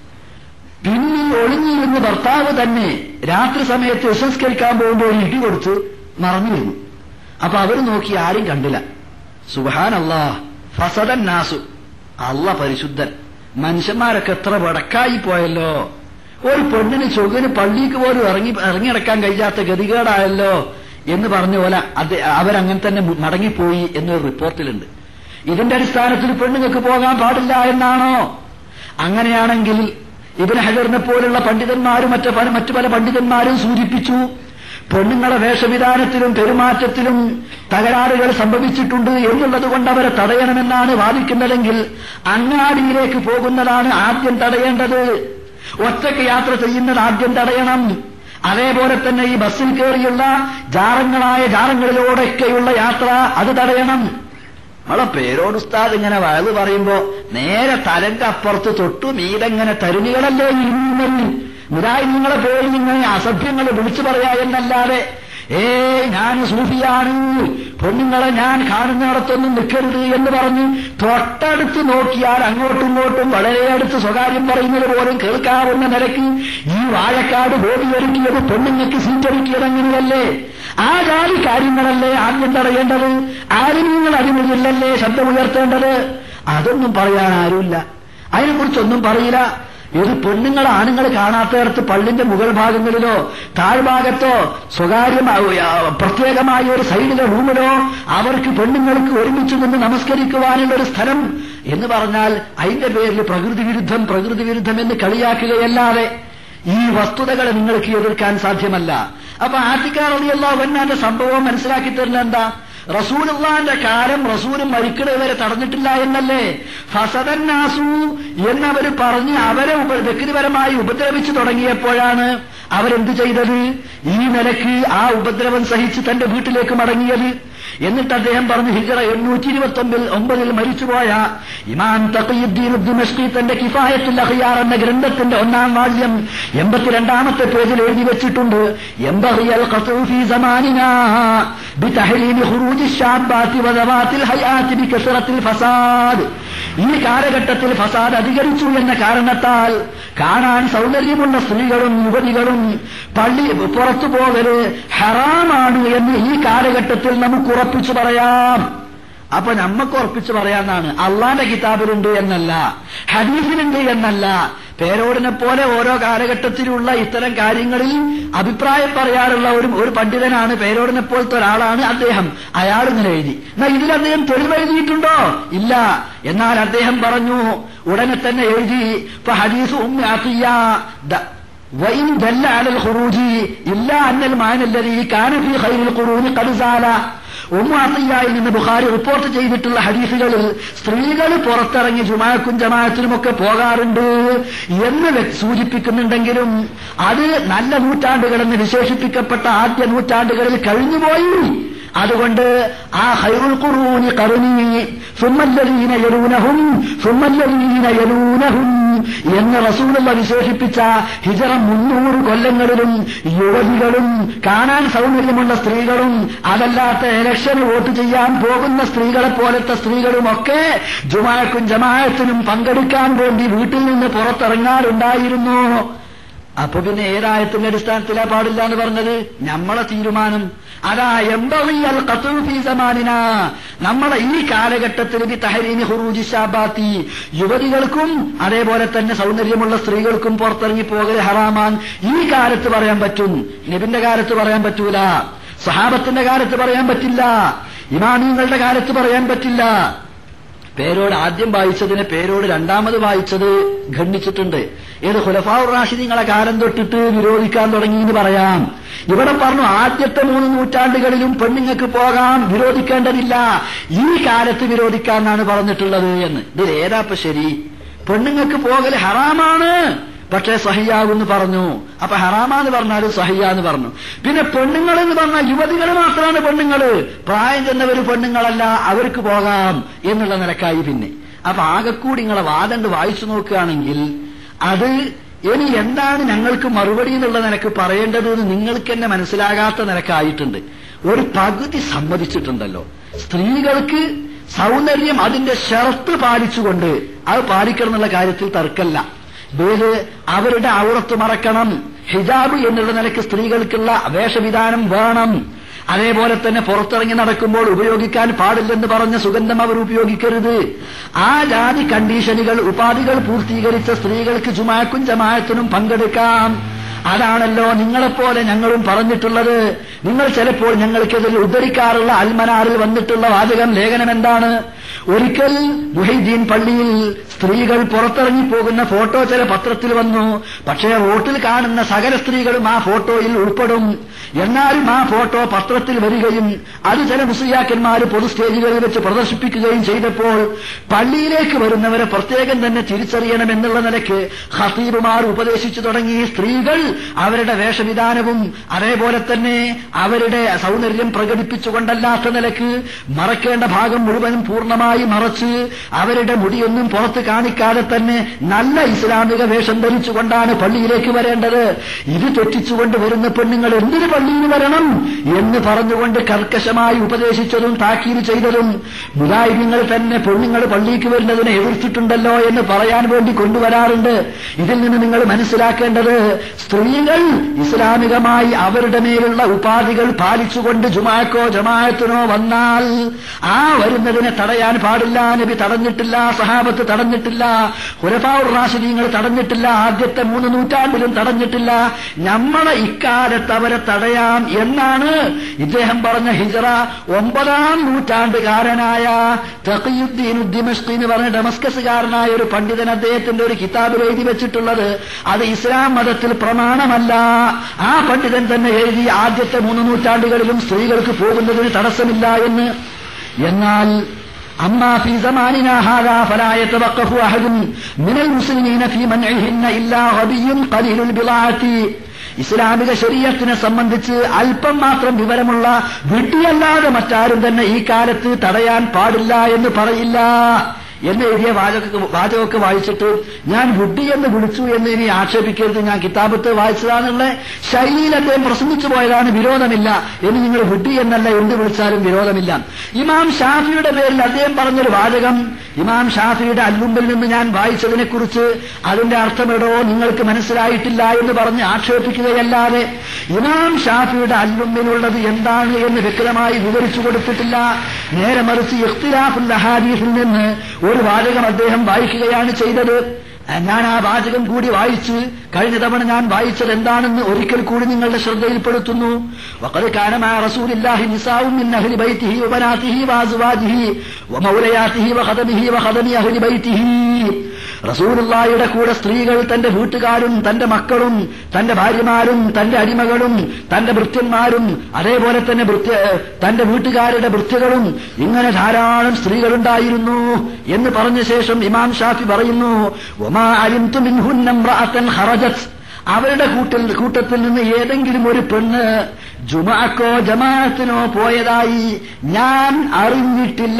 പിന്നിൽ ഒളിഞ്ഞിരുന്ന് ഭർത്താവ് തന്നെ രാത്രി സമയത്ത് വിശ്വസ്കരിക്കാൻ പോകുമ്പോൾ ഒരു ഇടി കൊടുത്ത് മറഞ്ഞിരുന്നു അപ്പൊ അവർ നോക്കി ആരും കണ്ടില്ല സുബാൻ അല്ലാ ഫസദൻ നാസു അല്ല പരിശുദ്ധൻ മനുഷ്യന്മാരൊക്കെ എത്ര വടക്കായി പോയല്ലോ ഒരു പെണ്ണിന് ചൊകിന് പള്ളിക്ക് പോലും ഇറങ്ങി ഇറങ്ങിടക്കാൻ കഴിയാത്ത ഗതികേടായല്ലോ എന്ന് പറഞ്ഞ പോലെ അത് അവരങ്ങനെ തന്നെ മടങ്ങിപ്പോയി എന്നൊരു റിപ്പോർട്ടിലുണ്ട് ഇതിന്റെ അടിസ്ഥാനത്തിൽ പെണ്ണുങ്ങൾക്ക് പോകാൻ പാടില്ല എന്നാണോ അങ്ങനെയാണെങ്കിൽ ഇബിൻ ഹജറിനെ പോലുള്ള പണ്ഡിതന്മാരും മറ്റു പല മറ്റു പല പണ്ഡിതന്മാരും സൂചിപ്പിച്ചു പെണ്ണുങ്ങളെ വേഷവിധാനത്തിലും പെരുമാറ്റത്തിലും തകരാറുകൾ സംഭവിച്ചിട്ടുണ്ട് എന്നുള്ളത് കൊണ്ട് അവരെ തടയണമെന്നാണ് വാദിക്കുന്നതെങ്കിൽ അങ്ങാടിയിലേക്ക് പോകുന്നതാണ് ആദ്യം തടയേണ്ടത് ഒറ്റയ്ക്ക് യാത്ര ചെയ്യുന്നത് ആദ്യം തടയണം അതേപോലെ തന്നെ ഈ ബസ്സിൽ കയറിയുള്ള ജാറങ്ങളായ ജാറങ്ങളിലൂടെയൊക്കെയുള്ള യാത്ര അത് തടയണം നമ്മളെ പേരോട് ഉസ്താദ് ഇങ്ങനെ വയത് പറയുമ്പോ നേരെ തലന്റെ അപ്പുറത്ത് തൊട്ടു മീതെങ്ങനെ തരുണികളല്ലേ ഇരുന്നത് മുരായി നിങ്ങളെ പേര് ഇങ്ങനെ അസഭ്യങ്ങൾ വിളിച്ചു പറയാ എന്നല്ലാതെ ഏ ഞാൻ സൂഫിയാണ് പെണ്ണുങ്ങളെ ഞാൻ കാണുന്നിടത്തൊന്നും നിൽക്കരുത് എന്ന് പറഞ്ഞ് തൊട്ടടുത്ത് നോക്കിയാൽ അങ്ങോട്ടും ഇങ്ങോട്ടും വളരെ അടുത്ത് സ്വകാര്യം പറയുന്നത് പോലും കേൾക്കാവുന്ന നിലയ്ക്ക് ഈ വാഴക്കാട് ബോധിയൊരുക്കിയത് പെണ്ണുങ്ങൾക്ക് സീറ്റൊരുക്കിയത് അങ്ങനെയല്ലേ ആ ജാതി കാര്യങ്ങളല്ലേ ആദ്യം തടയേണ്ടത് ആരും നിങ്ങൾ അടിമതില്ലല്ലേ ശബ്ദമുയർത്തേണ്ടത് അതൊന്നും പറയാൻ ആരുമില്ല അതിനെക്കുറിച്ചൊന്നും പറയില്ല ഇത് പെണ്ണുങ്ങൾ ആണുങ്ങൾ കാണാത്തയിടത്ത് പള്ളിന്റെ മുകൾ ഭാഗങ്ങളിലോ താഴ്ഭാഗത്തോ സ്വകാര്യമായ പ്രത്യേകമായ ഒരു സൈഡിലെ റൂമിലോ അവർക്ക് പെണ്ണുങ്ങൾക്ക് ഒരുമിച്ച് നിന്ന് നമസ്കരിക്കുവാനുള്ള ഒരു സ്ഥലം എന്ന് പറഞ്ഞാൽ അതിന്റെ പേരിൽ പ്രകൃതി വിരുദ്ധം പ്രകൃതി വിരുദ്ധം എന്ന് കളിയാക്കുകയല്ലാതെ ഈ വസ്തുതകളെ നിങ്ങൾക്ക് എതിർക്കാൻ സാധ്യമല്ല അപ്പൊ ആറ്റിക്കാറിയല്ലോ വന്നാന്റെ സംഭവം മനസ്സിലാക്കി തരുന്ന എന്താ റസൂലുള്ളാന്റെ കാലം റസൂലും മരിക്കുന്നത് വരെ തടഞ്ഞിട്ടില്ല എന്നല്ലേ ഫസദന്നാസു എന്നവര് പറഞ്ഞ് അവരെ ഉപ വ്യക്തിപരമായി ഉപദ്രവിച്ചു തുടങ്ങിയപ്പോഴാണ് അവരെന്ത് ചെയ്തത് ഈ നിലയ്ക്ക് ആ ഉപദ്രവം സഹിച്ച് തന്റെ വീട്ടിലേക്ക് മടങ്ങിയത് എന്നിട്ട് അദ്ദേഹം പറഞ്ഞു ഹിജറ എണ്ണൂറ്റി ഇരുപത്തി ഒമ്പതിൽ ഒമ്പതിൽ മരിച്ചുപോയ ഇമാം തഖിയുദ്ദീൻ ദിമഷ്കി തന്റെ കിഫായത്തുൽ അഖിയാർ എന്ന ഗ്രന്ഥത്തിന്റെ ഒന്നാം വാല്യം എൺപത്തിരണ്ടാമത്തെ പേജിൽ എഴുതി വെച്ചിട്ടുണ്ട് എംബഹിയൽ ഖത്ഉ ഫീ സമാനിനാ ബിതഹ്ലീൽ ഖുറൂജി ശാബാത്തി വദവാത്തിൽ ഹയാത്തി ബികസറത്തിൽ ഫസാദ് ഈ കാലഘട്ടത്തിൽ ഫസാദ് അധികരിച്ചു എന്ന കാരണത്താൽ കാണാൻ സൗന്ദര്യമുള്ള സ്ത്രീകളും യുവതികളും പള്ളി പുറത്തു പോകല് ഹറാമാണ് എന്ന് ഈ കാലഘട്ടത്തിൽ നമുക്ക് ഉറപ്പിച്ചു പറയാം അപ്പൊ നമുക്ക് ഉറപ്പിച്ചു പറയാന്നാണ് അള്ളാന്റെ കിതാബിലുണ്ട് എന്നല്ല ഹദീസിലുണ്ട് എന്നല്ല പേരോടിനെ പോലെ ഓരോ കാലഘട്ടത്തിലുള്ള ഇത്തരം കാര്യങ്ങളിൽ അഭിപ്രായം പറയാറുള്ള ഒരു ഒരു പണ്ഡിതനാണ് പേരോടിനെ പോലത്തെ ഒരാളാണ് അദ്ദേഹം അയാൾ ഇങ്ങനെ എഴുതി എന്നാ ഇതിൽ അദ്ദേഹം തെളിവ് എഴുതിയിട്ടുണ്ടോ ഇല്ല എന്നാൽ അദ്ദേഹം പറഞ്ഞു ഉടനെ തന്നെ എഴുതി ഇപ്പൊ ഹദീസ് ഉമ്മ അത്തിയ ദ- وإن دل على الخروج إلا أن المعنى الذي كان في خير القرون قد زال ഉമ്മാത്തിയായിൽ നിന്ന് ബുഖാരി റിപ്പോർട്ട് ചെയ്തിട്ടുള്ള ഹദീസുകളിൽ സ്ത്രീകൾ പുറത്തിറങ്ങി ജുമാക്കും ജമാഅത്തിനുമൊക്കെ പോകാറുണ്ട് എന്ന് വ്യ- സൂചിപ്പിക്കുന്നുണ്ടെങ്കിലും അത് നല്ല നൂറ്റാണ്ടുകളെന്ന് വിശേഷിപ്പിക്കപ്പെട്ട ആദ്യ നൂറ്റാണ്ടുകളിൽ കഴിഞ്ഞുപോയി അതുകൊണ്ട് ആ ഹൈറുൽ ഖുറൂനി കറുനി സുമ്മല്ലദീന യലൂനഹും സുമ്മല്ലദീന യലൂനഹും എന്ന് റസൂലുള്ള വിശേഷിപ്പിച്ച ഹിജറ മുന്നൂറ് കൊല്ലങ്ങളിലും യുവതികളും കാണാൻ സൗന്ദര്യമുള്ള സ്ത്രീകളും അതല്ലാത്ത ഇലക്ഷന് വോട്ട് ചെയ്യാൻ പോകുന്ന സ്ത്രീകളെ പോലത്തെ സ്ത്രീകളുമൊക്കെ ജുമാക്കും ജമാഅത്തിനും പങ്കെടുക്കാൻ വേണ്ടി വീട്ടിൽ നിന്ന് പുറത്തിറങ്ങാറുണ്ടായിരുന്നു അപ്പൊ പിന്നെ ഏതായത്തിന്റെ അടിസ്ഥാനത്തിലാ പാടില്ല എന്ന് പറഞ്ഞത് നമ്മളെ തീരുമാനം അതാ എംബവിയൽ ഖത്ഉ സമാനിന നമ്മളെ ഈ കാലഘട്ടത്തിൽ ബി തഹരീനി ഹുറൂജി ഷാബാത്തി യുവതികൾക്കും അതേപോലെ തന്നെ സൗന്ദര്യമുള്ള സ്ത്രീകൾക്കും പുറത്തിറങ്ങി പോകൽ ഹറാമാൻ ഈ കാലത്ത് പറയാൻ പറ്റും നബിന്റെ കാലത്ത് പറയാൻ പറ്റൂല സഹാബത്തിന്റെ കാലത്ത് പറയാൻ പറ്റില്ല ഇമാമിങ്ങളുടെ കാലത്ത് പറയാൻ പറ്റില്ല പേരോട് ആദ്യം വായിച്ചതിനെ പേരോട് രണ്ടാമത് വായിച്ചത് ഖണ്ഡിച്ചിട്ടുണ്ട് ഏത് ഹുലഫാവുർ റാഷിദീങ്ങളെ കാലം തൊട്ടിട്ട് വിരോധിക്കാൻ തുടങ്ങി എന്ന് പറയാം ഇവിടെ പറഞ്ഞു ആദ്യത്തെ മൂന്ന് നൂറ്റാണ്ടുകളിലും പെണ്ണുങ്ങൾക്ക് പോകാം വിരോധിക്കേണ്ടതില്ല ഈ കാലത്ത് വിരോധിക്കാന്നാണ് പറഞ്ഞിട്ടുള്ളത് എന്ന് ഇതിൽ ഏതാപ്പ ശരി പെണ്ണുങ്ങൾക്ക് പോകൽ ഹറാമാണ് പക്ഷേ സഹിയാകുന്ന് പറഞ്ഞു അപ്പൊ ഹറാമാന്ന് പറഞ്ഞാലും സഹിയാന്ന് പറഞ്ഞു പിന്നെ പെണ്ണുങ്ങൾ എന്ന് പറഞ്ഞാൽ യുവതികൾ മാത്രമാണ് പെണ്ണുങ്ങള് പ്രായം ചെന്നവര് പെണ്ണുങ്ങളല്ല അവർക്ക് പോകാം എന്നുള്ള നിലക്കായി പിന്നെ അപ്പൊ ആകെക്കൂടി നിങ്ങളെ വാദണ്ട് വായിച്ചു നോക്കുകയാണെങ്കിൽ അത് ഇനി എന്താണ് ഞങ്ങൾക്ക് മറുപടി എന്നുള്ള നിലക്ക് പറയേണ്ടത് എന്ന് നിങ്ങൾക്ക് തന്നെ മനസ്സിലാകാത്ത നിലക്കായിട്ടുണ്ട് ഒരു പകുതി സമ്മതിച്ചിട്ടുണ്ടല്ലോ സ്ത്രീകൾക്ക് സൗന്ദര്യം അതിന്റെ ഷർത്ത് പാലിച്ചുകൊണ്ട് അത് പാലിക്കണം എന്നുള്ള കാര്യത്തിൽ തർക്കല്ല ഇത് അവരുടെ ഔറത്ത് മറക്കണം ഹിജാബ് എന്നുള്ള നിലയ്ക്ക് സ്ത്രീകൾക്കുള്ള വേഷവിധാനം വേണം അതേപോലെ തന്നെ പുറത്തിറങ്ങി നടക്കുമ്പോൾ ഉപയോഗിക്കാൻ പാടില്ലെന്ന് പറഞ്ഞ സുഗന്ധം അവർ ഉപയോഗിക്കരുത് ആ ജാതി കണ്ടീഷനുകൾ ഉപാധികൾ പൂർത്തീകരിച്ച സ്ത്രീകൾക്ക് ജുമാക്കും ജമാഅത്തിനും പങ്കെടുക്കാം അതാണല്ലോ നിങ്ങളെപ്പോലെ ഞങ്ങളും പറഞ്ഞിട്ടുള്ളത് നിങ്ങൾ ചിലപ്പോൾ ഞങ്ങൾക്കെതിൽ ഉദ്ധരിക്കാറുള്ള അൽമനാറിൽ വന്നിട്ടുള്ള വാചകം ലേഖനം എന്താണ് ഒരിക്കൽ മുഹൈദ്ദീൻ പള്ളിയിൽ സ്ത്രീകൾ പുറത്തിറങ്ങി പോകുന്ന ഫോട്ടോ ചില പത്രത്തിൽ വന്നു പക്ഷേ റോട്ടിൽ കാണുന്ന സകല സ്ത്രീകളും ആ ഫോട്ടോയിൽ ഉൾപ്പെടും എന്നാലും ആ ഫോട്ടോ പത്രത്തിൽ വരികയും അത് ചില മുസ്ലിയാക്കന്മാർ പൊതു സ്റ്റേജുകളിൽ വെച്ച് പ്രദർശിപ്പിക്കുകയും ചെയ്തപ്പോൾ പള്ളിയിലേക്ക് വരുന്നവരെ പ്രത്യേകം തന്നെ തിരിച്ചറിയണം എന്നുള്ള നിലയ്ക്ക് ഹസീബുമാർ ഉപദേശിച്ചു തുടങ്ങി സ്ത്രീകൾ അവരുടെ വേഷവിധാനവും അതേപോലെ തന്നെ അവരുടെ സൗന്ദര്യം പ്രകടിപ്പിച്ചുകൊണ്ടല്ലാത്ത നിലക്ക് മറക്കേണ്ട ഭാഗം മുഴുവനും പൂർണ്ണമായി മറച്ച് അവരുടെ മുടിയൊന്നും പുറത്ത് കാണിക്കാതെ തന്നെ നല്ല ഇസ്ലാമിക വേഷം ധരിച്ചുകൊണ്ടാണ് പള്ളിയിലേക്ക് വരേണ്ടത് ഇത് തെറ്റിച്ചുകൊണ്ട് വരുന്ന പെണ്ണുങ്ങൾ എന്തിനു പള്ളിയിൽ വരണം എന്ന് പറഞ്ഞുകൊണ്ട് കർക്കശമായി ഉപദേശിച്ചതും താക്കീത് ചെയ്തതും മുലായിര്യങ്ങൾ തന്നെ പെണ്ണുങ്ങൾ പള്ളിക്ക് വരുന്നതിനെ എതിർത്തിട്ടുണ്ടല്ലോ എന്ന് പറയാൻ വേണ്ടി കൊണ്ടുവരാറുണ്ട് ഇതിൽ നിന്ന് നിങ്ങൾ മനസ്സിലാക്കേണ്ടത് സ്ത്രീകൾ ഇസ്ലാമികമായി അവരുടെ മേലുള്ള ഉപാധികൾ പാലിച്ചുകൊണ്ട് ജുമാക്കോ ജമാഅത്തിനോ വന്നാൽ ആ വരുന്നതിനെ തടയാൻ പാടില്ല നബി തടഞ്ഞിട്ടില്ല സഹാബത്ത് തടഞ്ഞിട്ടില്ല ഹുരഫാവുർ റാഷിദീങ്ങൾ തടഞ്ഞിട്ടില്ല ആദ്യത്തെ മൂന്ന് നൂറ്റാണ്ടിലും തടഞ്ഞിട്ടില്ല നമ്മളെ ഇക്കാലത്ത് അവരെ തടയാം എന്നാണ് ഇദ്ദേഹം പറഞ്ഞ ഹിജറ ഒമ്പതാം നൂറ്റാണ്ടുകാരനായ തഖിയുദ്ദീൻ ഉദ്ദിമഷ്കി എന്ന് പറഞ്ഞ ഡമസ്കസുകാരനായ ഒരു പണ്ഡിതൻ അദ്ദേഹത്തിന്റെ ഒരു കിതാബിൽ എഴുതി വെച്ചിട്ടുള്ളത് അത് ഇസ്ലാം മതത്തിൽ പ്രമാണമല്ല ആ പണ്ഡിതൻ തന്നെ എഴുതി ആദ്യത്തെ മൂന്ന് നൂറ്റാണ്ടുകളിലും സ്ത്രീകൾക്ക് പോകുന്നതിന് തടസ്സമില്ല എന്ന് എന്നാൽ أما في زماننا هذا فلا يتوقف أحد من المسلمين في منعهن إلا غبي قليل البضاعة ഇസ്ലാമിക ശരീരത്തിനെ സംബന്ധിച്ച് അല്പം മാത്രം വിവരമുള്ള വിട്ടിയല്ലാതെ മറ്റാരും തന്നെ ഈ കാലത്ത് തടയാൻ പാടില്ല എന്ന് പറയില്ല എന്ന് എഴുതിയ വാചക വാചകമൊക്കെ വായിച്ചിട്ട് ഞാൻ ബുദ്ധി എന്ന് വിളിച്ചു എന്ന് ഇനി ആക്ഷേപിക്കരുത് ഞാൻ കിതാബത്ത് വായിച്ചതാണുള്ള ശൈലിയിൽ അദ്ദേഹം പ്രസംഗിച്ചു പോയതാണ് വിരോധമില്ല എന്ന് നിങ്ങൾ ബുദ്ധി എന്നല്ല എന്ത് വിളിച്ചാലും വിരോധമില്ല ഇമാം ഷാഫിയുടെ പേരിൽ അദ്ദേഹം പറഞ്ഞൊരു വാചകം ഇമാം ഷാഫിയുടെ അല്ലുമ്പിൽ നിന്ന് ഞാൻ വായിച്ചതിനെ കുറിച്ച് അതിന്റെ അർത്ഥമെടോ നിങ്ങൾക്ക് മനസ്സിലായിട്ടില്ല എന്ന് പറഞ്ഞ് ആക്ഷേപിക്കുകയല്ലാതെ ഇമാം ഷാഫിയുടെ അല്ലുമ്പിലുള്ളത് എന്താണ് എന്ന് വ്യക്തമായി വിവരിച്ചു കൊടുത്തിട്ടില്ല നേരെ മറിച്ച് ഇഖ്തിലാഫുൽ അഹാദീസിൽ നിന്ന് ഒരു വാചകം അദ്ദേഹം വായിക്കുകയാണ് ചെയ്തത് ഞാൻ ആ വാചകം കൂടി വായിച്ച് കഴിഞ്ഞ തവണ ഞാൻ വായിച്ചത് എന്താണെന്ന് ഒരിക്കൽ കൂടി നിങ്ങളുടെ ശ്രദ്ധയിൽപ്പെടുത്തുന്നു വഖദ് കാന മാ റസൂലില്ലാഹി നിസാഉം മിൻ അഹ്ലി ബൈതിഹി വബനാതിഹി വഅസ്വാജിഹി വമൗലയാതിഹി വഖദമിഹി വഖദമി അഹ്ലി ബൈതിഹി റസൂലുള്ളാഹിയുടെ കൂടെ സ്ത്രീകൾ തന്റെ വീട്ടുകാരും തന്റെ മക്കളും തന്റെ ഭാര്യമാരും തന്റെ അടിമകളും തന്റെ ഭൃത്യന്മാരും അതേപോലെ തന്നെ ഭൃത്യ തന്റെ വീട്ടുകാരുടെ ഭൃത്യകളും ഇങ്ങനെ ധാരാളം സ്ത്രീകളുണ്ടായിരുന്നു എന്ന് പറഞ്ഞ ശേഷം ഇമാം ഷാഫി പറയുന്നു ഒമാ അലിംതു മിൻഹുന്ന ഇംറഅത്തൻ ഖറജത് അവരുടെ കൂട്ടിൽ കൂട്ടത്തിൽ നിന്ന് ഏതെങ്കിലും ഒരു പെണ്ണ് ജുമാക്കോ ജമാഅത്തിനോ പോയതായി ഞാൻ അറിഞ്ഞിട്ടില്ല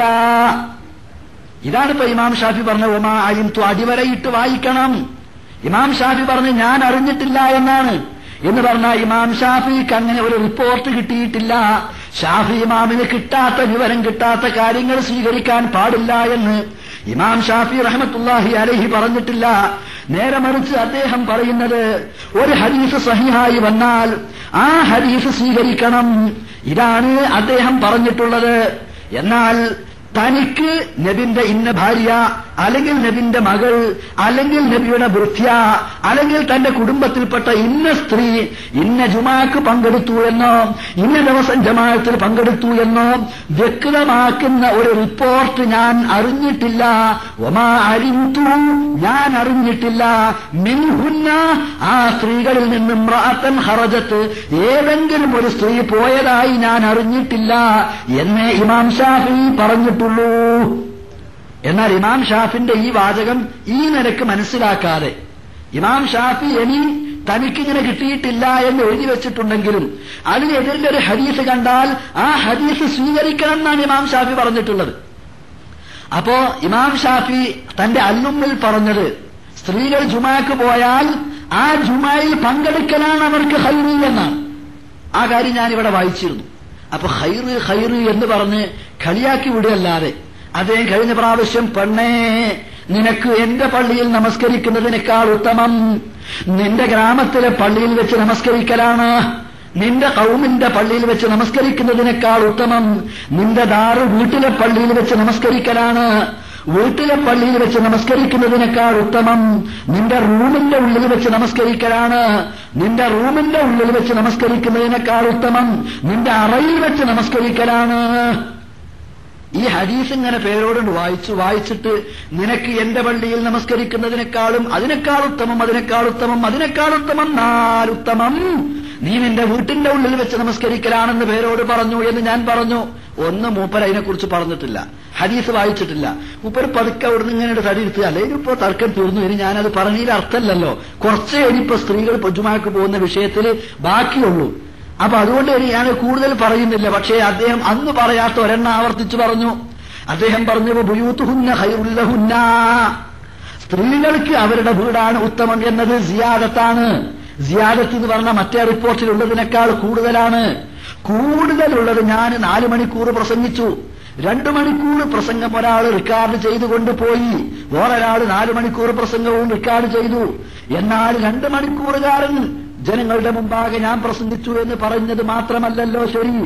ഇതാണ് ഇപ്പൊ ഇമാം ഷാഫി പറഞ്ഞ ഒമാ അലിംതു അടിവരയിട്ട് വായിക്കണം ഇമാം ഷാഫി പറഞ്ഞ് ഞാൻ അറിഞ്ഞിട്ടില്ല എന്നാണ് എന്ന് പറഞ്ഞാൽ ഇമാം ഷാഫിക്ക് അങ്ങനെ ഒരു റിപ്പോർട്ട് കിട്ടിയിട്ടില്ല ഷാഫി ഇമാമിന് കിട്ടാത്ത വിവരം കിട്ടാത്ത കാര്യങ്ങൾ സ്വീകരിക്കാൻ പാടില്ല എന്ന് ഇമാം ഷാഫി റഹമത്തുല്ലാഹി അലഹി പറഞ്ഞിട്ടില്ല നേരെ മറിച്ച് അദ്ദേഹം പറയുന്നത് ഒരു ഹരീഫ് സഹിഹായി വന്നാൽ ആ ഹരീഫ് സ്വീകരിക്കണം ഇതാണ് അദ്ദേഹം പറഞ്ഞിട്ടുള്ളത് എന്നാൽ തനിക്ക് നബിന്റെ ഇന്ന ഭാര്യ അല്ലെങ്കിൽ നബിന്റെ മകൾ അല്ലെങ്കിൽ നബിയുടെ വൃത്യ അല്ലെങ്കിൽ തന്റെ കുടുംബത്തിൽപ്പെട്ട ഇന്ന സ്ത്രീ ഇന്ന ജുമാക്ക് പങ്കെടുത്തു എന്നോ ഇന്ന ദിവസം ജമാഅത്തിൽ പങ്കെടുത്തു എന്നോ വ്യക്തമാക്കുന്ന ഒരു റിപ്പോർട്ട് ഞാൻ അറിഞ്ഞിട്ടില്ല ഒമാ അരിന്തു ഞാൻ അറിഞ്ഞിട്ടില്ല മിൻഹുന്ന ആ സ്ത്രീകളിൽ നിന്നും റാത്തൻ ഹറജത്ത് ഏതെങ്കിലും ഒരു സ്ത്രീ പോയതായി ഞാൻ അറിഞ്ഞിട്ടില്ല എന്ന് ഇമാം ഷാഫി പറഞ്ഞിട്ടുള്ളൂ എന്നാൽ ഇമാം ഷാഫിന്റെ ഈ വാചകം ഈ നിലക്ക് മനസ്സിലാക്കാതെ ഇമാം ഷാഫി ഇനി തനിക്കിങ്ങനെ കിട്ടിയിട്ടില്ല എന്ന് എഴുതി വെച്ചിട്ടുണ്ടെങ്കിലും അതിനെതിരിൽ ഒരു ഹദീസ് കണ്ടാൽ ആ ഹദീസ് സ്വീകരിക്കണം എന്നാണ് ഇമാം ഷാഫി പറഞ്ഞിട്ടുള്ളത് അപ്പോ ഇമാം ഷാഫി തന്റെ അല്ലുമ്മിൽ പറഞ്ഞത് സ്ത്രീകൾ ജുമാക്ക് പോയാൽ ആ ജുമായിൽ പങ്കെടുക്കലാണ് അവർക്ക് ഹൈറി എന്നാണ് ആ കാര്യം ഞാൻ ഇവിടെ വായിച്ചിരുന്നു അപ്പൊ ഹൈറ് ഹൈറ് എന്ന് പറഞ്ഞ് കളിയാക്കി വിടുകയല്ലാതെ അദ്ദേഹം കഴിഞ്ഞ പ്രാവശ്യം പെണ്ണേ നിനക്ക് എന്റെ പള്ളിയിൽ നമസ്കരിക്കുന്നതിനേക്കാൾ ഉത്തമം നിന്റെ ഗ്രാമത്തിലെ പള്ളിയിൽ വെച്ച് നമസ്കരിക്കലാണ് നിന്റെ കൗമിന്റെ പള്ളിയിൽ വെച്ച് നമസ്കരിക്കുന്നതിനേക്കാൾ ഉത്തമം നിന്റെ ദാറ് വീട്ടിലെ പള്ളിയിൽ വെച്ച് നമസ്കരിക്കലാണ് വീട്ടിലെ പള്ളിയിൽ വെച്ച് നമസ്കരിക്കുന്നതിനേക്കാൾ ഉത്തമം നിന്റെ റൂമിന്റെ ഉള്ളിൽ വെച്ച് നമസ്കരിക്കലാണ് നിന്റെ റൂമിന്റെ ഉള്ളിൽ വെച്ച് നമസ്കരിക്കുന്നതിനേക്കാൾ ഉത്തമം നിന്റെ അറയിൽ വെച്ച് നമസ്കരിക്കലാണ് ഈ ഹദീസ് ഇങ്ങനെ പേരോടുണ്ട് വായിച്ചു വായിച്ചിട്ട് നിനക്ക് എന്റെ പള്ളിയിൽ നമസ്കരിക്കുന്നതിനേക്കാളും അതിനേക്കാൾ ഉത്തമം അതിനേക്കാൾ ഉത്തമം അതിനേക്കാൾ ഉത്തമം നാലുത്തമം നീ നിന്റെ വീട്ടിന്റെ ഉള്ളിൽ വെച്ച് നമസ്കരിക്കലാണെന്ന് പേരോട് പറഞ്ഞു എന്ന് ഞാൻ പറഞ്ഞു ഒന്ന് മൂപ്പർ അതിനെക്കുറിച്ച് പറഞ്ഞിട്ടില്ല ഹദീസ് വായിച്ചിട്ടില്ല മൂപ്പർ പതുക്കെ അവിടുന്ന് ഇങ്ങനെ തടിയെടുത്ത് അല്ലെങ്കിൽ ഇപ്പോ തർക്കം തീർന്നു ഇനി ഞാനത് പറഞ്ഞതിൽ അർത്ഥമല്ലല്ലോ കുറച്ചേ ഇനിയിപ്പോ സ്ത്രീകൾ പൊജുമാക്ക് പോകുന്ന വിഷയത്തിൽ ബാക്കിയുള്ളൂ അപ്പൊ അതുകൊണ്ട് ഇനി ഞാൻ കൂടുതൽ പറയുന്നില്ല പക്ഷേ അദ്ദേഹം അന്ന് പറയാത്ത ഒരെണ്ണം ആവർത്തിച്ചു പറഞ്ഞു അദ്ദേഹം പറഞ്ഞു ബുയൂത്തുഹുന്ന ഹൈറുല്ലഹുന്ന സ്ത്രീകൾക്ക് അവരുടെ വീടാണ് ഉത്തമം എന്നത് സിയാദത്താണ് സിയാദത്ത് എന്ന് പറഞ്ഞ മറ്റേ റിപ്പോർട്ടിലുള്ളതിനേക്കാൾ കൂടുതലാണ് കൂടുതലുള്ളത് ഞാൻ നാല് മണിക്കൂർ പ്രസംഗിച്ചു രണ്ടു മണിക്കൂർ പ്രസംഗം ഒരാൾ റെക്കോർഡ് ചെയ്തുകൊണ്ട് പോയി വേറൊരാൾ നാല് മണിക്കൂർ പ്രസംഗവും റെക്കോർഡ് ചെയ്തു എന്നാൽ രണ്ട് മണിക്കൂറുകാരൻ ജനങ്ങളുടെ മുമ്പാകെ ഞാൻ പ്രസംഗിച്ചു എന്ന് പറഞ്ഞത് മാത്രമല്ലല്ലോ ശരി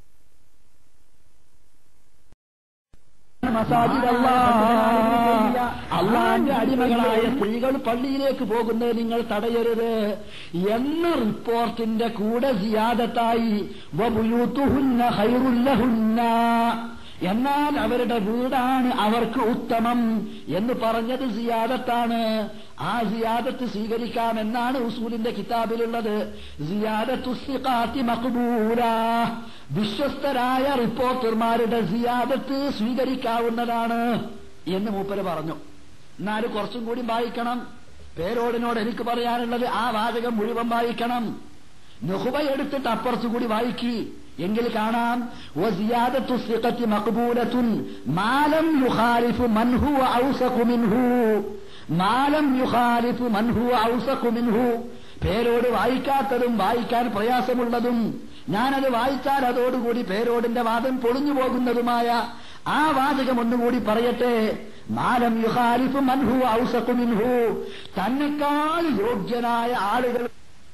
അള്ളാന്റെ അടിമകളായ സ്ത്രീകൾ പള്ളിയിലേക്ക് പോകുന്നത് നിങ്ങൾ തടയരുത് എന്ന റിപ്പോർട്ടിന്റെ കൂടെ സിയാദത്തായി വബുയൂത്തുഹുന്ന ഹൈറുല്ലഹുന്ന എന്നാൽ അവരുടെ വീടാണ് അവർക്ക് ഉത്തമം എന്ന് പറഞ്ഞത് സിയാദത്താണ് ആ സിയാദത്ത് സ്വീകരിക്കാമെന്നാണ് ഉസൂലിന്റെ കിതാബിലുള്ളത് സിയാദത്തുസ്തിഖാത്തി മഖ്ബൂല വിശ്വസ്തരായ റിപ്പോർട്ടർമാരുടെ സിയാദത്ത് സ്വീകരിക്കാവുന്നതാണ് എന്ന് മൂപ്പര് പറഞ്ഞു എന്നാലും കുറച്ചും കൂടി വായിക്കണം പേരോടിനോട് എനിക്ക് പറയാനുള്ളത് ആ വാചകം മുഴുവൻ വായിക്കണം നുഹുബ എടുത്തിട്ട് അപ്പുറത്തു കൂടി വായിക്കി എങ്കിൽ കാണാം വസിയാദത്തു സിഖത്തി മഖബൂലത്തുൻ മാലം യുഖാലിഫു മൻഹു ഔസഖു മിൻഹു മാലം യുഖാലിഫു മൻഹു ഔസഖു മിൻഹു പേരോട് വായിക്കാത്തതും വായിക്കാൻ പ്രയാസമുള്ളതും ഞാനത് വായിച്ചാൽ അതോടുകൂടി പേരോടിന്റെ വാദം പൊളിഞ്ഞു പോകുന്നതുമായ ആ വാചകം ഒന്നുകൂടി പറയട്ടെ മാലം യുഹാലിഫു മൻഹു ഔസഖു മിൻഹു തന്നെക്കാൾ യോഗ്യനായ ആളുകൾ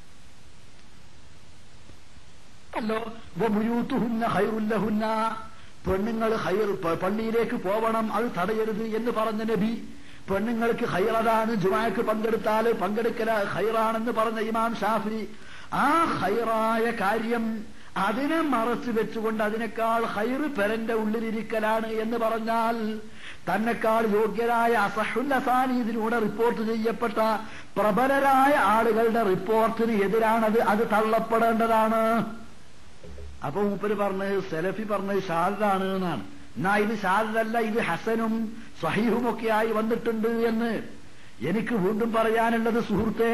അല്ലോ വബുയൂത്തുഹുന്ന ഖൈറുല്ലഹുന്ന പെണ്ണുങ്ങൾ ഹൈർ പള്ളിയിലേക്ക് പോവണം അത് തടയരുത് എന്ന് പറഞ്ഞ നബി പെണ്ണുങ്ങൾക്ക് ഹൈറതാണ് ജുമാക്ക് പങ്കെടുത്താൽ പങ്കെടുക്കല ഹൈറാണെന്ന് പറഞ്ഞ ഇമാം ഷാഫി ആ ഹൈറായ കാര്യം അതിനെ മറച്ചു വെച്ചുകൊണ്ട് അതിനേക്കാൾ ഹൈറ് പെരന്റെ ഉള്ളിലിരിക്കലാണ് എന്ന് പറഞ്ഞാൽ തന്നെക്കാൾ യോഗ്യരായ അസഹുല്ലസാനി ഇതിലൂടെ റിപ്പോർട്ട് ചെയ്യപ്പെട്ട പ്രബലരായ ആളുകളുടെ റിപ്പോർട്ടിന് എതിരാണത് അത് തള്ളപ്പെടേണ്ടതാണ് അപ്പൊ മൂപ്പര് പറഞ്ഞത് സെലഫി പറഞ്ഞത് ഷാദാണ് എന്നാണ് എന്നാ ഇത് ഷാദല്ല ഇത് ഹസനും സഹീഹുമൊക്കെയായി വന്നിട്ടുണ്ട് എന്ന് എനിക്ക് വീണ്ടും പറയാനുള്ളത് സുഹൃത്തേ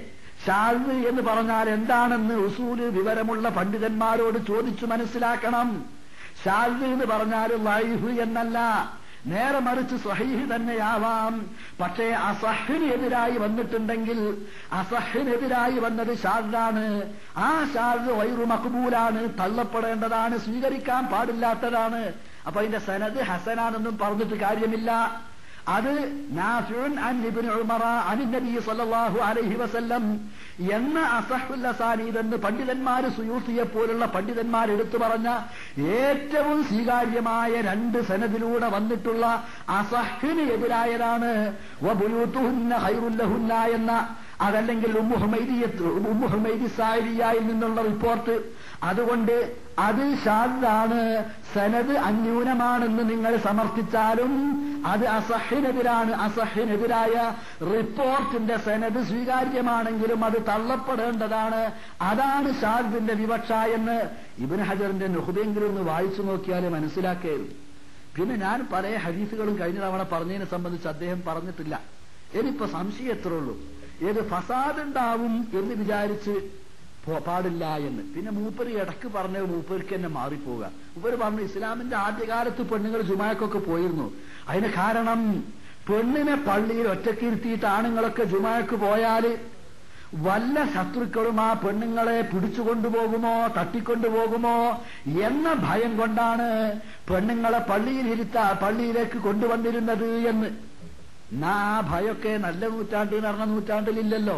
ഷാദ് എന്ന് പറഞ്ഞാൽ എന്താണെന്ന് ഉസൂല് വിവരമുള്ള പണ്ഡിതന്മാരോട് ചോദിച്ചു മനസ്സിലാക്കണം ഷാദ് എന്ന് പറഞ്ഞാൽ ലൈഹ് എന്നല്ല നേരെ മറിച്ച് സഹീഹ് തന്നെയാവാം പക്ഷേ അസഹിന് എതിരായി വന്നിട്ടുണ്ടെങ്കിൽ അസഹിനെതിരായി വന്നത് ഷാദാണ് ആ ഷാദ് വൈറു മക്ബൂലാണ് തള്ളപ്പെടേണ്ടതാണ് സ്വീകരിക്കാൻ പാടില്ലാത്തതാണ് അപ്പൊ അതിന്റെ സനത് ഹസനാണെന്നും പറഞ്ഞിട്ട് കാര്യമില്ല അത് നാഫിഉൻ അൻ ഇബ്നു ഉമറ അൻ നബി സല്ലല്ലാഹു അലൈഹി വസല്ലം എന്ന അസഹുൽ അസാനീദ് എന്ന് പണ്ഡിതന്മാർ സുയൂസിയെ പോലുള്ള പണ്ഡിതന്മാർ എടുത്തു പറഞ്ഞ ഏറ്റവും സ്വീകാര്യമായ രണ്ട് സനദിലൂടെ വന്നിട്ടുള്ള അസഹിന് എതിരായതാണ് വബുയൂത്തുഹുന്ന ഖൈറുല്ലഹുന്ന എന്ന അതല്ലെങ്കിൽ ഉമ്മുഹുമൈദി സാരിയായിൽ നിന്നുള്ള റിപ്പോർട്ട് അതുകൊണ്ട് അത് ഷാദാണ് സനത് അന്യൂനമാണെന്ന് നിങ്ങൾ സമർത്ഥിച്ചാലും അത് അസഹിനെതിരാണ് അസഹിനെതിരായ റിപ്പോർട്ടിന്റെ സനത് സ്വീകാര്യമാണെങ്കിലും അത് തള്ളപ്പെടേണ്ടതാണ് അതാണ് ഷാദിന്റെ വിവക്ഷ എന്ന് ഇബിൻ ഹജറിന്റെ നുഹുബെങ്കിലും ഒന്ന് വായിച്ചു നോക്കിയാലേ മനസ്സിലാക്കേരുത് പിന്നെ ഞാൻ പല ഹദീസുകളും കഴിഞ്ഞ തവണ പറഞ്ഞതിനെ സംബന്ധിച്ച് അദ്ദേഹം പറഞ്ഞിട്ടില്ല ഇനിയിപ്പോ സംശയം എത്ര ഉള്ളൂ ഏത് ഫസാദ് ഉണ്ടാവും എന്ന് വിചാരിച്ച് പാടില്ല എന്ന് പിന്നെ മൂപ്പര് ഇടക്ക് പറഞ്ഞ മൂപ്പർക്ക് തന്നെ മാറിപ്പോവുക മൂപ്പര് പറഞ്ഞു ഇസ്ലാമിന്റെ ആദ്യകാലത്ത് പെണ്ണുങ്ങൾ ജുമാക്കൊക്കെ പോയിരുന്നു അതിന് കാരണം പെണ്ണിനെ പള്ളിയിൽ ഒറ്റക്കിരുത്തിയിട്ട് ആണുങ്ങളൊക്കെ ജുമാക്ക് പോയാല് വല്ല ശത്രുക്കളും ആ പെണ്ണുങ്ങളെ പിടിച്ചുകൊണ്ടുപോകുമോ തട്ടിക്കൊണ്ടുപോകുമോ എന്ന ഭയം കൊണ്ടാണ് പെണ്ണുങ്ങളെ പള്ളിയിൽ ഇരുത്ത പള്ളിയിലേക്ക് കൊണ്ടുവന്നിരുന്നത് എന്ന് എന്നാ ആ ഭയമൊക്കെ നല്ല നൂറ്റാണ്ട് നടന്ന നൂറ്റാണ്ടിലില്ലല്ലോ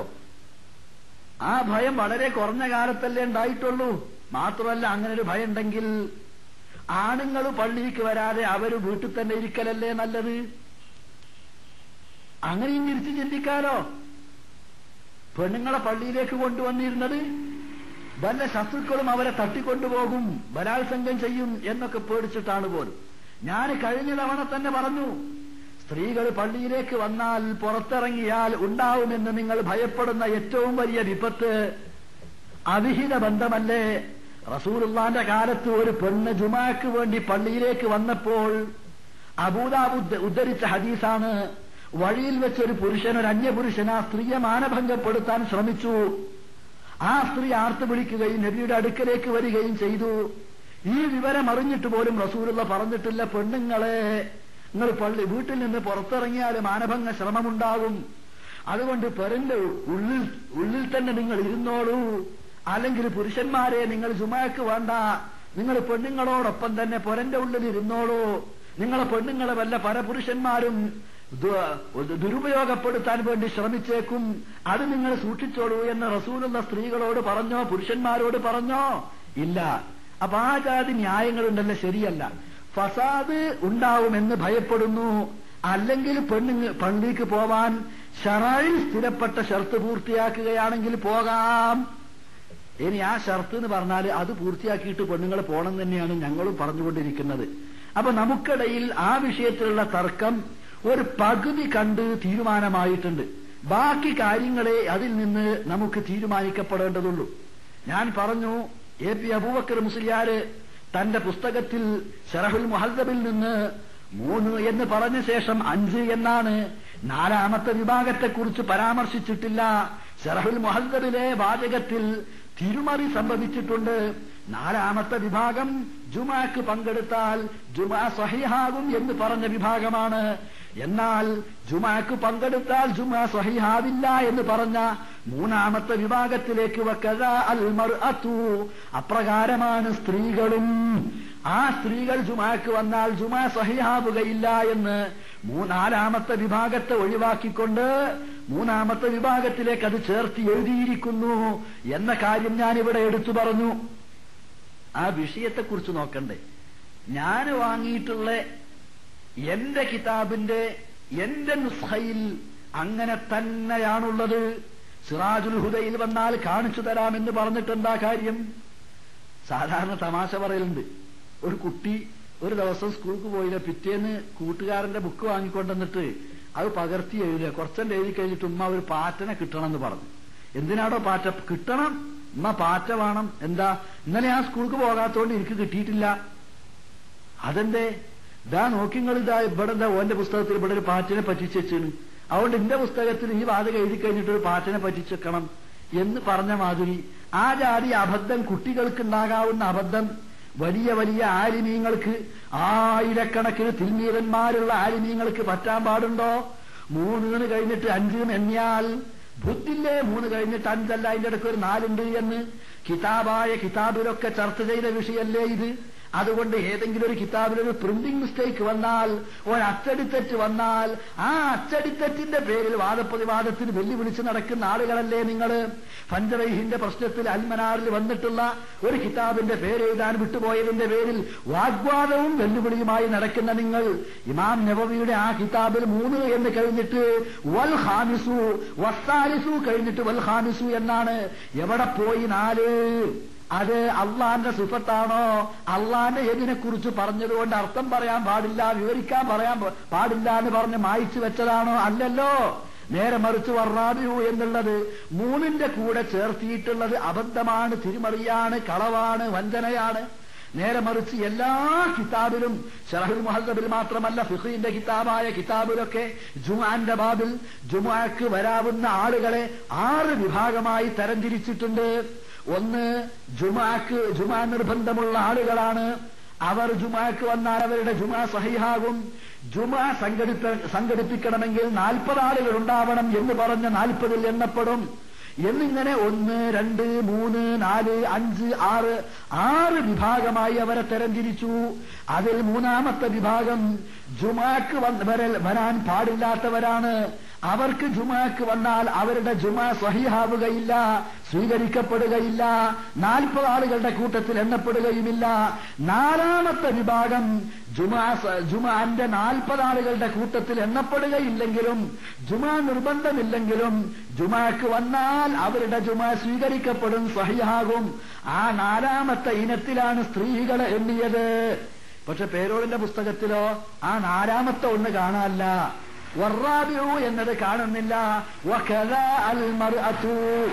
ആ ഭയം വളരെ കുറഞ്ഞ കാലത്തല്ലേ ഉണ്ടായിട്ടുള്ളൂ മാത്രമല്ല അങ്ങനെ ഒരു ഭയം ഉണ്ടെങ്കിൽ ആണുങ്ങൾ പള്ളിക്ക് വരാതെ അവര് വീട്ടിൽ തന്നെ ഇരിക്കലല്ലേ നല്ലത് അങ്ങനെയും തിരിച്ചു ചിന്തിക്കാലോ പെണ്ണുങ്ങളെ പള്ളിയിലേക്ക് കൊണ്ടുവന്നിരുന്നത് വല്ല ശത്രുക്കളും അവരെ തട്ടിക്കൊണ്ടുപോകും ബലാത്സംഗം ചെയ്യും എന്നൊക്കെ പേടിച്ചിട്ടാണ് പോലും ഞാൻ കഴിഞ്ഞ തവണ തന്നെ പറഞ്ഞു സ്ത്രീകൾ പള്ളിയിലേക്ക് വന്നാൽ പുറത്തിറങ്ങിയാൽ ഉണ്ടാവുമെന്ന് നിങ്ങൾ ഭയപ്പെടുന്ന ഏറ്റവും വലിയ വിപത്ത് അവിഹിത ബന്ധമല്ലേ റസൂലുള്ളാന്റെ കാലത്ത് ഒരു പെണ്ണ് ജുമാക്ക് വേണ്ടി പള്ളിയിലേക്ക് വന്നപ്പോൾ അബൂദാബ് ഉദ്ധരിച്ച ഹദീസാണ് വഴിയിൽ വെച്ചൊരു പുരുഷൻ ഒരു അന്യപുരുഷൻ ആ സ്ത്രീയെ മാനഭംഗപ്പെടുത്താൻ ശ്രമിച്ചു ആ സ്ത്രീ ആർത്തു വിളിക്കുകയും നബിയുടെ അടുക്കലേക്ക് വരികയും ചെയ്തു ഈ വിവരം അറിഞ്ഞിട്ട് പോലും റസൂലുള്ള പറഞ്ഞിട്ടില്ല പെണ്ണുങ്ങളെ നിങ്ങൾ പള്ളി വീട്ടിൽ നിന്ന് പുറത്തിറങ്ങിയാൽ മാനഭംഗ ശ്രമമുണ്ടാകും അതുകൊണ്ട് പെരന്റെ ഉള്ളിൽ ഉള്ളിൽ തന്നെ നിങ്ങൾ ഇരുന്നോളൂ അല്ലെങ്കിൽ പുരുഷന്മാരെ നിങ്ങൾ ജുമാക്ക് വേണ്ട നിങ്ങൾ പെണ്ണുങ്ങളോടൊപ്പം തന്നെ പൊരന്റെ ഉള്ളിൽ ഇരുന്നോളൂ നിങ്ങളെ പെണ്ണുങ്ങളെ വല്ല പരപുരുഷന്മാരും ദുരുപയോഗപ്പെടുത്താൻ വേണ്ടി ശ്രമിച്ചേക്കും അത് നിങ്ങൾ സൂക്ഷിച്ചോളൂ എന്ന് റസൂലുള്ള സ്ത്രീകളോട് പറഞ്ഞോ പുരുഷന്മാരോട് പറഞ്ഞോ ഇല്ല അപ്പൊ ആ ജാതി ന്യായങ്ങളുണ്ടല്ലോ ശരിയല്ല ഫസാദ് ഉണ്ടാവുമെന്ന് ഭയപ്പെടുന്നു അല്ലെങ്കിൽ പെണ്ണുങ്ങൾ പള്ളിക്ക് പോവാൻ ഷറായിൽ സ്ഥിരപ്പെട്ട ഷർത്ത് പൂർത്തിയാക്കുകയാണെങ്കിൽ പോകാം ഇനി ആ ഷർത്ത് എന്ന് പറഞ്ഞാൽ അത് പൂർത്തിയാക്കിയിട്ട് പെണ്ണുങ്ങൾ പോകണം തന്നെയാണ് ഞങ്ങളും പറഞ്ഞുകൊണ്ടിരിക്കുന്നത് അപ്പൊ നമുക്കിടയിൽ ആ വിഷയത്തിലുള്ള തർക്കം ഒരു പകുതി കണ്ട് തീരുമാനമായിട്ടുണ്ട് ബാക്കി കാര്യങ്ങളെ അതിൽ നിന്ന് നമുക്ക് തീരുമാനിക്കപ്പെടേണ്ടതുള്ളൂ ഞാൻ പറഞ്ഞു എ പി അബൂബക്കർ മുസ്ലിയാര് തന്റെ പുസ്തകത്തിൽ ഷറഹുൽ മുഹദ്ദബിൽ നിന്ന് മൂന്ന് എന്ന് പറഞ്ഞ ശേഷം അഞ്ച് എന്നാണ് നാലാമത്തെ വിഭാഗത്തെക്കുറിച്ച് പരാമർശിച്ചിട്ടില്ല ഷറഹുൽ മുഹദ്ദബിലെ വാചകത്തിൽ തിരുമറി സംഭവിച്ചിട്ടുണ്ട് നാലാമത്തെ വിഭാഗം ജുമാക്ക് പങ്കെടുത്താൽ ജുമാ സഹിഹാകും എന്ന് പറഞ്ഞ വിഭാഗമാണ് എന്നാൽ ജുമാക്ക് പങ്കെടുത്താൽ ജുമാ സഹിഹാവില്ല എന്ന് പറഞ്ഞ മൂന്നാമത്തെ വിഭാഗത്തിലേക്ക് വക്കഴ അൽ മർഅത്തു അപ്രകാരമാണ് സ്ത്രീകളും ആ സ്ത്രീകൾ ജുമാക്ക് വന്നാൽ ജുമാ സഹിഹാവുകയില്ല എന്ന് മൂന്നാലാമത്തെ വിഭാഗത്തെ ഒഴിവാക്കിക്കൊണ്ട് മൂന്നാമത്തെ വിഭാഗത്തിലേക്ക് അത് ചേർത്ത് എഴുതിയിരിക്കുന്നു എന്ന കാര്യം ഞാൻ ഇവിടെ എടുത്തു പറഞ്ഞു ആ വിഷയത്തെക്കുറിച്ച് നോക്കണ്ടേ ഞാൻ വാങ്ങിയിട്ടുള്ള എന്റെ കിതാബിന്റെ എന്റെ നുസ്ഹയിൽ അങ്ങനെ തന്നെയാണുള്ളത് സിറാജുൽ ഹുദയിൽ വന്നാൽ കാണിച്ചു തരാമെന്ന് പറഞ്ഞിട്ടെന്താ കാര്യം സാധാരണ തമാശ പറയലുണ്ട് ഒരു കുട്ടി ഒരു ദിവസം സ്കൂൾക്ക് പോയില്ല പിറ്റേന്ന് കൂട്ടുകാരന്റെ ബുക്ക് വാങ്ങിക്കൊണ്ടുവന്നിട്ട് അത് പകർത്തി എഴുതുക കുറച്ചെല്ലാം എഴുതി കഴിഞ്ഞിട്ട് ഉമ്മ ഒരു പാറ്റനെ കിട്ടണം എന്ന് പറഞ്ഞു എന്തിനാടോ പാറ്റ കിട്ടണം ഉമ്മ പാറ്റ വേണം എന്താ ഇന്നലെ ഞാൻ സ്കൂൾക്ക് പോകാത്തോണ്ട് എനിക്ക് കിട്ടിയിട്ടില്ല അതെന്തേ ഇതാ നോക്കിങ്ങൾ ഇതാ ഇവിടെ എന്താ ഓന്റെ പുസ്തകത്തിൽ ഇവിടെ ഒരു പാറ്റിനെ പറ്റിച്ച് വെച്ചാണ് അതുകൊണ്ട് എന്റെ പുസ്തകത്തിൽ ഈ വാതകം എഴുതി കഴിഞ്ഞിട്ട് ഒരു പാറ്റിനെ പറ്റിച്ചെക്കണം എന്ന് പറഞ്ഞ മാതിരി ആ ജാതി അബദ്ധം കുട്ടികൾക്ക് ഉണ്ടാകാവുന്ന അബദ്ധം വലിയ വലിയ ആലിമീങ്ങൾക്ക് ആയിരക്കണക്കിന് തിൽമീരന്മാരുള്ള ആലിമീങ്ങൾക്ക് പറ്റാൻ പാടുണ്ടോ മൂന്നിന് കഴിഞ്ഞിട്ട് അഞ്ചിന് എണ്ണിയാൽ ബുദ്ധില്ലേ മൂന്ന് കഴിഞ്ഞിട്ട് അഞ്ചല്ല അതിന്റെ ഇടയ്ക്ക് ഒരു നാലുണ്ട് എന്ന് കിതാബായ കിതാബിലൊക്കെ ചർച്ച ചെയ്ത വിഷയല്ലേ ഇത് അതുകൊണ്ട് ഏതെങ്കിലും ഒരു കിതാബിൽ ഒരു പ്രിന്റിംഗ് മിസ്റ്റേക്ക് വന്നാൽ ഒരു അച്ചടിത്തെറ്റ് വന്നാൽ ആ അച്ചടിത്തെറ്റിന്റെ പേരിൽ വാദപ്രതിവാദത്തിന് വെല്ലുവിളിച്ച് നടക്കുന്ന ആളുകളല്ലേ നിങ്ങൾ പഞ്ചവൈഹിന്റെ പ്രശ്നത്തിൽ അൽമനാറിൽ വന്നിട്ടുള്ള ഒരു കിതാബിന്റെ പേര് എഴുതാൻ വിട്ടുപോയതിന്റെ പേരിൽ വാഗ്വാദവും വെല്ലുവിളിയുമായി നടക്കുന്ന നിങ്ങൾ ഇമാം നബവിയുടെ ആ കിതാബിൽ മൂന്ന് എന്ന് കഴിഞ്ഞിട്ട് വൽ ഹാമിസു വസ്താലിസു കഴിഞ്ഞിട്ട് വൽ ഹാമിസു എന്നാണ് എവിടെ പോയി നാല് അത് അള്ളാന്റെ സിഫത്താണോ അള്ളാന്റെ ഏതിനെ കുറിച്ച് പറഞ്ഞതുകൊണ്ട് അർത്ഥം പറയാൻ പാടില്ല വിവരിക്കാൻ പറയാൻ പാടില്ല എന്ന് പറഞ്ഞ് മായിച്ചു വെച്ചതാണോ അല്ലല്ലോ നേരെ മറിച്ച് വർറാബിയു എന്നുള്ളത് മൂന്നിന്റെ കൂടെ ചേർത്തിയിട്ടുള്ളത് അബദ്ധമാണ് തിരിമറിയാണ് കളവാണ് വഞ്ചനയാണ് നേരെ മറിച്ച് എല്ലാ കിതാബിലും ഷറഹുൽ മുഹദ്ദബിൽ മാത്രമല്ല ഫിഖിന്റെ കിതാബായ കിതാബിലൊക്കെ ജുമാന്റെ ബാബിൽ ജുമാക്ക് വരാവുന്ന ആളുകളെ ആറ് വിഭാഗമായി തരംതിരിച്ചിട്ടുണ്ട് ഒന്ന് ജുമാക്ക് ജുമാ നിർബന്ധമുള്ള ആളുകളാണ് അവർ ജുമാക്ക് വന്നാൽ അവരുടെ ജുമാ സഹിഹാകും ജുമാ സംഘടിപ്പ സംഘടിപ്പിക്കണമെങ്കിൽ നാൽപ്പത് ആളുകൾ ഉണ്ടാവണം എന്ന് പറഞ്ഞ നാൽപ്പതിൽ എണ്ണപ്പെടും എന്നിങ്ങനെ ഒന്ന് രണ്ട് മൂന്ന് നാല് അഞ്ച് ആറ് ആറ് വിഭാഗമായി അവരെ തരംതിരിച്ചു അതിൽ മൂന്നാമത്തെ വിഭാഗം ജുമാക്ക് വരൽ വരാൻ പാടില്ലാത്തവരാണ് അവർക്ക് ജുമാക്ക് വന്നാൽ അവരുടെ ജുമാ സഹിഹാവുകയില്ല സ്വീകരിക്കപ്പെടുകയില്ല നാൽപ്പത് ആളുകളുടെ കൂട്ടത്തിൽ എണ്ണപ്പെടുകയുമില്ല നാലാമത്തെ വിഭാഗം ജുമാ ജുമാന്റെ നാൽപ്പത് ആളുകളുടെ കൂട്ടത്തിൽ എണ്ണപ്പെടുകയില്ലെങ്കിലും ജുമാ നിർബന്ധമില്ലെങ്കിലും ജുമാക്ക് വന്നാൽ അവരുടെ ജുമാ സ്വീകരിക്കപ്പെടും സഹിയാകും ആ നാലാമത്തെ ഇനത്തിലാണ് സ്ത്രീകളെ എണ്ണിയത് പക്ഷെ പേരോളിന്റെ പുസ്തകത്തിലോ ആ നാലാമത്തെ ഒന്ന് കാണാനല്ല വറാബിയു എന്നത് കാണുന്നില്ല വകദ അൽ മർഅതു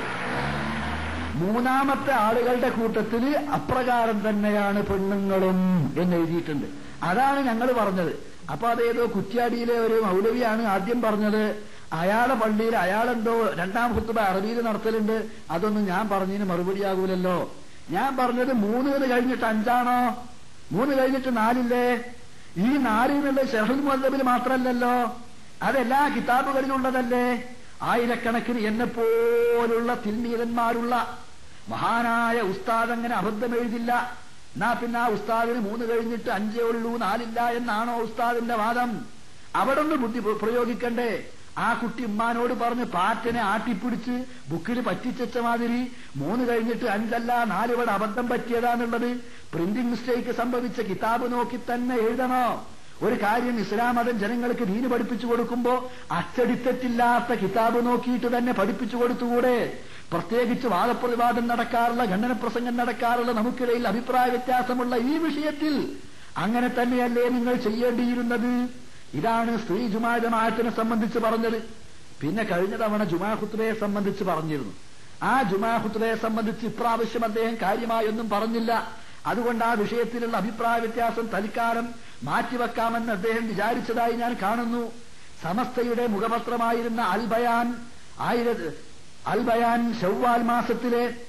മൂന്നാമത്തെ ആളുകളുടെ കൂട്ടത്തിൽ അപ്രകാരം തന്നെയാണ് പെണ്ണുങ്ങളും എന്ന് എഴുതിയിട്ടുണ്ട് അതാണ് ഞങ്ങൾ പറഞ്ഞത് അപ്പൊ അതേതോ കുറ്റ്യാടിയിലെ ഒരു മൗലവിയാണ് ആദ്യം പറഞ്ഞത് അയാളെ പള്ളിയിൽ അയാളെന്തോ രണ്ടാം കുത്തുബ അറബിയിൽ നടത്തലുണ്ട് അതൊന്നും ഞാൻ പറഞ്ഞതിന് മറുപടിയാകൂലല്ലോ ഞാൻ പറഞ്ഞത് മൂന്ന് കഴിഞ്ഞിട്ട് അഞ്ചാണോ മൂന്ന് കഴിഞ്ഞിട്ട് നാലില്ലേ ഈ നാലിനുള്ള ഷെഹുൽ മുഹദ്ദബിൽ മാത്രമല്ലല്ലോ അതെല്ലാ കിതാബുകളിലുള്ളതല്ലേ ആയിരക്കണക്കിന് എന്നെ പോലുള്ള തിൽമീതന്മാരുള്ള മഹാനായ ഉസ്താദ് അങ്ങനെ അബദ്ധം എഴുതില്ല എന്നാ പിന്നെ ആ ഉസ്താദിന് മൂന്ന് കഴിഞ്ഞിട്ട് അഞ്ചേ ഉള്ളൂ നാലില്ല എന്നാണോ ഉസ്താദിന്റെ വാദം അവിടെ ഒന്ന് ബുദ്ധി പ്രയോഗിക്കണ്ടേ ആ കുട്ടി ഉമ്മാനോട് പറഞ്ഞ് പാറ്റനെ ആട്ടിപ്പിടിച്ച് ബുക്കിൽ പറ്റിച്ചെച്ച മാതിരി മൂന്ന് കഴിഞ്ഞിട്ട് അഞ്ചല്ല നാല് ഇവിടെ അബദ്ധം പറ്റിയതാന്നുള്ളത് പ്രിന്റിംഗ് മിസ്റ്റേക്ക് സംഭവിച്ച കിതാബ് നോക്കി തന്നെ എഴുതണോ ഒരു കാര്യം ഇസ്ലാം മതം ജനങ്ങൾക്ക് ദീന് പഠിപ്പിച്ചു കൊടുക്കുമ്പോ അച്ചടിത്തെറ്റില്ലാത്ത കിതാബ് നോക്കിയിട്ട് തന്നെ പഠിപ്പിച്ചു കൊടുത്തുകൂടെ പ്രത്യേകിച്ച് വാദപ്രതിവാദം നടക്കാറുള്ള ഖണ്ഡനപ്രസംഗം നടക്കാറുള്ള നമുക്കിടയിൽ അഭിപ്രായ വ്യത്യാസമുള്ള ഈ വിഷയത്തിൽ അങ്ങനെ തന്നെയല്ലേ നിങ്ങൾ ചെയ്യേണ്ടിയിരുന്നത് ഇതാണ് സ്ത്രീ ജുമാ ജമാഅത്തിനെ സംബന്ധിച്ച് പറഞ്ഞത് പിന്നെ കഴിഞ്ഞ തവണ ജുമാ ഖുത്ബയെ സംബന്ധിച്ച് പറഞ്ഞിരുന്നു ആ ജുമാ ഖുത്ബയെ സംബന്ധിച്ച് ഇപ്രാവശ്യം അദ്ദേഹം കാര്യമായൊന്നും പറഞ്ഞില്ല അതുകൊണ്ട് ആ വിഷയത്തിലുള്ള അഭിപ്രായ വ്യത്യാസം തൽക്കാലം മാറ്റിവെക്കാമെന്ന് അദ്ദേഹം വിചാരിച്ചതായി ഞാൻ കാണുന്നു സമസ്തയുടെ മുഖപത്രമായിരുന്ന അൽബയാൻ ആയിര അൽബയാൻ ഷവ്വാൽ മാസത്തിലെ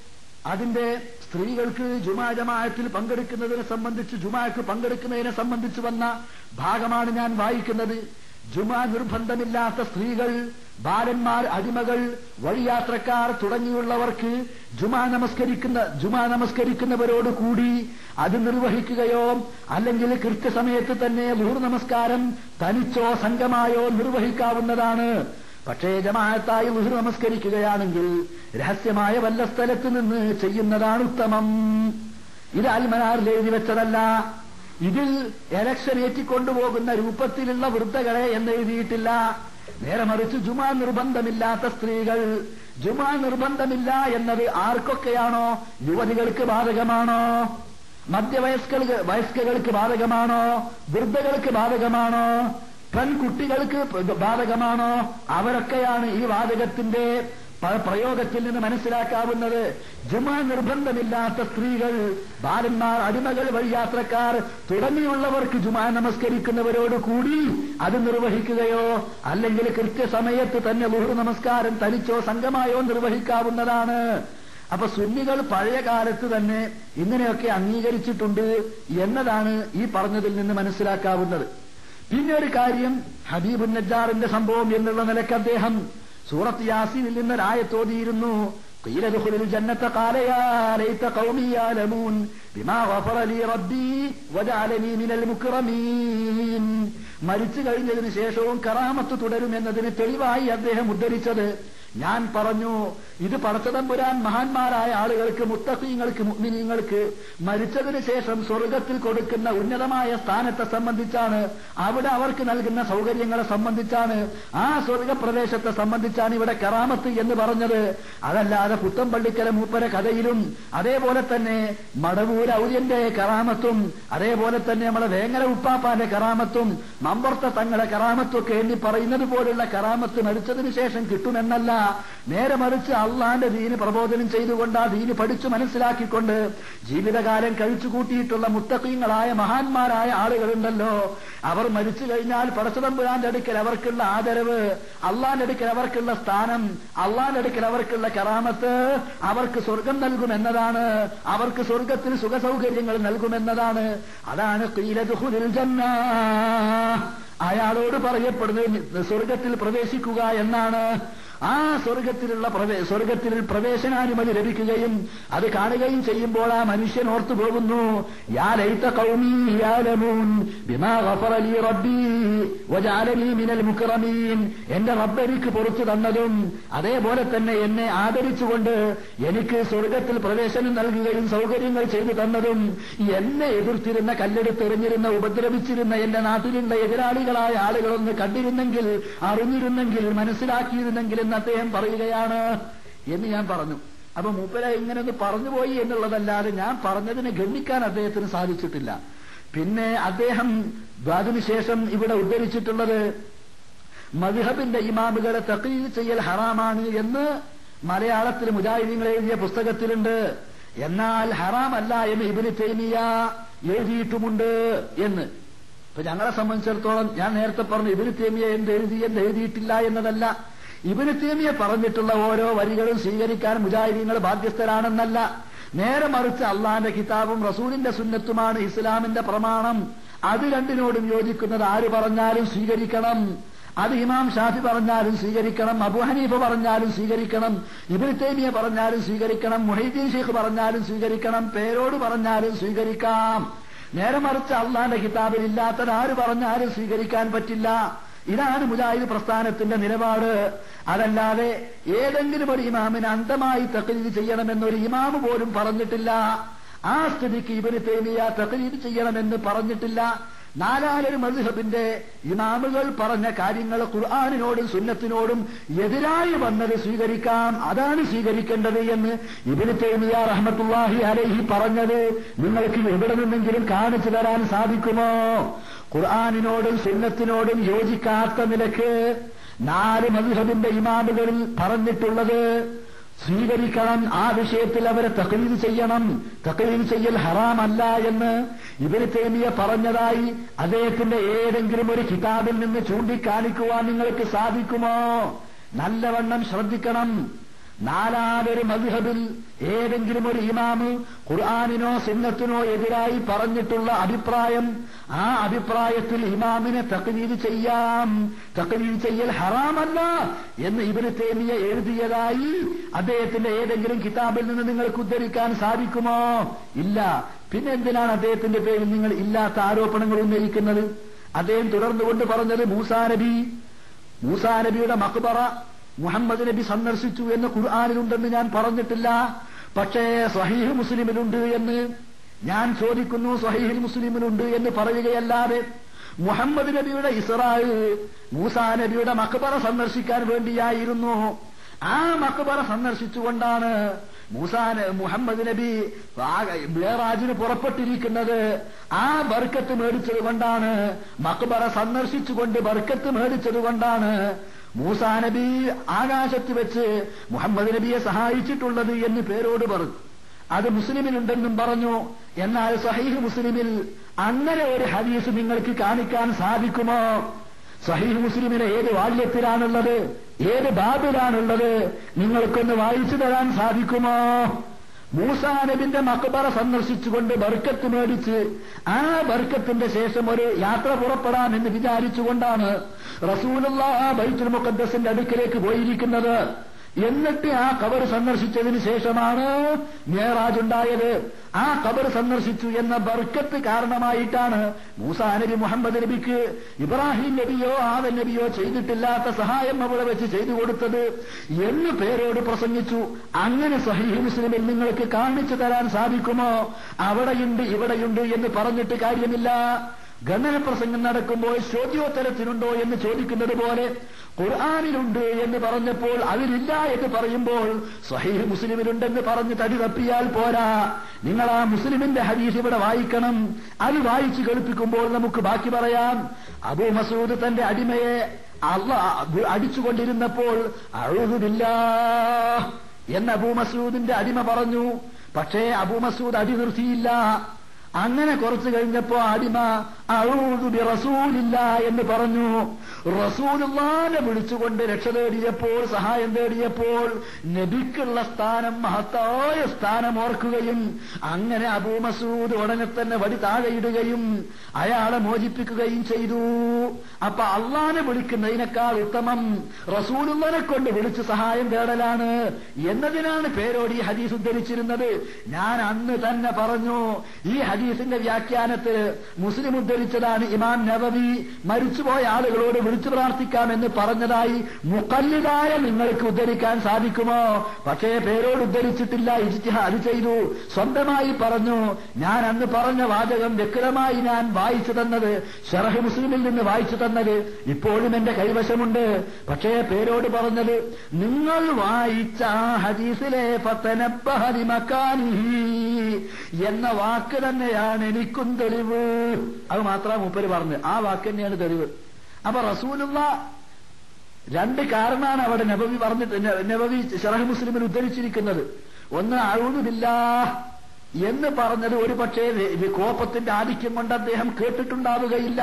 അതിന്റെ സ്ത്രീകൾക്ക് ജുമാ ജമാഅത്തിൽ പങ്കെടുക്കുന്നതിനെ സംബന്ധിച്ച് ജുമാക്ക് പങ്കെടുക്കുന്നതിനെ സംബന്ധിച്ച് വന്ന ഭാഗമാണ് ഞാൻ വായിക്കുന്നത് ജുമാ നിർബന്ധമില്ലാത്ത സ്ത്രീകൾ ബാലന്മാർ അടിമകൾ വഴിയാത്രക്കാർ തുടങ്ങിയുള്ളവർക്ക് ജുമാ നമസ്കരിക്കുന്ന ജുമാ നമസ്കരിക്കുന്നവരോട് കൂടി അത് നിർവഹിക്കുകയോ അല്ലെങ്കിൽ കൃത്യസമയത്ത് തന്നെ ലൂർ നമസ്കാരം തനിച്ചോ സംഘമായോ നിർവഹിക്കാവുന്നതാണ് പക്ഷേ ജമാഅത്തായി ലുഹർ നമസ്കരിക്കുകയാണെങ്കിൽ രഹസ്യമായ വല്ല സ്ഥലത്ത് നിന്ന് ചെയ്യുന്നതാണ് ഉത്തമം ഇത് അൽമനാറിൽ എഴുതി വെച്ചതല്ല ഇതിൽ എലക്ഷൻ ഏറ്റിക്കൊണ്ടുപോകുന്ന രൂപത്തിലുള്ള വൃദ്ധകളെ എന്ന് എഴുതിയിട്ടില്ല നേരെ മറിച്ച് ജുമാ നിർബന്ധമില്ലാത്ത സ്ത്രീകൾ ജുമാ നിർബന്ധമില്ല എന്നത് ആർക്കൊക്കെയാണോ യുവതികൾക്ക് ബാധകമാണോ മധ്യവയസ്കൾക്ക് വയസ്കൾക്ക് ബാധകമാണോ വൃദ്ധകൾക്ക് ബാധകമാണോ പെൺകുട്ടികൾക്ക് ബാധകമാണോ അവരൊക്കെയാണ് ഈ വാചകത്തിന്റെ പ- പ്രയോഗത്തിൽ നിന്ന് മനസ്സിലാക്കാവുന്നത് ജുമാ നിർബന്ധമില്ലാത്ത സ്ത്രീകൾ ബാലന്മാർ അടിമകൾ വഴിയാത്രക്കാർ തുടങ്ങിയുള്ളവർക്ക് ജുമാ നമസ്കരിക്കുന്നവരോട് കൂടി അത് നിർവഹിക്കുകയോ അല്ലെങ്കിൽ കൃത്യസമയത്ത് തന്നെ ലുഹർ നമസ്കാരം തനിച്ചോ സംഘമായോ നിർവഹിക്കാവുന്നതാണ് അപ്പൊ സുന്നികൾ പഴയ കാലത്ത് തന്നെ ഇങ്ങനെയൊക്കെ അംഗീകരിച്ചിട്ടുണ്ട് എന്നതാണ് ഈ പറഞ്ഞതിൽ നിന്ന് മനസ്സിലാക്കാവുന്നത് പിന്നെ ഒരു കാര്യം ഹബീബുൻ നജ്ജാറിന്റെ സംഭവം എന്നുള്ള നിലക്ക് അദ്ദേഹം സൂറത്ത് യാസീനിൽ നിന്ന് ഒരായത്തോതിയിരുന്നു قيل ادخل الجنة قال يا ليت قومي يعلمون بما غفر لي ربي وجعلني من المكرمين മരിച്ചു കഴിഞ്ഞതിന് ശേഷവും കറാമത്ത് തുടരുമെന്നതിന് തെളിവായി അദ്ദേഹം ഉദ്ധരിച്ചത് ഞാൻ പറഞ്ഞു ഇത് പടച്ചതമ്പുരാൻ മഹാന്മാരായ ആളുകൾക്ക് മുത്തഫീങ്ങൾക്ക് മുഗ്മിനീങ്ങൾക്ക് മരിച്ചതിന് ശേഷം സ്വർഗത്തിൽ കൊടുക്കുന്ന ഉന്നതമായ സ്ഥാനത്തെ സംബന്ധിച്ചാണ് അവിടെ അവർക്ക് നൽകുന്ന സൗകര്യങ്ങളെ സംബന്ധിച്ചാണ് ആ സ്വർഗപ്രദേശത്തെ സംബന്ധിച്ചാണ് ഇവിടെ കറാമത്ത് എന്ന് പറഞ്ഞത് അതല്ലാതെ പുത്തമ്പള്ളിക്കര മൂപ്പര കഥയിലും അതേപോലെ തന്നെ മടവൂർ ഔര്യന്റെ കറാമത്തും അതേപോലെ തന്നെ നമ്മുടെ വേങ്ങര ഉപ്പാപ്പാന്റെ കറാമത്തും മമ്പർത്ത തങ്ങളുടെ കറാമത്തും ഒക്കെ എണ്ണി പറയുന്നത് പോലുള്ള കറാമത്ത് മരിച്ചതിന് ശേഷം കിട്ടുമെന്നല്ല നേരെ മറിച്ച് അള്ളാന്റെ ദീന് പ്രബോധനം ചെയ്തുകൊണ്ട് ആ ദീന് പഠിച്ചു മനസ്സിലാക്കിക്കൊണ്ട് ജീവിതകാലം കഴിച്ചു കൂട്ടിയിട്ടുള്ള മുത്തക്കീങ്ങളായ മഹാന്മാരായ ആളുകളുണ്ടല്ലോ അവർ മരിച്ചു കഴിഞ്ഞാൽ പടച്ചതമ്പുരാന്റെ അടുക്കൽ അവർക്കുള്ള ആദരവ് അള്ളാന്റെ അടുക്കൽ അവർക്കുള്ള സ്ഥാനം അള്ളാന്റെ അടുക്കൽ അവർക്കുള്ള കറാമത്ത് അവർക്ക് സ്വർഗം നൽകുമെന്നതാണ് അവർക്ക് സ്വർഗത്തിൽ സുഖസൗകര്യങ്ങൾ നൽകുമെന്നതാണ് അതാണ് ഖീലദ്ഖുലുൽ ജന്ന അയാളോട് പറയപ്പെടുന്നത് സ്വർഗത്തിൽ പ്രവേശിക്കുക എന്നാണ് ആ സ്വർഗത്തിലുള്ള പ്രവേ സ്വർഗത്തിൽ പ്രവേശനാനുമതി ലഭിക്കുകയും അത് കാണുകയും ചെയ്യുമ്പോൾ ആ മനുഷ്യൻ ഓർത്തു പോകുന്നു യാ ലൈത ഖൗമി യാലമൂൻ ബിമാ ഗഫറ ലീ റബ്ബി വജഅലനി മിനൽ മുക്രമീൻ എന്റെ റബ്ബ് എനിക്ക് പുറത്തു തന്നതും അതേപോലെ തന്നെ എന്നെ ആദരിച്ചുകൊണ്ട് എനിക്ക് സ്വർഗത്തിൽ പ്രവേശനം നൽകുകയും സൗകര്യങ്ങൾ ചെയ്തു തന്നതും എന്നെ എതിർത്തിരുന്ന കല്ലെടുത്തെറിഞ്ഞിരുന്ന ഉപദ്രവിച്ചിരുന്ന എന്റെ നാട്ടിലുള്ള എതിരാളികളായ ആളുകളൊന്ന് കണ്ടിരുന്നെങ്കിൽ അറിഞ്ഞിരുന്നെങ്കിൽ മനസ്സിലാക്കിയിരുന്നെങ്കിൽ എന്ന് അദ്ദേഹം പറയുകയാണ് എന്ന് ഞാൻ പറഞ്ഞു അപ്പൊ മൂപ്പര ഇങ്ങനെ ഒന്ന് പറഞ്ഞുപോയി എന്നുള്ളതല്ലാതെ ഞാൻ പറഞ്ഞതിനെ ഗണ്ണിക്കാൻ അദ്ദേഹത്തിന് സാധിച്ചിട്ടില്ല പിന്നെ അദ്ദേഹം അതിനുശേഷം ഇവിടെ ഉദ്ധരിച്ചിട്ടുള്ളത് മദ്ഹബിന്റെ ഇമാമുകളെ തക്കീൽ ചെയ്യൽ ഹറാമാണ് എന്ന് മലയാളത്തിൽ മുജാഹിദീങ്ങൾ എഴുതിയ പുസ്തകത്തിലുണ്ട് എന്നാൽ ഹറാമല്ല എന്ന് ഇബിന് തൈമിയ എഴുതിയിട്ടുമുണ്ട് എന്ന് ഇപ്പൊ ഞങ്ങളെ സംബന്ധിച്ചിടത്തോളം ഞാൻ നേരത്തെ പറഞ്ഞു ഇബിന് തേമിയ എന്ത് എഴുതി എന്ത് എഴുതിയിട്ടില്ല എന്നതല്ല ഇബിന് തേമിയ പറഞ്ഞിട്ടുള്ള ഓരോ വരികളും സ്വീകരിക്കാൻ മുജാഹിദീങ്ങൾ ബാധ്യസ്ഥരാണെന്നല്ല നേരെ മറിച്ച് അള്ളാന്റെ കിതാബും റസൂലിന്റെ സുന്നത്തുമാണ് ഇസ്ലാമിന്റെ പ്രമാണം അത് രണ്ടിനോടും യോജിക്കുന്നത് ആര് പറഞ്ഞാലും സ്വീകരിക്കണം അത് ഇമാം ഷാഫി പറഞ്ഞാലും സ്വീകരിക്കണം അബു ഹനീഫ പറഞ്ഞാലും സ്വീകരിക്കണം ഇബിൻ തൈമിയ പറഞ്ഞാലും സ്വീകരിക്കണം മുഹൈദ്ദീൻ ഷെയ്ഖ് പറഞ്ഞാലും സ്വീകരിക്കണം പേരോട് പറഞ്ഞാലും സ്വീകരിക്കാം നേരെ മറിച്ച് അള്ളാന്റെ കിതാബിൽ ഇല്ലാത്തത് ആര് പറഞ്ഞാലും സ്വീകരിക്കാൻ പറ്റില്ല ഇതാണ് മുജാഹിദ് പ്രസ്ഥാനത്തിന്റെ നിലപാട് അതല്ലാതെ ഏതെങ്കിലും ഒരു ഇമാമിന് അന്ധമായി തക്കലീത് ചെയ്യണമെന്നൊരു ഇമാമ് പോലും പറഞ്ഞിട്ടില്ല ആ സ്ഥിതിക്ക് ഇവന് തേമിയ തക്കലീത് ചെയ്യണമെന്ന് പറഞ്ഞിട്ടില്ല നാലാലൊരു മദ്ഹബിന്റെ ഇമാമുകൾ പറഞ്ഞ കാര്യങ്ങൾ ഖുർആാനിനോടും സുന്നത്തിനോടും എതിരായി വന്നത് സ്വീകരിക്കാം അതാണ് സ്വീകരിക്കേണ്ടത് എന്ന് ഇബിന് തൈമിയ റഹ്മത്തുല്ലാഹി അലൈഹി പറഞ്ഞത് നിങ്ങൾക്ക് എവിടെ നിന്നെങ്കിലും കാണിച്ചു തരാൻ സാധിക്കുമോ ഖുർആാനിനോടും സുന്നത്തിനോടും യോജിക്കാത്ത നിലക്ക് നാല് മദ്ഹബിന്റെ ഇമാമുകളിൽ പറഞ്ഞിട്ടുള്ളത് സ്വീകരിക്കണം ആ വിഷയത്തിൽ അവരെ തകലീൽ ചെയ്യണം തകലീൽ ചെയ്യൽ ഹറാമല്ല എന്ന് ഇവര് തേമിയ പറഞ്ഞതായി അദ്ദേഹത്തിന്റെ ഏതെങ്കിലും ഒരു കിതാബിൽ നിന്ന് ചൂണ്ടിക്കാണിക്കുവാൻ നിങ്ങൾക്ക് സാധിക്കുമോ നല്ലവണ്ണം ശ്രദ്ധിക്കണം നാലാലൊരു മദ്ഹബിൽ ഏതെങ്കിലും ഒരു ഇമാമ് ഖുർആാനിനോ സുന്നത്തിനോ എതിരായി പറഞ്ഞിട്ടുള്ള അഭിപ്രായം ആ അഭിപ്രായത്തിൽ ഇമാമിനെ തക്ലീദ് ചെയ്യാം തക്ലീദ് ചെയ്യൽ ഹറാമല്ല എന്ന് ഇവര് തേമിയ എഴുതിയതായി അദ്ദേഹത്തിന്റെ ഏതെങ്കിലും കിതാബിൽ നിന്ന് നിങ്ങൾക്ക് ഉദ്ധരിക്കാൻ സാധിക്കുമോ ഇല്ല പിന്നെ എന്തിനാണ് അദ്ദേഹത്തിന്റെ പേരിൽ നിങ്ങൾ ഇല്ലാത്ത ആരോപണങ്ങൾ ഉന്നയിക്കുന്നത് അദ്ദേഹം തുടർന്നുകൊണ്ട് പറഞ്ഞത് മൂസാ നബി മൂസാ നബിയുടെ മക്ബറ മുഹമ്മദ് നബി സന്ദർശിച്ചു എന്ന് ഖുർആാനിലുണ്ടെന്ന് ഞാൻ പറഞ്ഞിട്ടില്ല പക്ഷേ സഹീഹ് മുസ്ലിമിലുണ്ട് എന്ന് ഞാൻ ചോദിക്കുന്നു സഹീഹിൽ മുസ്ലിമിലുണ്ട് എന്ന് പറയുകയല്ലാതെ മുഹമ്മദ് നബിയുടെ ഇസ്രായേൽ മൂസാ നബിയുടെ മക്ബറ സന്ദർശിക്കാൻ വേണ്ടിയായിരുന്നു ആ മക്ബറ സന്ദർശിച്ചുകൊണ്ടാണ് മൂസാ മുഹമ്മദ് നബി മേറാജിന് പുറപ്പെട്ടിരിക്കുന്നത് ആ ബർക്കത്ത് മേടിച്ചത് കൊണ്ടാണ് മക്ബറ സന്ദർശിച്ചുകൊണ്ട് ബർക്കത്ത് മേടിച്ചത് കൊണ്ടാണ് മൂസാ നബി ആകാശത്ത് വെച്ച് മുഹമ്മദ് നബിയെ സഹായിച്ചിട്ടുള്ളത് എന്ന് പേരോട് പറഞ്ഞു അത് മുസ്ലിമിനുണ്ടെന്നും പറഞ്ഞു എന്നാൽ സഹീഹ് മുസ്ലിമിൽ അങ്ങനെ ഒരു ഹദീസ് നിങ്ങൾക്ക് കാണിക്കാൻ സാധിക്കുമോ സഹീഹ് മുസ്ലിമിലെ ഏത് വാല്യത്തിലാണുള്ളത് ഏത് ബാബിലാണുള്ളത് നിങ്ങൾക്കൊന്ന് വായിച്ചു തരാൻ സാധിക്കുമോ മൂസാ നബിന്റെ മക്ബറ സന്ദർശിച്ചുകൊണ്ട് ബർക്കത്ത് മേടിച്ച് ആ ബർക്കത്തിന്റെ ശേഷം ഒരു യാത്ര പുറപ്പെടാമെന്ന് വിചാരിച്ചുകൊണ്ടാണ് റസൂലുള്ള ബൈത്തുൽ മുഖദ്ദസിന്റെ അടുക്കിലേക്ക് പോയിരിക്കുന്നത് എന്നിട്ട് ആ കബർ സന്ദർശിച്ചതിന് ശേഷമാണ് മേറാജ് ഉണ്ടായത് ആ കബർ സന്ദർശിച്ചു എന്ന ബർക്കത്ത് കാരണമായിട്ടാണ് മൂസാ നബി മുഹമ്മദ് നബിക്ക് ഇബ്രാഹിം നബിയോ ആദൻ നബിയോ ചെയ്തിട്ടില്ലാത്ത സഹായം അവിടെ വെച്ച് ചെയ്തു കൊടുത്തത് എന്ന് പേരോട് പ്രസംഗിച്ചു അങ്ങനെ സഹീഹ് മുസ്ലിമിൽ നിങ്ങൾക്ക് കാണിച്ചു തരാൻ സാധിക്കുമോ അവിടെയുണ്ട് ഇവിടെയുണ്ട് എന്ന് പറഞ്ഞിട്ട് കാര്യമില്ല ഗണന പ്രസംഗം നടക്കുമ്പോൾ ചോദ്യോത്തരത്തിനുണ്ടോ എന്ന് ചോദിക്കുന്നത് പോലെ ഖുർആാനിലുണ്ട് എന്ന് പറഞ്ഞപ്പോൾ അതിലില്ല എന്ന് പറയുമ്പോൾ സഹീഹ് മുസ്ലിമിലുണ്ടെന്ന് പറഞ്ഞ് തടി തപ്പിയാൽ പോരാ നിങ്ങൾ ആ മുസ്ലിമിന്റെ ഹദീസ് ഇവിടെ വായിക്കണം അത് വായിച്ചു കേൾപ്പിക്കുമ്പോൾ നമുക്ക് ബാക്കി പറയാം അബൂ മസൂദ് തന്റെ അടിമയെ അള്ള അടിച്ചുകൊണ്ടിരുന്നപ്പോൾ അഴുതില്ല എന്ന് അബൂ മസൂദിന്റെ അടിമ പറഞ്ഞു പക്ഷേ അബൂ മസൂദ് അടി നിർത്തിയില്ല അങ്ങനെ കുറച്ചു കഴിഞ്ഞപ്പോ അടിമ അഴൂതുബി റസൂലില്ല എന്ന് പറഞ്ഞു റസൂലുള്ളാനെ വിളിച്ചുകൊണ്ട് രക്ഷ തേടിയപ്പോൾ സഹായം തേടിയപ്പോൾ നബിക്കുള്ള സ്ഥാനം മഹത്തായ സ്ഥാനം ഓർക്കുകയും അങ്ങനെ അബൂ മസൂദ് ഉടനെ തന്നെ വടി താഴെയിടുകയും അയാളെ മോചിപ്പിക്കുകയും ചെയ്തു അപ്പൊ അള്ളാനെ വിളിക്കുന്നതിനേക്കാൾ ഉത്തമം റസൂലുള്ളനെ കൊണ്ട് വിളിച്ച് സഹായം തേടലാണ് എന്നതിനാണ് പേരോട് ഈ ഹദീസ് ഉദ്ധരിച്ചിരുന്നത് ഞാൻ അന്ന് തന്നെ പറഞ്ഞു ഈ ഹദീസിന്റെ വ്യാഖ്യാനത്തിൽ മുസ്ലിം ഉദ്ധരിച്ചതാണ് ഇമാം നബവി മരിച്ചുപോയ ആളുകളോട് വിളിച്ചു പ്രാർത്ഥിക്കാമെന്ന് പറഞ്ഞതായി മുക്കല്ലിതായ നിങ്ങൾക്ക് ഉദ്ധരിക്കാൻ സാധിക്കുമോ പക്ഷേ പേരോട് ഉദ്ധരിച്ചിട്ടില്ല ഇജ്തിഹാദ് ചെയ്തു സ്വന്തമായി പറഞ്ഞു ഞാൻ അന്ന് പറഞ്ഞ വാചകം വ്യക്തമായി ഞാൻ വായിച്ചു തന്നത് ഷറഹ് മുസ്ലിമിൽ നിന്ന് വായിച്ചു തന്നത് ഇപ്പോഴും എന്റെ കൈവശമുണ്ട് പക്ഷേ പേരോട് പറഞ്ഞത് നിങ്ങൾ വായിച്ച ആ ഹദീസിലെ ഫത്തനബ്ബഹലി മക്കാനിഹി എന്ന വാക്ക് തന്നെയാണ് എനിക്കും തെളിവ് അത് മാത്രമാണ് മൂപ്പര് പറഞ്ഞു ആ വാക്ക് തന്നെയാണ് തെളിവ് അപ്പൊ റസൂലുള്ള രണ്ട് കാരണമാണ് അവിടെ നബവി പറഞ്ഞിട്ട് നബവി ഷറഹ് മുസ്ലിമിൽ ഉദ്ധരിച്ചിരിക്കുന്നത് ഒന്ന് അഴുതുമില്ല എന്ന് പറഞ്ഞത് ഒരു പക്ഷേ കോപത്തിന്റെ ആധിക്യം കൊണ്ട് അദ്ദേഹം കേട്ടിട്ടുണ്ടാവുകയില്ല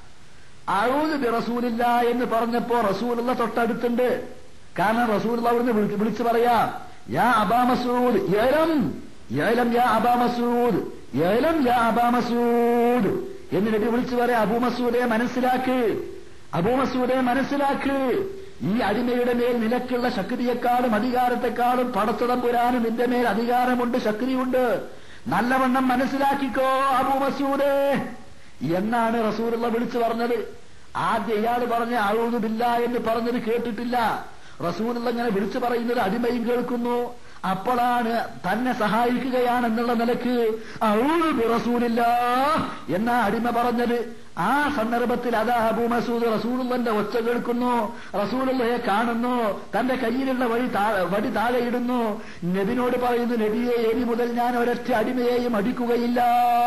അഴുത് ബി റസൂലില്ല എന്ന് പറഞ്ഞപ്പോ റസൂലുള്ള തൊട്ടടുത്തുണ്ട് കാരണം റസൂലുള്ള അവിടുന്ന് വിളിച്ചു പറയാ യാ അബാ മസൂദ് ഏലം ഏലം യാ അബാ മസൂദ് ഏലം യാ അബാ മസൂദ് എന്ന് നബി വിളിച്ചു പറയാ അബൂ മസൂദെ മനസ്സിലാക്ക് അബൂ മസൂദെ മനസ്സിലാക്ക് ഈ അടിമയുടെ മേൽ നിലക്കുള്ള ശക്തിയെക്കാളും അധികാരത്തെക്കാളും പടച്ചുതമ്പുരാന് നിന്റെ മേൽ അധികാരമുണ്ട് ശക്തിയുണ്ട് നല്ലവണ്ണം മനസ്സിലാക്കിക്കോ അബൂ മസൂദേ എന്നാണ് റസൂലുള്ള വിളിച്ചു പറഞ്ഞത് ആദ്യം ഇയാൾ പറഞ്ഞ അഴുതുമില്ല എന്ന് പറഞ്ഞത് കേട്ടിട്ടില്ല റസൂലുള്ള ഇങ്ങനെ വിളിച്ചു പറയുന്നത് അടിമയും കേൾക്കുന്നു അപ്പോഴാണ് തന്നെ സഹായിക്കുകയാണെന്നുള്ള നിലക്ക് അഴുതു റസൂലില്ല എന്നാ അടിമ പറഞ്ഞത് ആ സന്ദർഭത്തിൽ അതാ അബൂ മസൂദ് റസൂലുള്ളന്റെ ഒച്ച കേൾക്കുന്നു റസൂലുള്ളയെ കാണുന്നു തന്റെ കയ്യിലുള്ള വഴി വടി താഴെയിടുന്നു നബിനോട് പറയുന്നു നബിയെ എനി മുതൽ ഞാൻ ഒരൊറ്റ അടിമയെയും അടിക്കുകയില്ല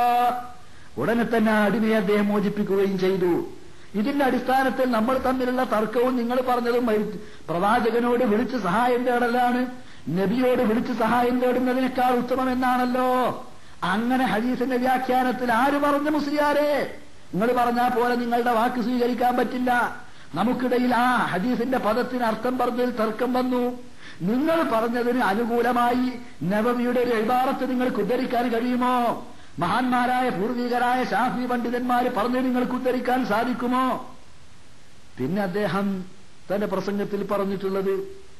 ഉടനെ തന്നെ ആ അടിമയെ അദ്ദേഹം മോചിപ്പിക്കുകയും ചെയ്തു ഇതിന്റെ അടിസ്ഥാനത്തിൽ നമ്മൾ തമ്മിലുള്ള തർക്കവും നിങ്ങൾ പറഞ്ഞതും പ്രവാചകനോട് വിളിച്ച് സഹായം തേടലാണ് നബിയോട് വിളിച്ച് സഹായം തേടുന്നതിനേക്കാൾ ഉത്തമമെന്നാണല്ലോ അങ്ങനെ ഹദീസിന്റെ വ്യാഖ്യാനത്തിൽ ആര് പറഞ്ഞു മുസ്ലിയാരെ നിങ്ങൾ പറഞ്ഞാൽ പോലെ നിങ്ങളുടെ വാക്ക് സ്വീകരിക്കാൻ പറ്റില്ല നമുക്കിടയിൽ ആ ഹദീസിന്റെ പദത്തിന് അർത്ഥം പറഞ്ഞതിൽ തർക്കം വന്നു നിങ്ങൾ പറഞ്ഞതിന് അനുകൂലമായി നബവിയുടെ ഒരു ഇബാറത്ത് നിങ്ങൾക്ക് ഉദ്ധരിക്കാൻ കഴിയുമോ മഹാന്മാരായ പൂർവികരായ ശാഫി പണ്ഡിതന്മാർ പറഞ്ഞ് നിങ്ങൾക്ക് ഉദ്ധരിക്കാൻ സാധിക്കുമോ പിന്നെ അദ്ദേഹം തന്റെ പ്രസംഗത്തിൽ പറഞ്ഞിട്ടുള്ളത്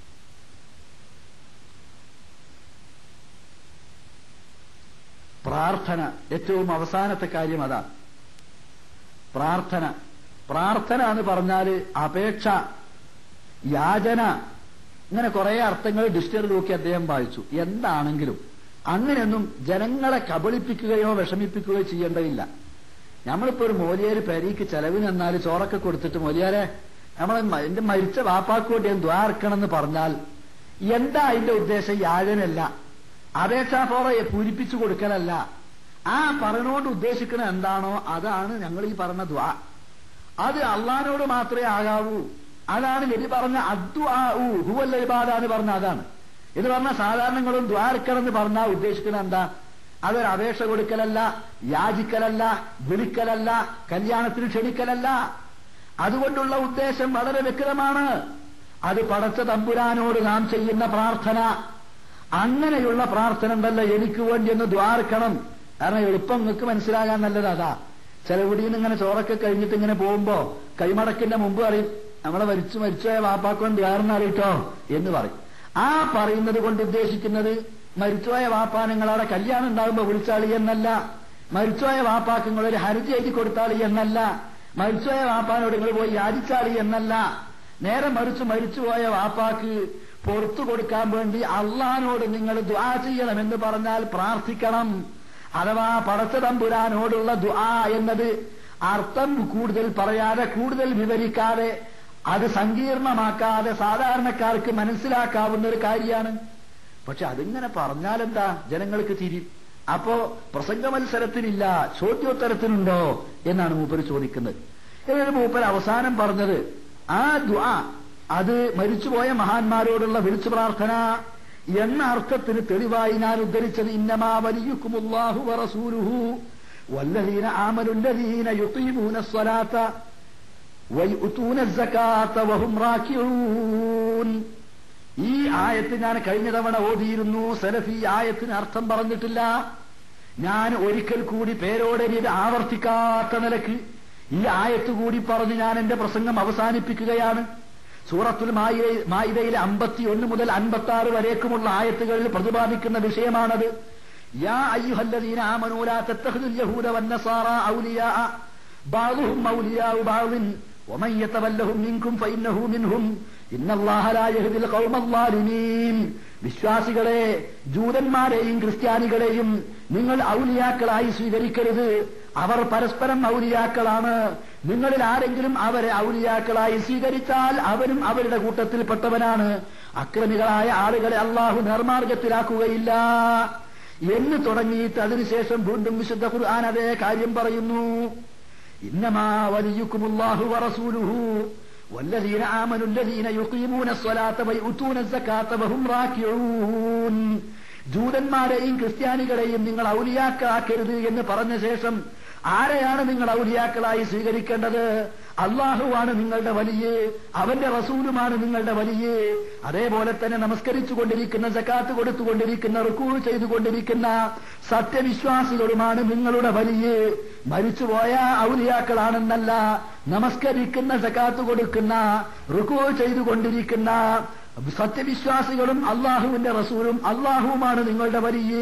പ്രാർത്ഥന ഏറ്റവും അവസാനത്തെ കാര്യം അതാണ് പ്രാർത്ഥന പ്രാർത്ഥന എന്ന് പറഞ്ഞാൽ അപേക്ഷ യാചന ഇങ്ങനെ കുറെ അർത്ഥങ്ങൾ ഡിക്ഷണറി നോക്കി അദ്ദേഹം വായിച്ചു എന്താണെങ്കിലും അങ്ങനെയൊന്നും ജനങ്ങളെ കബളിപ്പിക്കുകയോ വിഷമിപ്പിക്കുകയോ ചെയ്യേണ്ടതില്ല നമ്മളിപ്പോ ഒരു മോലിയാര് പെരീക്ക് ചെലവിന് എന്നാൽ ചോറൊക്കെ കൊടുത്തിട്ട് മോലിയാരെ നമ്മൾ എന്റെ മരിച്ച വാപ്പാക്ക് വേണ്ടി ഞാൻ ദ്വാർക്കണമെന്ന് പറഞ്ഞാൽ എന്താ അതിന്റെ ഉദ്ദേശം യാചനല്ല അപേക്ഷാഫോറയെ പൂരിപ്പിച്ചു കൊടുക്കലല്ല ആ പറഞ്ഞുകൊണ്ട് ഉദ്ദേശിക്കുന്നത് എന്താണോ അതാണ് ഞങ്ങൾ ഈ പറഞ്ഞ ദ്വാ അത് അള്ളഹാനോട് മാത്രമേ ആകാവൂ അതാണ് നബി പറഞ്ഞ അദ്വാഊ ഹുവല്ല ഇബാദ എന്ന് പറഞ്ഞ അതാണ് എന്ന് പറഞ്ഞാൽ സാധാരണങ്ങളും ദ്വാരക്കണം എന്ന് പറഞ്ഞാൽ ഉദ്ദേശിക്കുന്നത് എന്താ അതൊരു അപേക്ഷ കൊടുക്കലല്ല യാചിക്കലല്ല വിളിക്കലല്ല കല്യാണത്തിന് ക്ഷണിക്കലല്ല അതുകൊണ്ടുള്ള ഉദ്ദേശം വളരെ വ്യക്തമാണ് അത് പടച്ച തമ്പുരാനോട് നാം ചെയ്യുന്ന പ്രാർത്ഥന അങ്ങനെയുള്ള പ്രാർത്ഥന ഉണ്ടല്ലോ എനിക്ക് വേണ്ടി ഒന്ന് ദ്വാർക്കണം കാരണം എളുപ്പം നിങ്ങൾക്ക് മനസ്സിലാകാൻ നല്ലത് അതാ ചില വീടിന്ന് ഇങ്ങനെ ചോറൊക്കെ കഴിഞ്ഞിട്ട് ഇങ്ങനെ പോകുമ്പോ കൈമടക്കിന്റെ മുമ്പ് പറയും നമ്മളെ മരിച്ചു മരിച്ചുപോയ വാപ്പാക്കോൻ ദ്വാർന്നറിയിട്ടോ എന്ന് പറയും ആ പറയുന്നത് കൊണ്ട് ഉദ്ദേശിക്കുന്നത് മരിച്ചുപോയ വാപ്പാ നിങ്ങളവിടെ കല്യാണം ഉണ്ടാകുമ്പോ വിളിച്ചാളി എന്നല്ല മരിച്ചുപോയ വാപ്പാക്ക് നിങ്ങൾ ഒരു ഹർജി എഴുതി കൊടുത്താളി എന്നല്ല മരിച്ചുപോയ വാപ്പാനോട് നിങ്ങൾ പോയി യാചിച്ചാളി എന്നല്ല നേരെ മറിച്ച് മരിച്ചുപോയ വാപ്പാക്ക് പുറത്തു കൊടുക്കാൻ വേണ്ടി അള്ളഹാനോട് നിങ്ങൾ ദ്വാ ചെയ്യണമെന്ന് പറഞ്ഞാൽ പ്രാർത്ഥിക്കണം അഥവാ പടച്ച തമ്പുരാനോടുള്ള ദ്വാ എന്നത് അർത്ഥം കൂടുതൽ പറയാതെ കൂടുതൽ വിവരിക്കാതെ അത് സങ്കീർണമാക്കാതെ സാധാരണക്കാർക്ക് മനസ്സിലാക്കാവുന്ന ഒരു കാര്യമാണ് പക്ഷെ അതിങ്ങനെ പറഞ്ഞാലെന്താ ജനങ്ങൾക്ക് തിരിയും അപ്പോ പ്രസംഗ മത്സരത്തിനില്ല ചോദ്യോത്തരത്തിനുണ്ടോ എന്നാണ് മൂപ്പര് ചോദിക്കുന്നത് എന്നിട്ട് മൂപ്പർ അവസാനം പറഞ്ഞത് ആ ദ്വാ അത് മരിച്ചുപോയ മഹാന്മാരോടുള്ള വിളിച്ചു പ്രാർത്ഥന എന്ന അർത്ഥത്തിന് തെളിവായി ഞാൻ ഉദ്ധരിച്ചത് ഇന്നമാ വലിയുക്കുമുല്ലാഹു വറസൂലുഹു വല്ലദീന ആമനുല്ലദീന യുഖീമൂന സ്വലാത്ത വയുത്തൂന സകാത്ത വഹും റാക്കിഊൻ ഈ ആയത്ത് ഞാൻ കഴിഞ്ഞ തവണ ഓതിയിരുന്നു സലഫി ആയത്തിന് അർത്ഥം പറഞ്ഞിട്ടില്ല ഞാൻ ഒരിക്കൽ കൂടി പേരോടെ ഇത് ആവർത്തിക്കാത്ത നിലക്ക് ഈ ആയത്ത് കൂടി പറഞ്ഞ് ഞാൻ എന്റെ പ്രസംഗം അവസാനിപ്പിക്കുകയാണ് സൂറത്തുൽ മായിദയിലെ അമ്പത്തി ഒന്ന് മുതൽ അൻപത്തി ആറ് വരേക്കുമുള്ള ആയത്തുകളിൽ പ്രതിപാദിക്കുന്ന വിഷയമാണത് യാ അയ്യുഹല്ലദീന ആമനൂല തത്തഖ്ദുൽ യഹൂദ വന്നസാറ ഔലിയാ ബാദുഹും ഔലിയാഉ ബാദിൻ ومن يتولهم منكم فإنه منهم إن الله لا يهدي القوم الظالمين വിശ്വാസികളെ ജൂതന്മാരെയും ക്രിസ്ത്യാനികളെയും നിങ്ങൾ ഔലിയാക്കളായി സ്വീകരിക്കരുത് അവർ പരസ്പരം ഔലിയാക്കളാണ് നിങ്ങളിൽ ആരെങ്കിലും അവരെ ഔലിയാക്കളായി സ്വീകരിച്ചാൽ അവരും അവരുടെ കൂട്ടത്തിൽപ്പെട്ടവനാണ് അക്രമികളായ ആളുകളെ അള്ളാഹു നിർമാർഗത്തിലാക്കുകയില്ല എന്ന് തുടങ്ങിയിട്ട് അതിനുശേഷം വീണ്ടും വിശുദ്ധ ഖുർആൻ അതേ കാര്യം പറയുന്നു إنما وليكم الله ورسوله والذين آمنوا الذين يقيمون الصلاة ويؤتون الزكاة وهم راكعون ജൂതന്മാരെയും ക്രിസ്ത്യാനികളെയും നിങ്ങൾ ഔലിയാക്കളാക്കരുത് എന്ന് പറഞ്ഞ ശേഷം ആരെയാണ് നിങ്ങൾ ഔലിയാക്കളായി സ്വീകരിക്കേണ്ടത് അള്ളാഹുവാണ് നിങ്ങളുടെ വലിയ അവന്റെ റസൂലുമാണ് നിങ്ങളുടെ വലിയ അതേപോലെ തന്നെ നമസ്കരിച്ചു കൊണ്ടിരിക്കുന്ന ജക്കാത്ത് കൊടുത്തുകൊണ്ടിരിക്കുന്ന റുക്കൂൾ ചെയ്തുകൊണ്ടിരിക്കുന്ന സത്യവിശ്വാസികളുമാണ് നിങ്ങളുടെ വലിയ മരിച്ചുപോയ ഔലിയാക്കളാണെന്നല്ല നമസ്കരിക്കുന്ന ജക്കാത്ത് കൊടുക്കുന്ന റുക്കൂൾ ചെയ്തുകൊണ്ടിരിക്കുന്ന സത്യവിശ്വാസികളും അള്ളാഹുവിന്റെ റസൂലും അള്ളാഹുവുമാണ് നിങ്ങളുടെ വലിയ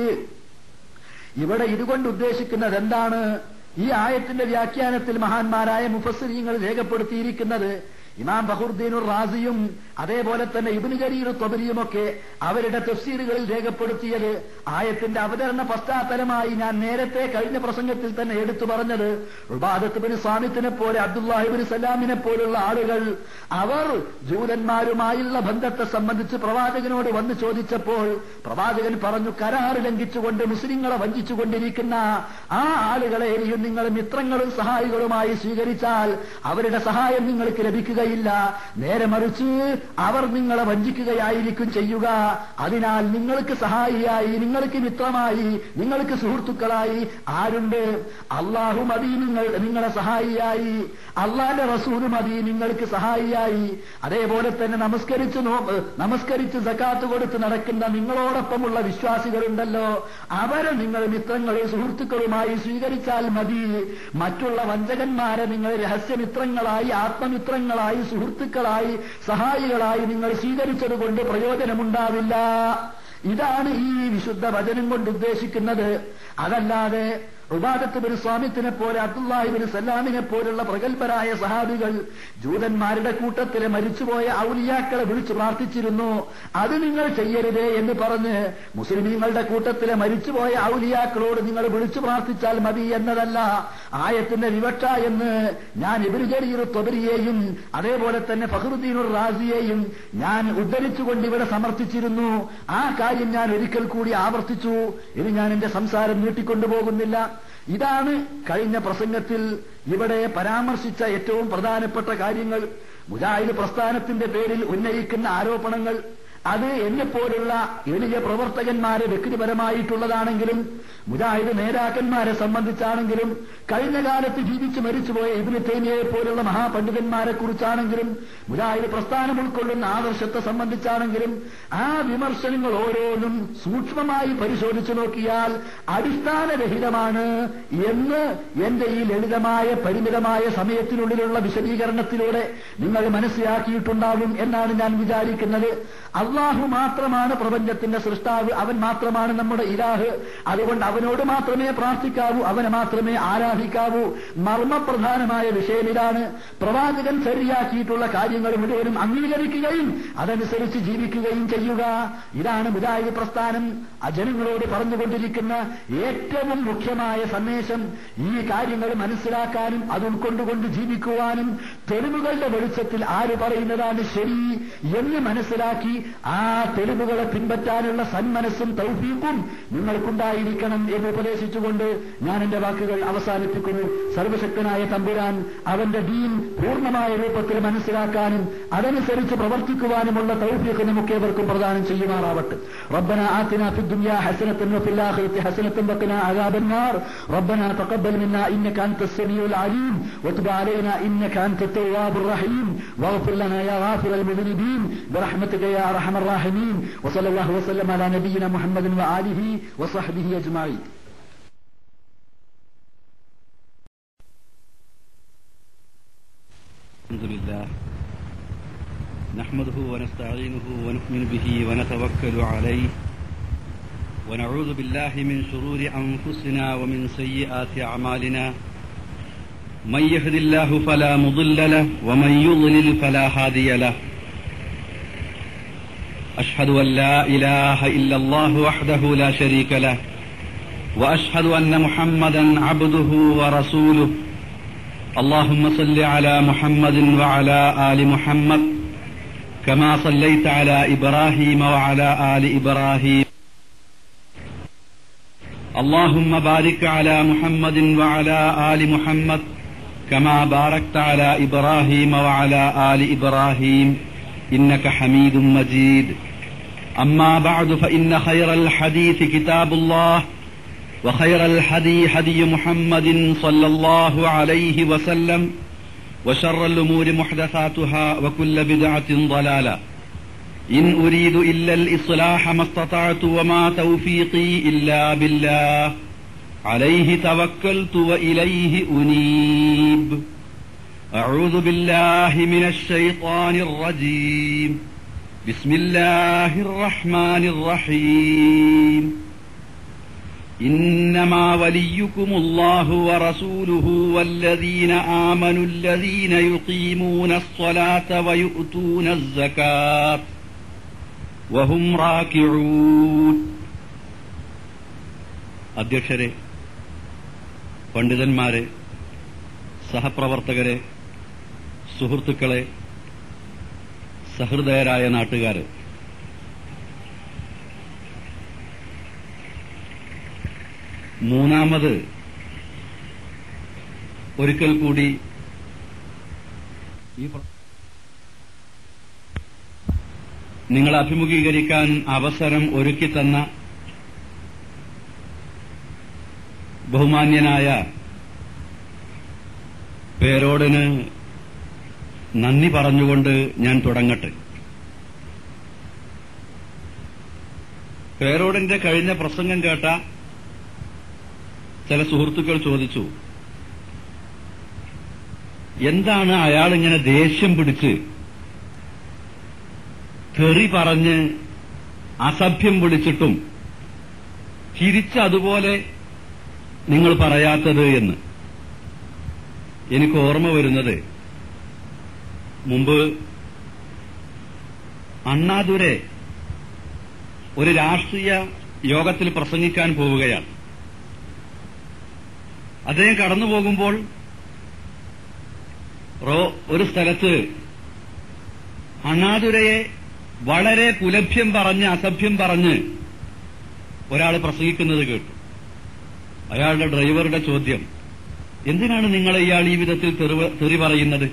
ഇവിടെ ഇതുകൊണ്ട് ഉദ്ദേശിക്കുന്നത് എന്താണ് ഈ ആയത്തിന്റെ വ്യാഖ്യാനത്തിൽ മഹാന്മാരായ മുഫസ്സിരീങ്ങൾ രേഖപ്പെടുത്തിയിരിക്കുന്നത് ഇമാം ബഹുർദ്ദീനുർ റാസിയും അതേപോലെ തന്നെ ഇബിന് ജരീർ തൊബരിയുമൊക്കെ അവരുടെ തഫ്സീറുകളിൽ രേഖപ്പെടുത്തിയത് ആയത്തിന്റെ അവതരണ പശ്ചാത്തലമായി ഞാൻ നേരത്തെ കഴിഞ്ഞ പ്രസംഗത്തിൽ തന്നെ എടുത്തു പറഞ്ഞത് ഉബാദത്തുബിന് സ്വാമിത്തിനെ പോലെ അബ്ദുല്ലാഹിബിന് സലാമിനെ പോലുള്ള ആളുകൾ അവർ ജൂതന്മാരുമായുള്ള ബന്ധത്തെ സംബന്ധിച്ച് പ്രവാചകനോട് വന്ന് ചോദിച്ചപ്പോൾ പ്രവാചകൻ പറഞ്ഞു കരാർ ലംഘിച്ചുകൊണ്ട് മുസ്ലിങ്ങളെ വഞ്ചിച്ചുകൊണ്ടിരിക്കുന്ന ആ ആളുകളെ ഇനിയും നിങ്ങൾ മിത്രങ്ങളും സഹായികളുമായി സ്വീകരിച്ചാൽ അവരുടെ സഹായം നിങ്ങൾക്ക് ലഭിക്കുക വഞ്ചിക്കുകയില്ല നേരെ മറിച്ച് അവർ നിങ്ങളെ വഞ്ചിക്കുകയായിരിക്കും ചെയ്യുക അതിനാൽ നിങ്ങൾക്ക് സഹായിയായി നിങ്ങൾക്ക് മിത്രമായി നിങ്ങൾക്ക് സുഹൃത്തുക്കളായി ആരുണ്ട് അള്ളാഹു മതി നിങ്ങൾ നിങ്ങളെ സഹായിയായി അള്ളാന്റെ റസൂല് മതി നിങ്ങൾക്ക് സഹായിയായി അതേപോലെ തന്നെ നമസ്കരിച്ച് നോ നമസ്കരിച്ച് സക്കാത്ത് കൊടുത്ത് നടക്കുന്ന നിങ്ങളോടൊപ്പമുള്ള വിശ്വാസികളുണ്ടല്ലോ അവരെ നിങ്ങൾ മിത്രങ്ങളെ സുഹൃത്തുക്കളുമായി സ്വീകരിച്ചാൽ മതി മറ്റുള്ള വഞ്ചകന്മാരെ നിങ്ങൾ രഹസ്യമിത്രങ്ങളായി ആത്മമിത്രങ്ങളായി സുഹൃത്തുക്കളായി സഹായികളായി നിങ്ങൾ സ്വീകരിച്ചതുകൊണ്ട് പ്രയോജനമുണ്ടാവില്ല ഇതാണ് ഈ വിശുദ്ധ വചനം കൊണ്ട് ഉദ്ദേശിക്കുന്നത് അതല്ലാതെ ഉബാദത്തുബിന് സ്വാമിത്തിനെ പോലെ അബ്ദുല്ലാഹിബിന് സല്ലാമിനെ പോലുള്ള പ്രഗത്ഭരായ സഹാബികൾ ജൂതന്മാരുടെ കൂട്ടത്തിലെ മരിച്ചുപോയ ഔലിയാക്കളെ വിളിച്ചു പ്രാർത്ഥിച്ചിരുന്നു അത് നിങ്ങൾ ചെയ്യരുതേ എന്ന് പറഞ്ഞ് മുസ്ലിമീങ്ങളുടെ കൂട്ടത്തിലെ മരിച്ചുപോയ ഔലിയാക്കളോട് നിങ്ങൾ വിളിച്ചു പ്രാർത്ഥിച്ചാൽ മതി എന്നതല്ല ആയത്തിന്റെ വിവക്ഷ എന്ന് ഞാൻ ഇബിന് ജരീർ തൊബരിയെയും അതേപോലെ തന്നെ ഫഹറുദ്ദീനുർ റാസിയെയും ഞാൻ ഉദ്ധരിച്ചുകൊണ്ട് ഇവിടെ സമർത്ഥിച്ചിരുന്നു ആ കാര്യം ഞാൻ ഒരിക്കൽ കൂടി ആവർത്തിച്ചു ഇനി ഞാൻ എന്റെ സംസാരം നീട്ടിക്കൊണ്ടുപോകുന്നില്ല ഇതാണ് കഴിഞ്ഞ പ്രസംഗത്തിൽ ഇവിടെ പരാമർശിച്ച ഏറ്റവും പ്രധാനപ്പെട്ട കാര്യങ്ങൾ മുജാഹിദ് പ്രസ്ഥാനത്തിന്റെ പേരിൽ ഉന്നയിക്കുന്ന ആരോപണങ്ങൾ അത് എന്നെപ്പോലുള്ള എളിയ പ്രവർത്തകന്മാരെ വ്യക്തിപരമായിട്ടുള്ളതാണെങ്കിലും മുജാഹിദ് നേതാക്കന്മാരെ സംബന്ധിച്ചാണെങ്കിലും കഴിഞ്ഞ കാലത്ത് ജീവിച്ച് മരിച്ചുപോയ ഇബിന് തേമിയയെ പോലുള്ള മഹാപണ്ഡിതന്മാരെ കുറിച്ചാണെങ്കിലും മുജാഹിദ് പ്രസ്ഥാനം ഉൾക്കൊള്ളുന്ന ആദർശത്തെ സംബന്ധിച്ചാണെങ്കിലും ആ വിമർശനങ്ങൾ ഓരോന്നും സൂക്ഷ്മമായി പരിശോധിച്ചു നോക്കിയാൽ അടിസ്ഥാനരഹിതമാണ് എന്ന് എന്റെ ഈ ലളിതമായ പരിമിതമായ സമയത്തിനുള്ളിലുള്ള വിശദീകരണത്തിലൂടെ നിങ്ങൾ മനസ്സിലാക്കിയിട്ടുണ്ടാവും എന്നാണ് ഞാൻ വിചാരിക്കുന്നത് അള്ളാഹു മാത്രമാണ് പ്രപഞ്ചത്തിന്റെ സൃഷ്ടാവ് അവൻ മാത്രമാണ് നമ്മുടെ ഇലാഹ് അതുകൊണ്ട് അവനോട് മാത്രമേ പ്രാർത്ഥിക്കാവൂ അവനെ മാത്രമേ ആരാധിക്കാവൂ മർമ്മപ്രധാനമായ വിഷയം ഇതാണ് പ്രവാചകൻ ശരിയാക്കിയിട്ടുള്ള കാര്യങ്ങൾ മുഴുവനും അംഗീകരിക്കുകയും അതനുസരിച്ച് ജീവിക്കുകയും ചെയ്യുക ഇതാണ് മുജാഹിദ് പ്രസ്ഥാനം ആ ജനങ്ങളോട് പറഞ്ഞുകൊണ്ടിരിക്കുന്ന ഏറ്റവും മുഖ്യമായ സന്ദേശം ഈ കാര്യങ്ങൾ മനസ്സിലാക്കാനും അത് ഉൾക്കൊണ്ടുകൊണ്ട് ജീവിക്കുവാനും തെളിവുകളുടെ വെളിച്ചത്തിൽ ആര് പറയുന്നതാണ് ശരി എന്ന് മനസ്സിലാക്കി ആ തെളിവുകളെ പിൻപറ്റാനുള്ള സന്മനസ്സും തൗഫീഖും നിങ്ങൾക്കുണ്ടായിരിക്കണം എന്ന് ഉപദേശിച്ചുകൊണ്ട് ഞാൻ എന്റെ വാക്കുകൾ അവസാനിപ്പിക്കുന്നു സർവശക്തനായ തമ്പുരാൻ അവന്റെ ദീൻ പൂർണ്ണമായ രൂപത്തിൽ മനസ്സിലാക്കാനും അതനുസരിച്ച് പ്രവർത്തിക്കുവാനുമുള്ള തൗഫീഖ് നമുക്കേവർക്കും പ്രദാനം ചെയ്യുമാറാവട്ടെ ربنا آتنا في الدنيا حسنة وفي الآخرة حسنة وقنا عذاب النار ربنا تقبل منا إنك أنت السميع العليم وتب علينا إنك أنت التواب الرحيم واغفر لنا يا غافر المذنبين برحمتك يا أرحم الراحمين وصلى الله وسلم على نبينا محمد وآله وصحبه أجمعين الحمد لله نحمده ونستعينه ونؤمن به ونتوكل عليه ونعوذ بالله من شرور أنفسنا ومن سيئات أعمالنا من يهد الله فلا مضل له ومن يضلل فلا هادي له أشهد أن لا إله إلا الله وحده لا شريك له وأشهد أن محمدا عبده ورسوله اللهم صل على محمد وعلى آل محمد كما صليت على إبراهيم وعلى آل إبراهيم اللهم بارك على محمد وعلى آل محمد كما باركت على إبراهيم وعلى آل إبراهيم إنك حميد مجيد أما بعد فإن خير الحديث كتاب الله وخير الحدي هدي محمد صلى الله عليه وسلم وشر الأمور محدثاتها وكل بدعة ضلالة إن أريد إلا الإصلاح ما استطعت وما توفيقي إلا بالله عليه توكلت وإليه أنيب أعوذ بالله من الشيطان الرجيم بسم الله الرحمن الرحيم إنما وليكم الله ورسوله والذين آمنوا الذين يقيمون الصلاة ويؤتون الزكاة وهم راكعون അധ്യക്ഷരെ പണ്ഡിതന്മാരെ സഹപ്രവർത്തകരെ സുഹൃത്തുക്കളെ സഹൃദയരായ നാട്ടുകാരെ മൂന്നാമത് ഒരിക്കൽ കൂടി ഈ പ്ര- നിങ്ങൾ അഭിമുഖീകരിക്കാൻ അവസരം ഒരുക്കി തന്ന ബഹുമാന്യനായ പേരോടിന് നന്ദി പറഞ്ഞുകൊണ്ട് ഞാൻ തുടങ്ങട്ടെ പേരോടിന്റെ കഴിഞ്ഞ പ്രസംഗം കേട്ട ചില സുഹൃത്തുക്കൾ ചോദിച്ചു എന്താണ് അയാൾ ഇങ്ങനെ ദേഷ്യം പിടിച്ച് തെറി പറഞ്ഞ് അസഭ്യം വിളിച്ചിട്ടും തിരിച്ചതുപോലെ നിങ്ങൾ പറയാത്തത് എന്ന് എനിക്ക് ഓർമ്മ വരുന്നത് മുമ്പ് അണ്ണാദുരെ ഒരു രാഷ്ട്രീയ യോഗത്തിൽ പ്രസംഗിക്കാൻ പോവുകയാണ് അദ്ദേഹം കടന്നു പോകുമ്പോൾ റോ- ഒരു സ്ഥലത്ത് അണ്ണാദുരയെ വളരെ കുലഭ്യം പറഞ്ഞ് അസഭ്യം പറഞ്ഞ് ഒരാൾ പ്രസംഗിക്കുന്നത് കേട്ടു അയാളുടെ ഡ്രൈവറുടെ ചോദ്യം എന്തിനാണ് നിങ്ങൾ ഇയാൾ ഈ വിധത്തിൽ തെറിവ- തെറി പറയുന്നത്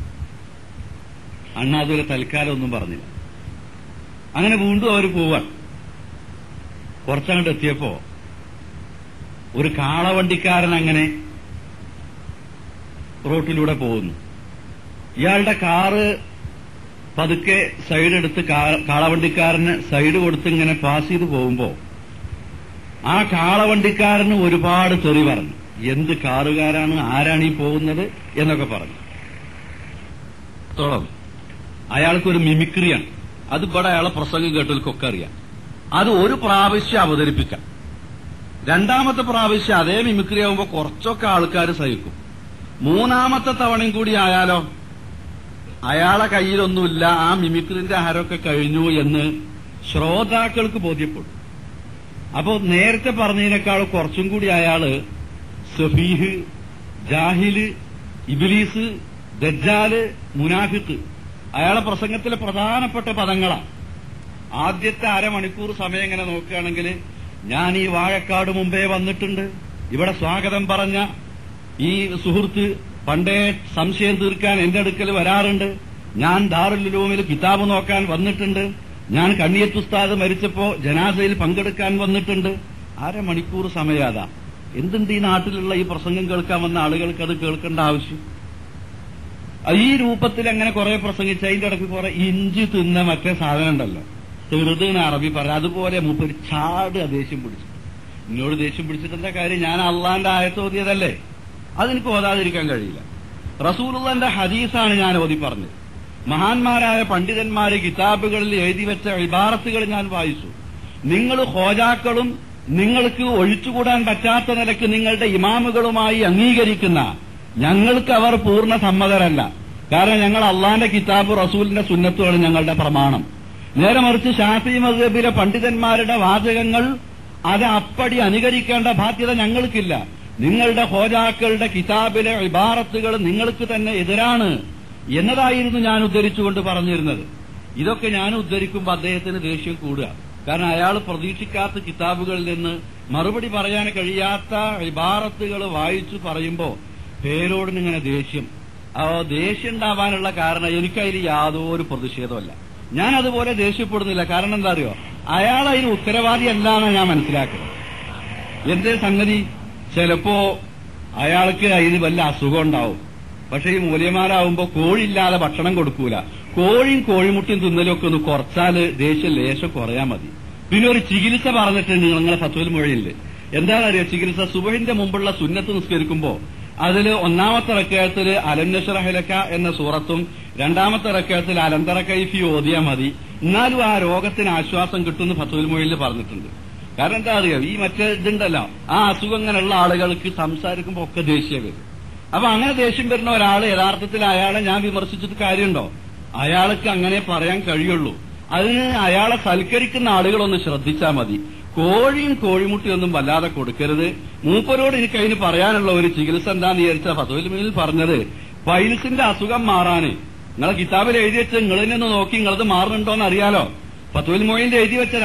അണ്ണാദുര തൽക്കാലം ഒന്നും പറഞ്ഞില്ല അങ്ങനെ വീണ്ടും അവർ പോവാൻ കുറച്ചങ്ങോട്ട് എത്തിയപ്പോ ഒരു കാളവണ്ടിക്കാരൻ അങ്ങനെ റോട്ടിലൂടെ പോകുന്നു ഇയാളുടെ കാറ് പതുക്കെ സൈഡ് എടുത്ത് കാ- കാളവണ്ടിക്കാരന് സൈഡ് കൊടുത്ത് ഇങ്ങനെ പാസ് ചെയ്ത് പോകുമ്പോ ആ കാളവണ്ടിക്കാരന് ഒരുപാട് തെറി പറഞ്ഞു എന്ത് കാറുകാരാണ് ആരാണ് ഈ പോകുന്നത് എന്നൊക്കെ പറഞ്ഞു ത്തോളം അയാൾക്കൊരു മിമിക്രിയാണ് അത് ഇവിടെ അയാളെ പ്രസംഗം കേട്ടവർക്കൊക്കെ അറിയാം അത് ഒരു പ്രാവശ്യം അവതരിപ്പിക്കാം രണ്ടാമത്തെ പ്രാവശ്യം അതേ മിമിക്രി ആവുമ്പോൾ കുറച്ചൊക്കെ ആൾക്കാർ സഹിക്കും മൂന്നാമത്തെ തവണയും കൂടി ആയാലോ അയാളെ കയ്യിലൊന്നുമില്ല ആ മിമിക്രിന്റെ ആരൊക്കെ കഴിഞ്ഞു എന്ന് ശ്രോതാക്കൾക്ക് ബോധ്യപ്പെടും അപ്പോ നേരത്തെ പറഞ്ഞതിനേക്കാൾ കുറച്ചും കൂടി അയാള് സഫീഹ് ജാഹില് ഇബിലീസ് ദജ്ജാല് മുനാഫിത്ത് അയാളെ പ്രസംഗത്തിലെ പ്രധാനപ്പെട്ട പദങ്ങളാണ് ആദ്യത്തെ അരമണിക്കൂർ സമയം ഇങ്ങനെ നോക്കുകയാണെങ്കിൽ ഞാൻ ഈ വാഴക്കാട് മുമ്പേ വന്നിട്ടുണ്ട് ഇവിടെ സ്വാഗതം പറഞ്ഞ ഈ സുഹൃത്ത് പണ്ടേ സംശയം തീർക്കാൻ എന്റെ അടുക്കൽ വരാറുണ്ട് ഞാൻ ദാറുലുലൂമിൽ കിതാബ് നോക്കാൻ വന്നിട്ടുണ്ട് ഞാൻ കണ്ണിയത്ത് ഉസ്താദ് മരിച്ചപ്പോ ജനാസയിൽ പങ്കെടുക്കാൻ വന്നിട്ടുണ്ട് അരമണിക്കൂർ സമയാതാ എന്തുണ്ട് ഈ നാട്ടിലുള്ള ഈ പ്രസംഗം കേൾക്കാൻ വന്ന ആളുകൾക്ക് അത് കേൾക്കേണ്ട ആവശ്യം ഈ രൂപത്തിൽ അങ്ങനെ കുറെ പ്രസംഗിച്ച് അതിന്റെ ഇടയ്ക്ക് കുറെ ഇഞ്ചി തിന്ന മറ്റേ സാധനം ഉണ്ടല്ലോ ചെറുത് എന്ന് അറബി പറയാം അതുപോലെ മൂപ്പര് ചാട് ദേഷ്യം പിടിച്ചു എന്നോട് ദേഷ്യം പിടിച്ചിട്ടെന്താ കാര്യം ഞാൻ അള്ളാന്റെ ആയത്ത് ഓതിയതല്ലേ അതെനിക്ക് ഓതാതിരിക്കാൻ കഴിയില്ല റസൂലുള്ളന്റെ ഹദീസാണ് ഞാൻ ഓതി പറഞ്ഞത് മഹാന്മാരായ പണ്ഡിതന്മാര് കിതാബുകളിൽ എഴുതി വെച്ച ഇബാറത്തുകൾ ഞാൻ വായിച്ചു നിങ്ങൾ ഹോജാക്കളും നിങ്ങൾക്ക് ഒഴിച്ചുകൂടാൻ പറ്റാത്ത നിലയ്ക്ക് നിങ്ങളുടെ ഇമാമുകളുമായി അംഗീകരിക്കുന്ന ഞങ്ങൾക്ക് അവർ പൂർണ്ണ സമ്മതരല്ല കാരണം ഞങ്ങൾ അള്ളാന്റെ കിതാബ് റസൂലിന്റെ സുന്നത്തുമാണ് ഞങ്ങളുടെ പ്രമാണം നേരെ മറിച്ച് ഷാഫി മദ്ഹബിലെ പണ്ഡിതന്മാരുടെ വാചകങ്ങൾ അത് അപ്പടി അനുകരിക്കേണ്ട ബാധ്യത ഞങ്ങൾക്കില്ല നിങ്ങളുടെ ഹോജാക്കളുടെ കിതാബിലെ ഇബാറത്തുകൾ നിങ്ങൾക്ക് തന്നെ എതിരാണ് എന്നതായിരുന്നു ഞാൻ ഉദ്ധരിച്ചുകൊണ്ട് പറഞ്ഞിരുന്നത് ഇതൊക്കെ ഞാൻ ഉദ്ധരിക്കുമ്പോൾ അദ്ദേഹത്തിന് ദേഷ്യം കൂടുക കാരണം അയാൾ പ്രതീക്ഷിക്കാത്ത കിതാബുകളിൽ നിന്ന് മറുപടി പറയാൻ കഴിയാത്ത ഇബാറത്തുകൾ വായിച്ചു പറയുമ്പോൾ പേരോടിനിങ്ങനെ ദേഷ്യം ആ ദേഷ്യം ഉണ്ടാവാനുള്ള കാരണം എനിക്കതിൽ യാതൊരു പ്രതിഷേധമല്ല ഞാൻ അതുപോലെ ദേഷ്യപ്പെടുന്നില്ല കാരണം എന്താ അറിയോ അയാൾ അതിന് ഉത്തരവാദി അല്ലാന്ന് ഞാൻ മനസ്സിലാക്കുന്നത് എന്തേ സംഗതി ചിലപ്പോ അയാൾക്ക് അതിന് വല്ല അസുഖം ഉണ്ടാവും പക്ഷെ ഈ മൂല്യമാരാവുമ്പോ കോഴിയില്ലാതെ ഭക്ഷണം കൊടുക്കൂല കോഴിയും കോഴിമുട്ടിയും തിന്നലും ഒക്കെ ഒന്ന് കുറച്ചാല് ദേഷ്യം ലേശം കുറയാൻ മതി പിന്നെ ഒരു ചികിത്സ പറഞ്ഞിട്ടുണ്ട് നിങ്ങളെ ഫത്തുവൽ മൊഴിയില് എന്താണെന്നറിയോ ചികിത്സ സുബഹിന്റെ മുമ്പുള്ള സുന്നത്ത് നിസ്കരിക്കുമ്പോ അതിൽ ഒന്നാമത്തെ റക്കയത്തിൽ അലന്നഷറഹലക്ക എന്ന സൂറത്തും രണ്ടാമത്തെ റക്കയത്തിൽ അലന്തറ കൈഫി ഓതിയാ മതി എന്നാലും ആ രോഗത്തിന് ആശ്വാസം കിട്ടുമെന്ന് ഫത്തുവൽ മൊഴിയിൽ പറഞ്ഞിട്ടുണ്ട് കാരണം എന്താ അറിയോ ഈ മറ്റേ ഇതുണ്ടല്ലോ ആ അസുഖം അങ്ങനെയുള്ള ആളുകൾക്ക് സംസാരിക്കുമ്പോ ഒക്കെ ദേഷ്യം വരും അപ്പൊ അങ്ങനെ ദേഷ്യം വരുന്ന ഒരാൾ യഥാർത്ഥത്തിൽ അയാളെ ഞാൻ വിമർശിച്ചിട്ട് കാര്യമുണ്ടോ അയാൾക്ക് അങ്ങനെ പറയാൻ കഴിയുള്ളൂ അതിന് അയാളെ സൽക്കരിക്കുന്ന ആളുകളൊന്ന് ശ്രദ്ധിച്ചാൽ മതി കോഴിയും കോഴിമുട്ടിയൊന്നും വല്ലാതെ കൊടുക്കരുത് മൂപ്പരോട് എനിക്ക് അതിന് പറയാനുള്ള ഒരു ചികിത്സ എന്താന്ന് വിചാരിച്ച ഫതുലിമിൽ പറഞ്ഞത് പൈൽസിന്റെ അസുഖം മാറാന് നിങ്ങളെ കിതാബിൽ എഴുതി വെച്ച് നിങ്ങൾ തന്നെ ഒന്ന് നോക്കി നിങ്ങളത് മാറുന്നുണ്ടോന്ന് അറിയാലോ ഫത്തുൽ മൊയിന്റെ എഴുതി വെച്ചതാ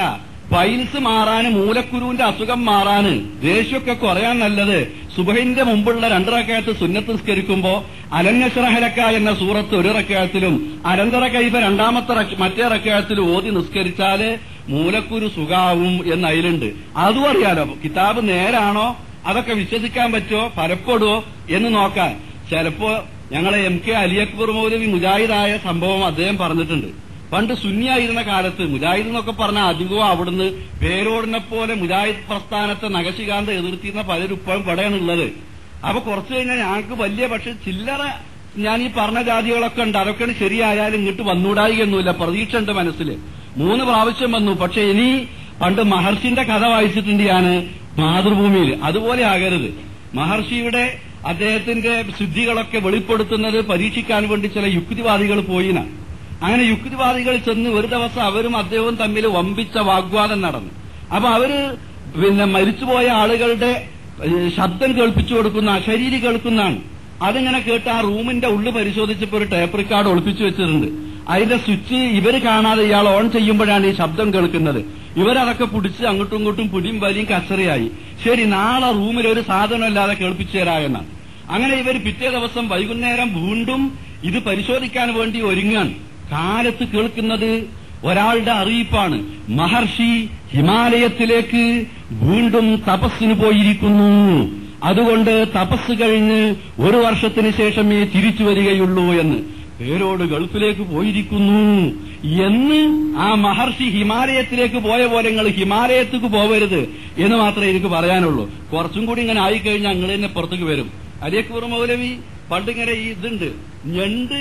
പൈൽസ് മാറാന് മൂലക്കുരുവിന്റെ അസുഖം മാറാന് ദേഷ്യമൊക്കെ കുറയാൻ നല്ലത് സുബഹിന്റെ മുമ്പുള്ള രണ്ട് റക്കായത്ത് സുന്നത്ത് നിസ്കരിക്കുമ്പോ അലന്യശ്രഹലക്ക എന്ന സൂറത്ത് ഒരു റക്കായത്തിലും അനന്തര കൈഫ രണ്ടാമത്തെ റക്ക- മറ്റേ റക്കായത്തിലും ഓതി നിസ്കരിച്ചാല് മൂലക്കുരു സുഖാവും എന്ന് അതിലുണ്ട് അതും അറിയാലോ കിതാബ് നേരാണോ അതൊക്കെ വിശ്വസിക്കാൻ പറ്റുമോ ഫലപ്പെടുവോ എന്ന് നോക്കാൻ ചിലപ്പോ ഞങ്ങളെ എം കെ അലി അക്ബർ മൗലവി മുജാഹിദായ സംഭവം അദ്ദേഹം പറഞ്ഞിട്ടുണ്ട് പണ്ട് സുന്നിയായിരുന്ന കാലത്ത് മുജാഹിദ് എന്നൊക്കെ പറഞ്ഞാൽ അധികവും അവിടുന്ന് പേരോടിനെ പോലെ മുജാഹിദ് പ്രസ്ഥാനത്തെ നഗശികാന്ത് എതിർത്തിരുന്ന പലരും ഇപ്പോഴും ഇവിടെയാണ് ഉള്ളത് അപ്പൊ കുറച്ചു കഴിഞ്ഞാൽ ഞങ്ങൾക്ക് വലിയ പക്ഷെ ചില്ലറ ഞാൻ ഈ പറഞ്ഞ ജാതികളൊക്കെ ഉണ്ട് അതൊക്കെയാണ് ശരിയായാലും ഇങ്ങോട്ട് വന്നൂടായികയൊന്നുമില്ല പ്രതീക്ഷ ഉണ്ട് മനസ്സിൽ മൂന്ന് പ്രാവശ്യം വന്നു പക്ഷെ ഇനി പണ്ട് മഹർഷിന്റെ കഥ വായിച്ചിട്ടുണ്ട് ഞാന് മാതൃഭൂമിയിൽ അതുപോലെ ആകരുത് മഹർഷിയുടെ അദ്ദേഹത്തിന്റെ സിദ്ധികളൊക്കെ വെളിപ്പെടുത്തുന്നത് പരീക്ഷിക്കാൻ വേണ്ടി ചില യുക്തിവാദികൾ പോയിന അങ്ങനെ യുക്തിവാദികൾ ചെന്ന് ഒരു ദിവസം അവരും അദ്ദേഹവും തമ്മിൽ വമ്പിച്ച വാഗ്വാദം നടന്നു അപ്പൊ അവര് പിന്നെ മരിച്ചുപോയ ആളുകളുടെ ഏഹ്, ശബ്ദം കേൾപ്പിച്ചു കൊടുക്കുന്ന അശരീരി കേൾക്കുന്നതാണ് അതിങ്ങനെ കേട്ട് ആ റൂമിന്റെ ഉള്ളു പരിശോധിച്ചപ്പോൾ ഒരു ടേപ്പ് റെക്കോർഡ് ഒളിപ്പിച്ചു വെച്ചിട്ടുണ്ട് അതിന്റെ സ്വിച്ച് ഇവര് കാണാതെ ഇയാൾ ഓൺ ചെയ്യുമ്പോഴാണ് ഈ ശബ്ദം കേൾക്കുന്നത് ഇവരതൊക്കെ പിടിച്ച് അങ്ങോട്ടും ഇങ്ങോട്ടും പിടിയും വലിയും കച്ചറയായി ശരി നാളെ റൂമിൽ ഒരു സാധനമില്ലാതെ കേൾപ്പിച്ചു തരാമെന്നാണ് അങ്ങനെ ഇവർ പിറ്റേ ദിവസം വൈകുന്നേരം വീണ്ടും ഇത് പരിശോധിക്കാൻ വേണ്ടി ഒരുങ്ങാണ് കാലത്ത് കേൾക്കുന്നത് ഒരാളുടെ അറിയിപ്പാണ് മഹർഷി ഹിമാലയത്തിലേക്ക് വീണ്ടും തപസ്സിന് പോയിരിക്കുന്നു അതുകൊണ്ട് തപസ് കഴിഞ്ഞ് ഒരു വർഷത്തിന് ശേഷമേ തിരിച്ചു വരികയുള്ളൂ എന്ന് പേരോട് ഗൾഫിലേക്ക് പോയിരിക്കുന്നു എന്ന് ആ മഹർഷി ഹിമാലയത്തിലേക്ക് പോയ പോലെ നിങ്ങൾ ഹിമാലയത്തേക്ക് പോവരുത് എന്ന് മാത്രമേ എനിക്ക് പറയാനുള്ളൂ കുറച്ചും കൂടി ഇങ്ങനെ ആയിക്കഴിഞ്ഞാൽ നിങ്ങൾ തന്നെ പുറത്തേക്ക് വരും അലിയക്കൂർ മൗലവി പണ്ടിങ്ങനെ ഈ ഇതുണ്ട് ഞണ്ട്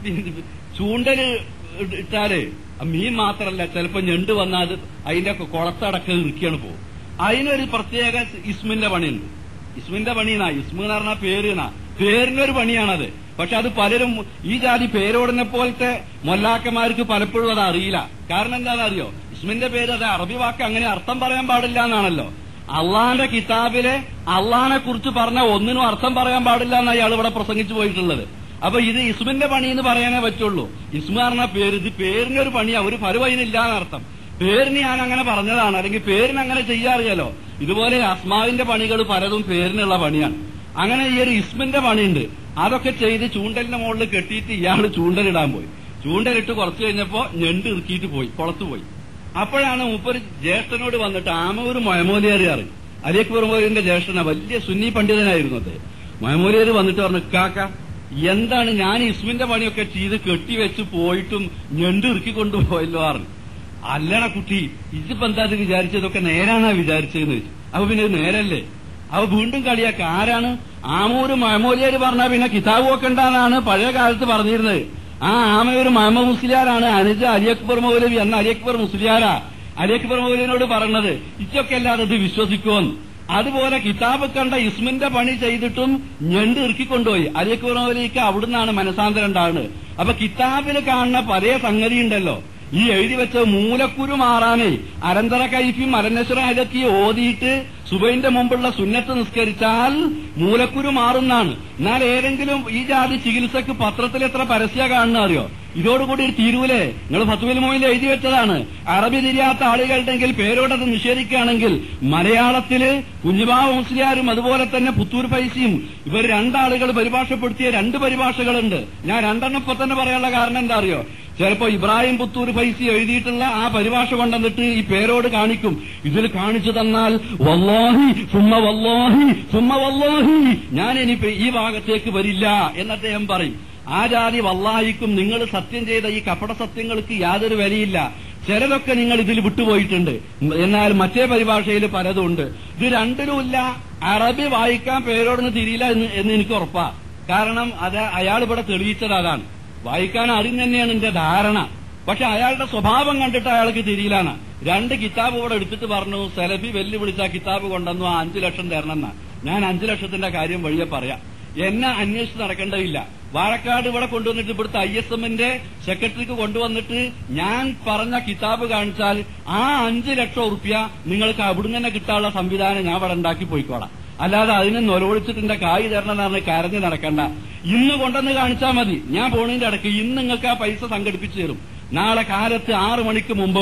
ചൂണ്ടല് ഇട്ടാല് ആ മീൻ മാത്രല്ല ചിലപ്പോ ഞണ്ട് വന്നാൽ അത് അതിന്റെ ഒക്കെ കുളത്തടക്കം ഇറുക്കിയാണ് പോകും അതിനൊരു പ്രത്യേക ഇസ്മിന്റെ പണിയുണ്ട് ഇസ്മിന്റെ പണിനാ ഇസ്മു എന്ന് പറഞ്ഞാൽ പേരിനാ പേരിനൊരു പണിയാണത് പക്ഷെ അത് പലരും ഈ ജാതി പേരോടിനെ പോലത്തെ മൊല്ലാക്കന്മാർക്ക് പലപ്പോഴും അത് അറിയില്ല കാരണം എന്താണെന്നറിയോ ഇസ്മിന്റെ പേര് അത് അറബി വാക്ക് അങ്ങനെ അർത്ഥം പറയാൻ പാടില്ല എന്നാണല്ലോ അള്ളാന്റെ കിതാബിലെ അള്ളാനെ കുറിച്ച് പറഞ്ഞ ഒന്നിനും അർത്ഥം പറയാൻ പാടില്ല എന്നാണ് അയാൾ ഇവിടെ പ്രസംഗിച്ചു പോയിട്ടുള്ളത് അപ്പൊ ഇത് ഇസ്മിന്റെ പണി എന്ന് പറയാനേ പറ്റുള്ളൂ ഇസ്മ പറഞ്ഞ പേര് ഇത് പേരിനൊരു പണിയാ ഒരു ഫലവൈനില്ല എന്നർത്ഥം പേരിന് ഞാൻ അങ്ങനെ പറഞ്ഞതാണ് അല്ലെങ്കിൽ പേരിന് അങ്ങനെ ചെയ്യാറിയാലോ ഇതുപോലെ അസ്മാവിന്റെ പണികൾ പലതും പേരിനുള്ള പണിയാണ് അങ്ങനെ ഈ ഒരു ഇസ്മിന്റെ പണിയുണ്ട് അതൊക്കെ ചെയ്ത് ചൂണ്ടലിന്റെ മുകളിൽ കെട്ടിയിട്ട് ഇയാൾ ചൂണ്ടലിടാൻ പോയി ചൂണ്ടലിട്ട് കുറച്ചു കഴിഞ്ഞപ്പോ ഞണ്ട് ഇറുക്കിയിട്ട് പോയി കുളത്തു പോയി അപ്പോഴാണ് മൂപ്പര് ജ്യേഷ്ഠനോട് വന്നിട്ട് ആമൂർ മൊയമോലിയാറ് അലിയക്ബർ മോലിന്റെ ജ്യേഷ്ഠന വലിയ സുന്നി പണ്ഡിതനായിരുന്നു അദ്ദേഹം മൊയമോലിയാർ വന്നിട്ട് പറഞ്ഞു കാക്ക എന്താണ് ഞാൻ ഇസ്മിന്റെ പണിയൊക്കെ ചെയ്ത് കെട്ടിവെച്ച് പോയിട്ടും ഞണ്ട് ഇറുക്കി കൊണ്ടുപോയല്ലോ പറഞ്ഞു അല്ലണ കുട്ടി ഇതിപ്പോ എന്താ ഇത് വിചാരിച്ചതൊക്കെ നേരാണാ വിചാരിച്ചതെന്ന് ചോദിച്ചു അപ്പൊ പിന്നെ ഇത് നേരല്ലേ അവ വീണ്ടും കളിയാക്ക ആരാണ് ആമൂര് മഹമൂലിയാര് പറഞ്ഞാ പിന്നെ കിതാബ് വെക്കണ്ടെന്നാണ് പഴയ കാലത്ത് പറഞ്ഞിരുന്നത് ആ ആമയൂര് മഹമ്മ മുസ്ലിയാരാണ് അനുജ അലിയക്ബർ മൗലവി എന്ന അലിയക്ബർ മുസ്ലിയാരാ അലിയക്ബർ മൗലവിനോട് പറഞ്ഞത് ഇച്ചൊക്കെ അല്ലാതെ ഇത് വിശ്വസിക്കുമെന്ന് അതുപോലെ കിതാബ് കണ്ട ഇസ്മിന്റെ പണി ചെയ്തിട്ടും ഞണ്ട് ഇറുക്കിക്കൊണ്ടുപോയി അലിയക്ബർ മൗലവിക്ക് അവിടുന്നാണ് മനസാന്തരം ഉണ്ടാകുന്നത് അപ്പൊ കിതാബിൽ കാണുന്ന പല സംഗതി ഉണ്ടല്ലോ ഈ എഴുതി വെച്ച മൂലക്കുരു മാറാനേ അനന്തര കൈഫിയും അരനശ്വര അലക്കി ഓതിയിട്ട് സുബൈന്റെ മുമ്പുള്ള സുന്നത്ത് നിസ്കരിച്ചാൽ മൂലക്കുരു മാറുന്നാണ് എന്നാൽ ഏതെങ്കിലും ഈ ജാതി ചികിത്സക്ക് പത്രത്തിൽ എത്ര പരസ്യ കാണുന്ന അറിയോ ഇതോടുകൂടി തീരൂലേ നിങ്ങൾ ഫത്തുവിൽ മോയിൽ എഴുതി വെച്ചതാണ് അറബി തിരിയാത്ത ആളുകളുടെങ്കിൽ പേരോടത് നിഷേധിക്കുകയാണെങ്കിൽ മലയാളത്തില് കുഞ്ഞുബാബു മുസ്ലിയാരും അതുപോലെ തന്നെ പുത്തൂർ പൈസയും ഇവർ രണ്ടാളുകൾ പരിഭാഷപ്പെടുത്തിയ രണ്ട് പരിഭാഷകളുണ്ട് ഞാൻ രണ്ടെണ്ണം ഇപ്പൊ തന്നെ പറയാനുള്ള കാരണം എന്താ അറിയോ ചിലപ്പോ ഇബ്രാഹിം പുത്തൂർ ഫൈസി എഴുതിയിട്ടുള്ള ആ പരിഭാഷ കൊണ്ടുവന്നിട്ട് ഈ പേരോട് കാണിക്കും ഇതിൽ കാണിച്ചു തന്നാൽ വല്ലാഹി സുമ്മ വല്ലാഹി സുമ്മ വല്ലാഹി ഞാൻ ഇനി ഈ ഭാഗത്തേക്ക് വരില്ല എന്ന് അദ്ദേഹം പറയും ആ ജാതി വല്ലാഹിക്കും നിങ്ങൾ സത്യം ചെയ്ത ഈ കപട സത്യങ്ങൾക്ക് യാതൊരു വിലയില്ല ചിലതൊക്കെ നിങ്ങൾ ഇതിൽ വിട്ടുപോയിട്ടുണ്ട് എന്നാൽ മറ്റേ പരിഭാഷയിൽ പലതുണ്ട് ഇത് രണ്ടിലുമില്ല അറബി വായിക്കാൻ പേരോടൊന്നും തിരിയില്ല എന്ന് എന്ന് എനിക്ക് ഉറപ്പാ കാരണം അത് അയാൾ ഇവിടെ തെളിയിച്ചത് അതാണ് വായിക്കാൻ അറിയും തന്നെയാണ് എന്റെ ധാരണ പക്ഷെ അയാളുടെ സ്വഭാവം കണ്ടിട്ട് അയാൾക്ക് തിരിയിലാണ് രണ്ട് കിതാബ് ഇവിടെ എടുത്തിട്ട് പറഞ്ഞു സെലഫി വെല്ലുവിളിച്ച ആ കിതാബ് കൊണ്ടുവന്നു ആ അഞ്ചു ലക്ഷം തരണമെന്ന ഞാൻ അഞ്ചു ലക്ഷത്തിന്റെ കാര്യം വഴിയെ പറയാം എന്നെ അന്വേഷിച്ച് നടക്കേണ്ടതില്ല വാഴക്കാട് ഇവിടെ കൊണ്ടുവന്നിട്ട് ഇവിടുത്തെ ഐ എസ് എമ്മിന്റെ സെക്രട്ടറിക്ക് കൊണ്ടുവന്നിട്ട് ഞാൻ പറഞ്ഞ കിതാബ് കാണിച്ചാൽ ആ അഞ്ചു ലക്ഷം ഉറുപ്യ നിങ്ങൾക്ക് അവിടുന്ന് തന്നെ കിട്ടാനുള്ള സംവിധാനം ഞാൻ ഇവിടെ ഉണ്ടാക്കി പോയിക്കോളാം അല്ലാതെ അതിനെ നൊലവിളിച്ചിട്ടുണ്ട് കായ് തരണം എന്നാണ് കരഞ്ഞു നടക്കണ്ട ഇന്ന് കൊണ്ടുവന്ന് കാണിച്ചാൽ മതി ഞാൻ പോണതിന്റെ ഇടയ്ക്ക് ഇന്ന് നിങ്ങൾക്ക് ആ പൈസ സംഘടിപ്പിച്ചു തരും നാളെ കാലത്ത് ആറു മണിക്ക് മുമ്പ്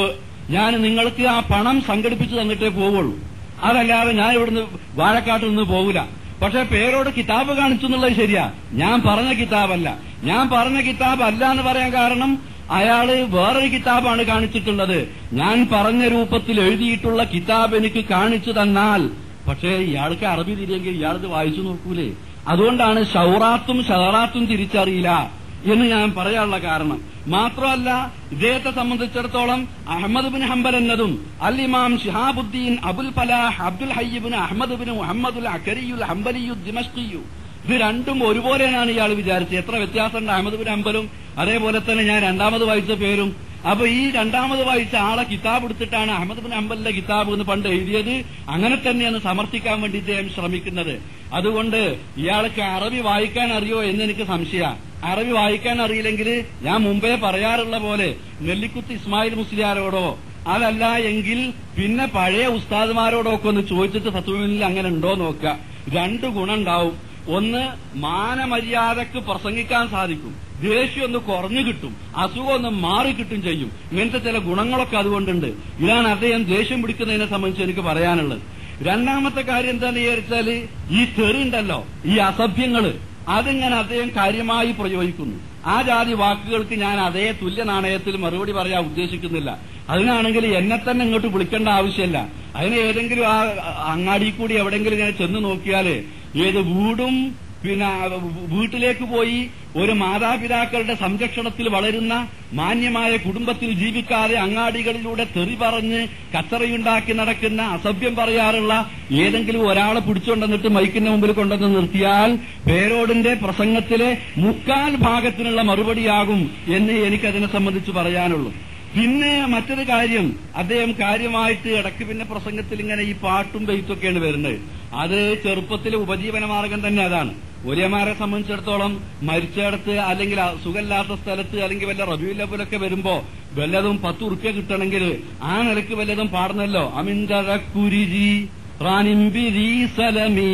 ഞാൻ നിങ്ങൾക്ക് ആ പണം സംഘടിപ്പിച്ചു തന്നിട്ടേ പോവുള്ളൂ അതല്ലാതെ ഞാൻ ഇവിടുന്ന് വാഴക്കാട്ടിൽ നിന്ന് പോകില്ല പക്ഷെ പേരോട് കിതാബ് കാണിച്ചു എന്നുള്ളത് ശരിയാ ഞാൻ പറഞ്ഞ കിതാബല്ല ഞാൻ പറഞ്ഞ കിതാബ് അല്ല എന്ന് പറയാൻ കാരണം അയാള് വേറൊരു കിതാബാണ് കാണിച്ചിട്ടുള്ളത് ഞാൻ പറഞ്ഞ രൂപത്തിൽ എഴുതിയിട്ടുള്ള കിതാബ് എനിക്ക് കാണിച്ചു തന്നാൽ പക്ഷേ ഇയാൾക്ക് അറബി തിരിയെങ്കിൽ ഇയാളത് വായിച്ചു നോക്കൂലേ അതുകൊണ്ടാണ് ഷൗറാത്തും ഷഹറാത്തും തിരിച്ചറിയില്ല എന്ന് ഞാൻ പറയാനുള്ള കാരണം മാത്രമല്ല ഇദ്ദേഹത്തെ സംബന്ധിച്ചിടത്തോളം അഹമ്മദ് ബിൻ ഹംബൽ എന്നതും അൽ ഇമാം ഷിഹാബുദ്ദീൻ അബുൽ ഫലാഹ് അബ്ദുൽ ഹയ്യബിൻ അഹമ്മദ് ബിൻ മുഹമ്മദുൽ അക്കരിയുൽ ഹംബലിയു ദിമഷ്കിയു ഇത് രണ്ടും ഒരുപോലെയാണ് ഇയാൾ വിചാരിച്ചത് എത്ര വ്യത്യാസമുണ്ട് അഹമ്മദ് ബിൻ ഹംബലും അതേപോലെ തന്നെ ഞാൻ രണ്ടാമത് വായിച്ച പേരും അപ്പൊ ഈ രണ്ടാമത് വായിച്ച ആളെ കിതാബ് എടുത്തിട്ടാണ് അഹമ്മദ് ബിൻ ഹംബലിന്റെ കിതാബ് എന്ന് പണ്ട് എഴുതിയത് അങ്ങനെ തന്നെയാണ് സമർത്ഥിക്കാൻ വേണ്ടി ഇദ്ദേഹം ശ്രമിക്കുന്നത് അതുകൊണ്ട് ഇയാൾക്ക് അറബി വായിക്കാൻ അറിയോ എന്ന് എനിക്ക് സംശയമാണ് അറബി വായിക്കാൻ അറിയില്ലെങ്കിൽ ഞാൻ മുമ്പേ പറയാറുള്ള പോലെ നെല്ലിക്കുത്ത് ഇസ്മായിൽ മുസ്ലിയാരോടോ അതല്ല എങ്കിൽ പിന്നെ പഴയ ഉസ്താദുമാരോടോ ഒക്കെ ഒന്ന് ചോദിച്ചിട്ട് ഫത്തുവിനിൽ അങ്ങനെ ഉണ്ടോ നോക്കുക രണ്ട് ഗുണം ഉണ്ടാവും ഒന്ന് മാനമര്യാദക്ക് പ്രസംഗിക്കാൻ സാധിക്കും ദേഷ്യം ഒന്ന് കുറഞ്ഞു കിട്ടും അസുഖം ഒന്ന് മാറി കിട്ടും ചെയ്യും ഇങ്ങനത്തെ ചില ഗുണങ്ങളൊക്കെ അതുകൊണ്ടുണ്ട് ഇതാണ് അദ്ദേഹം ദേഷ്യം പിടിക്കുന്നതിനെ സംബന്ധിച്ച് എനിക്ക് പറയാനുള്ളത് രണ്ടാമത്തെ കാര്യം എന്താണെന്ന് വിചാരിച്ചാല് ഈ തെറി ഉണ്ടല്ലോ ഈ അസഭ്യങ്ങള് അതിങ്ങനെ അദ്ദേഹം കാര്യമായി പ്രയോഗിക്കുന്നു ആ ജാതി വാക്കുകൾക്ക് ഞാൻ അതേ തുല്യ നാണയത്തിൽ മറുപടി പറയാൻ ഉദ്ദേശിക്കുന്നില്ല അതിനാണെങ്കിൽ എന്നെ തന്നെ ഇങ്ങോട്ട് വിളിക്കേണ്ട ആവശ്യമില്ല അതിന് ഏതെങ്കിലും ആ അങ്ങാടി കൂടി എവിടെങ്കിലും ഇങ്ങനെ ചെന്ന് നോക്കിയാല് ഏത് വീടും പിന്നെ വീട്ടിലേക്ക് പോയി ഒരു മാതാപിതാക്കളുടെ സംരക്ഷണത്തിൽ വളരുന്ന മാന്യമായ കുടുംബത്തിൽ ജീവിക്കാതെ അങ്ങാടികളിലൂടെ തെറി പറഞ്ഞ് കച്ചറയുണ്ടാക്കി നടക്കുന്ന അസഭ്യം പറയാറുള്ള ഏതെങ്കിലും ഒരാളെ പിടിച്ചുകൊണ്ടെന്നിട്ട് മൈക്കിന്റെ മുമ്പിൽ കൊണ്ടുവന്ന് നിർത്തിയാൽ പേരോടിന്റെ പ്രസംഗത്തിലെ മുക്കാൽ ഭാഗത്തിനുള്ള മറുപടിയാകും എന്ന് എനിക്കതിനെ സംബന്ധിച്ച് പറയാനുള്ളൂ പിന്നെ മറ്റൊരു കാര്യം അദ്ദേഹം കാര്യമായിട്ട് ഇടയ്ക്ക് പിന്നെ പ്രസംഗത്തിൽ ഇങ്ങനെ ഈ പാട്ടും ബെയ്ത്തൊക്കെയാണ് വരുന്നത് അത് ചെറുപ്പത്തിലെ ഉപജീവന മാർഗം തന്നെ അതാണ് ഒലിയമാരെ സംബന്ധിച്ചിടത്തോളം മരിച്ചിടത്ത് അല്ലെങ്കിൽ സുഖമില്ലാത്ത സ്ഥലത്ത് അല്ലെങ്കിൽ വല്ല റബിയു ലബിലൊക്കെ വരുമ്പോ വല്ലതും പത്ത് ഉറുപ്പ്യ കിട്ടണമെങ്കിൽ ആ നിലക്ക് വല്ലതും പാടുന്നല്ലോ അമിന്തഴക്കുരിജി റാനിംബിരി സലമി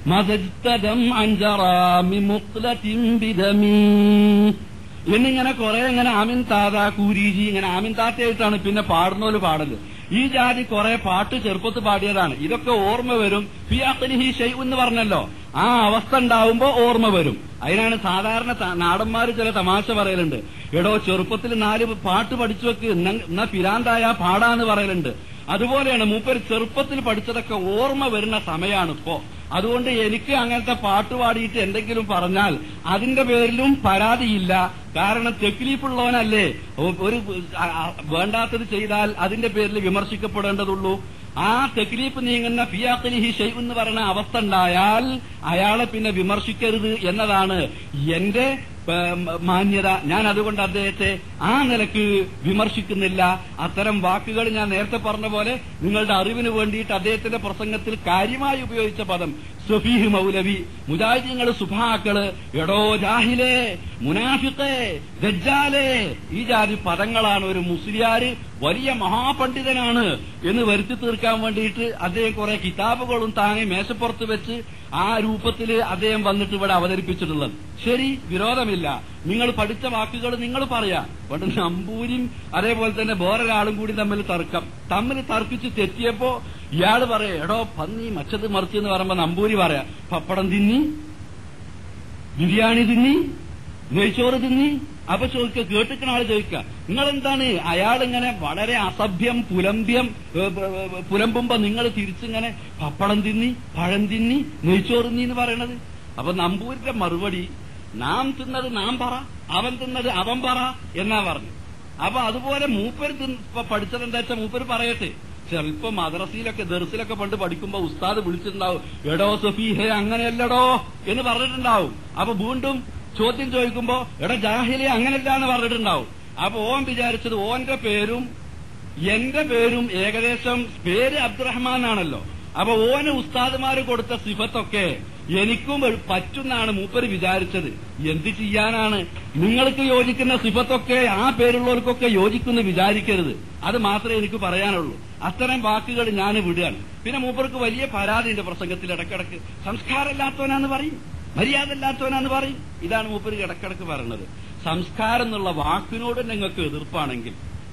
മതം അഞ്ചറാമി മുക്ലത്തിം ബിദമീ എന്നിങ്ങനെ കുറെ ഇങ്ങനെ ആമിൻ താത കൂരീജി ഇങ്ങനെ ആമിൻ താത്തയായിട്ടാണ് പിന്നെ പാടുന്നോല് പാടല് ഈ ജാതി കുറെ പാട്ട് ചെറുപ്പത്ത് പാടിയതാണ് ഇതൊക്കെ ഓർമ്മ വരും ഫിയാഖലിഹി ഷെയ് എന്ന് പറഞ്ഞല്ലോ ആ അവസ്ഥ ഉണ്ടാവുമ്പോ ഓർമ്മ വരും അതിനാണ് സാധാരണ നാടന്മാര് ചില തമാശ പറയലുണ്ട് എടോ ചെറുപ്പത്തിൽ നാല് പാട്ട് പഠിച്ചു വെക്ക് എന്നാ പിരാന്തായ പാടാന്ന് പറയലുണ്ട് അതുപോലെയാണ് മൂപ്പര് ചെറുപ്പത്തിൽ പഠിച്ചതൊക്കെ ഓർമ്മ വരുന്ന സമയമാണ് ഇപ്പോ അതുകൊണ്ട് എനിക്ക് അങ്ങനത്തെ പാട്ട് പാടിയിട്ട് എന്തെങ്കിലും പറഞ്ഞാൽ അതിന്റെ പേരിലും പരാതിയില്ല കാരണം തെക്ലീഫുള്ളവനല്ലേ ഒരു വേണ്ടാത്തത് ചെയ്താൽ അതിന്റെ പേരിൽ വിമർശിക്കപ്പെടേണ്ടതുള്ളൂ ആ തെക്ലീഫ് നീങ്ങുന്ന ഫിയാഖലിഹി ഷെയ്ഖ് എന്ന് പറയുന്ന അവസ്ഥ ഉണ്ടായാൽ അയാളെ പിന്നെ വിമർശിക്കരുത് എന്നതാണ് എന്റെ മാന്യത ഞാൻ അതുകൊണ്ട് അദ്ദേഹത്തെ ആ നിലക്ക് വിമർശിക്കുന്നില്ല അത്തരം വാക്കുകൾ ഞാൻ നേരത്തെ പറഞ്ഞ പോലെ നിങ്ങളുടെ അറിവിന് വേണ്ടിയിട്ട് അദ്ദേഹത്തിന്റെ പ്രസംഗത്തിൽ കാര്യമായി ഉപയോഗിച്ച പദം സഫീഹ് മൗലവി മുജാഹിദീങ്ങൾ സുഭാക്കള് എടോ ജാഹിലേ മുനാഫിഖേ ദജ്ജാലേ ഈ ജാതി പദങ്ങളാണ് ഒരു മുസ്ലിയാര് വലിയ മഹാപണ്ഡിതനാണ് എന്ന് വരുത്തി തീർക്കാൻ വേണ്ടിയിട്ട് അദ്ദേഹം കുറെ കിതാബുകളും താങ്ങി മേശപ്പുറത്ത് വെച്ച് ആ രൂപത്തിൽ അദ്ദേഹം വന്നിട്ട് ഇവിടെ അവതരിപ്പിച്ചിട്ടുള്ളത് ശരി വിരോധമില്ല നിങ്ങൾ പഠിച്ച വാക്കുകൾ നിങ്ങൾ പറയാം പണ്ട് നമ്പൂരിയും അതേപോലെ തന്നെ വേറൊരാളും കൂടി തമ്മിൽ തർക്കം തമ്മിൽ തർക്കിച്ച് തെറ്റിയപ്പോ ഇയാള് പറയാ എടോ പന്നി മച്ചത് മറിച്ച് എന്ന് പറയുമ്പോ നമ്പൂരി പറയാ പപ്പടം തിന്നി ബിരിയാണി തിന്നി നെയ്ച്ചോറ് തിന്നി അപ്പൊ ചോദിക്ക കേട്ടിക്കണ ആള് ചോദിക്ക നിങ്ങൾ എന്താണ് അയാളിങ്ങനെ വളരെ അസഭ്യം പുലമ്പ്യം പുലമ്പുമ്പോ നിങ്ങൾ തിരിച്ചിങ്ങനെ പപ്പടം തിന്നി പഴം തിന്നി നെയ്ച്ചോറ് തിന്നി എന്ന് പറയണത് അപ്പൊ നമ്പൂരിന്റെ മറുപടി നാം തിന്നത് നാം പറ അവൻ തിന്നത് അവൻ പറ എന്നാ പറഞ്ഞു അപ്പൊ അതുപോലെ മൂപ്പര് പഠിച്ചത് എന്താ വെച്ചാൽ മൂപ്പര് പറയട്ടെ ചിലപ്പോ മദ്രസയിലൊക്കെ ദർസിലൊക്കെ പണ്ട് പഠിക്കുമ്പോ ഉസ്താദ് വിളിച്ചിട്ടുണ്ടാവും എടോ സഫീഹേ അങ്ങനെയല്ലടോ എന്ന് പറഞ്ഞിട്ടുണ്ടാവും അപ്പൊ വീണ്ടും ചോദ്യം ചോദിക്കുമ്പോ എടാ ജാഹിലെ അങ്ങനെയല്ല എന്ന് പറഞ്ഞിട്ടുണ്ടാവും അപ്പൊ ഓൻ വിചാരിച്ചത് ഓന്റെ പേരും എന്റെ പേരും ഏകദേശം പേര് അബ്ദുറഹ്മാൻ ആണല്ലോ അപ്പൊ ഓന് ഉസ്താദുമാര് കൊടുത്ത സിഫത്തൊക്കെ എനിക്കും പറ്റുന്നാണ് മൂപ്പര് വിചാരിച്ചത് എന്ത് ചെയ്യാനാണ് നിങ്ങൾക്ക് യോജിക്കുന്ന സിഫത്തൊക്കെ ആ പേരുള്ളവർക്കൊക്കെ യോജിക്കുന്നു വിചാരിക്കരുത് അത് മാത്രമേ എനിക്ക് പറയാനുള്ളൂ അത്തരം വാക്കുകൾ ഞാൻ വിടുകയാണ് പിന്നെ മൂപ്പർക്ക് വലിയ പരാതിയുണ്ട് പ്രസംഗത്തിൽ ഇടക്കിടക്ക് സംസ്കാരമില്ലാത്തവനാന്ന് പറയും മര്യാദ ഇല്ലാത്തവനാന്ന് പറയും ഇതാണ് മൂപ്പര് ഇടക്കിടക്ക് പറയുന്നത് സംസ്കാരം എന്നുള്ള വാക്കിനോട് നിങ്ങൾക്ക് എതിർപ്പാണെങ്കിൽ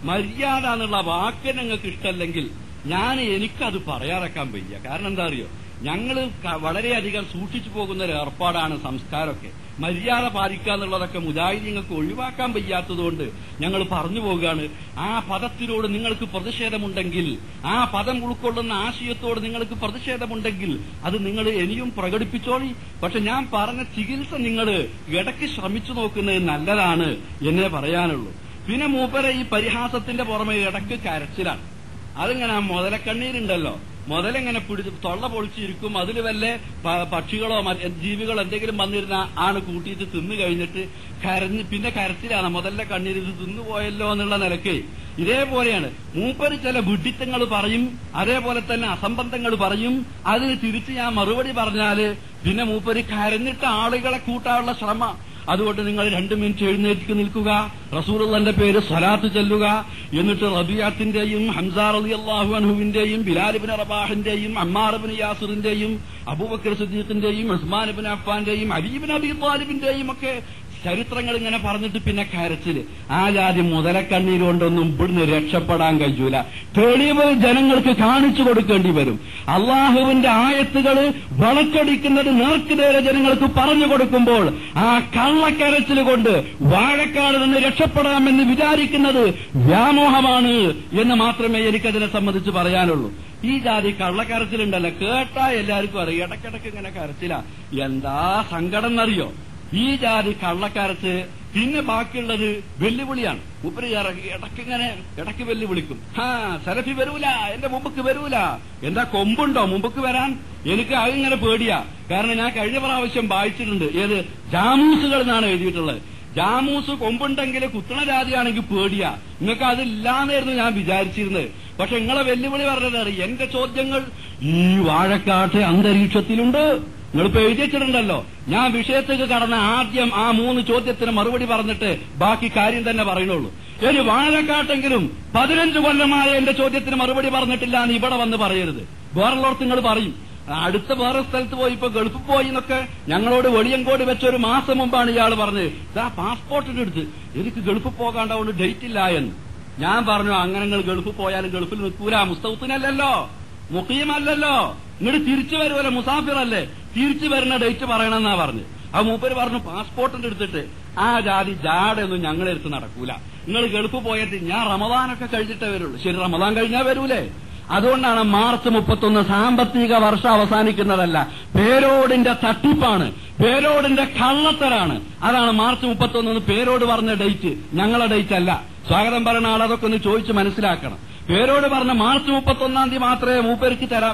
മര്യാദ എന്നുള്ള വാക്ക് നിങ്ങൾക്ക് ഇഷ്ടമല്ലെങ്കിൽ ഞാൻ എനിക്കത് പറയാറക്കാൻ വയ്യ കാരണം എന്താ അറിയോ ഞങ്ങൾ വളരെയധികം സൂക്ഷിച്ചു പോകുന്ന ഒരു ഏർപ്പാടാണ് സംസ്കാരമൊക്കെ മര്യാദ പാലിക്കുക എന്നുള്ളതൊക്കെ മുജാഹിദീങ്ങൾക്ക് ഒഴിവാക്കാൻ വയ്യാത്തതുകൊണ്ട് ഞങ്ങൾ പറഞ്ഞു പോവുകയാണ് ആ പദത്തിനോട് നിങ്ങൾക്ക് പ്രതിഷേധമുണ്ടെങ്കിൽ ആ പദം ഉൾക്കൊള്ളുന്ന ആശയത്തോട് നിങ്ങൾക്ക് പ്രതിഷേധമുണ്ടെങ്കിൽ അത് നിങ്ങൾ ഇനിയും പ്രകടിപ്പിച്ചോളി പക്ഷെ ഞാൻ പറഞ്ഞ ചികിത്സ നിങ്ങൾ ഇടയ്ക്ക് ശ്രമിച്ചു നോക്കുന്നത് നല്ലതാണ് എന്നേ പറയാനുള്ളൂ പിന്നെ മൂപ്പരെ ഈ പരിഹാസത്തിന്റെ പുറമെ ഇടയ്ക്ക് കരച്ചിലാണ് അതിങ്ങനെ ആ മുതലക്കണ്ണീരുണ്ടല്ലോ മുതലെങ്ങനെ പിടിച്ച് തൊള്ള പൊളിച്ചിരിക്കും അതിൽ വല്ല പ- പക്ഷികളോ മറ്റ് ജീവികളോ എന്തെങ്കിലും വന്നിരുന്ന ആണ് കൂട്ടിയിട്ട് തിന്നു കഴിഞ്ഞിട്ട് കരഞ്ഞ് പിന്നെ കരച്ചിലാണ് മുതലിന്റെ കണ്ണീര് ഇത് തിന്നുപോയല്ലോ എന്നുള്ള നിലക്ക് ഇതേപോലെയാണ് മൂപ്പര് ചില വിഡിത്തങ്ങൾ പറയും അതേപോലെ തന്നെ അസംബന്ധങ്ങൾ പറയും അതിന് തിരിച്ച് ഞാൻ മറുപടി പറഞ്ഞാല് പിന്നെ മൂപ്പര് കരഞ്ഞിട്ട് ആളുകളെ കൂട്ടാനുള്ള ശ്രമ അതുകൊണ്ട് നിങ്ങൾ രണ്ട് മിനിറ്റ് എഴുന്നേറ്റ് നിൽക്കുക റസൂലുള്ളന്റെ പേര് സ്വലാത്ത് ചെല്ലുക എന്നിട്ട് റബിയാത്തിന്റെയും ഹംസാർ അലി അള്ളാഹു അൻഹുവിന്റെയും ബിലാലിബിൻ റബാഹിന്റെയും അമ്മാറബിൻ യാസിറിന്റെയും അബൂബക്കർ സിദ്ദീഖിന്റെയും ഉസ്മാൻ ബിൻ അഫ്ഫാന്റെയും അബീബിൻ അബി താലിബിന്റെയും ഒക്കെ ചരിത്രങ്ങൾ ഇങ്ങനെ പറഞ്ഞിട്ട് പിന്നെ കരച്ചില് ആ ജാതി മുതലക്കണ്ണീര് കൊണ്ടൊന്നും ഇവിടുന്ന് രക്ഷപ്പെടാൻ കഴിയൂല തെളിവ് ജനങ്ങൾക്ക് കാണിച്ചു കൊടുക്കേണ്ടി വരും അള്ളാഹുവിന്റെ ആയത്തുകൾ വളച്ചൊടിക്കുന്നത് നേർക്കുനേരെ ജനങ്ങൾക്ക് പറഞ്ഞു കൊടുക്കുമ്പോൾ ആ കള്ളക്കരച്ചിൽ കൊണ്ട് വാഴക്കാട് നിന്ന് രക്ഷപ്പെടാമെന്ന് വിചാരിക്കുന്നത് വ്യാമോഹമാണ് എന്ന് മാത്രമേ എനിക്കതിനെ സംബന്ധിച്ച് പറയാനുള്ളൂ ഈ ജാതി കള്ളക്കരച്ചിലുണ്ടല്ലോ കേട്ടാ എല്ലാവർക്കും അറിയാം ഇടയ്ക്കിടയ്ക്ക് ഇങ്ങനെ കരച്ചില എന്താ സങ്കടം എന്നറിയോ ഈ ജാതി കള്ളക്കരച്ച് പിന്നെ ബാക്കിയുള്ളത് വെല്ലുവിളിയാണ് ഉപരി ഇറങ്ങി ഇടയ്ക്കിങ്ങനെ ഇടയ്ക്ക് വെല്ലുവിളിക്കും ആ സെലഫി വരൂല എന്റെ മുമ്പക്ക് വരൂല എന്താ കൊമ്പുണ്ടോ മുമ്പക്ക് വരാൻ എനിക്ക് അതിങ്ങനെ പേടിയാ കാരണം ഞാൻ കഴിഞ്ഞ പ്രാവശ്യം വായിച്ചിട്ടുണ്ട് ഏത് ജാമൂസുകൾ എന്നാണ് എഴുതിയിട്ടുള്ളത് ജാമൂസ് കൊമ്പുണ്ടെങ്കിൽ കുത്തണ ജാതിയാണെങ്കിൽ പേടിയാ നിങ്ങൾക്ക് അതില്ലാന്നായിരുന്നു ഞാൻ വിചാരിച്ചിരുന്നത് പക്ഷെ നിങ്ങളെ വെല്ലുവിളി പറഞ്ഞത് എന്റെ ചോദ്യങ്ങൾ ഈ വാഴക്കാട്ടെ അന്തരീക്ഷത്തിലുണ്ട് നിങ്ങളിപ്പോ എഴുതി വെച്ചിട്ടുണ്ടല്ലോ ഞാൻ വിഷയത്തേക്ക് കടന്ന ആദ്യം ആ മൂന്ന് ചോദ്യത്തിന് മറുപടി പറഞ്ഞിട്ട് ബാക്കി കാര്യം തന്നെ പറയുന്നുള്ളൂ ഇനി വാഴക്കാട്ടെങ്കിലും പതിനഞ്ച് കൊല്ലമായ എന്റെ ചോദ്യത്തിന് മറുപടി പറഞ്ഞിട്ടില്ല എന്ന് ഇവിടെ വന്ന് പറയരുത് വേറുള്ളവർക്ക് നിങ്ങൾ പറയും അടുത്ത വേറെ സ്ഥലത്ത് പോയി ഇപ്പൊ ഗൾഫിൽ പോയി എന്നൊക്കെ ഞങ്ങളോട് വെളിയങ്കോട് വെച്ച ഒരു മാസം മുമ്പാണ് ഇയാൾ പറഞ്ഞത് ഇതാ പാസ്പോർട്ടിന്റെ അടുത്ത് എനിക്ക് ഗൾഫിൽ പോകാണ്ടാവുകൊണ്ട് ഡേറ്റ് ഇല്ല എന്ന് ഞാൻ പറഞ്ഞു അങ്ങനെ നിങ്ങൾ ഗൾഫിൽ പോയാലും ഗൾഫിൽ നിൽക്കൂല മുസ്തഫത്തിനല്ലല്ലോ മുഖീമല്ലല്ലോ ഇങ്ങോട്ട് തിരിച്ചു വരുമല്ലോ മുസാഫിറല്ലേ തിരിച്ചു വരുന്ന ഡേറ്റ് പറയണമെന്നാ പറഞ്ഞു ആ മൂപ്പര് പറഞ്ഞു പാസ്പോർട്ടിന്റെ എടുത്തിട്ട് ആ ജാതി ജാടയൊന്നും ഞങ്ങളെ അടുത്ത് നടക്കൂല നിങ്ങൾ ഗൾഫ് പോയിട്ട് ഞാൻ റമദാനൊക്കെ കഴിഞ്ഞിട്ടേ വരുള്ളൂ ശരി റമദാൻ കഴിഞ്ഞാൽ വരൂലേ അതുകൊണ്ടാണ് മാർച്ച് മുപ്പത്തൊന്ന് സാമ്പത്തിക വർഷം അവസാനിക്കുന്നതല്ല പേരോടിന്റെ തട്ടിപ്പാണ് പേരോടിന്റെ കള്ളത്തരാണ് അതാണ് മാർച്ച് മുപ്പത്തൊന്ന് പേരോട് പറഞ്ഞ ഡേറ്റ് ഞങ്ങളെ ഡേറ്റ് അല്ല സ്വാഗതം പറയുന്ന ആൾ അതൊക്കെ ഒന്ന് ചോദിച്ച് മനസ്സിലാക്കണം പേരോട് പറഞ്ഞ മാർച്ച് മുപ്പത്തൊന്നാം തീയതി മാത്രമേ മൂപ്പർക്ക് തരാൻ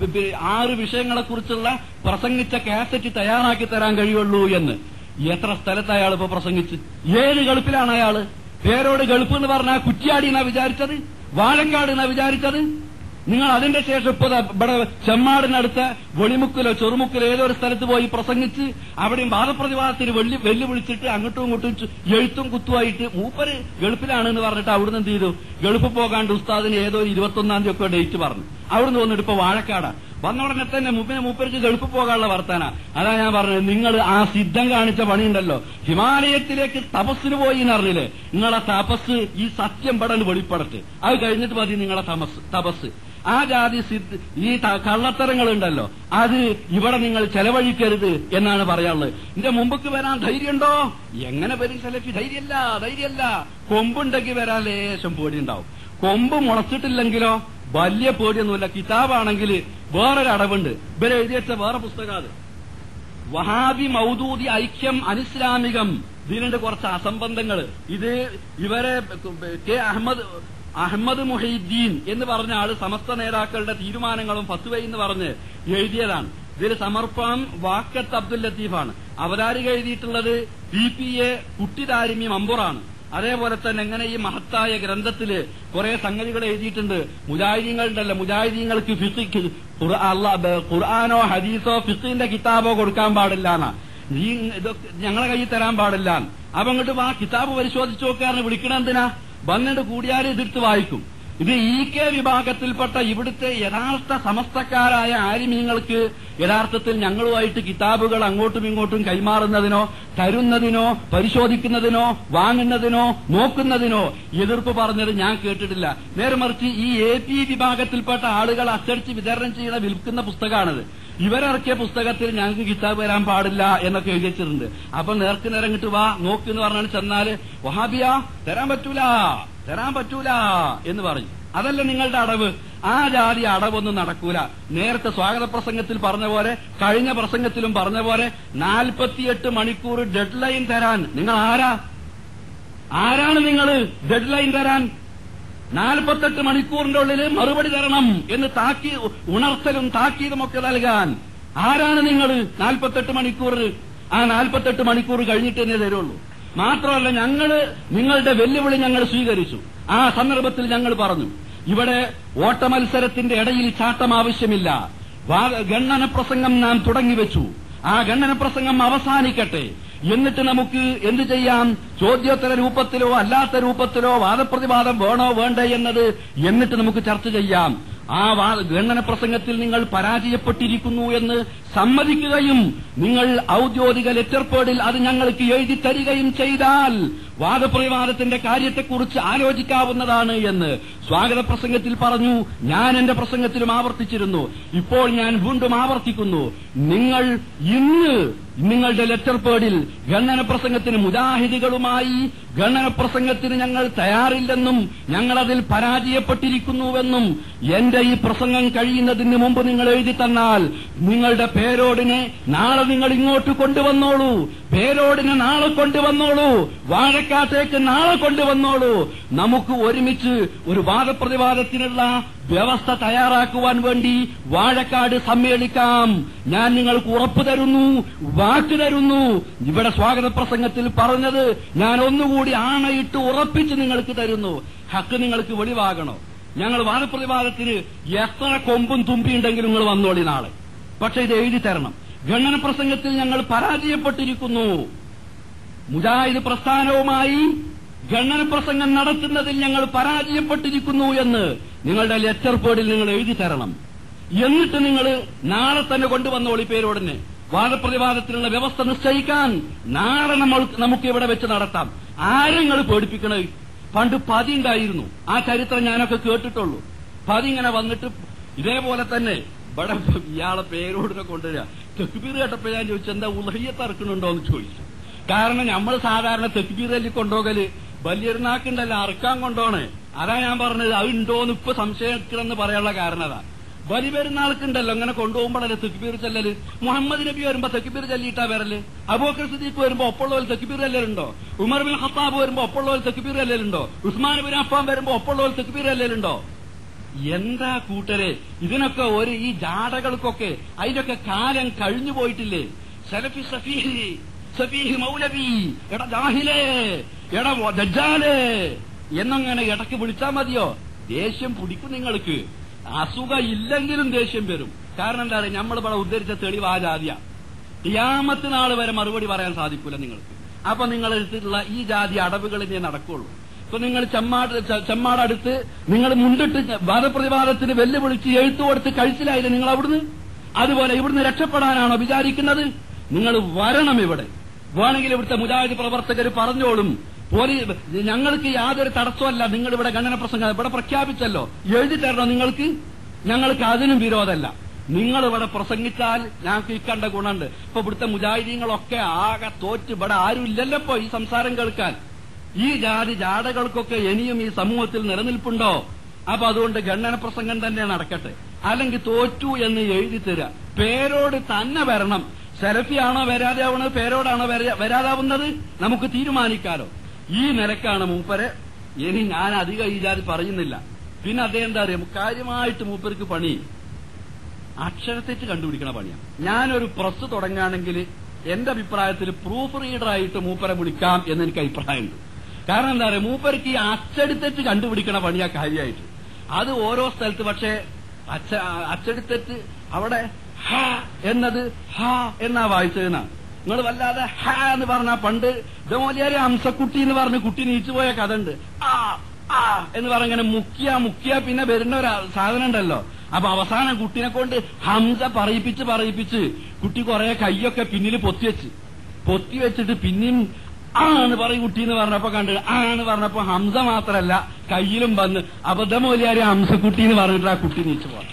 ആറ് വിഷയങ്ങളെ കുറിച്ചുള്ള പ്രസംഗിച്ച കാസറ്റ് തയ്യാറാക്കി തരാൻ കഴിയുള്ളൂ എന്ന് എത്ര സ്ഥലത്ത് അയാൾ ഇപ്പൊ പ്രസംഗിച്ച് ഏത് ഗൾഫിലാണ് അയാള് പേരോട് ഗൾഫ് എന്ന് പറഞ്ഞാൽ കുറ്റിയാടി എന്നാ വിചാരിച്ചത് വാഴക്കാട് എന്നാ വിചാരിച്ചത് നിങ്ങൾ അതിന്റെ ശേഷം ഇപ്പൊ ദാ ഇവിടെ ചെമ്മാടിനടുത്ത വെളിമുക്കിലോ ചെറുമുക്കിലോ ഏതോ ഒരു സ്ഥലത്ത് പോയി പ്രസംഗിച്ച് അവിടെയും വാദപ്രതിവാദത്തിന് വെള്ളി വെല്ലുവിളിച്ചിട്ട് അങ്ങോട്ടും ഇങ്ങോട്ടും ചു- എഴുത്തും കുത്തുമായിട്ട് മൂപ്പര് ഗൾഫിലാണെന്ന് പറഞ്ഞിട്ട് അവിടുന്ന് എന്ത് ചെയ്തു ഗൾഫ് പോകാണ്ട് ഉസ്താദിന് ഏതോ ഒരു ഇരുപത്തൊന്നാം തീയതി ഒക്കെ ഡേറ്റ് പറഞ്ഞു അവിടുന്ന് വന്നിട്ട് ഇപ്പൊ വാഴക്കാടാ വന്ന ഉടനെ തന്നെ മുപ്പിനെ മൂപ്പർക്ക് ഗൾഫ് പോകാനുള്ള വർത്താന അതാ ഞാൻ പറഞ്ഞത് നിങ്ങൾ ആ സിദ്ധം കാണിച്ച പണിയുണ്ടല്ലോ ഹിമാലയത്തിലേക്ക് തപസ്സിന് പോയി എന്ന് അറിഞ്ഞില്ലേ നിങ്ങളെ തപസ് ഈ സത്യം പടൽ വെളിപ്പെടട്ട് അത് കഴിഞ്ഞിട്ട് മതി നിങ്ങളെ തമസ് തപസ് ആ ജാതി സിദ്ധ ഈ ത- കള്ളത്തരങ്ങളുണ്ടല്ലോ അത് ഇവിടെ നിങ്ങൾ ചെലവഴിക്കരുത് എന്നാണ് പറയാനുള്ളത് എന്റെ മുമ്പക്ക് വരാൻ ധൈര്യമുണ്ടോ എങ്ങനെ വരും സെലഫി ധൈര്യമല്ല ധൈര്യമല്ല കൊമ്പുണ്ടെങ്കിൽ വരാൻ ലേശം പേടിയുണ്ടാവും കൊമ്പ് മുളച്ചിട്ടില്ലെങ്കിലോ വലിയ പേടിയൊന്നുമില്ല കിതാബാണെങ്കിൽ വേറൊരു അടവുണ്ട് ഇവരെ എഴുതി വെച്ച വേറെ പുസ്തകം അത് വഹാബി മൗദൂദി ഐക്യം അനിസ്ലാമികം ഇതിനുണ്ട് കുറച്ച് അസംബന്ധങ്ങൾ ഇത് ഇവരെ കെ അഹമ്മദ് അഹമ്മദ് മുഹീദ്ദീൻ എന്ന് പറഞ്ഞ ആള് സമസ്ത നേതാക്കളുടെ തീരുമാനങ്ങളും ഫത്വ എന്ന് പറഞ്ഞ് എഴുതിയതാണ് ഇതിൽ സമർപ്പണം വാക്കത്ത് അബ്ദുൽ ലത്തീഫാണ് അവതാരിക എഴുതിയിട്ടുള്ളത് പി പി എ കുട്ടിതാരിമി മമ്പുറാണ് അതേപോലെ തന്നെ എങ്ങനെ ഈ മഹത്തായ ഗ്രന്ഥത്തില് കുറെ സംഗതികൾ എഴുതിയിട്ടുണ്ട് മുജാഹിദീങ്ങളുണ്ടല്ലോ മുജാഹിദീങ്ങൾക്ക് ഫിസിക്ക് ഖുർആാനോ ഹദീസോ ഫിസിന്റെ കിതാബോ കൊടുക്കാൻ പാടില്ല എന്നാ ഈ ഇതൊക്കെ ഞങ്ങളെ കയ്യിൽ തരാൻ പാടില്ല അപ്പൊ അങ്ങോട്ട് ആ കിതാബ് പരിശോധിച്ചു നോക്കാറിന് വിളിക്കണ എന്തിനാ വന്നിട്ട് കൂടിയാൽ എതിർത്ത് വായിക്കും ഇത് ഇ കെ വിഭാഗത്തിൽപ്പെട്ട ഇവിടുത്തെ യഥാർത്ഥ സമസ്തക്കാരായ ആരിമീങ്ങൾക്ക് യഥാർത്ഥത്തിൽ ഞങ്ങളുമായിട്ട് കിതാബുകൾ അങ്ങോട്ടും ഇങ്ങോട്ടും കൈമാറുന്നതിനോ തരുന്നതിനോ പരിശോധിക്കുന്നതിനോ വാങ്ങുന്നതിനോ നോക്കുന്നതിനോ എതിർപ്പ് പറഞ്ഞത് ഞാൻ കേട്ടിട്ടില്ല നേരെ മറിച്ച് ഈ എ പി വിഭാഗത്തിൽപ്പെട്ട ആളുകൾ അച്ചടിച്ച് വിതരണം ചെയ്യുന്ന വിൽക്കുന്ന പുസ്തകമാണിത് ഇവരിറക്കിയ പുസ്തകത്തിൽ ഞങ്ങൾക്ക് കിതാബ് വരാൻ പാടില്ല എന്നൊക്കെ എഴുതി വെച്ചിട്ടുണ്ട് അപ്പൊ നേർക്ക് നേരം ഇങ്ങോട്ട് വാ നോക്ക് എന്ന് പറഞ്ഞാൽ ചെന്നാല് വഹാബിയ തരാൻ പറ്റൂല തരാൻ പറ്റൂല എന്ന് പറയും അതല്ല നിങ്ങളുടെ അടവ് ആ ജാതി അടവൊന്നും നടക്കൂല നേരത്തെ സ്വാഗത പ്രസംഗത്തിൽ പറഞ്ഞ പോലെ കഴിഞ്ഞ പ്രസംഗത്തിലും പറഞ്ഞ പോലെ നാൽപ്പത്തിയെട്ട് മണിക്കൂർ ഡെഡ് ലൈൻ തരാൻ നിങ്ങൾ ആരാ ആരാണ് നിങ്ങൾ ഡെഡ് ലൈൻ തരാൻ നാൽപ്പത്തെട്ട് മണിക്കൂറിന്റെ ഉള്ളിൽ മറുപടി തരണം എന്ന് താക്കി ഉണർത്തലും താക്കീതും ഒക്കെ നൽകാൻ ആരാണ് നിങ്ങൾ നാൽപ്പത്തെട്ട് മണിക്കൂർ ആ നാൽപ്പത്തെട്ട് മണിക്കൂർ കഴിഞ്ഞിട്ട് തന്നെ തരുള്ളൂ മാത്രമല്ല ഞങ്ങള് നിങ്ങളുടെ വെല്ലുവിളി ഞങ്ങൾ സ്വീകരിച്ചു ആ സന്ദർഭത്തിൽ ഞങ്ങൾ പറഞ്ഞു ഇവിടെ ഓട്ടമത്സരത്തിന്റെ ഇടയിൽ ചാട്ടം ആവശ്യമില്ല വാ- ഗണ്ണന പ്രസംഗം നാം തുടങ്ങിവെച്ചു ആ ഗണ്ണന പ്രസംഗം അവസാനിക്കട്ടെ എന്നിട്ട് നമുക്ക് എന്ത് ചെയ്യാം ചോദ്യോത്തര രൂപത്തിലോ അല്ലാത്ത രൂപത്തിലോ വാദപ്രതിവാദം വേണോ വേണ്ടേ എന്നത് എന്നിട്ട് നമുക്ക് ചർച്ച ചെയ്യാം ആ വാ- ഗണ്ണന പ്രസംഗത്തിൽ നിങ്ങൾ പരാജയപ്പെട്ടിരിക്കുന്നു എന്ന് സമ്മതിക്കുകയും നിങ്ങൾ ഔദ്യോഗിക ലെറ്റർ പേഡിൽ അത് ഞങ്ങൾക്ക് എഴുതി തരികയും ചെയ്താൽ വാദപ്രതിവാദത്തിന്റെ കാര്യത്തെക്കുറിച്ച് ആലോചിക്കാവുന്നതാണ് എന്ന് സ്വാഗത പ്രസംഗത്തിൽ പറഞ്ഞു ഞാൻ എന്റെ പ്രസംഗത്തിലും ആവർത്തിച്ചിരുന്നു ഇപ്പോൾ ഞാൻ വീണ്ടും ആവർത്തിക്കുന്നു നിങ്ങൾ ഇന്ന് നിങ്ങളുടെ ലെറ്റർ പേഡിൽ ഗണ്ണന പ്രസംഗത്തിന് മുജാഹിദികളുമായി ഗണ്ണന പ്രസംഗത്തിന് ഞങ്ങൾ തയ്യാറില്ലെന്നും ഞങ്ങൾ അതിൽ പരാജയപ്പെട്ടിരിക്കുന്നുവെന്നും എന്റെ ഈ പ്രസംഗം കഴിയുന്നതിന് മുമ്പ് നിങ്ങൾ എഴുതി തന്നാൽ നിങ്ങളുടെ പേരോടിനെ നാളെ നിങ്ങൾ ഇങ്ങോട്ട് കൊണ്ടുവന്നോളൂ പേരോടിനെ നാളെ കൊണ്ടുവന്നോളൂ വാഴക്കാട്ടേക്ക് നാളെ കൊണ്ടുവന്നോളൂ നമുക്ക് ഒരുമിച്ച് ഒരു വാദപ്രതിവാദത്തിനുള്ള വ്യവസ്ഥ തയ്യാറാക്കുവാൻ വേണ്ടി വാഴക്കാട് സമ്മേളിക്കാം ഞാൻ നിങ്ങൾക്ക് ഉറപ്പ് തരുന്നു വാക്ക് തരുന്നു ഇവിടെ സ്വാഗത പ്രസംഗത്തിൽ പറഞ്ഞത് ഞാൻ ഒന്നുകൂടി ആണയിട്ട് ഉറപ്പിച്ച് നിങ്ങൾക്ക് തരുന്നു ഹക്ക് നിങ്ങൾക്ക് വെളിവാകണോ ഞങ്ങൾ വാദപ്രതിവാദത്തിന് എത്ര കൊമ്പും തുമ്പിയുണ്ടെങ്കിലും നിങ്ങൾ വന്നോളി നാളെ പക്ഷെ ഇത് എഴുതി തരണം ഗണ്ണന പ്രസംഗത്തിൽ ഞങ്ങൾ പരാജയപ്പെട്ടിരിക്കുന്നു മുജാഹിദ് പ്രസ്ഥാനവുമായി ഗണ്ണന പ്രസംഗം നടത്തുന്നതിൽ ഞങ്ങൾ പരാജയപ്പെട്ടിരിക്കുന്നു എന്ന് നിങ്ങളുടെ ലെറ്റർ പേഡിൽ നിങ്ങൾ എഴുതി തരണം എന്നിട്ട് നിങ്ങൾ നാളെ തന്നെ കൊണ്ടുവന്നോളി പേരോടിനെ വാദപ്രതിവാദത്തിനുള്ള വ്യവസ്ഥ നിശ്ചയിക്കാൻ നാളെ നമ്മൾ നമുക്ക് ഇവിടെ വെച്ച് നടത്താം ആരും നിങ്ങൾ പേടിപ്പിക്കണേ പണ്ട് പതി ഉണ്ടായിരുന്നു ആ ചരിത്രം ഞാനൊക്കെ കേട്ടിട്ടുള്ളൂ പതി ഇങ്ങനെ വന്നിട്ട് ഇതേപോലെ തന്നെ ഇവിടെ ഇയാളെ പേരോടിനെ കൊണ്ടുവരിക തെക്കുപീർ കേട്ടപ്പോ ഞാൻ ചോദിച്ചു എന്താ ഉലഹിയത്ത് ഇറക്കണുണ്ടോ എന്ന് ചോദിച്ചു കാരണം നമ്മൾ സാധാരണ തെക്കുപീറല്ലി കൊണ്ടുപോകല് വലിയൊരുനാക്കുണ്ടല്ലോ അറക്കാൻ കൊണ്ടോണേ അതാ ഞാൻ പറഞ്ഞത് അത് ഉണ്ടോന്ന് ഇപ്പൊ സംശയിക്കണമെന്ന് പറയാനുള്ള കാരണം അതാ ബലി പെരുന്നാൾക്കുണ്ടല്ലോ അങ്ങനെ കൊണ്ടുപോകുമ്പോഴല്ലേ തെക്കുപീർ ചെല്ലല് മുഹമ്മദ് നബി വരുമ്പോ തെക്കുപീർ ചൊല്ലിയിട്ടാ വരല് അബൂക്കർ സിദ്ദീഖ് വരുമ്പോ ഒപ്പുള്ളവർ തെക്കുപീർ ചെല്ലലുണ്ടോ ഉമർ ബിൻ ഖത്താബ് വരുമ്പോ ഒപ്പുള്ളവർ തെക്കുപീർ ചെല്ലലുണ്ടോ ഉസ്മാൻ ബിൻ അഫാൻ വരുമ്പോ ഒപ്പുള്ളവർ തെക്കുപീർ ചെല്ലലുണ്ടോ എന്താ കൂട്ടരെ ഇതിനൊക്കെ ഒരു ഈ ജാടകൾക്കൊക്കെ അതിനൊക്കെ കാലം കഴിഞ്ഞു പോയിട്ടില്ലേ സലഫി സഫീഹി സഫീഹ് മൗലവി എടാ ജാഹിലേ എടാ ദജ്ജാലേ എന്നങ്ങനെ ഇടയ്ക്ക് വിളിച്ചാ മതിയോ ദേഷ്യം പിടിക്കും നിങ്ങൾക്ക് അസുഖം ഇല്ലെങ്കിലും ദേഷ്യം വരും കാരണം എന്താണ് നമ്മൾ ഇവിടെ ഉദ്ധരിച്ച തെളിവ് ആ ജാതിയ യാമത്ത് നാൾ വരെ മറുപടി പറയാൻ സാധിക്കൂല നിങ്ങൾക്ക് അപ്പൊ നിങ്ങൾ എടുത്തിട്ടുള്ള ഈ ജാതി അടവുകളിനെ നടക്കുള്ളൂ ഇപ്പൊ നിങ്ങൾ ചെമ്മാട് ചെ- ചെമ്മാടടുത്ത് നിങ്ങൾ മുണ്ടിട്ട് വാദപ്രതിവാദത്തിന് വെല്ലുവിളിച്ച് എഴുത്തു കൊടുത്ത് കഴിച്ചിലായില്ലേ നിങ്ങൾ അവിടുന്ന് അതുപോലെ ഇവിടുന്ന് രക്ഷപ്പെടാനാണോ വിചാരിക്കുന്നത് നിങ്ങൾ വരണം ഇവിടെ വേണമെങ്കിൽ ഇവിടുത്തെ മുജാഹിദ് പ്രവർത്തകർ പറഞ്ഞോളും പോലീസ് ഞങ്ങൾക്ക് യാതൊരു തടസ്സമല്ല നിങ്ങൾ ഇവിടെ ഗണന പ്രസംഗം ഇവിടെ പ്രഖ്യാപിച്ചല്ലോ എഴുതി തരണോ നിങ്ങൾക്ക് ഞങ്ങൾക്ക് അതിനും വിരോധമല്ല നിങ്ങൾ ഇവിടെ പ്രസംഗിച്ചാൽ ഞങ്ങൾക്ക് ഇക്കണ്ട ഗുണമുണ്ട് ഇപ്പൊ ഇവിടുത്തെ മുജാഹിദീങ്ങളൊക്കെ ആകെ തോറ്റ് ഇവിടെ ആരും ഇല്ലല്ലോ ഇപ്പൊ ഈ സംസാരം കേൾക്കാൻ ഈ ജാതി ജാടകൾക്കൊക്കെ ഇനിയും ഈ സമൂഹത്തിൽ നിലനിൽപ്പുണ്ടോ അപ്പൊ അതുകൊണ്ട് ഗണ്ണന പ്രസംഗം തന്നെ നടക്കട്ടെ അല്ലെങ്കിൽ തോറ്റു എന്ന് എഴുതി തരിക പേരോട് തന്നെ വരണം സെലഫിയാണോ വരാതാവണത് പേരോടാണോ വരാ- വരാതാവുന്നത് നമുക്ക് തീരുമാനിക്കാലോ ഈ നിലക്കാണ് മൂപ്പര് ഇനി ഞാൻ അധികം ഈ ജാതി പറയുന്നില്ല പിന്നെ അദ്ദേഹം എന്താ അറിയാം കാര്യമായിട്ട് മൂപ്പർക്ക് പണി അക്ഷരത്തെറ്റ് കണ്ടുപിടിക്കണ പണിയാണ് ഞാനൊരു പ്രസ് തുടങ്ങുകയാണെങ്കിൽ എന്റെ അഭിപ്രായത്തിൽ പ്രൂഫ് റീഡറായിട്ട് മൂപ്പരെ വിളിക്കാം എന്ന് എനിക്ക് അഭിപ്രായമുണ്ട് കാരണം എന്താ പറയുക മൂപ്പർക്ക് ഈ അച്ചടിത്തെറ്റ് കണ്ടുപിടിക്കണ പണിയാ കാര്യമായിട്ട് അത് ഓരോ സ്ഥലത്ത് പക്ഷേ അച്ച അച്ചടിത്തെറ്റ് അവിടെ ഹ എന്നത് ഹ എന്നാ വായിച്ചതെന്നാ നിങ്ങൾ വല്ലാതെ ഹ എന്ന് പറഞ്ഞ പണ്ട് ഇതേപോലെയാരെ ഹംസക്കുട്ടി എന്ന് പറഞ്ഞ് കുട്ടി നീച്ചുപോയ കഥ ഉണ്ട് ആ ആ എന്ന് പറഞ്ഞങ്ങനെ മുക്കിയ മുക്കിയ പിന്നെ വരുന്ന ഒരു സാധനം ഉണ്ടല്ലോ അപ്പൊ അവസാനം കുട്ടിനെ കൊണ്ട് ഹംസ പറയിപ്പിച്ച് പറയിപ്പിച്ച് കുട്ടി കുറെ കൈയൊക്കെ പിന്നിൽ പൊത്തിവെച്ച് പൊത്തി വെച്ചിട്ട് പിന്നെയും ആണ് പറയും കുട്ടി എന്ന് പറഞ്ഞപ്പോ കണ്ട് ആണ് പറഞ്ഞപ്പോ ഹംസ മാത്രല്ല കയ്യിലും വന്ന് അബദ്ധമൂലിയാരി ഹംസക്കുട്ടി എന്ന് പറഞ്ഞിട്ട് ആ കുട്ടി നീച്ചു പോകാം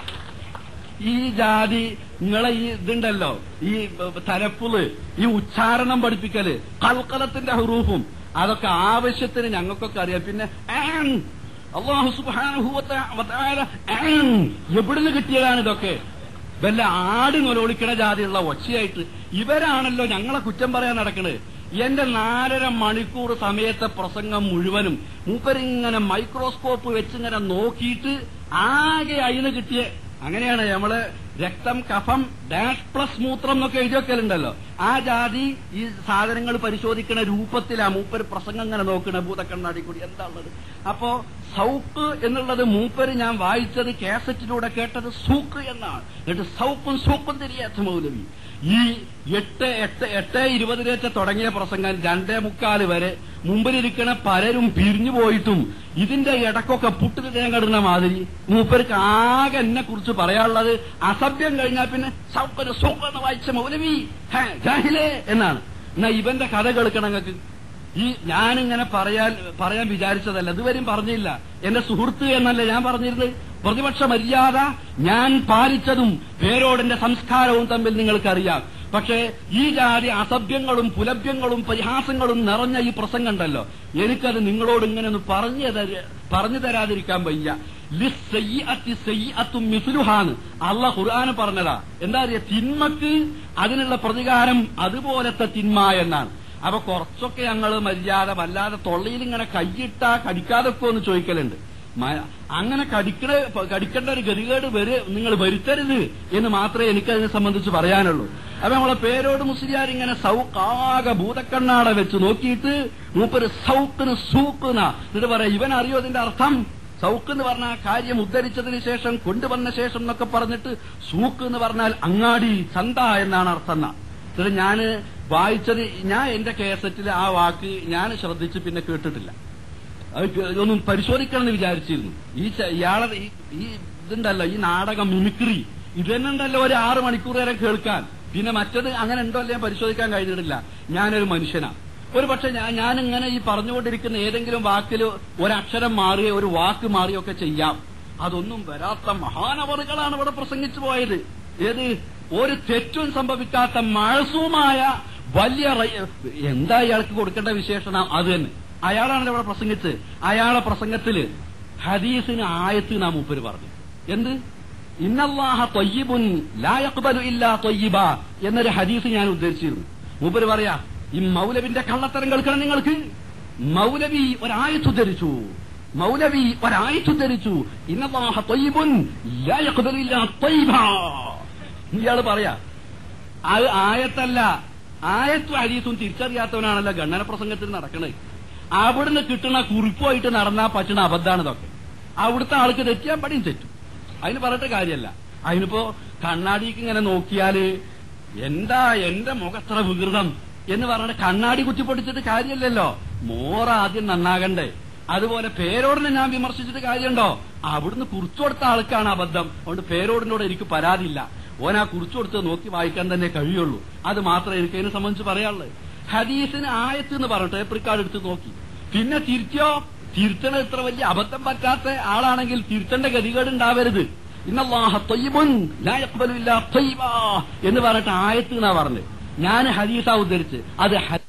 ഈ ജാതി നിങ്ങളെ ഈ ഇതുണ്ടല്ലോ ഈ തലപ്പുള് ഈ ഉച്ചാരണം പഠിപ്പിക്കല് കൽക്കലത്തിന്റെ ഹുറൂഫും അതൊക്കെ ആവശ്യത്തിന് ഞങ്ങൾക്കൊക്കെ അറിയാം പിന്നെ ആൻ, അള്ളാഹു സുബ്ഹാനഹു വ തആ- വ തആല ആൻ, എവിടുന്ന് കിട്ടിയതാണ് ഇതൊക്കെ വല്ല ആട് നൊലോളിക്കണ ജാതിയുള്ള ഒച്ചയായിട്ട് ഇവരാണല്ലോ ഞങ്ങളെ കുറ്റം പറയാൻ നടക്കണത് എന്റെ നാലര മണിക്കൂർ സമയത്തെ പ്രസംഗം മുഴുവനും മൂപ്പരിങ്ങനെ മൈക്രോസ്കോപ്പ് വെച്ചിങ്ങനെ നോക്കിയിട്ട് ആകെ അയിന് കിട്ടിയ അങ്ങനെയാണ് നമ്മള് രക്തം കഫം ഡാഷ് പ്ലസ് മൂത്രം എന്നൊക്കെ എഴുതി വെക്കലുണ്ടല്ലോ ആ ജാതി ഈ സാധനങ്ങൾ പരിശോധിക്കുന്ന രൂപത്തിലാ മൂപ്പര് പ്രസംഗം ഇങ്ങനെ നോക്കണ ഭൂതക്കണ്ണാടി കൂടി എന്താ ഉള്ളത് അപ്പോ സൗക്ക് എന്നുള്ളത് മൂപ്പര് ഞാൻ വായിച്ചത് കാസറ്റിലൂടെ കേട്ടത് സൂക്ക് എന്നാണ് എന്നിട്ട് സൗക്കും സൂക്കും തിരിയാത്ത മൗലവി ഈ എട്ട് എട്ട് എട്ട് ഇരുപതിലേച്ച തുടങ്ങിയ പ്രസംഗം രണ്ടേ മുക്കാല് വരെ മുമ്പിലിരിക്കണ പലരും പിരിഞ്ഞു പോയിട്ടും ഇതിന്റെ ഇടക്കൊക്കെ പുട്ടിന് തേൻ കടുന്ന മാതിരി മൂപ്പർക്ക് ആകെ എന്നെ കുറിച്ച് പറയാനുള്ളത് അസഭ്യം കഴിഞ്ഞാൽ പിന്നെ സൗക്കര് സൂക്കെന്ന് വായിച്ച മൗലവി ഹേ, ജാഹിലേ എന്നാണ് എന്നാ ഇവന്റെ കഥ കേൾക്കണം നിങ്ങൾക്ക് ഈ ഞാനിങ്ങനെ പറയാൻ പറയാൻ വിചാരിച്ചതല്ല ഇതുവരെയും പറഞ്ഞില്ല എന്റെ സുഹൃത്ത് എന്നല്ല ഞാൻ പറഞ്ഞിരുന്നത് പ്രതിപക്ഷ മര്യാദ ഞാൻ പാലിച്ചതും പേരോടിന്റെ സംസ്കാരവും തമ്മിൽ നിങ്ങൾക്കറിയാം പക്ഷേ ഈ ജാതി അസഭ്യങ്ങളും പുലഭ്യങ്ങളും പരിഹാസങ്ങളും നിറഞ്ഞ ഈ പ്രസംഗം ഉണ്ടല്ലോ എനിക്കത് നിങ്ങളോട് ഇങ്ങനെ ഒന്ന് പറഞ്ഞു തര- പറഞ്ഞു തരാതിരിക്കാൻ വയ്യ ലിസ്സയ്യിഅത്തി സയ്യിഅത്തും മിസ്ലുഹാന്ന് അള്ളാഹ് ഖുർആന് പറഞ്ഞതാ എന്താ അറിയാ തിന്മക്ക് അതിനുള്ള പ്രതികാരം അതുപോലത്തെ തിന്മ എന്നാണ് അപ്പൊ കുറച്ചൊക്കെ ഞങ്ങൾ മര്യാദ വല്ലാതെ തൊള്ളയിൽ ഇങ്ങനെ കൈയിട്ടാ കടിക്കാതൊക്കെ ഒന്ന് ചോദിക്കലുണ്ട് മ- അങ്ങനെ കടിക്കണ കടിക്കേണ്ട ഒരു ഗതികേട് വരെ നിങ്ങൾ വരുത്തരുത് എന്ന് മാത്രമേ എനിക്കതിനെ സംബന്ധിച്ച് പറയാനുള്ളൂ അപ്പൊ നമ്മളെ പേരോട് മുസ്ലിയാർ ഇങ്ങനെ സൗക്കാകെ ഭൂതക്കണ്ണാട വെച്ച് നോക്കിയിട്ട് മൂപ്പര് സൗക്കിന് സൂക്കുന്ന എന്നിട്ട് പറയാം ഇവൻ അറിയോ ഇതിന്റെ അർത്ഥം സൗക്ക് എന്ന് പറഞ്ഞ ആ കാര്യം ഉദ്ധരിച്ചതിന് ശേഷം കൊണ്ടുവന്ന ശേഷം എന്നൊക്കെ പറഞ്ഞിട്ട് സൂക്ക് എന്ന് പറഞ്ഞാൽ അങ്ങാടി ചന്ത എന്നാണ് അർത്ഥം എന്നാ. എന്നിട്ട് ഞാന് വായിച്ചത് ഞാൻ എന്റെ കേസറ്റിൽ ആ വാക്ക് ഞാൻ ശ്രദ്ധിച്ച് പിന്നെ കേട്ടിട്ടില്ല അത് കേ- ഒന്നും പരിശോധിക്കണം എന്ന് വിചാരിച്ചിരുന്നു ഈ ച- ഇയാളെ ഈ- ഈ ഇതുണ്ടല്ലോ ഈ നാടകം മിമിക്രി ഇത് തന്നെ ഉണ്ടല്ലോ ഒരു ആറ് മണിക്കൂർ വരെ കേൾക്കാൻ പിന്നെ മറ്റത് അങ്ങനെ ഉണ്ടോ അല്ലേ പരിശോധിക്കാൻ കഴിഞ്ഞിട്ടില്ല ഞാനൊരു മനുഷ്യനാ ഒരു പക്ഷെ ഞാൻ ഞാനിങ്ങനെ ഈ പറഞ്ഞുകൊണ്ടിരിക്കുന്ന ഏതെങ്കിലും വാക്കിൽ ഒരക്ഷരം മാറുകയോ ഒരു വാക്ക് മാറുകയോ ഒക്കെ ചെയ്യാം അതൊന്നും വരാത്ത മഹാനവറുകളാണ് ഇവിടെ പ്രസംഗിച്ചു പോയത് ഏത് ഒരു തെറ്റും സംഭവിക്കാത്ത മഴസുമായ വലിയ റൈ- എന്താ ഇയാൾക്ക് കൊടുക്കേണ്ട വിശേഷണം അത് തന്നെ അയാളാണ് ഇവിടെ പ്രസംഗിച്ച് അയാളെ പ്രസംഗത്തില് ഹദീസിന് ആയത്ത് നാം മൂപ്പര് പറഞ്ഞു എന്ത് ഇന്നല്ലാഹ തൊയ്യിബുൻ ലായക്ബലു ഇല്ലാ തൊയ്യിബ എന്നൊരു ഹദീസ് ഞാൻ ഉദ്ദേശിച്ചിരുന്നു മൂപ്പര് പറയാ ഈ മൗലവിന്റെ കള്ളത്തരം കേൾക്കണം നിങ്ങൾക്ക് മൗലവി ഒരായത്ത് ഉദ്ധരിച്ചു മൗലവി ഒരായത്ത് ഉദ്ധരിച്ചു ഇന്നല്ലാഹ തൊയ്യിബുൻ ലായക്ബലു ഇല്ലാ തൊയ്യിബ ഇയാള് പറയാ അത് ആയത്തല്ല ആയത്തും ഹരീസും തിരിച്ചറിയാത്തവനാണല്ലോ ഗണ്ണന പ്രസംഗത്തിൽ നടക്കണത് അവിടുന്ന് കിട്ടുന്ന കുറിപ്പുമായിട്ട് നടന്നാ പറ്റുന്ന അബദ്ധാണ് ഇതൊക്കെ അവിടുത്തെ ആൾക്ക് തെറ്റിയാൻ പടിയും തെറ്റും അതിന് പറഞ്ഞിട്ട് കാര്യമല്ല അതിനിപ്പോ കണ്ണാടിക്ക് ഇങ്ങനെ നോക്കിയാല് എന്താ എന്റെ മുഖത്ര വികൃതം എന്ന് പറഞ്ഞിട്ട് കണ്ണാടി കുത്തിപ്പൊട്ടിച്ചിട്ട് കാര്യമല്ലല്ലോ മോറ ആദ്യം നന്നാകണ്ടേ അതുപോലെ പേരോടിനെ ഞാൻ വിമർശിച്ചിട്ട് കാര്യമുണ്ടോ അവിടുന്ന് കുറിച്ചു കൊടുത്ത ആൾക്കാണ് അബദ്ധം അതുകൊണ്ട് പേരോടിനോട് എനിക്ക് പരാതിയില്ല ഓൻ ആ കുറിച്ചു കൊടുത്ത് നോക്കി വായിക്കാൻ തന്നെ കഴിയുള്ളൂ അത് മാത്രമേ എനിക്ക് അതിനെ സംബന്ധിച്ച് പറയാനുള്ളത് ഹദീസിന് ആയത്ത് എന്ന് പറഞ്ഞിട്ട് ഏപ്രിക്കാർഡ് എടുത്ത് നോക്കി പിന്നെ തിരിച്ചോ തിരുത്തണ ഇത്ര വലിയ അബദ്ധം പറ്റാത്ത ആളാണെങ്കിൽ തിരുത്തേണ്ട ഗതികേട് ഉണ്ടാവരുത് ഇന്നല്ലാഹ ത്വയ്യിബുൻ ലാ യഖ്ബലു ഇല്ലാ ത്വയ്യിബാ എന്ന് പറഞ്ഞിട്ട് ആയത്ത് എന്നാ പറഞ്ഞത് ഞാൻ ഹദീസാ ഉദ്ധരിച്ച് അത് ഹ-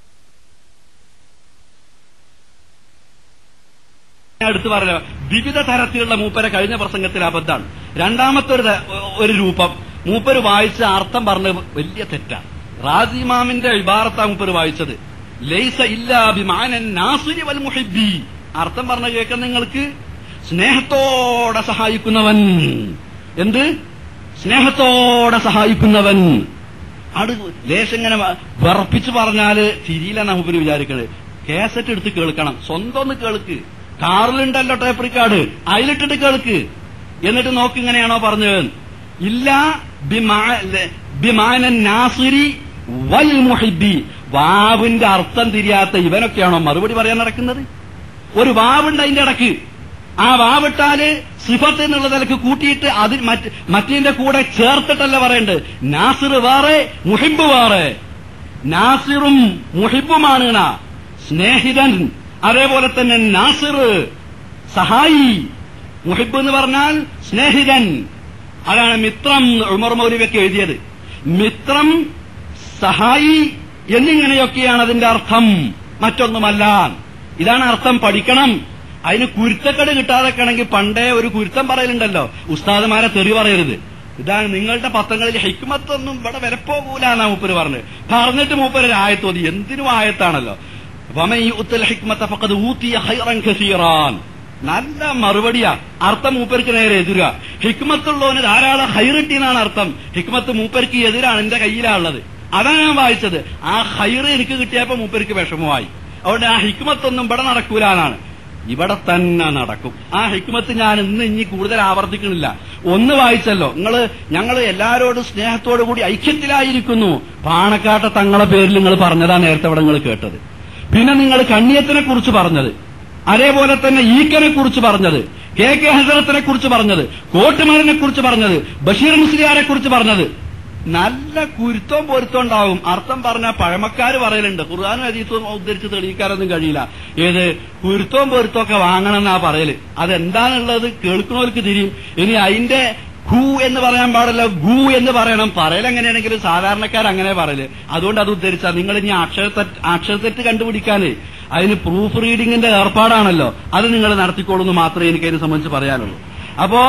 ഞാൻ എടുത്തു പറഞ്ഞ വിവിധ തരത്തിലുള്ള മൂപ്പരെ കഴിഞ്ഞ പ്രസംഗത്തിൽ അബദ്ധാണ് രണ്ടാമത്തെ ഒരു ത- ഒരു രൂപം മൂപ്പര് വായിച്ച അർത്ഥം പറഞ്ഞ് വലിയ തെറ്റാണ് റാസിമാമിന്റെ ഇബാറത്താ മൂപ്പര് വായിച്ചത് ലൈസ ഇല്ലാ ബിമാനൻ നാസുരി വൽ മുഹിബ്ബി അർത്ഥം പറഞ്ഞ കേൾക്കാൻ നിങ്ങൾക്ക് സ്നേഹത്തോടെ സഹായിക്കുന്നവൻ എന്ത് സ്നേഹത്തോടെ സഹായിക്കുന്നവൻ അത് ലേശം ഇങ്ങനെ വിറപ്പിച്ച് പറഞ്ഞാല് തിരിയില്ലെന്നാ മൂപ്പര് വിചാരിക്കണത് കേസറ്റ് എടുത്ത് കേൾക്കണം സ്വന്തം ഒന്ന് കേൾക്ക് കാറിലുണ്ടല്ലോ ടേപ്പ് റിക്കാർഡ് അതിലിട്ടിട്ട് കേൾക്ക് എന്നിട്ട് നോക്ക് ഇങ്ങനെയാണോ പറഞ്ഞത് ഇല്ല ബിമാ- ല- ബിമാനൻ നാസിരി വൽ മുഹിബി വാവിന്റെ അർത്ഥം തിരിയാത്ത ഇവനൊക്കെയാണോ മറുപടി പറയാൻ നടക്കുന്നത് ഒരു വാവുണ്ട് അതിന്റെ ഇടക്ക് ആ വാവിട്ടാല് സിഫത്ത് എന്നുള്ള നിലക്ക് കൂട്ടിയിട്ട് അത് മറ്റ് മറ്റേന്റെ കൂടെ ചേർത്തിട്ടല്ല പറയണ്ട് നാസിർ വേറെ മുഹിബ് വേറെ നാസിറും മുഹിബുമാണ് ന. സ്നേഹിതൻ അതേപോലെ തന്നെ നാസിർ സഹായി മുഹിബ് എന്ന് പറഞ്ഞാൽ സ്നേഹിതൻ അതാണ് മിത്രം ഉമർ മൗലവിയൊക്കെ എഴുതിയത് മിത്രം സഹായി എന്നിങ്ങനെയൊക്കെയാണ് അതിന്റെ അർത്ഥം മറ്റൊന്നുമല്ല ഇതാണ് അർത്ഥം പഠിക്കണം അതിന് കുരുത്തക്കട് കിട്ടാതെക്കണമെങ്കിൽ പണ്ടേ ഒരു കുരുത്തം പറയലുണ്ടല്ലോ ഉസ്താദുമാരെ തെറി പറയരുത് ഇതാണ് നിങ്ങളുടെ പത്രങ്ങളിൽ ഹൈക്കുമത്തൊന്നും ഇവിടെ വിലപ്പോകൂല എന്നാ മൂപ്പര് പറഞ്ഞത് പറഞ്ഞിട്ട് മൂപ്പര് ഒരു ആയത്ത് മതി എന്തിനും ആയത്താണല്ലോ വമൻ യുഅ്തൽ ഹിക്മത ഫഖദ് ഊതിയ ഖൈറൻ കസീറാൻ നല്ല മറുപടിയാ അർത്ഥം മൂപ്പർക്ക് നേരെ എതിരാ ഹിക്മത്തുള്ളവന് ധാരാളം ഹൈറിട്ടി എന്നാണ് അർത്ഥം ഹിക്മത്ത് മൂപ്പർക്ക് എതിരാണ് എന്റെ കയ്യിലാണുള്ളത് അതാണ് ഞാൻ വായിച്ചത് ആ ഹൈറ് എനിക്ക് കിട്ടിയപ്പോ മൂപ്പർക്ക് വിഷമമായി അതുകൊണ്ട് ആ ഹിക്മത്തൊന്നും ഇവിടെ നടക്കൂല എന്നാണ് ഇവിടെ തന്നെ നടക്കും ആ ഹിക്മത്ത് ഞാൻ ഇന്ന് ഇനി കൂടുതൽ ആവർത്തിക്കണില്ല ഒന്ന് വായിച്ചല്ലോ നിങ്ങള് ഞങ്ങള് എല്ലാരോടും സ്നേഹത്തോടു കൂടി ഐക്യത്തിലായിരിക്കുന്നു പാണക്കാട്ട തങ്ങളെ പേരിൽ നിങ്ങൾ പറഞ്ഞതാ നേരത്തെ ഇവിടെ നിങ്ങൾ കേട്ടത് പിന്നെ നിങ്ങൾ കണ്ണിയത്തിനെ കുറിച്ച് പറഞ്ഞത് അതേപോലെ തന്നെ ഈക്കനെ കുറിച്ച് പറഞ്ഞത് കെ കെ ഹസരത്തിനെ കുറിച്ച് പറഞ്ഞത് കോട്ടുമലിനെ കുറിച്ച് പറഞ്ഞത് ബഷീർ മുസ്ലിയാരെ കുറിച്ച് പറഞ്ഞത് നല്ല കുരുത്തവും പൊരുത്തവും ഉണ്ടാവും അർത്ഥം പറഞ്ഞ പഴമക്കാര് പറയലുണ്ട് ഖുർആാനും ഹദീസും ഉദ്ധരിച്ച് തെളിയിക്കാനൊന്നും കഴിയില്ല ഏത് കുരുത്തവും പൊരുത്തവും ഒക്കെ വാങ്ങണമെന്നാ പറയല് അതെന്താണുള്ളത് കേൾക്കുന്നവർക്ക് തിരിയും ഇനി അതിന്റെ ഖൂ എന്ന് പറയാൻ പാടില്ല ഗു എന്ന് പറയണം പറയൽ എങ്ങനെയാണെങ്കിലും സാധാരണക്കാർ അങ്ങനെ പറയല് അതുകൊണ്ട് അത് ഉദ്ധരിച്ചാൽ നിങ്ങൾ ഇനി അക്ഷരത്തെറ്റ് അക്ഷരത്തെറ്റ് കണ്ടുപിടിക്കാന് അതിന് പ്രൂഫ് റീഡിങ്ങിന്റെ ഏർപ്പാടാണല്ലോ അത് നിങ്ങൾ നടത്തിക്കോളൂന്ന് മാത്രമേ എനിക്ക് അതിനെ സംബന്ധിച്ച് പറയാനുള്ളൂ അപ്പോ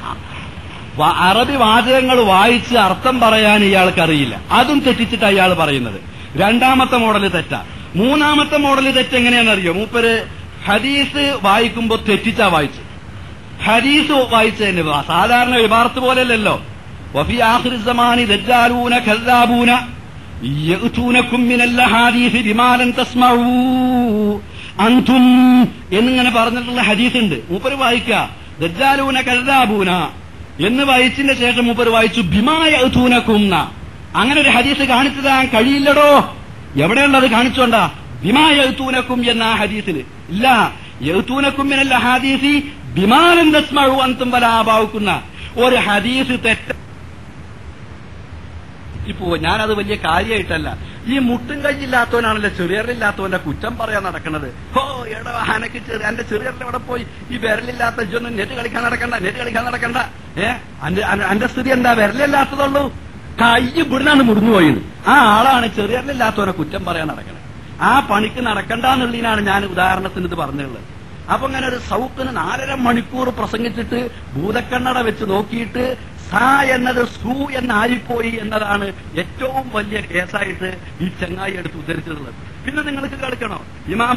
വ- അറബി വാചകങ്ങൾ വായിച്ച് അർത്ഥം പറയാൻ ഇയാൾക്ക് അറിയില്ല അതും തെറ്റിച്ചിട്ട് അയാൾ പറയുന്നത് രണ്ടാമത്തെ മോഡല് തെറ്റാ മൂന്നാമത്തെ മോഡല് തെറ്റ് എങ്ങനെയാണെന്നറിയോ മൂപ്പര് ഹദീസ് വായിക്കുമ്പോ തെറ്റിച്ചാ വായിച്ചു ഹദീസ് വായിച്ചതിന് സാധാരണ വിഭാർത്ത് പോലെയല്ലല്ലോ വഫി ആഖിർ സമാനി ദജ്ജാലൂന കല്ലാബൂന യഅ്തൂനകും മിനൽ ഹദീസ് ബിമാലൻ തസ്മഊ അൻതും എന്നിങ്ങനെ പറഞ്ഞിട്ടുള്ള ഹദീസ് ഉണ്ട് മൂപ്പര് വായിക്ക ദജ്ജാലൂന കല്ലാബൂന എന്ന് വായിച്ചതിന്റെ ശേഷം മൂപ്പര് വായിച്ചു ബിമായ യഅ്തൂനകുംന അങ്ങനെ ഒരു ഹദീസ് കാണിച്ചു തരാൻ കഴിയില്ലടോ എവിടെയുള്ളത് കാണിച്ചോണ്ടാ ബിമായ യഅ്തൂനകും എന്ന ആ ഹദീസിൽ ഇല്ല യഅ്തൂനകും മിനൽ ഹദീസി ബിമാലൻ തസ്മഊ അൻതും വലാബാവുക്കുന്ന ഒരു ഹദീസ് തെറ്റ ഇപ്പോ ഞാനത് വലിയ കാര്യമായിട്ടല്ല ഈ മുട്ടും കൈയില്ലാത്തവനാണല്ലോ ചെറിയറില്ലാത്തവന്റെ കുറ്റം പറയാൻ നടക്കുന്നത് ഓ എടാ ആനക്ക് ചെറിയ എന്റെ ചെറിയറിൽ എവിടെ പോയി ഈ വിരലില്ലാത്ത ഇജൊന്നും നെറ്റ് കളിക്കാൻ നടക്കണ്ട നെറ്റ് കളിക്കാൻ നടക്കണ്ട ഏ അന്റെ അന്റെ- അന്റെ സ്ഥിതി എന്താ വിരലില്ലാത്തതുള്ളൂ കൈ ഇവിടുന്നാണ് മുറിഞ്ഞു പോയത് ആ ആളാണ് ചെറിയറിലില്ലാത്തവനെ കുറ്റം പറയാൻ നടക്കുന്നത് ആ പണിക്ക് നടക്കണ്ടെന്നുള്ളതിനാണ് ഞാൻ ഉദാഹരണത്തിന് ഇത് പറഞ്ഞുള്ളത് അപ്പൊ അങ്ങനെ ഒരു സൗക്കിന് നാലര മണിക്കൂർ പ്രസംഗിച്ചിട്ട് ഭൂതക്കണ്ണട വെച്ച് നോക്കിയിട്ട് സ എന്നത് സു എന്നായിപ്പോയി എന്നതാണ് ഏറ്റവും വലിയ കേസായിട്ട് ഈ ചങ്ങായി എടുത്ത് ഉദ്ധരിച്ചിട്ടുള്ളത് പിന്നെ നിങ്ങൾക്ക് കേൾക്കണോ ഇമാമ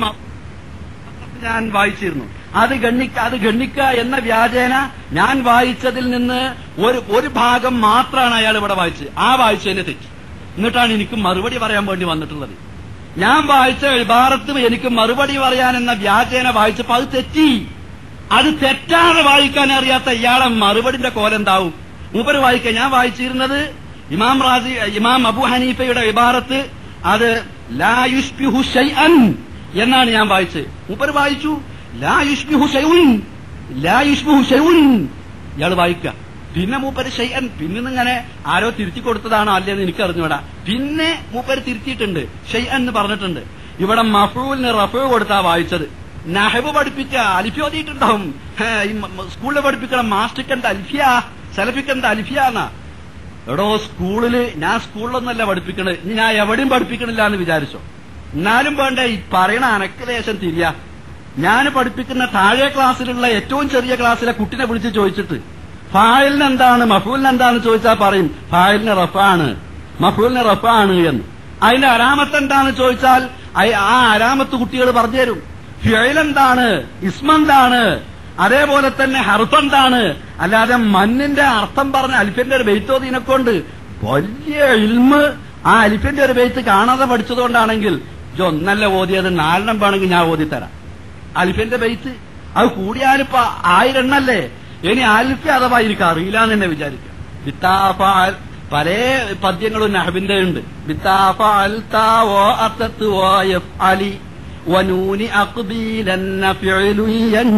ഞാൻ വായിച്ചിരുന്നു അത് ഗണ്ണിക്ക അത് ഗണ്ണിക്ക എന്ന വ്യാജേന ഞാൻ വായിച്ചതിൽ നിന്ന് ഒരു ഒരു ഭാഗം മാത്രമാണ് അയാൾ ഇവിടെ വായിച്ചത് ആ വായിച്ചതിന് തെറ്റി എന്നിട്ടാണ് എനിക്ക് മറുപടി പറയാൻ വേണ്ടി വന്നിട്ടുള്ളത് ഞാൻ വായിച്ച ഇബാറത്ത് എനിക്ക് മറുപടി പറയാൻ എന്ന വ്യാജേന വായിച്ചപ്പോ അത് തെറ്റി അത് തെറ്റാതെ വായിക്കാൻ അറിയാത്ത ഇയാളെ മറുപടിന്റെ കോലെന്താവും മൂപ്പര് വായിക്കാൻ ഞാൻ വായിച്ചിരുന്നത് ഇമാം റാസി ഇമാം അബു ഹനീഫയുടെ ഇബാറത്ത് അത് ലാ യുഷ്ബിഹു ഷൈഅൻ എന്നാണ് ഞാൻ വായിച്ചത് മൂപ്പര് വായിച്ചു ലാ യുഷ്ബിഹു ഷൈഉൻ ലാ യുഷ്ബിഹു ഷൈഉൻ ഇയാൾ വായിക്കുക പിന്നെ മൂപ്പര് ഷൈഅൻ പിന്നെ ഇങ്ങനെ ആരോ തിരുത്തി കൊടുത്തതാണോ അല്ലേന്ന് എനിക്ക് അറിഞ്ഞൂടാ പിന്നെ മൂപ്പര് തിരുത്തിയിട്ടുണ്ട് ഷൈഅൻ എന്ന് പറഞ്ഞിട്ടുണ്ട് ഇവിടെ മഫൂലിന് റഫു കൊടുത്താ വായിച്ചത് നഹബ് പഠിപ്പിക്കുക അലിഫി ഓതിയിട്ടുണ്ടാവും ഹേ, ഈ മ- മ- സ്കൂളിൽ പഠിപ്പിക്കണ മാസ്റ്റർക്കെന്താ അൽഫിയ സെലഫിക്കെന്താ അൽഫിയ എന്നാ എടോ സ്കൂളില് ഞാൻ സ്കൂളിലൊന്നല്ല പഠിപ്പിക്കണത് ഇനി ഞാൻ എവിടെയും പഠിപ്പിക്കണില്ല എന്ന് വിചാരിച്ചോ എന്നാലും വേണ്ട ഈ പറയണ അനക്ക് ലേശം തിരിയാ ഞാൻ പഠിപ്പിക്കുന്ന താഴെ ക്ലാസ്സിലുള്ള ഏറ്റവും ചെറിയ ക്ലാസ്സിലെ കുട്ടിനെ വിളിച്ച് ചോദിച്ചിട്ട് ഫായിലിന് എന്താണ് മഫൂലിന് എന്താന്ന് ചോദിച്ചാൽ പറയും ഫായിലിന് റഫാണ് മഫൂലിന് റഫാണ് എന്ന് അതിന്റെ അരാമത്ത് എന്താന്ന് ചോദിച്ചാൽ അയ- ആ അരാമത്ത് കുട്ടികൾ പറഞ്ഞു തരും ഫിയലെന്താണ് ഇസ്മെന്താണ് അതേപോലെ തന്നെ ഹർഫെന്താണ് അല്ലാതെ മണ്ണിന്റെ അർത്ഥം പറഞ്ഞ അലിഫിന്റെ ഒരു ബെയ്ത്തോതിനെ കൊണ്ട് വലിയ ഇൽമ് ആ അലിഫിന്റെ ഒരു ബെയ്ത്ത് കാണാതെ പഠിച്ചതുകൊണ്ടാണെങ്കിൽ ഇത് ഒന്നല്ല ഓതിയത് നാലെണ്ണം വേണമെങ്കിൽ ഞാൻ ഓതിത്തരാം അലിഫിന്റെ ബെയ്ത്ത് അത് കൂടിയാലിപ്പോ ആയിരം എണ്ണല്ലേ ഇനി അലിഫി അഥവാ എനിക്ക് അറിയില്ല എന്ന് തന്നെ വിചാരിക്കാം ബിത്താഫ അൽ- പല പദ്യങ്ങളും നഹബിന്റെ ഉണ്ട് ബിത്താഫ അൽ താ ഓ അത്തത്ത് ഓ എഫ് അലി വനൂനി അക്ബീലന്ന ഫിഅലു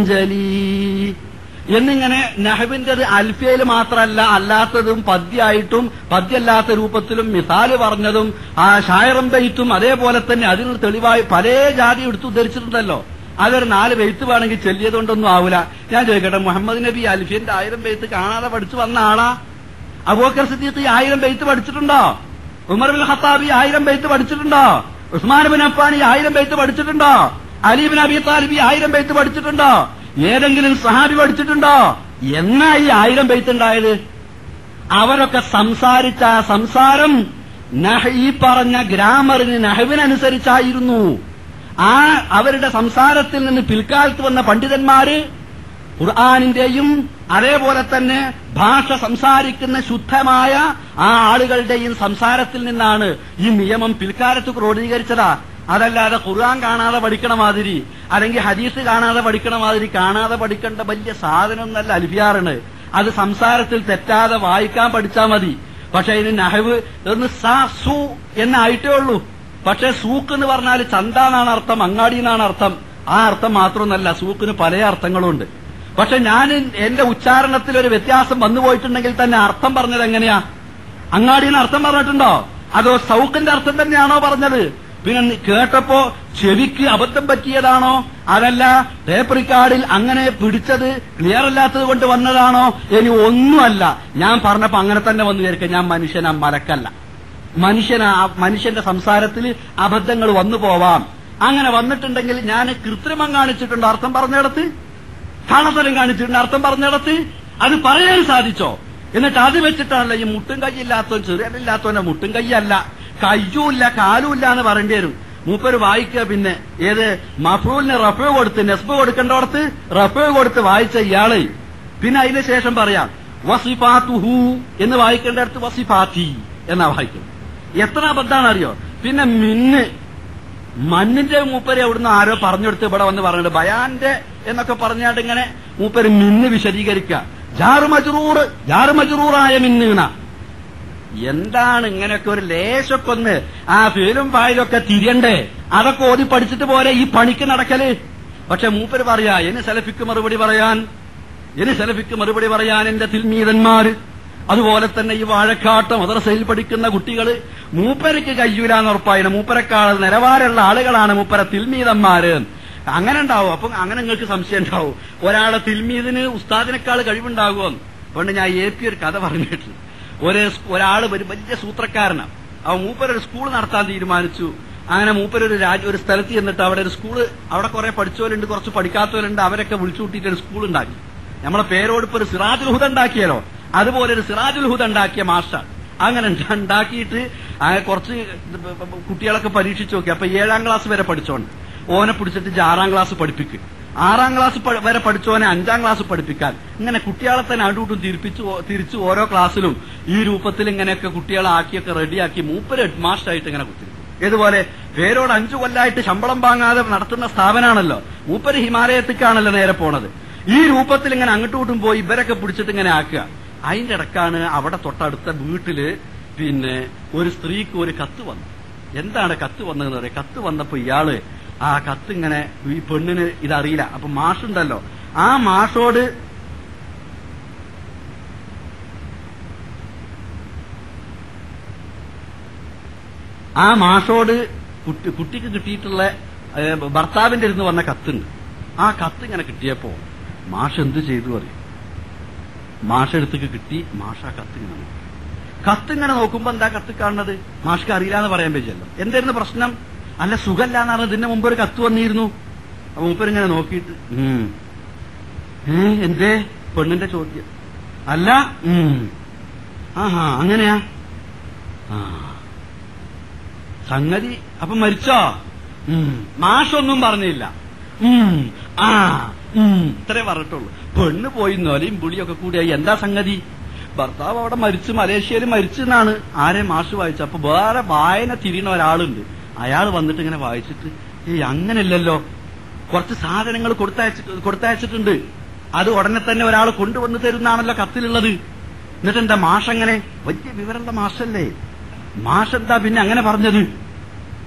യൻജലി എന്നിങ്ങനെ നഹബിന്റേത് അൽഫിയയിൽ മാത്രമല്ല അല്ലാത്തതും പദ്യായിട്ടും പദ്യല്ലാത്ത രൂപത്തിലും മിസാല് പറഞ്ഞതും ആ ഷായറും ബെയ്ത്തും അതേപോലെ തന്നെ അതിന് തെളിവായി പല ജാതി എടുത്തു ഉദ്ധരിച്ചിട്ടുണ്ടല്ലോ അതൊരു നാല് ബെയ്ത്ത് വേണമെങ്കിൽ ചെല്ലിയതുകൊണ്ടൊന്നും ആവൂല ഞാൻ ചോദിക്കട്ടെ മുഹമ്മദ് നബി അൽഫിയന്റെ ആയിരം ബെയ്ത്ത് കാണാതെ പഠിച്ചു വന്ന ആളാ അബൂക്കർ സിദ്ദീഖ് ഈ ആയിരം ബെയ്ത്ത് പഠിച്ചിട്ടുണ്ടോ ഉമർ ബിൻ ഖത്താബി ആയിരം ബെയ്ത്ത് പഠിച്ചിട്ടുണ്ടോ ഉസ്മാൻ ബിൻ അഫ്ഫാൻ ഈ ആയിരം ബെയ്ത്ത് പഠിച്ചിട്ടുണ്ടോ അലി ബിൻ അബി താലിബ് ഈ ആയിരം ബെയ്ത്ത് പഠിച്ചിട്ടുണ്ടോ ഏതെങ്കിലും സഹാബി പഠിച്ചിട്ടുണ്ടോ എന്നാ ഈ ആയിരം ബെയ്ത്ത് ഉണ്ടായത് അവരൊക്കെ സംസാരിച്ച ആ സംസാരം നഹ- ഈ പറഞ്ഞ ഗ്രാമറിന് നഹവിനനുസരിച്ചായിരുന്നു ആ അവരുടെ സംസാരത്തിൽ നിന്ന് പിൽക്കാലത്ത് വന്ന പണ്ഡിതന്മാര് ഖുർആാനിന്റെയും അതേപോലെ തന്നെ ഭാഷ സംസാരിക്കുന്ന ശുദ്ധമായ ആ ആളുകളുടെയും സംസാരത്തിൽ നിന്നാണ് ഈ നിയമം പിൽക്കാലത്ത് ക്രോഡീകരിച്ചതാ അതല്ലാതെ ഖുർആൻ കാണാതെ പഠിക്കണ മാതിരി അല്ലെങ്കിൽ ഹദീസ് കാണാതെ പഠിക്കണ മാതിരി കാണാതെ പഠിക്കേണ്ട വലിയ സാധനമൊന്നല്ല അൽഫിയാറാണ് അത് സംസാരത്തിൽ തെറ്റാതെ വായിക്കാൻ പഠിച്ചാൽ മതി പക്ഷെ ഇതിന് നഹവ് ഒന്ന് സ സു എന്നായിട്ടേ ഉള്ളൂ പക്ഷെ സൂക്ക് എന്ന് പറഞ്ഞാൽ ചന്ത എന്നാണ് അർത്ഥം അങ്ങാടി എന്നാണ് അർത്ഥം ആ അർത്ഥം മാത്രമൊന്നല്ല സൂക്കിന് പല അർത്ഥങ്ങളുണ്ട് പക്ഷെ ഞാൻ എന്റെ ഉച്ചാരണത്തിൽ ഒരു വ്യത്യാസം വന്നു പോയിട്ടുണ്ടെങ്കിൽ തന്നെ അർത്ഥം പറഞ്ഞത് എങ്ങനെയാ അങ്ങാടിന്ന് അർത്ഥം പറഞ്ഞിട്ടുണ്ടോ അതോ സൗക്കിന്റെ അർത്ഥം തന്നെയാണോ പറഞ്ഞത് പിന്നെ നി- കേട്ടപ്പോ ചെവിക്ക് അബദ്ധം പറ്റിയതാണോ അതല്ല ടേപ്പ് റിക്കാർഡിൽ അങ്ങനെ പിടിച്ചത് ക്ലിയർ അല്ലാത്തത് കൊണ്ട് വന്നതാണോ ഇനി ഒന്നുമല്ല ഞാൻ പറഞ്ഞപ്പോ അങ്ങനെ തന്നെ വന്നു വിചാരിക്കാം ഞാൻ മനുഷ്യനാ മലക്കല്ല മനുഷ്യനാ മനുഷ്യന്റെ സംസാരത്തിൽ അബദ്ധങ്ങൾ വന്നു പോവാം അങ്ങനെ വന്നിട്ടുണ്ടെങ്കിൽ ഞാൻ കൃത്രിമം കാണിച്ചിട്ടുണ്ട് അർത്ഥം പറഞ്ഞിടത്ത് കള്ളത്തരം കാണിച്ചിട്ടുണ്ട് അർത്ഥം പറഞ്ഞിടത്ത് അത് പറയാൻ സാധിച്ചോ എന്നിട്ട് അത് വെച്ചിട്ടാണല്ലോ ഈ മുട്ടും കൈയില്ലാത്തവൻ ചെറിയല്ലാത്തവന്റെ മുട്ടും കൈയല്ല കയ്യുമില്ല കാലുമില്ല എന്ന് പറയേണ്ടി വരും മൂപ്പര് വായിക്കുക പിന്നെ ഏത് മഫ്രൂലിന് റഫേ കൊടുത്ത് നെസ്ബ് കൊടുക്കേണ്ടടത്ത് റഫേ കൊടുത്ത് വായിച്ച ഇയാള് പിന്നെ അതിന് ശേഷം പറയാം വസിഫാത്തുഹു എന്ന് വായിക്കേണ്ടടുത്ത് വസിഫാത്തി എന്നാ വായിക്കുന്നത് എത്ര അബദ്ധാണ് അറിയോ പിന്നെ മിന്ന് മണ്ണിന്റെ മൂപ്പര് അവിടുന്ന് ആരോ പറഞ്ഞെടുത്ത് ഇവിടെ വന്ന് പറഞ്ഞിട്ട് ബയാന്റെ എന്നൊക്കെ പറഞ്ഞാണ്ട് ഇങ്ങനെ മൂപ്പര് മിന്ന് വിശദീകരിക്കുക ജാറ് മജറൂർ ജാറ് മജറൂറായ മിന്നീണ എന്താണ് ഇങ്ങനെയൊക്കെ ഒരു ലേശൊക്കെ ഒന്ന് ആ ഫീലും ഫായിലൊക്കെ തിരിയണ്ടേ അതൊക്കെ ഓതി പഠിച്ചിട്ട് പോലെ ഈ പണിക്ക് നടക്കല് പക്ഷെ മൂപ്പര് പറയാ എന്നെ സെലഫിക്ക് മറുപടി പറയാൻ എന്നെ സെലഫിക്ക് മറുപടി പറയാൻ എന്റെ തിൽമീതന്മാര് അതുപോലെ തന്നെ ഈ വാഴക്കാട്ട് മദ്രസയിൽ പഠിക്കുന്ന കുട്ടികൾ മൂപ്പരയ്ക്ക് കയ്യൂലാന്ന് ഉറപ്പായിരുന്നു മൂപ്പരക്കാൾ നിലവാരമുള്ള ആളുകളാണ് മൂപ്പര തിൽമീതന്മാര് അങ്ങനെ ഉണ്ടാവും അപ്പം അങ്ങനെ നിങ്ങൾക്ക് സംശയം ഉണ്ടാവും ഒരാളെ തിൽമീതിന് ഉസ്താദിനേക്കാൾ കഴിവുണ്ടാകുമോ അതുകൊണ്ട് ഞാൻ എ പി ഒരു കഥ പറഞ്ഞിട്ട് ഒരു ഒരാള് ഒരു വലിയ സൂത്രക്കാരനാണ് അവൻ മൂപ്പരൊരു സ്കൂൾ നടത്താൻ തീരുമാനിച്ചു അങ്ങനെ മൂപ്പരൊരു രാജ്യ ഒരു സ്ഥലത്ത് ചെന്നിട്ട് അവിടെ ഒരു സ്കൂള് അവിടെ കുറെ പഠിച്ചവരുണ്ട് കുറച്ച് പഠിക്കാത്തവരുണ്ട് അവരൊക്കെ വിളിച്ചു കൂട്ടിയിട്ട് ഒരു സ്കൂൾ ഉണ്ടാക്കി നമ്മളെ പേരോട് ഇപ്പൊ ഒരു സിറാജുൽ ഹുദ ഉണ്ടാക്കിയാലോ അതുപോലെ ഒരു സിറാജുൽ ഹുദ ഉണ്ടാക്കിയ മാസ്റ്റർ അങ്ങനെ ഉണ്ടാ- ഉണ്ടാക്കിയിട്ട് ആ കുറച്ച് കുട്ടികളൊക്കെ പരീക്ഷിച്ചു നോക്കി അപ്പൊ ഏഴാം ക്ലാസ് വരെ പഠിച്ചോണ്ട് ഓനെ പിടിച്ചിട്ട് ഇജ്ജ് ആറാം ക്ലാസ് പഠിപ്പിക്കും ആറാം ക്ലാസ് പ- വരെ പഠിച്ചോനെ അഞ്ചാം ക്ലാസ് പഠിപ്പിക്കാൻ ഇങ്ങനെ കുട്ടികളെ തന്നെ അടുട്ടും തിരിപ്പിച്ചു ഓ- തിരിച്ചു ഓരോ ക്ലാസ്സിലും ഈ രൂപത്തിൽ ഇങ്ങനെയൊക്കെ കുട്ടികളെ ആക്കിയൊക്കെ റെഡിയാക്കി മൂപ്പര് ഹെഡ് മാസ്റ്റർ ആയിട്ട് ഇങ്ങനെ കുത്തിരിക്കും ഇതുപോലെ പേരോട് അഞ്ചു കൊല്ലായിട്ട് ശമ്പളം വാങ്ങാതെ നടത്തുന്ന സ്ഥാപനമാണല്ലോ മൂപ്പര് ഹിമാലയത്തിക്കാണല്ലോ നേരെ പോണത് ഈ രൂപത്തിൽ ഇങ്ങനെ അങ്ങോട്ടും ഇങ്ങോട്ടും പോയി ഇവരൊക്കെ പിടിച്ചിട്ട് ഇങ്ങനെ ആക്കുക അതിന്റെ ഇടക്കാണ് അവിടെ തൊട്ടടുത്ത വീട്ടില് പിന്നെ ഒരു സ്ത്രീക്ക് ഒരു കത്ത് വന്നു എന്താണ് കത്ത് വന്നതെന്ന് പറയാം കത്ത് വന്നപ്പോ ഇയാള് ആ കത്ത് ഇങ്ങനെ ഈ പെണ്ണിന് ഇതറിയില്ല അപ്പൊ മാഷുണ്ടല്ലോ ആ മാഷോട് ആ മാഷോട് കുട്ടി കുട്ടിക്ക് കിട്ടിയിട്ടുള്ള ഏ, ഭർത്താവിന്റെ ഇരുന്ന് വന്ന കത്തുണ്ട് ആ കത്ത് ഇങ്ങനെ കിട്ടിയപ്പോ മാഷ് എന്ത് ചെയ്തു അറിയും മാഷ എടുത്തേക്ക് കിട്ടി മാഷ ആ കത്ത് ഇങ്ങനെ നോക്കി കത്ത് ഇങ്ങനെ നോക്കുമ്പോ എന്താ കത്ത് കാണുന്നത് മാഷ്ക്ക് അറിയില്ല എന്ന് പറയാൻ പറ്റില്ലല്ലോ എന്തായിരുന്നു പ്രശ്നം അല്ല സുഖല്ല എന്ന് പറഞ്ഞത് ഇതിന്റെ മുമ്പ് ഒരു കത്ത് വന്നിരുന്നു അപ്പൊ മൂപ്പരിങ്ങനെ നോക്കിയിട്ട് ഉം. ഏ എന്തേ പെണ്ണിന്റെ ചോദ്യം അല്ല ഉം. ആഹാ അങ്ങനെയാ ആ സംഗതി അപ്പൊ മരിച്ചോ ഉം. മാഷൊന്നും പറഞ്ഞില്ല ഉം. ആ ഉം. ഇത്രേ പറഞ്ഞിട്ടുള്ളൂ പെണ്ണ് പോയി നൊലയും പുളിയൊക്കെ കൂടിയായി എന്താ സംഗതി ഭർത്താവ് അവിടെ മരിച്ചു മലേഷ്യയിൽ മരിച്ചു എന്നാണ് ആരെ മാഷ് വായിച്ചു അപ്പൊ വേറെ വായന തിരിയണ ഒരാളുണ്ട് അയാൾ വന്നിട്ട് ഇങ്ങനെ വായിച്ചിട്ട് ഏയ് അങ്ങനെയല്ലല്ലോ കുറച്ച് സാധനങ്ങൾ കൊടുത്തയച്ച് കൊടുത്തയച്ചിട്ടുണ്ട് അത് ഉടനെ തന്നെ ഒരാൾ കൊണ്ടുവന്ന് തരുന്നാണല്ലോ കത്തിലുള്ളത് എന്നിട്ട് എന്താ മാഷങ്ങനെ വലിയ വിവരമുള്ള മാഷല്ലേ മാഷെന്താ പിന്നെ അങ്ങനെ പറഞ്ഞത്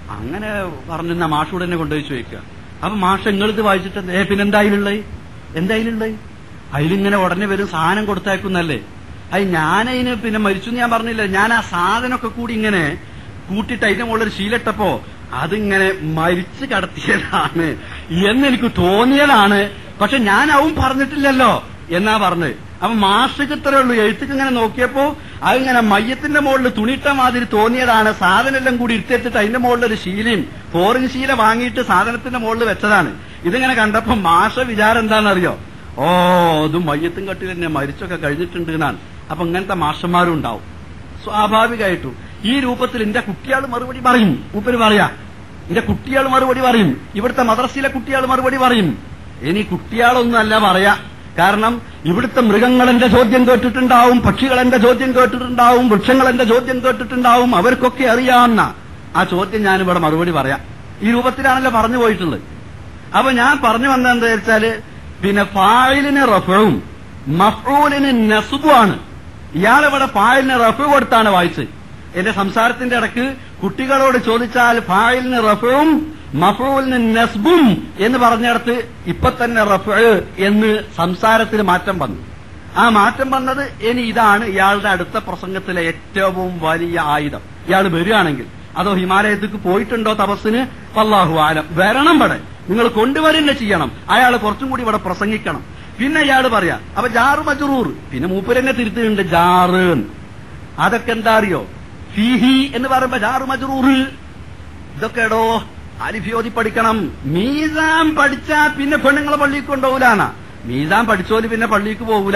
അങ്ങനെ പറഞ്ഞ മാഷോട് തന്നെ കൊണ്ടുപോയി ചോദിക്കുക അപ്പൊ മാഷ നിങ്ങളിത് വായിച്ചിട്ട് ഏ പിന്നെന്തായാലുള്ളത് എന്തായാലുള്ളത് അതിലിങ്ങനെ ഉടനെ വരും സാധനം കൊടുത്തേക്കുന്നല്ലേ അത് ഞാനതിന് പിന്നെ മരിച്ചു എന്ന് ഞാൻ പറഞ്ഞില്ല ഞാൻ ആ സാധനമൊക്കെ കൂടി ഇങ്ങനെ കൂട്ടിയിട്ട് അതിന്റെ മുകളിൽ ഒരു ശീലിട്ടപ്പോ അതിങ്ങനെ മരിച്ചു കടത്തിയതാണ് എന്നെനിക്ക് തോന്നിയതാണ് പക്ഷെ ഞാൻ അവൻ പറഞ്ഞിട്ടില്ലല്ലോ എന്നാ പറഞ്ഞത് അപ്പൊ മാഷക്ക് ഇത്രേ ഉള്ളൂ എഴുത്തുക്ക് ഇങ്ങനെ നോക്കിയപ്പോ അതിങ്ങനെ മയ്യത്തിന്റെ മുകളിൽ തുണിയിട്ട മാതിരി തോന്നിയതാണ് സാധനം കൂടി ഇരുത്തെത്തിട്ട് അതിന്റെ മുകളിൽ ഒരു ശീലയും ഫോറിൻ ശീല വാങ്ങിയിട്ട് സാധനത്തിന്റെ മുകളിൽ വെച്ചതാണ് ഇതിങ്ങനെ കണ്ടപ്പോ മാഷ വിചാരം എന്താണെന്നറിയോ ഓ ഇത് മയ്യത്തും കട്ടിൽ തന്നെ മരിച്ചൊക്കെ കഴിഞ്ഞിട്ടുണ്ട് എന്നാണ് അപ്പൊ ഇങ്ങനത്തെ മാഷന്മാരും ഉണ്ടാവും സ്വാഭാവികമായിട്ടും ഈ രൂപത്തിൽ എന്റെ കുട്ടികൾ മറുപടി പറയും മൂപ്പര് പറയാ എന്റെ കുട്ടികൾ മറുപടി പറയും ഇവിടുത്തെ മദ്രസയിലെ കുട്ടികൾ മറുപടി പറയും ഇനി കുട്ടികളൊന്നും അല്ല പറയാ കാരണം ഇവിടുത്തെ മൃഗങ്ങൾ എന്റെ ചോദ്യം കേട്ടിട്ടുണ്ടാവും പക്ഷികൾ എന്റെ ചോദ്യം കേട്ടിട്ടുണ്ടാവും വൃക്ഷങ്ങൾ എന്റെ ചോദ്യം കേട്ടിട്ടുണ്ടാവും അവർക്കൊക്കെ അറിയാവുന്ന ആ ചോദ്യം ഞാനിവിടെ മറുപടി പറയാം ഈ രൂപത്തിലാണല്ലോ പറഞ്ഞു പോയിട്ടുള്ളത് അപ്പൊ ഞാൻ പറഞ്ഞു വന്നത് എന്താ വെച്ചാല് പിന്നെ ഫായിലിന് റഫവും മഫ്റൂലിന് നസുബുമാണ് ഇയാളിവിടെ ഫായിലിന് റഫ് കൊടുത്താണ് വായിച്ചത് എന്റെ സംസാരത്തിന്റെ ഇടക്ക് കുട്ടികളോട് ചോദിച്ചാൽ ഫായിലിന് റഫവും മഫ്റൂലിന് നസ്ബും എന്ന് പറഞ്ഞിടത്ത് ഇപ്പൊ തന്നെ റഫ് എന്ന് സംസാരത്തിന് മാറ്റം വന്നു ആ മാറ്റം വന്നത് ഇനി ഇതാണ് ഇയാളുടെ അടുത്ത പ്രസംഗത്തിലെ ഏറ്റവും വലിയ ആയുധം ഇയാൾ വരികയാണെങ്കിൽ അതോ ഹിമാലയത്തേക്ക് പോയിട്ടുണ്ടോ തപസ്സിന് വല്ലാഹു ആലം വരണം ഇവിടെ നിങ്ങൾ കൊണ്ടുവരുന്ന ചെയ്യണം അയാൾ കുറച്ചും കൂടി ഇവിടെ പ്രസംഗിക്കണം പിന്നെ ഇയാൾ പറയാ അപ്പൊ ജാറ് മജറൂർ പിന്നെ മൂപ്പരെന്നെ തിരുത്തുന്നുണ്ട് ജാറ് എന്ന്. അതൊക്കെ എന്താ അറിയോ ഫീഹി എന്ന് പറയുമ്പോ ജാറ് മജറൂർ ഇതൊക്കെ എടോ അലിഫിയോതി പഠിക്കണം മീസാൻ പഠിച്ചാ പിന്നെ പെണ്ണുങ്ങളെ പള്ളിക്ക് കൊണ്ടുപോകൂലാന്നാ മീസാൻ പഠിച്ചോല് പിന്നെ പള്ളിക്ക് പോകൂല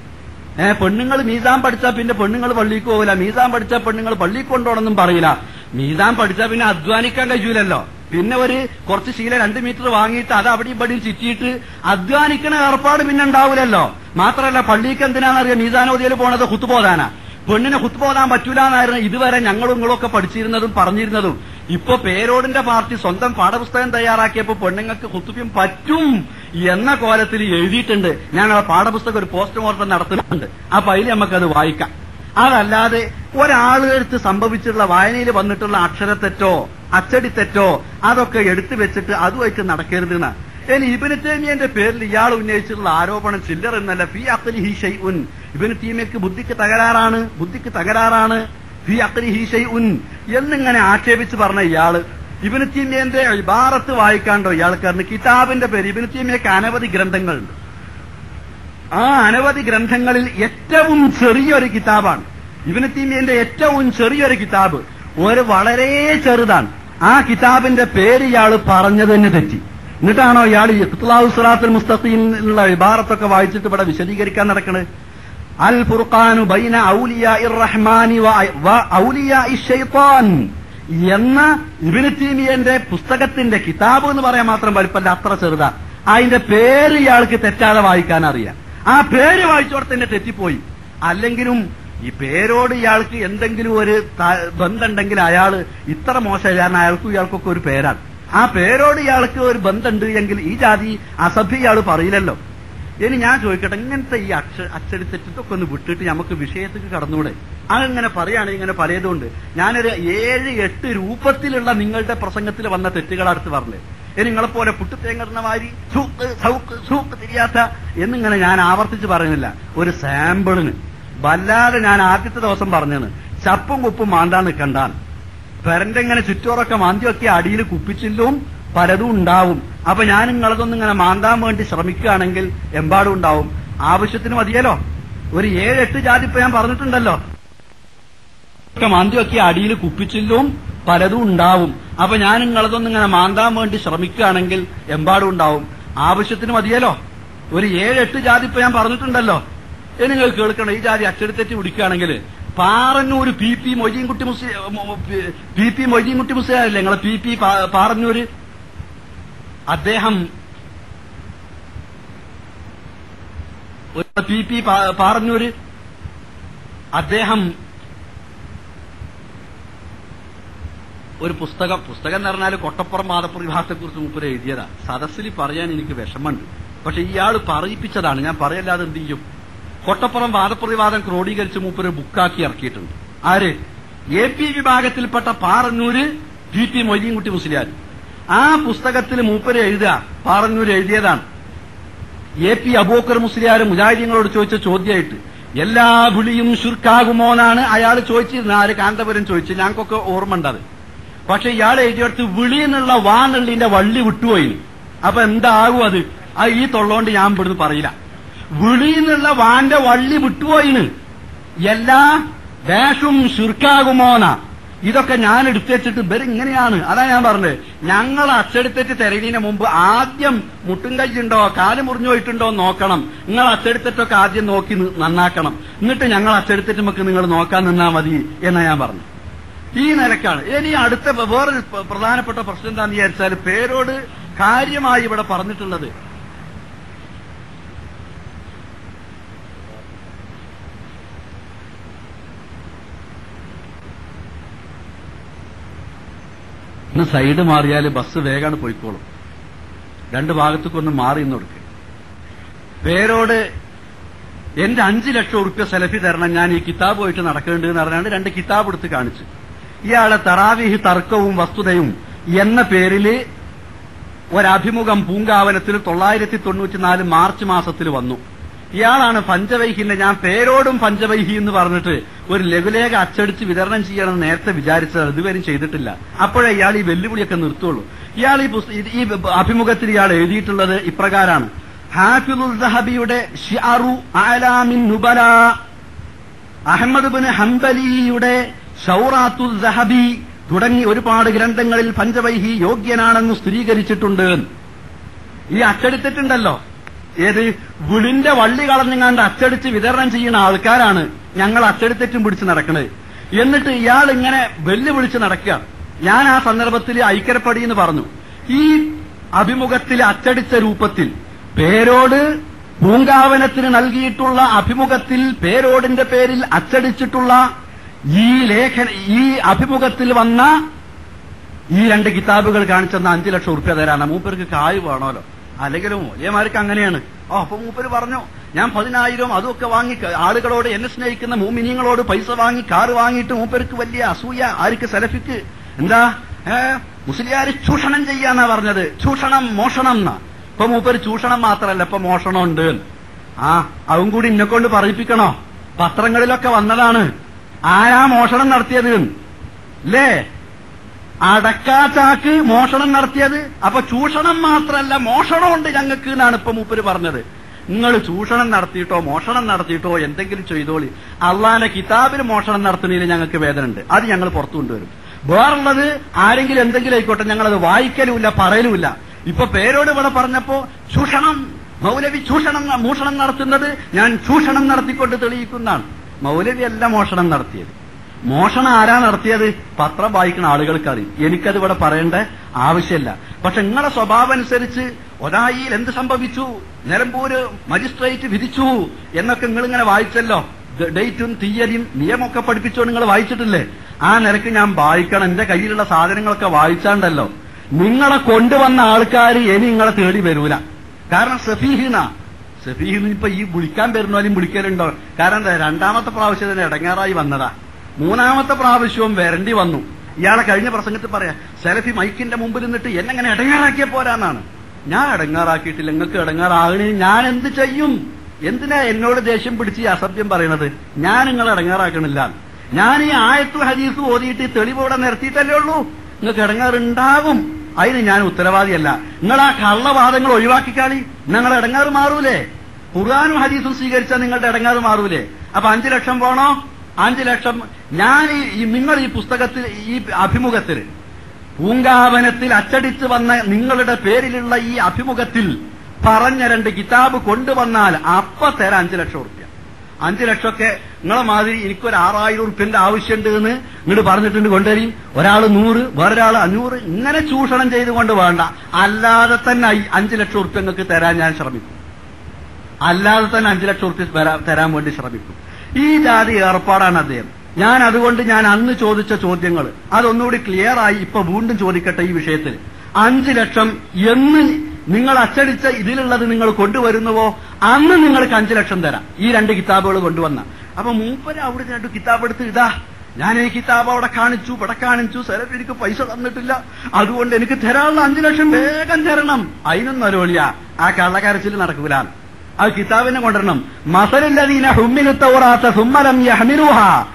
ഏ പെണ്ണുങ്ങൾ മീസാൻ പഠിച്ചാൽ പിന്നെ പെണ്ണുങ്ങൾ പള്ളിക്ക് പോകില്ല മീസാൻ പഠിച്ചാൽ പെണ്ണുങ്ങൾ പള്ളിക്ക് കൊണ്ടുപോകണമെന്നും പറയില്ല മീസാൻ പഠിച്ചാൽ പിന്നെ അധ്വാനിക്കാൻ കഴിയൂലല്ലോ പിന്നെ ഒരു കുറച്ച് ശീല രണ്ട് മീറ്റർ വാങ്ങിയിട്ട് അത് അവിടെ ഇവിടെയും ചുറ്റിയിട്ട് അധ്വാനിക്കണ ഏർപ്പാട് പിന്നെ ഉണ്ടാവൂലല്ലോ മാത്രമല്ല പള്ളിക്ക് എന്തിനാണെന്നറിയാം മീസാനോദിയിൽ പോണത് കുത്തുപോതാനാ പെണ്ണിനെ കുത്തുപോകാൻ പറ്റൂലെന്നായിരുന്നു ഇതുവരെ ഞങ്ങളും നിങ്ങളൊക്കെ പഠിച്ചിരുന്നതും പറഞ്ഞിരുന്നതും ഇപ്പൊ പേരോടിന്റെ പാർട്ടി സ്വന്തം പാഠപുസ്തകം തയ്യാറാക്കിയപ്പോ പെണ്ണുങ്ങൾക്ക് കുത്തുപ്യം പറ്റും എന്ന കോലത്തിൽ എഴുതിയിട്ടുണ്ട് ഞാൻ ആ പാഠപുസ്തകം ഒരു പോസ്റ്റ്മോർട്ടം നടത്തുന്നുണ്ട് അപ്പൊ അതിൽ നമുക്കത് വായിക്കാം അതല്ലാതെ ഒരാളുകൾക്ക് സംഭവിച്ചിട്ടുള്ള വായനയിൽ വന്നിട്ടുള്ള അക്ഷരത്തെറ്റോ അച്ചടിത്തെറ്റോ അതൊക്കെ എടുത്തു വെച്ചിട്ട് അതുമായിട്ട് നടക്കരുതെന്ന് ഇനി ഇബിന് തേമിയന്റെ പേരിൽ ഇയാൾ ഉന്നയിച്ചിട്ടുള്ള ആരോപണം ചില്ലർ എന്നല്ല ഫി അഖ്ലിഹി ഷൈഉൻ ഇബിന് തീമിയക്ക് ബുദ്ധിക്ക് തകരാറാണ് ബുദ്ധിക്ക് തകരാറാണ് ഫി അഖ്ലിഹി ഷൈഉൻ എന്നിങ്ങനെ ആക്ഷേപിച്ച് പറഞ്ഞ ഇയാള് ഇബിന് തീമിയന്റെ ഇബാറത്ത് വായിക്കാണ്ടോ ഇയാൾക്കാരന് കിതാബിന്റെ പേര് ഇബിന് തീമിയക്ക് അനവധി ഗ്രന്ഥങ്ങളുണ്ട് ആ അനവധി ഗ്രന്ഥങ്ങളിൽ ഏറ്റവും ചെറിയൊരു കിതാബാണ് ഇബിന് തീമിയന്റെ ഏറ്റവും ചെറിയൊരു കിതാബ് ഒരു വളരെ ചെറുതാണ് ആ കിതാബിന്റെ പേര് ഇയാൾ പറഞ്ഞത് തന്നെ തെറ്റി എന്നിട്ടാണോ ഇയാൾ ഇഖ്ലാഹു സിറാത്തുൽ മുസ്തഖീമിലുള്ള ഇബാറത്തൊക്കെ വായിച്ചിട്ട് ഇവിടെ വിശദീകരിക്കാൻ നടക്കണത് അൽ ഫുർഖാനു ബൈന ഔലിയാ റഹ്മാനി വ ഔലിയാ ഷൈത്താൻ എന്ന ഇബിന് തീമിയന്റെ പുസ്തകത്തിന്റെ കിതാബ് എന്ന് പറയാൻ മാത്രം വലിപ്പല്ല അത്ര ചെറുതാ അതിന്റെ പേര് ഇയാൾക്ക് തെറ്റാതെ വായിക്കാൻ അറിയാം ആ പേര് വായിച്ചോടെ തന്നെ തെറ്റിപ്പോയി അല്ലെങ്കിലും ഈ പേരോട് ഇയാൾക്ക് എന്തെങ്കിലും ഒരു ത- ബന്ധമുണ്ടെങ്കിൽ അയാൾ ഇത്ര മോശം കാരണം അയാൾക്കും ഇയാൾക്കൊക്കെ ഒരു പേരാണ് ആ പേരോട് ഇയാൾക്ക് ഒരു ബന്ധമുണ്ട് എങ്കിൽ ഈ ജാതി അസഭ്യ ഇയാൾ പറയില്ലല്ലോ ഇനി ഞാൻ ചോദിക്കട്ടെ ഇങ്ങനത്തെ ഈ അക്ഷ അച്ചടിത്തെറ്റൊക്കെ ഒന്ന് വിട്ടിട്ട് നമുക്ക് വിഷയത്തേക്ക് കടന്നൂടെ അങ്ങനെ പറയുകയാണെങ്കിൽ ഇങ്ങനെ പലതുകൊണ്ട് ഞാനൊരു ഏഴ് എട്ട് രൂപത്തിലുള്ള നിങ്ങളുടെ പ്രസംഗത്തിൽ വന്ന തെറ്റുകൾ അടുത്ത് പറഞ്ഞത് ഇനി നിങ്ങളെപ്പോലെ പുട്ടുതേങ്ങുന്ന മാതിരി സൂക്ക് സൗക്ക് സൂക്ക് തിരിയാത്ത എന്നിങ്ങനെ ഞാൻ ആവർത്തിച്ച് പറയുന്നില്ല ഒരു സാമ്പിളിന് വല്ലാതെ ഞാൻ ആദ്യത്തെ ദിവസം പറഞ്ഞത് ചപ്പും കുപ്പും മാണ്ടാൻ നിൽക്കണ്ടാൻ പെരന്റെങ്ങനെ ചുറ്റോറൊക്കെ മാന്തിയൊക്കെ അടിയിൽ കുപ്പിച്ചില്ലും പലതും ഉണ്ടാവും അപ്പൊ ഞാൻ നിങ്ങളതൊന്നും ഇങ്ങനെ മാന്താൻ വേണ്ടി ശ്രമിക്കുകയാണെങ്കിൽ എമ്പാടും ഉണ്ടാവും ആവശ്യത്തിന് മതിയല്ലോ ഒരു ഏഴ് എട്ട് ജാതി ഇപ്പൊ ഞാൻ പറഞ്ഞിട്ടുണ്ടല്ലോ ഒക്കെ മാന്തിയൊക്കെ അടിയിൽ കുപ്പിച്ചില്ലും പലതും ഉണ്ടാവും അപ്പൊ ഞാൻ നിങ്ങളതൊന്നും ഇങ്ങനെ മാന്താൻ വേണ്ടി ശ്രമിക്കുകയാണെങ്കിൽ എമ്പാടും ഉണ്ടാവും ആവശ്യത്തിന് മതിയല്ലോ ഒരു ഏഴ് എട്ട് ജാതി ഇപ്പൊ ഞാൻ പറഞ്ഞിട്ടുണ്ടല്ലോ ഇനി നിങ്ങൾ കേൾക്കണം ഈ ജാതി അച്ചടിത്തെറ്റി പിടിക്കുകയാണെങ്കിൽ പാറന്നൂര് പി പി മൊയ്തീൻകുട്ടി മുസ്ലിം പി പി മൊയ്തീൻകുട്ടി മുസ്ലിം നിങ്ങളെ പി പി പാ- പാറന്നൂര് അദ്ദേഹം ഒരു പി പി പാ- പാറന്നൂര് അദ്ദേഹം ഒരു പുസ്തകം പുസ്തകം എന്ന് പറഞ്ഞാൽ കൊട്ടപ്പുറം വാദപ്രതിഭാസത്തെ കുറിച്ച് മൂപ്പര് എഴുതിയതാ സദസ്സിൽ പറയാൻ എനിക്ക് വിഷമമുണ്ട് പക്ഷെ ഇയാൾ പറയിപ്പിച്ചതാണ് ഞാൻ പറയല്ലാതെ എന്ത് ചെയ്യും കൊട്ടപ്പുറം വാദപ്രതിവാദം ക്രോഡീകരിച്ച് മൂപ്പര് ബുക്കാക്കി ഇറക്കിയിട്ടുണ്ട് ആര് എ പി വിഭാഗത്തിൽപ്പെട്ട പാറന്നൂര് പി ടി മൊയ്തീൻകുട്ടി മുസ്ലിയാർ ആ പുസ്തകത്തിൽ മൂപ്പര് എഴുതുക പാറന്നൂർ എഴുതിയതാണ് എ പി അബൂക്കർ മുസ്ലിയാർ മുജാഹിദീങ്ങളോട് ചോദിച്ച ചോദ്യമായിട്ട് എല്ലാ വിളിയും ശുർക്കാകുമോ എന്നാണ് അയാൾ ചോദിച്ചിരുന്നത് ആര് കാന്തപുരം ചോദിച്ചു ഞങ്ങൾക്കൊക്കെ ഓർമ്മ ഉണ്ടത് പക്ഷെ ഇയാൾ എഴുതിയെടുത്ത് വിളി എന്നുള്ള വാ എന്നുള്ളതിന്റെ വള്ളി വിട്ടുപോയി അപ്പൊ എന്താകും അത് അത് ഈ തൊള്ളോണ്ട് ഞാൻ ഇവിടുന്ന് പറയില്ല വിളി എന്നുള്ള വാന്റെ വള്ളി വിട്ടുപോയിന് എല്ലാ ഡാഷും ശുർക്കാകുമോന്നാ ഇതൊക്കെ ഞാൻ എടുത്തുവെച്ചിട്ട് ഇവർ ഇങ്ങനെയാണ് അതാ ഞാൻ പറഞ്ഞത് ഞങ്ങൾ അച്ചടിത്തെറ്റ് തിരയുന്നതിന് മുമ്പ് ആദ്യം മുട്ടും കൈയുണ്ടോ കാല് മുറിഞ്ഞു പോയിട്ടുണ്ടോ എന്ന് നോക്കണം നിങ്ങൾ അച്ചടിത്തെറ്റൊക്കെ ആദ്യം നോക്കി നി- നന്നാക്കണം എന്നിട്ട് ഞങ്ങൾ അച്ചടിത്തെറ്റുമൊക്കെ നിങ്ങൾ നോക്കാൻ നിന്നാ മതി എന്നാ ഞാൻ പറഞ്ഞു ഈ നിലക്കാണ് ഇനി അടുത്ത വേറൊരു പ്ര- പ്രധാനപ്പെട്ട പ്രശ്നം എന്താണെന്ന് വിചാരിച്ചാൽ പേരോട് കാര്യമായി ഇവിടെ പറഞ്ഞിട്ടുള്ളത് ഇന്ന് സൈഡ് മാറിയാൽ ബസ് വേഗമാണ് പോയിക്കോളും രണ്ട് ഭാഗത്തേക്കൊന്ന് മാറി എന്ന് കൊടുക്കുക പേരോട് എന്റെ അഞ്ചു ലക്ഷം ഉറുപ്പ്യ സെലഫി തരണം ഞാൻ ഈ കിതാബ് പോയിട്ട് നടക്കേണ്ടത് എന്ന് പറഞ്ഞാണ്ട് രണ്ട് കിതാബ് എടുത്ത് കാണിച്ചു ഇയാളെ തറാവിഹി തർക്കവും വസ്തുതയും എന്ന പേരില് ഒരഭിമുഖം പൂങ്കാവനത്തിൽ തൊള്ളായിരത്തി തൊണ്ണൂറ്റിനാല് മാർച്ച് മാസത്തിൽ വന്നു ഇയാളാണ് പഞ്ചവൈഹിന്റെ ഞാൻ പേരോടും പഞ്ചവൈഹി എന്ന് പറഞ്ഞിട്ട് ഒരു ലഘുലേഖ അച്ചടിച്ച് വിതരണം ചെയ്യണമെന്ന് നേരത്തെ വിചാരിച്ചത് ഇതുവരെയും ചെയ്തിട്ടില്ല അപ്പോഴേ ഇയാൾ ഈ വെല്ലുവിളിയൊക്കെ നിർത്തുള്ളൂ ഇയാൾ ഈ പുസ്ത- ഇത് ഈ അഭിമുഖത്തിൽ ഇയാൾ എഴുതിയിട്ടുള്ളത് ഇപ്രകാരമാണ് ഹാഫിദുൽ ദഹബിയുടെ ഷിഅറു ആലാമിൻ നുബല അഹമ്മദ് ബിൻ ഹംബലിയുടെ ഷൗറാത്തുൽ ദഹബി തുടങ്ങി ഒരുപാട് ഗ്രന്ഥങ്ങളിൽ പഞ്ചവൈഹി യോഗ്യനാണെന്ന് സ്ഥിരീകരിച്ചിട്ടുണ്ട് ഈ അച്ചടിത്തിട്ടുണ്ടല്ലോ ഏത് വിളിന്റെ വള്ളി കളഞ്ഞങ്ങാണ്ട് അച്ചടിച്ച് വിതരണം ചെയ്യുന്ന ആൾക്കാരാണ് ഞങ്ങൾ അച്ചടിത്തെറ്റും പിടിച്ച് നടക്കുന്നത് എന്നിട്ട് ഇയാൾ ഇങ്ങനെ വെല്ലുവിളിച്ച് നടക്കുക ഞാൻ ആ സന്ദർഭത്തിൽ ഐക്യരപ്പടി എന്ന് പറഞ്ഞു ഈ അഭിമുഖത്തിൽ അച്ചടിച്ച രൂപത്തിൽ പേരോട് പൂങ്കാവനത്തിന് നൽകിയിട്ടുള്ള അഭിമുഖത്തിൽ പേരോടിന്റെ പേരിൽ അച്ചടിച്ചിട്ടുള്ള ഈ ലേഖന ഈ അഭിമുഖത്തിൽ വന്ന ഈ രണ്ട് കിതാബുകൾ കാണിച്ചെന്ന അഞ്ചു ലക്ഷം ഉറുപ്പ്യ തരാണ് മൂപ്പർക്ക് കായ് വേണമല്ലോ അല്ലെങ്കിലും മൂല്യമാർക്ക് അങ്ങനെയാണ് ഓ അപ്പൊ മൂപ്പര് പറഞ്ഞു ഞാൻ പതിനായിരം അതൊക്കെ വാങ്ങി ക- ആളുകളോട് എന്നെ സ്നേഹിക്കുന്ന മൂമിനിയങ്ങളോട് പൈസ വാങ്ങി കാറ് വാങ്ങിയിട്ട് മൂപ്പർക്ക് വലിയ അസൂയ ആർക്ക് സെലഫിക്ക് എന്താ ഏ മുസ്ലിയാര് ചൂഷണം ചെയ്യാന്നാ പറഞ്ഞത് ചൂഷണം മോഷണം എന്നാ ഇപ്പൊ മൂപ്പര് ചൂഷണം മാത്രല്ല ഇപ്പൊ മോഷണം ഉണ്ട് ആ അതും കൂടി ഇന്നെ കൊണ്ട് പറയിപ്പിക്കണോ പത്രങ്ങളിലൊക്കെ വന്നതാണ് ആരാ മോഷണം നടത്തിയത് അല്ലേ അടക്കാച്ചാക്ക് മോഷണം നടത്തിയത് അപ്പൊ ചൂഷണം മാത്രല്ല മോഷണമുണ്ട് ഞങ്ങൾക്ക് എന്നാണ് ഇപ്പൊ മൂപ്പര് പറഞ്ഞത് നിങ്ങൾ ചൂഷണം നടത്തിയിട്ടോ മോഷണം നടത്തിയിട്ടോ എന്തെങ്കിലും ചെയ്തോളി അള്ളാന്റെ കിതാബിൽ മോഷണം നടത്തുന്നതിൽ ഞങ്ങൾക്ക് വേദന ഉണ്ട് അത് ഞങ്ങൾ പുറത്തു കൊണ്ടുവരും വേറുള്ളത് ആരെങ്കിലും എന്തെങ്കിലും ആയിക്കോട്ടെ ഞങ്ങളത് വായിക്കലുമില്ല പറയലുമില്ല ഇപ്പൊ പേരോട് ഇവിടെ പറഞ്ഞപ്പോ ചൂഷണം മൗലവി ചൂഷണം മോഷണം നടത്തുന്നത് ഞാൻ ചൂഷണം നടത്തിക്കൊണ്ട് തെളിയിക്കുന്നതാണ് മൗലവി അല്ല മോഷണം നടത്തിയത് മോഷണം ആരാ നടത്തിയത് പത്രം വായിക്കുന്ന ആളുകൾക്ക് അറിയും എനിക്കത് ഇവിടെ പറയേണ്ട ആവശ്യമില്ല പക്ഷെ നിങ്ങളുടെ സ്വഭാവം അനുസരിച്ച് ഒരായിൽ എന്ത് സംഭവിച്ചു നിലമ്പൂര് മജിസ്ട്രേറ്റ് വിധിച്ചു എന്നൊക്കെ നിങ്ങൾ ഇങ്ങനെ വായിച്ചല്ലോ ദ- ഡേറ്റും തീയതിയും നിയമമൊക്കെ പഠിപ്പിച്ചോ നിങ്ങൾ വായിച്ചിട്ടില്ലേ ആ നിരക്ക് ഞാൻ വായിക്കണം എന്റെ കയ്യിലുള്ള സാധനങ്ങളൊക്കെ വായിച്ചാണ്ടല്ലോ നിങ്ങളെ കൊണ്ടുവന്ന ആൾക്കാർ ഇനി നിങ്ങളെ തേടി വരൂല കാരണം സഫീഹിന സഫീഹിന് ഇപ്പൊ ഈ വിളിക്കാൻ വരുന്നവരും വിളിക്കലുണ്ടോ കാരണം എന്താ രണ്ടാമത്തെ പ്രാവശ്യം തന്നെ ഇടങ്ങാറായി വന്നതാ മൂന്നാമത്തെ പ്രാവശ്യവും വരണ്ടി വന്നു ഇയാളെ കഴിഞ്ഞ പ്രസംഗത്തിൽ പറയാ സെലഫി മൈക്കിന്റെ മുമ്പിൽ നിന്നിട്ട് എന്നെങ്ങനെ ഇടങ്ങാറാക്കിയ പോരാന്നാണ് ഞാൻ ഇടങ്ങാറാക്കിയിട്ടില്ല നിങ്ങൾക്ക് ഇടങ്ങാറാകണേ ഞാൻ എന്ത് ചെയ്യും എന്തിനാ എന്നോട് ദേഷ്യം പിടിച്ച് ഈ അസഭ്യം പറയണത് ഞാൻ നിങ്ങളെ ഇടങ്ങാറാക്കണില്ല ഞാൻ ഈ ആയത്തു ഹദീസ് ഓതിയിട്ട് ഈ തെളിവ് ഇവിടെ നിർത്തിയിട്ടല്ലേ ഉള്ളൂ നിങ്ങൾക്ക് ഇടങ്ങാറുണ്ടാകും അതിന് ഞാൻ ഉത്തരവാദിയല്ല നിങ്ങൾ ആ കള്ളവാദങ്ങൾ ഒഴിവാക്കിക്കാളി നിങ്ങൾ ഇടങ്ങാറ് മാറൂലേ ഖുർആാനും ഹദീസും സ്വീകരിച്ചാൽ നിങ്ങളുടെ ഇടങ്ങാറ് മാറൂലേ അപ്പൊ അഞ്ചു ലക്ഷം പോണോ അഞ്ചു ലക്ഷം ഞാൻ ഈ- ഈ നിങ്ങൾ ഈ പുസ്തകത്തിൽ ഈ അഭിമുഖത്തിൽ പൂങ്കാവനത്തിൽ അച്ചടിച്ചു വന്ന നിങ്ങളുടെ പേരിലുള്ള ഈ അഭിമുഖത്തിൽ പറഞ്ഞ രണ്ട് കിതാബ് കൊണ്ടുവന്നാൽ അപ്പ തരാം അഞ്ചു ലക്ഷം ഉറുപ്പ്യ അഞ്ചു ലക്ഷമൊക്കെ നിങ്ങളെ മാതിരി എനിക്കൊരു ആറായിരം ഉറുപ്പ്യന്റെ ആവശ്യമുണ്ട് എന്ന് ഇങ്ങോട്ട് പറഞ്ഞിട്ടുണ്ട് കൊണ്ടുവരും ഒരാൾ നൂറ് വേറൊരാൾ അഞ്ഞൂറ് ഇങ്ങനെ ചൂഷണം ചെയ്തുകൊണ്ട് വേണ്ട അല്ലാതെ തന്നെ ഈ അഞ്ചു ലക്ഷം ഉറുപ്പ്യ നിങ്ങൾക്ക് തരാൻ ഞാൻ ശ്രമിക്കും അല്ലാതെ തന്നെ അഞ്ചു ലക്ഷം ഉറുപ്പ്യ വരാ- തരാൻ വേണ്ടി ശ്രമിക്കും ഈ ജാതി ഏർപ്പാടാണ് അദ്ദേഹം ഞാൻ അതുകൊണ്ട് ഞാൻ അന്ന് ചോദിച്ച ചോദ്യങ്ങൾ അതൊന്നുകൂടി ക്ലിയർ ആയി ഇപ്പൊ വീണ്ടും ചോദിക്കട്ടെ ഈ വിഷയത്തിൽ അഞ്ചു ലക്ഷം എന്ന് നിങ്ങൾ അച്ചടിച്ച ഇതിലുള്ളത് നിങ്ങൾ കൊണ്ടുവരുന്നുവോ അന്ന് നിങ്ങൾക്ക് അഞ്ചു ലക്ഷം തരാം ഈ രണ്ട് കിതാബുകൾ കൊണ്ടുവന്ന അപ്പൊ മൂപ്പര് അവിടെ രണ്ട് കിതാബ് എടുത്ത് ഇതാ ഞാൻ ഈ കിതാബ് അവിടെ കാണിച്ചു ഇവിടെ കാണിച്ചു സെലഫ് എനിക്ക് പൈസ തന്നിട്ടില്ല അതുകൊണ്ട് എനിക്ക് തരാനുള്ള അഞ്ചു ലക്ഷം വേഗം തരണം അതിനൊന്നും അരോളിയ ആ കള്ളക്കരച്ചിൽ നടക്കൂല ആ കിതാബിനെ കൊണ്ടുവരണം മസലില്ലതീന ഹുമ്മിനുത്തൗറാത്ത സുമ്മലം യഹ്മിലുഹ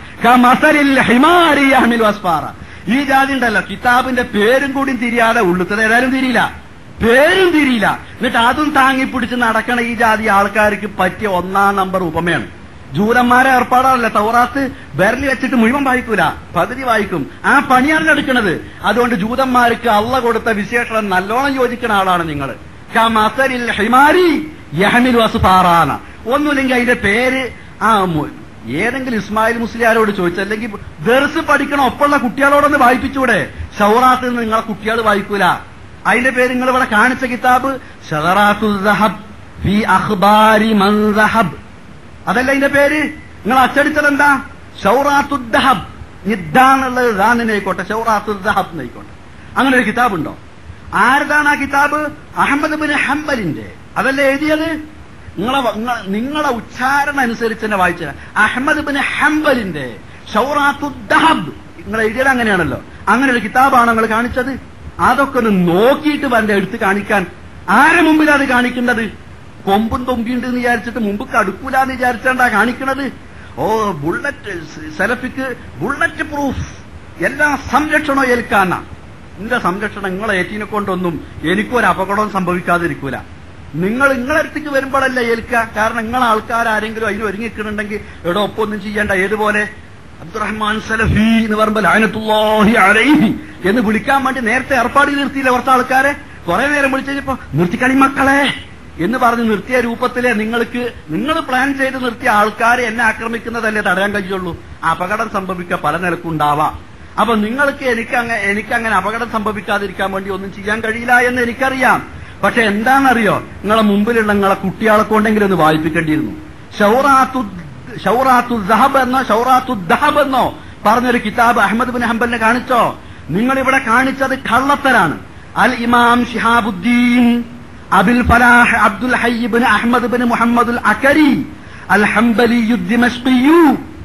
കമസലിൽ ഹിമാരി യഹ്മിലു അസ്ഫാറ ഈ ജാതി ഉണ്ടല്ലോ കിതാബിന്റെ പേരും കൂടി തിരിയാതെ ഉള്ളുത്തത് ഏതായാലും തിരിയില്ല പേരും തിരിയില്ല എന്നിട്ട് അതും താങ്ങിപ്പിടിച്ച് നടക്കണ ഈ ജാതി ആൾക്കാർക്ക് പറ്റിയ ഒന്നാം നമ്പർ ഉപമയാണ് ജൂതന്മാരെ ഏർപ്പാടാണല്ലോ തൗറാത്ത് ബെരലി വെച്ചിട്ട് മുഴുവൻ വായിക്കൂല പകുതി വായിക്കും ആ പണിയാണ് എടുക്കുന്നത് അതുകൊണ്ട് ജൂതന്മാർക്ക് അള്ള കൊടുത്ത വിശേഷണം നല്ലോണം യോജിക്കുന്ന ആളാണ് നിങ്ങൾ കമസലിൽ ഹിമാരി യഹമിൽ വസുഫാറാന ഒന്നുമില്ലെങ്കിൽ അതിന്റെ പേര് ആ മു- ഏതെങ്കിലും ഇസ്മായിൽ മുസ്ലിയാരോട് ചോദിച്ചു അല്ലെങ്കിൽ ദർസ് പഠിക്കണ ഒപ്പമുള്ള കുട്ടികളോടൊന്ന് വായിപ്പിച്ചൂടെ ഷൗറാത്തിൽ നിന്ന് നിങ്ങളെ കുട്ടികൾ വായിക്കൂല അതിന്റെ പേര് നിങ്ങൾ ഇവിടെ കാണിച്ച കിതാബ് ഷഹറാത്തു സഹബ് ഫി അഖ്ബാരി മൻ സഹബ് അതല്ല അതിന്റെ പേര് നിങ്ങൾ അച്ചടിച്ചത് എന്താ ഷൗറാത്തുദ്ദഹബ് നിദ്ദാന്നുള്ളത് ദാനിനായിക്കോട്ടെ ഷൗറാത്തുദ്ദഹബ് എന്നായിക്കോട്ടെ അങ്ങനെ ഒരു കിതാബുണ്ടോ ആരതാണ് ആ കിതാബ് അഹമ്മദ് ബിൻ ഹംബലിന്റെ അതല്ലേ എഴുതിയത് നിങ്ങളെ നിങ്ങളെ- നിങ്ങളെ ഉച്ചാരണം അനുസരിച്ച് തന്നെ വായിച്ച അഹമ്മദ് ബിൻ ഹംബലിന്റെ ഷൗറാത്തുദ്ദഹബ് നിങ്ങൾ എഴുതിയത് അങ്ങനെയാണല്ലോ അങ്ങനെ ഒരു കിതാബാണ് നിങ്ങൾ കാണിച്ചത് അതൊക്കെ ഒന്ന് നോക്കിയിട്ട് വന്റെ എടുത്ത് കാണിക്കാൻ ആരെ മുമ്പിൽ അത് കാണിക്കുന്നത് കൊമ്പും തൊമ്പിയുണ്ട് എന്ന് വിചാരിച്ചിട്ട് മുമ്പ് കടുക്കൂലെന്ന് വിചാരിച്ചാണ്ടാ കാണിക്കണത് ഓ ബുള്ളറ്റ് സെലഫിക്ക് ബുള്ളറ്റ് പ്രൂഫ് എല്ലാ സംരക്ഷണവും ഏൽക്കാന്ന നിന്റെ സംരക്ഷണം നിങ്ങളെ ഏറ്റിനെ കൊണ്ടൊന്നും എനിക്കൊരു അപകടവും സംഭവിക്കാതിരിക്കൂല നിങ്ങൾ നിങ്ങളെ അടുത്തേക്ക് വരുമ്പോഴല്ല ഏൽക്കുക കാരണം നിങ്ങളെ ആൾക്കാർ ആരെങ്കിലും അതിന് ഒരുങ്ങിക്കുന്നുണ്ടെങ്കിൽ എവിടെ ഒപ്പൊന്നും ചെയ്യേണ്ട ഏതുപോലെ അബ്ദുറഹ്മാൻ സലഫി എന്ന് പറയുമ്പോൾ ലാനത്തുല്ലാഹി അലൈഹി എന്ന് വിളിക്കാൻ വേണ്ടി നേരത്തെ ഏർപ്പാട് നിർത്തിയില്ല കുറച്ച് ആൾക്കാരെ കുറെ നേരം വിളിച്ചു കഴിഞ്ഞപ്പോ നിർത്തിക്കളി മക്കളെ എന്ന് പറഞ്ഞ് നിർത്തിയ രൂപത്തിലെ നിങ്ങൾക്ക് നിങ്ങൾ പ്ലാൻ ചെയ്ത് നിർത്തിയ ആൾക്കാരെ എന്നെ ആക്രമിക്കുന്നതല്ലേ തടയാൻ കഴിയുള്ളൂ അപകടം സംഭവിക്കുക പല നിലക്കുണ്ടാവാം അപ്പൊ നിങ്ങൾക്ക് എനിക്കങ്ങനെ എനിക്കങ്ങനെ അപകടം സംഭവിക്കാതിരിക്കാൻ വേണ്ടി ഒന്നും ചെയ്യാൻ കഴിയില്ല എന്ന് എനിക്കറിയാം പക്ഷെ എന്താണെന്നറിയോ നിങ്ങളെ മുമ്പിലുള്ള നിങ്ങളെ കുട്ടികളെ കൊണ്ടെങ്കിലും ഒന്ന് വായിപ്പിക്കേണ്ടിയിരുന്നു ഷൗറാത്തു ഷൗറാത്തു ദഹബ് എന്നോ ഷൗറാത്തു ദഹബ് എന്നോ പറഞ്ഞൊരു കിതാബ് അഹമ്മദ് ബിൻ ഹംബലിനെ കാണിച്ചോ നിങ്ങൾ ഇവിടെ കാണിച്ചത് കള്ളത്തരാണ് അൽ ഇമാം ഷിഹാബുദ്ദീൻ അബുൽ ഫലാഹ് അബ്ദുൽ ഹയ്യിബിൻ അഹമ്മദ് ബിൻ മുഹമ്മദുൽ അക്കരി അൽ ഹംബലിയു ദിമഷ്കിയു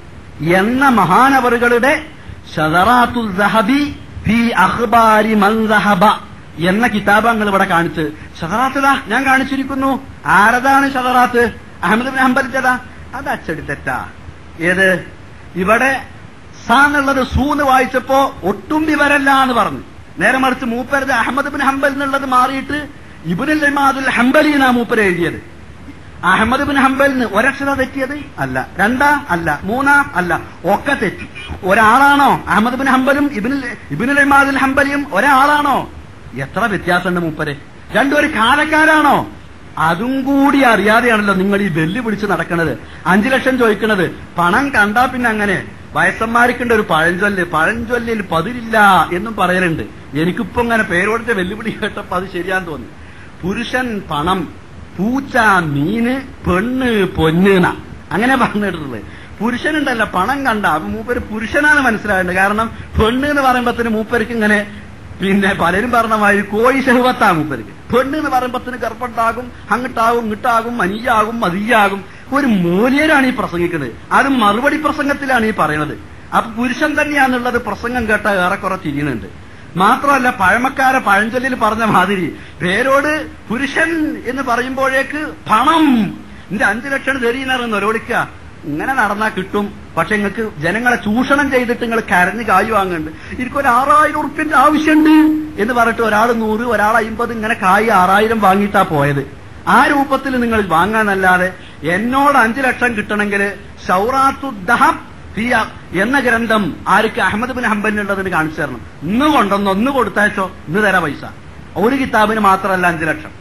എന്ന മഹാനവറുകളുടെ ഷദറാത്തുൽ സഹബി ഫി അഖ്ബാരി മൻ സഹബ എന്ന കിതാബ് നിങ്ങൾ ഇവിടെ കാണിച്ച് ഷദറാത്തതാ ഞാൻ കാണിച്ചിരിക്കുന്നു ആരതാണ് ഷദറാത്ത് അഹമ്മദ് ബിൻ ഹംബലിച്ചതാ അത് അച്ചടി തെറ്റാ ഏത് ഇവിടെ സ എന്നുള്ളത് സൂന്ന് വായിച്ചപ്പോ ഒട്ടും വിവരല്ല എന്ന് പറഞ്ഞു നേരെ മറിച്ച് മൂപ്പരത് അഹമ്മദ് ബിൻ ഹംബൽ എന്നുള്ളത് മാറിയിട്ട് ഇബുൽ ഇമാദുൽ ഹംബലി എന്നാ മൂപ്പര എഴുതിയത് അഹമ്മദ് ബിൻ ഹംബലിന് ഒരക്ഷര തെറ്റിയത് അല്ല രണ്ടാ അല്ല മൂന്നാ അല്ല ഒക്കെ തെറ്റി ഒരാളാണോ അഹമ്മദ് ബിൻ ഹംബലും ഇബിനുൽ ഇബിനുൽ ഇമാദുൽ ഹംബലിയും ഒരാളാണോ എത്ര വ്യത്യാസമുണ്ട് മൂപ്പര് രണ്ടുപേര് കാലക്കാരാണോ അതും കൂടി അറിയാതെയാണല്ലോ നിങ്ങൾ ഈ വെല്ലു പിടിച്ച് നടക്കുന്നത് അഞ്ചു ലക്ഷം ചോദിക്കുന്നത് പണം കണ്ടാ പിന്നെ അങ്ങനെ വയസ്സന്മാർക്കുണ്ട് ഒരു പഴഞ്ചൊല്ല് പഴഞ്ചൊല്ലിൽ പതിരില്ല എന്നും പറയലുണ്ട് എനിക്കിപ്പോ ഇങ്ങനെ പേരോടിന്റെ വെല്ലുവിളി കേട്ടപ്പോ അത് ശരിയാന്ന് തോന്നി പുരുഷൻ പണം പൂച്ച മീന് പെണ്ണ് പൊന്നുന അങ്ങനെ പറഞ്ഞിട്ടുള്ളത് പുരുഷനുണ്ടല്ല പണം കണ്ട അപ്പൊ മൂപ്പര് പുരുഷനാണ് മനസ്സിലാകേണ്ടത് കാരണം പെണ്ണ് എന്ന് പറയുമ്പത്തിന് മൂപ്പർക്ക് ഇങ്ങനെ പിന്നെ പലരും പറഞ്ഞ മാതിരി കോഴി ഷഹുവത്താ മൂപ്പർക്ക് പെണ്ണ് എന്ന് പറയുമ്പത്തിന് ഗർഭണ്ടാകും അങ്ങട്ടാകും ഇങ്ങട്ടാകും മനിയാകും മതിയാകും ഒരു മൂല്യരാണ് ഈ പ്രസംഗിക്കുന്നത് അത് മറുപടി പ്രസംഗത്തിലാണ് ഈ പറയുന്നത് അപ്പൊ പുരുഷൻ തന്നെയാന്നുള്ളത് പ്രസംഗം കേട്ട ഏറെക്കുറെ തിരിയുന്നുണ്ട് മാത്രമല്ല പഴമക്കാരെ പഴഞ്ചൊല്ലിൽ പറഞ്ഞ മാതിരി പേരോട് പുരുഷൻ എന്ന് പറയുമ്പോഴേക്ക് പണം എന്റെ അഞ്ചു ലക്ഷം തെരീനറിന്ന് ഒരോടിക്ക ഇങ്ങനെ നടന്നാ കിട്ടും പക്ഷെ നിങ്ങൾക്ക് ജനങ്ങളെ ചൂഷണം ചെയ്തിട്ട് നിങ്ങൾ കരഞ്ഞ് കായ് വാങ്ങുന്നുണ്ട് എനിക്കൊരു ആറായിരം ഉറുപ്പിന്റെ ആവശ്യമുണ്ട് എന്ന് പറഞ്ഞിട്ട് ഒരാൾ നൂറ് ഒരാൾ അമ്പത് ഇങ്ങനെ കായ് ആറായിരം വാങ്ങിയിട്ടാ പോയത് ആ രൂപത്തിൽ നിങ്ങൾ വാങ്ങാനല്ലാതെ എന്നോട് അഞ്ചു ലക്ഷം കിട്ടണമെങ്കിൽ ഷൗറാത്തു ദഹബ് ഫിയ എന്ന ഗ്രന്ഥം ആർക്ക് അഹമ്മദ് ബിൻ ഹംബലിനുള്ളതിന് കാണിച്ചു തരണം ഇന്ന് കൊണ്ടൊന്ന് ഒന്ന് കൊടുത്തയച്ചോ ഇന്ന് തരാം പൈസ ഒരു കിതാബിന് മാത്രമല്ല അഞ്ചു ലക്ഷം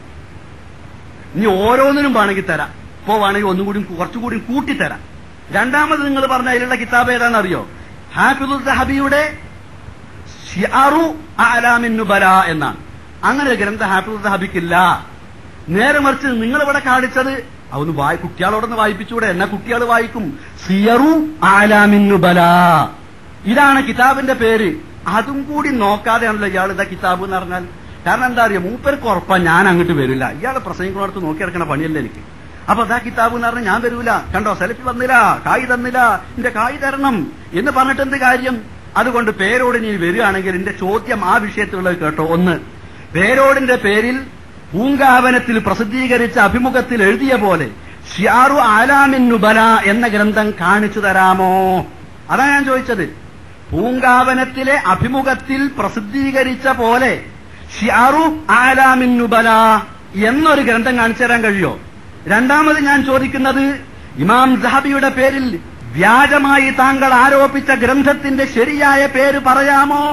ഇനി ഓരോന്നിനും വേണമെങ്കിൽ തരാം ഇപ്പോ വേണമെങ്കിൽ ഒന്നും കൂടി കുറച്ചുകൂടി കൂട്ടിത്തരാം രണ്ടാമത് നിങ്ങൾ പറഞ്ഞ അതിലുള്ള കിതാബ് ഏതാണെന്നറിയോ ഹാഫിദുൽ സഹബിയുടെ ഷിയാറു ആലാമിൻ നുബല എന്നാണ് അങ്ങനെ ഒരു ഗ്രന്ഥ ഹാഫിദുൽ സഹബിക്കില്ല നേരെ മറിച്ച് നിങ്ങൾ ഇവിടെ കാണിച്ചത് അതൊന്ന് വായി കുട്ടികളോടൊന്ന് വായിപ്പിച്ചൂടെ എന്നാ കുട്ടികൾ വായിക്കും സിയറു ആലാമിൻ നുബല ഇതാണ് കിതാബിന്റെ പേര് അതും കൂടി നോക്കാതെയാണല്ലോ ഇയാൾ ഇതാ കിതാബ് എന്ന് പറഞ്ഞാൽ കാരണം എന്താ അറിയോ മൂപ്പർക്ക് ഉറപ്പാ ഞാൻ അങ്ങോട്ട് വരില്ല ഇയാൾ പ്രസംഗിക്കുന്നിടത്ത് നോക്കിയെടുക്കണ പണിയല്ല എനിക്ക് അപ്പൊ അതാ കിതാബ് എന്ന് പറഞ്ഞാൽ ഞാൻ തരൂല കണ്ടോ സെലഫി വന്നില്ല കായ് തന്നില്ല എന്റെ കായ് തരണം എന്ന് പറഞ്ഞിട്ട് എന്ത് കാര്യം അതുകൊണ്ട് പേരോട് നീ വരികയാണെങ്കിൽ എന്റെ ചോദ്യം ആ വിഷയത്തിലുള്ളത് കേട്ടോ ഒന്ന് പേരോടിന്റെ പേരിൽ പൂങ്കാവനത്തിൽ പ്രസിദ്ധീകരിച്ച അഭിമുഖത്തിൽ എഴുതിയ പോലെ ഷിയാറു ആലാമിൻ നുബല എന്ന ഗ്രന്ഥം കാണിച്ചു തരാമോ അതാ ഞാൻ ചോദിച്ചത് പൂങ്കാവനത്തിലെ അഭിമുഖത്തിൽ പ്രസിദ്ധീകരിച്ച പോലെ ഷിയാറു ആലാമിൻ നുബല എന്നൊരു ഗ്രന്ഥം കാണിച്ചു തരാൻ കഴിയോ രണ്ടാമത് ഞാൻ ചോദിക്കുന്നത് ഇമാം സഹബിയുടെ പേരിൽ വ്യാജമായി താങ്കൾ ആരോപിച്ച ഗ്രന്ഥത്തിന്റെ ശരിയായ പേര് പറയാമോ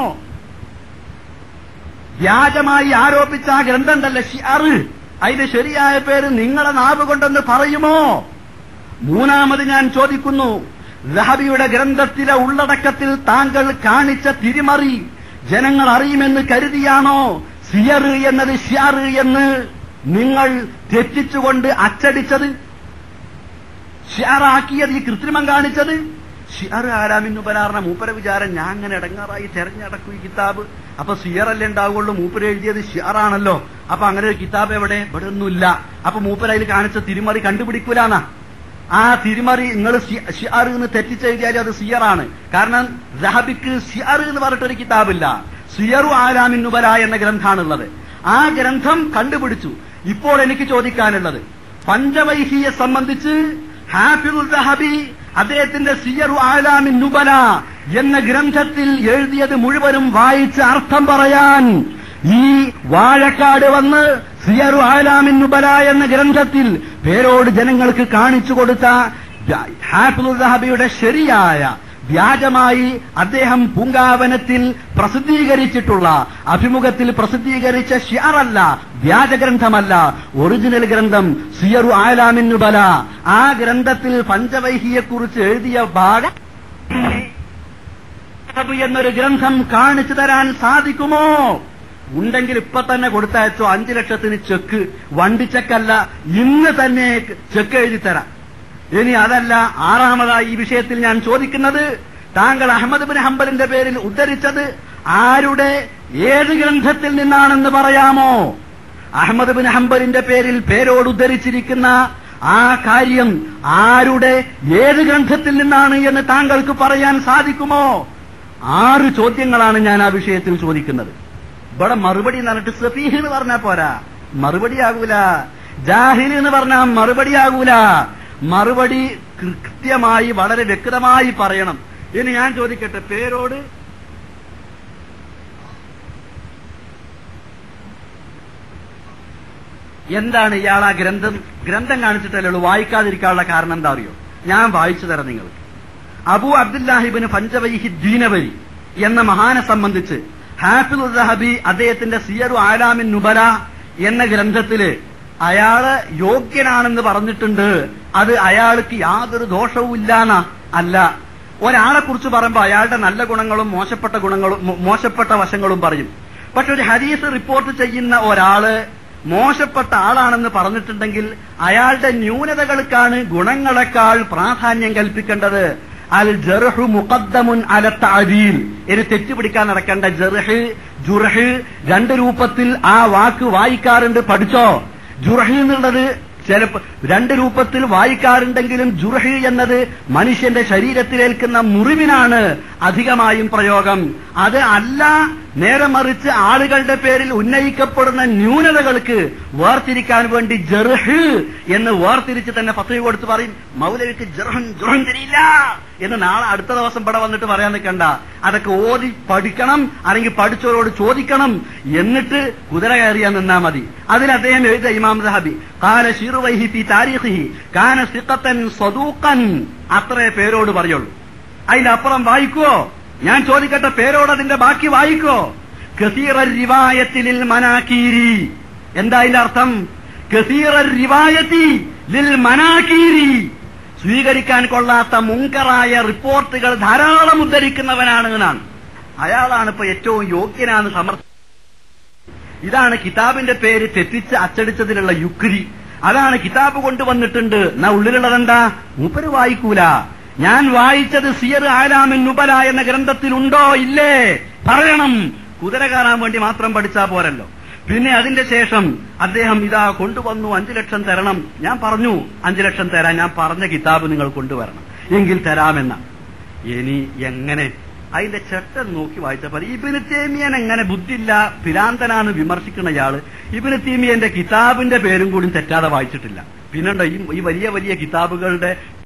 വ്യാജമായി ആരോപിച്ച ആ ഗ്രന്ഥം തന്നെ ഷിയാറ് അതിന്റെ ശരിയായ പേര് നിങ്ങളെ നാവ് കൊണ്ടെന്ന് പറയുമോ മൂന്നാമത് ഞാൻ ചോദിക്കുന്നു ലഹബിയുടെ ഗ്രന്ഥത്തിലെ ഉള്ളടക്കത്തിൽ താങ്കൾ കാണിച്ച തിരിമറി ജനങ്ങൾ അറിയുമെന്ന് കരുതിയാണോ സിയർ എന്നത് ഷിയാറ് എന്ന് നിങ്ങൾ തെറ്റിച്ചുകൊണ്ട് അച്ചടിച്ചത് ഷിയാറാക്കിയത് ഈ കൃത്രിമം കാണിച്ചത് ഷിയർ ആരാമിന്നു പരാറിന മൂപ്പര വിചാരം ഞാൻ അങ്ങനെ ഇടങ്ങാറായി തെരഞ്ഞെടുക്കും ഈ കിതാബ് അപ്പൊ സിയറല്ലേ ഉണ്ടാവുള്ളൂ മൂപ്പര് എഴുതിയത് ഷിയറാണല്ലോ അപ്പൊ അങ്ങനെ ഒരു കിതാബ് എവിടെ ഇവിടെ ഒന്നുമില്ല അപ്പൊ മൂപ്പര അതിൽ കാണിച്ച തിരിമറി കണ്ടുപിടിക്കൂലാന്നാ ആ തിരിമറി നിങ്ങൾ ഷിയാർ എന്ന് തെറ്റിച്ചെഴുതിയാലും അത് സിയറാണ് കാരണം റഹബിക്ക് ഷിയാർ എന്ന് പറഞ്ഞിട്ടൊരു കിതാബില്ല സിയറു ആരാമിന്നുബല എന്ന ഗ്രന്ഥാണുള്ളത് ആ ഗ്രന്ഥം കണ്ടുപിടിച്ചു ഇപ്പോൾ എനിക്ക് ചോദിക്കാനുള്ളത് പഞ്ചവൈഹിയെ സംബന്ധിച്ച് ഹാഫിറുൽ ദഹബി അദ്ദേഹത്തിന്റെ സിയറു ആലാമിൻ നുബല എന്ന ഗ്രന്ഥത്തിൽ എഴുതിയത് മുഴുവനും വായിച്ച് അർത്ഥം പറയാൻ ഈ വാഴക്കാട് വന്ന് സിയറു ആലാമിൻ നുബല എന്ന ഗ്രന്ഥത്തിൽ പേരോട് ജനങ്ങൾക്ക് കാണിച്ചു കൊടുത്ത ഹാഫിറുൽ ദഹബിയുടെ ശരിയായ വ്യാജമായി അദ്ദേഹം പൂങ്കാവനത്തിൽ പ്രസിദ്ധീകരിച്ചിട്ടുള്ള അഭിമുഖത്തിൽ പ്രസിദ്ധീകരിച്ച ഷിയറല്ല വ്യാജഗ്രന്ഥമല്ല ഒറിജിനൽ ഗ്രന്ഥം സിയറു ആലാമിന്നുബല ആ ഗ്രന്ഥത്തിൽ പഞ്ചവൈഹിയെക്കുറിച്ച് എഴുതിയ ഭാഗം എന്നൊരു ഗ്രന്ഥം കാണിച്ചു തരാൻ സാധിക്കുമോ ഉണ്ടെങ്കിൽ ഇപ്പൊ തന്നെ കൊടുത്തയച്ചോ അഞ്ചു ലക്ഷത്തിന് ചെക്ക് വണ്ടി ചെക്കല്ല ഇന്ന് തന്നെ ചെക്ക് എഴുതി തരാം ഇനി അതല്ല ആറാമതായി ഈ വിഷയത്തിൽ ഞാൻ ചോദിക്കുന്നത് താങ്കൾ അഹമ്മദ് ബിൻ ഹംബലിന്റെ പേരിൽ ഉദ്ധരിച്ചത് ആരുടെ ഏത് ഗ്രന്ഥത്തിൽ നിന്നാണെന്ന് പറയാമോ അഹമ്മദ് ബിൻ ഹംബലിന്റെ പേരിൽ പേരോട് ഉദ്ധരിച്ചിരിക്കുന്ന ആ കാര്യം ആരുടെ ഏത് ഗ്രന്ഥത്തിൽ നിന്നാണ് എന്ന് താങ്കൾക്ക് പറയാൻ സാധിക്കുമോ ആറ് ചോദ്യങ്ങളാണ് ഞാൻ ആ വിഷയത്തിൽ ചോദിക്കുന്നത് ഇവിടെ മറുപടി എന്നിട്ട് സഫീഹ് എന്ന് പറഞ്ഞാൽ പോരാ മറുപടി ആകൂല ജാഹിൽ എന്ന് പറഞ്ഞാൽ മറുപടി ആകൂല മറുപടി കൃത്യമായി വളരെ വ്യക്തമായി പറയണം ഇനി ഞാൻ ചോദിക്കട്ടെ പേരോട് എന്താണ് ഇയാൾ ആ ഗ്രന്ഥം ഗ്രന്ഥം കാണിച്ചിട്ടല്ലേ ഉള്ളൂ വായിക്കാതിരിക്കാനുള്ള കാരണം എന്താ അറിയോ ഞാൻ വായിച്ചു തരാം നിങ്ങൾ അബു അബ്ദുല്ലാഹിബിന് പഞ്ചവൈഹി ദീനവരി എന്ന മഹാനെ സംബന്ധിച്ച് ഹാഫിദ് ഉദ്ദഹബി അദ്ദേഹത്തിന്റെ സിയറു ആലാമിൻ നുബല എന്ന ഗ്രന്ഥത്തില് അയാള് യോഗ്യനാണെന്ന് പറഞ്ഞിട്ടുണ്ട് അത് അയാൾക്ക് യാതൊരു ദോഷവും ഇല്ലാന്ന അല്ല ഒരാളെ കുറിച്ച് പറയുമ്പോൾ അയാളുടെ നല്ല ഗുണങ്ങളും മോശപ്പെട്ട ഗുണങ്ങളും മോ- മോശപ്പെട്ട വശങ്ങളും പറയും പക്ഷെ ഒരു ഹദീസ് റിപ്പോർട്ട് ചെയ്യുന്ന ഒരാള് മോശപ്പെട്ട ആളാണെന്ന് പറഞ്ഞിട്ടുണ്ടെങ്കിൽ അയാളുടെ ന്യൂനതകൾക്കാണ് ഗുണങ്ങളെക്കാൾ പ്രാധാന്യം കൽപ്പിക്കേണ്ടത് അൽ ജർഹു മുഖദ്ദമുൻ അല താദീൽ ഇനി തെറ്റുപിടിക്കാൻ നടക്കേണ്ട ജർഹ് ജുർഹ് രണ്ട് രൂപത്തിൽ ആ വാക്ക് വായിക്കാറുണ്ട് പഠിച്ചോ ജുർഹ് എന്നുള്ളത് ചിലപ്പോ രണ്ട് രൂപത്തിൽ വായിക്കാറുണ്ടെങ്കിലും ജുർഹ് എന്നത് മനുഷ്യന്റെ ശരീരത്തിലേൽക്കുന്ന മുറിവിനാണ് അധികമായും പ്രയോഗം അത് അല്ല നേരെ മറിച്ച് ആളുകളുടെ പേരിൽ ഉന്നയിക്കപ്പെടുന്ന ന്യൂനതകൾക്ക് വേർതിരിക്കാൻ വേണ്ടി ജർഹ് എന്ന് വേർതിരിച്ച് തന്നെ പത്രിക കൊടുത്ത് പറയും മൗലവിക്ക് ജർഹൻ ജുർഹൻ തിരിയില്ല എന്ന് നാളെ അടുത്ത ദിവസം ഇവിടെ വന്നിട്ട് പറയാൻ നിൽക്കണ്ട അതൊക്കെ ഓതി പഠിക്കണം അല്ലെങ്കിൽ പഠിച്ചവരോട് ചോദിക്കണം എന്നിട്ട് കുതിര കയറിയാൻ നിന്നാ മതി അതിൽ അദ്ദേഹം എഴുതിയ ഇമാം സഹബി കാല ഷിറുവൈഹി ഫി താരിഖിഹി കാന സിഖത്തൻ സ്വദൂഖൻ അത്രേ പേരോട് പറയുള്ളൂ അതിനപ്പുറം വായിക്കുവോ ഞാൻ ചോദിക്കട്ടെ പേരോട് അതിന്റെ ബാക്കി വായിക്കോ കസീറ റിവായത്തിലിൽ മനാക്കീരി എന്താ അതിന്റെ അർത്ഥം കസീറ റിവായത്തി ലിൽ മനാക്കീരി സ്വീകരിക്കാൻ കൊള്ളാത്ത മുങ്കറായ റിപ്പോർട്ടുകൾ ധാരാളം ഉദ്ധരിക്കുന്നവനാണ് എന്നാണ് അയാളാണ് ഇപ്പൊ ഏറ്റവും യോഗ്യനാണ് സമർത്ഥ ഇതാണ് കിതാബിന്റെ പേര് തെറ്റിച്ച് അച്ചടിച്ചതിലുള്ള യുക്തി അതാണ് കിതാബ് കൊണ്ടുവന്നിട്ടുണ്ട് എന്നാ ഉള്ളിലുള്ളതെന്താ മൂപ്പര് വായിക്കൂല ഞാൻ വായിച്ചത് സിയർ ആലാമിൻ നുബല എന്ന ഗ്രന്ഥത്തിലുണ്ടോ ഇല്ലേ പറയണം കുതിര കയറാൻ വേണ്ടി മാത്രം പഠിച്ചാ പോരല്ലോ പിന്നെ അതിന്റെ ശേഷം അദ്ദേഹം ഇതാ കൊണ്ടുവന്നു അഞ്ചു ലക്ഷം തരണം ഞാൻ പറഞ്ഞു അഞ്ചു ലക്ഷം തരാൻ ഞാൻ പറഞ്ഞ കിതാബ് നിങ്ങൾ കൊണ്ടുവരണം എങ്കിൽ തരാമെന്ന ഇനി എങ്ങനെ അതിന്റെ ചട്ടം നോക്കി വായിച്ചപ്പോൾ ഇബിന് തേമിയൻ എങ്ങനെ ബുദ്ധിയില്ല പിരാന്തനാന്ന് വിമർശിക്കുന്ന ഇയാള് ഇബിന് തേമിയന്റെ കിതാബിന്റെ പേരും കൂടി തെറ്റാതെ വായിച്ചിട്ടില്ല പിന്നെണ്ടോ ഈ ഈ വലിയ വലിയ കിതാബുകളുടെ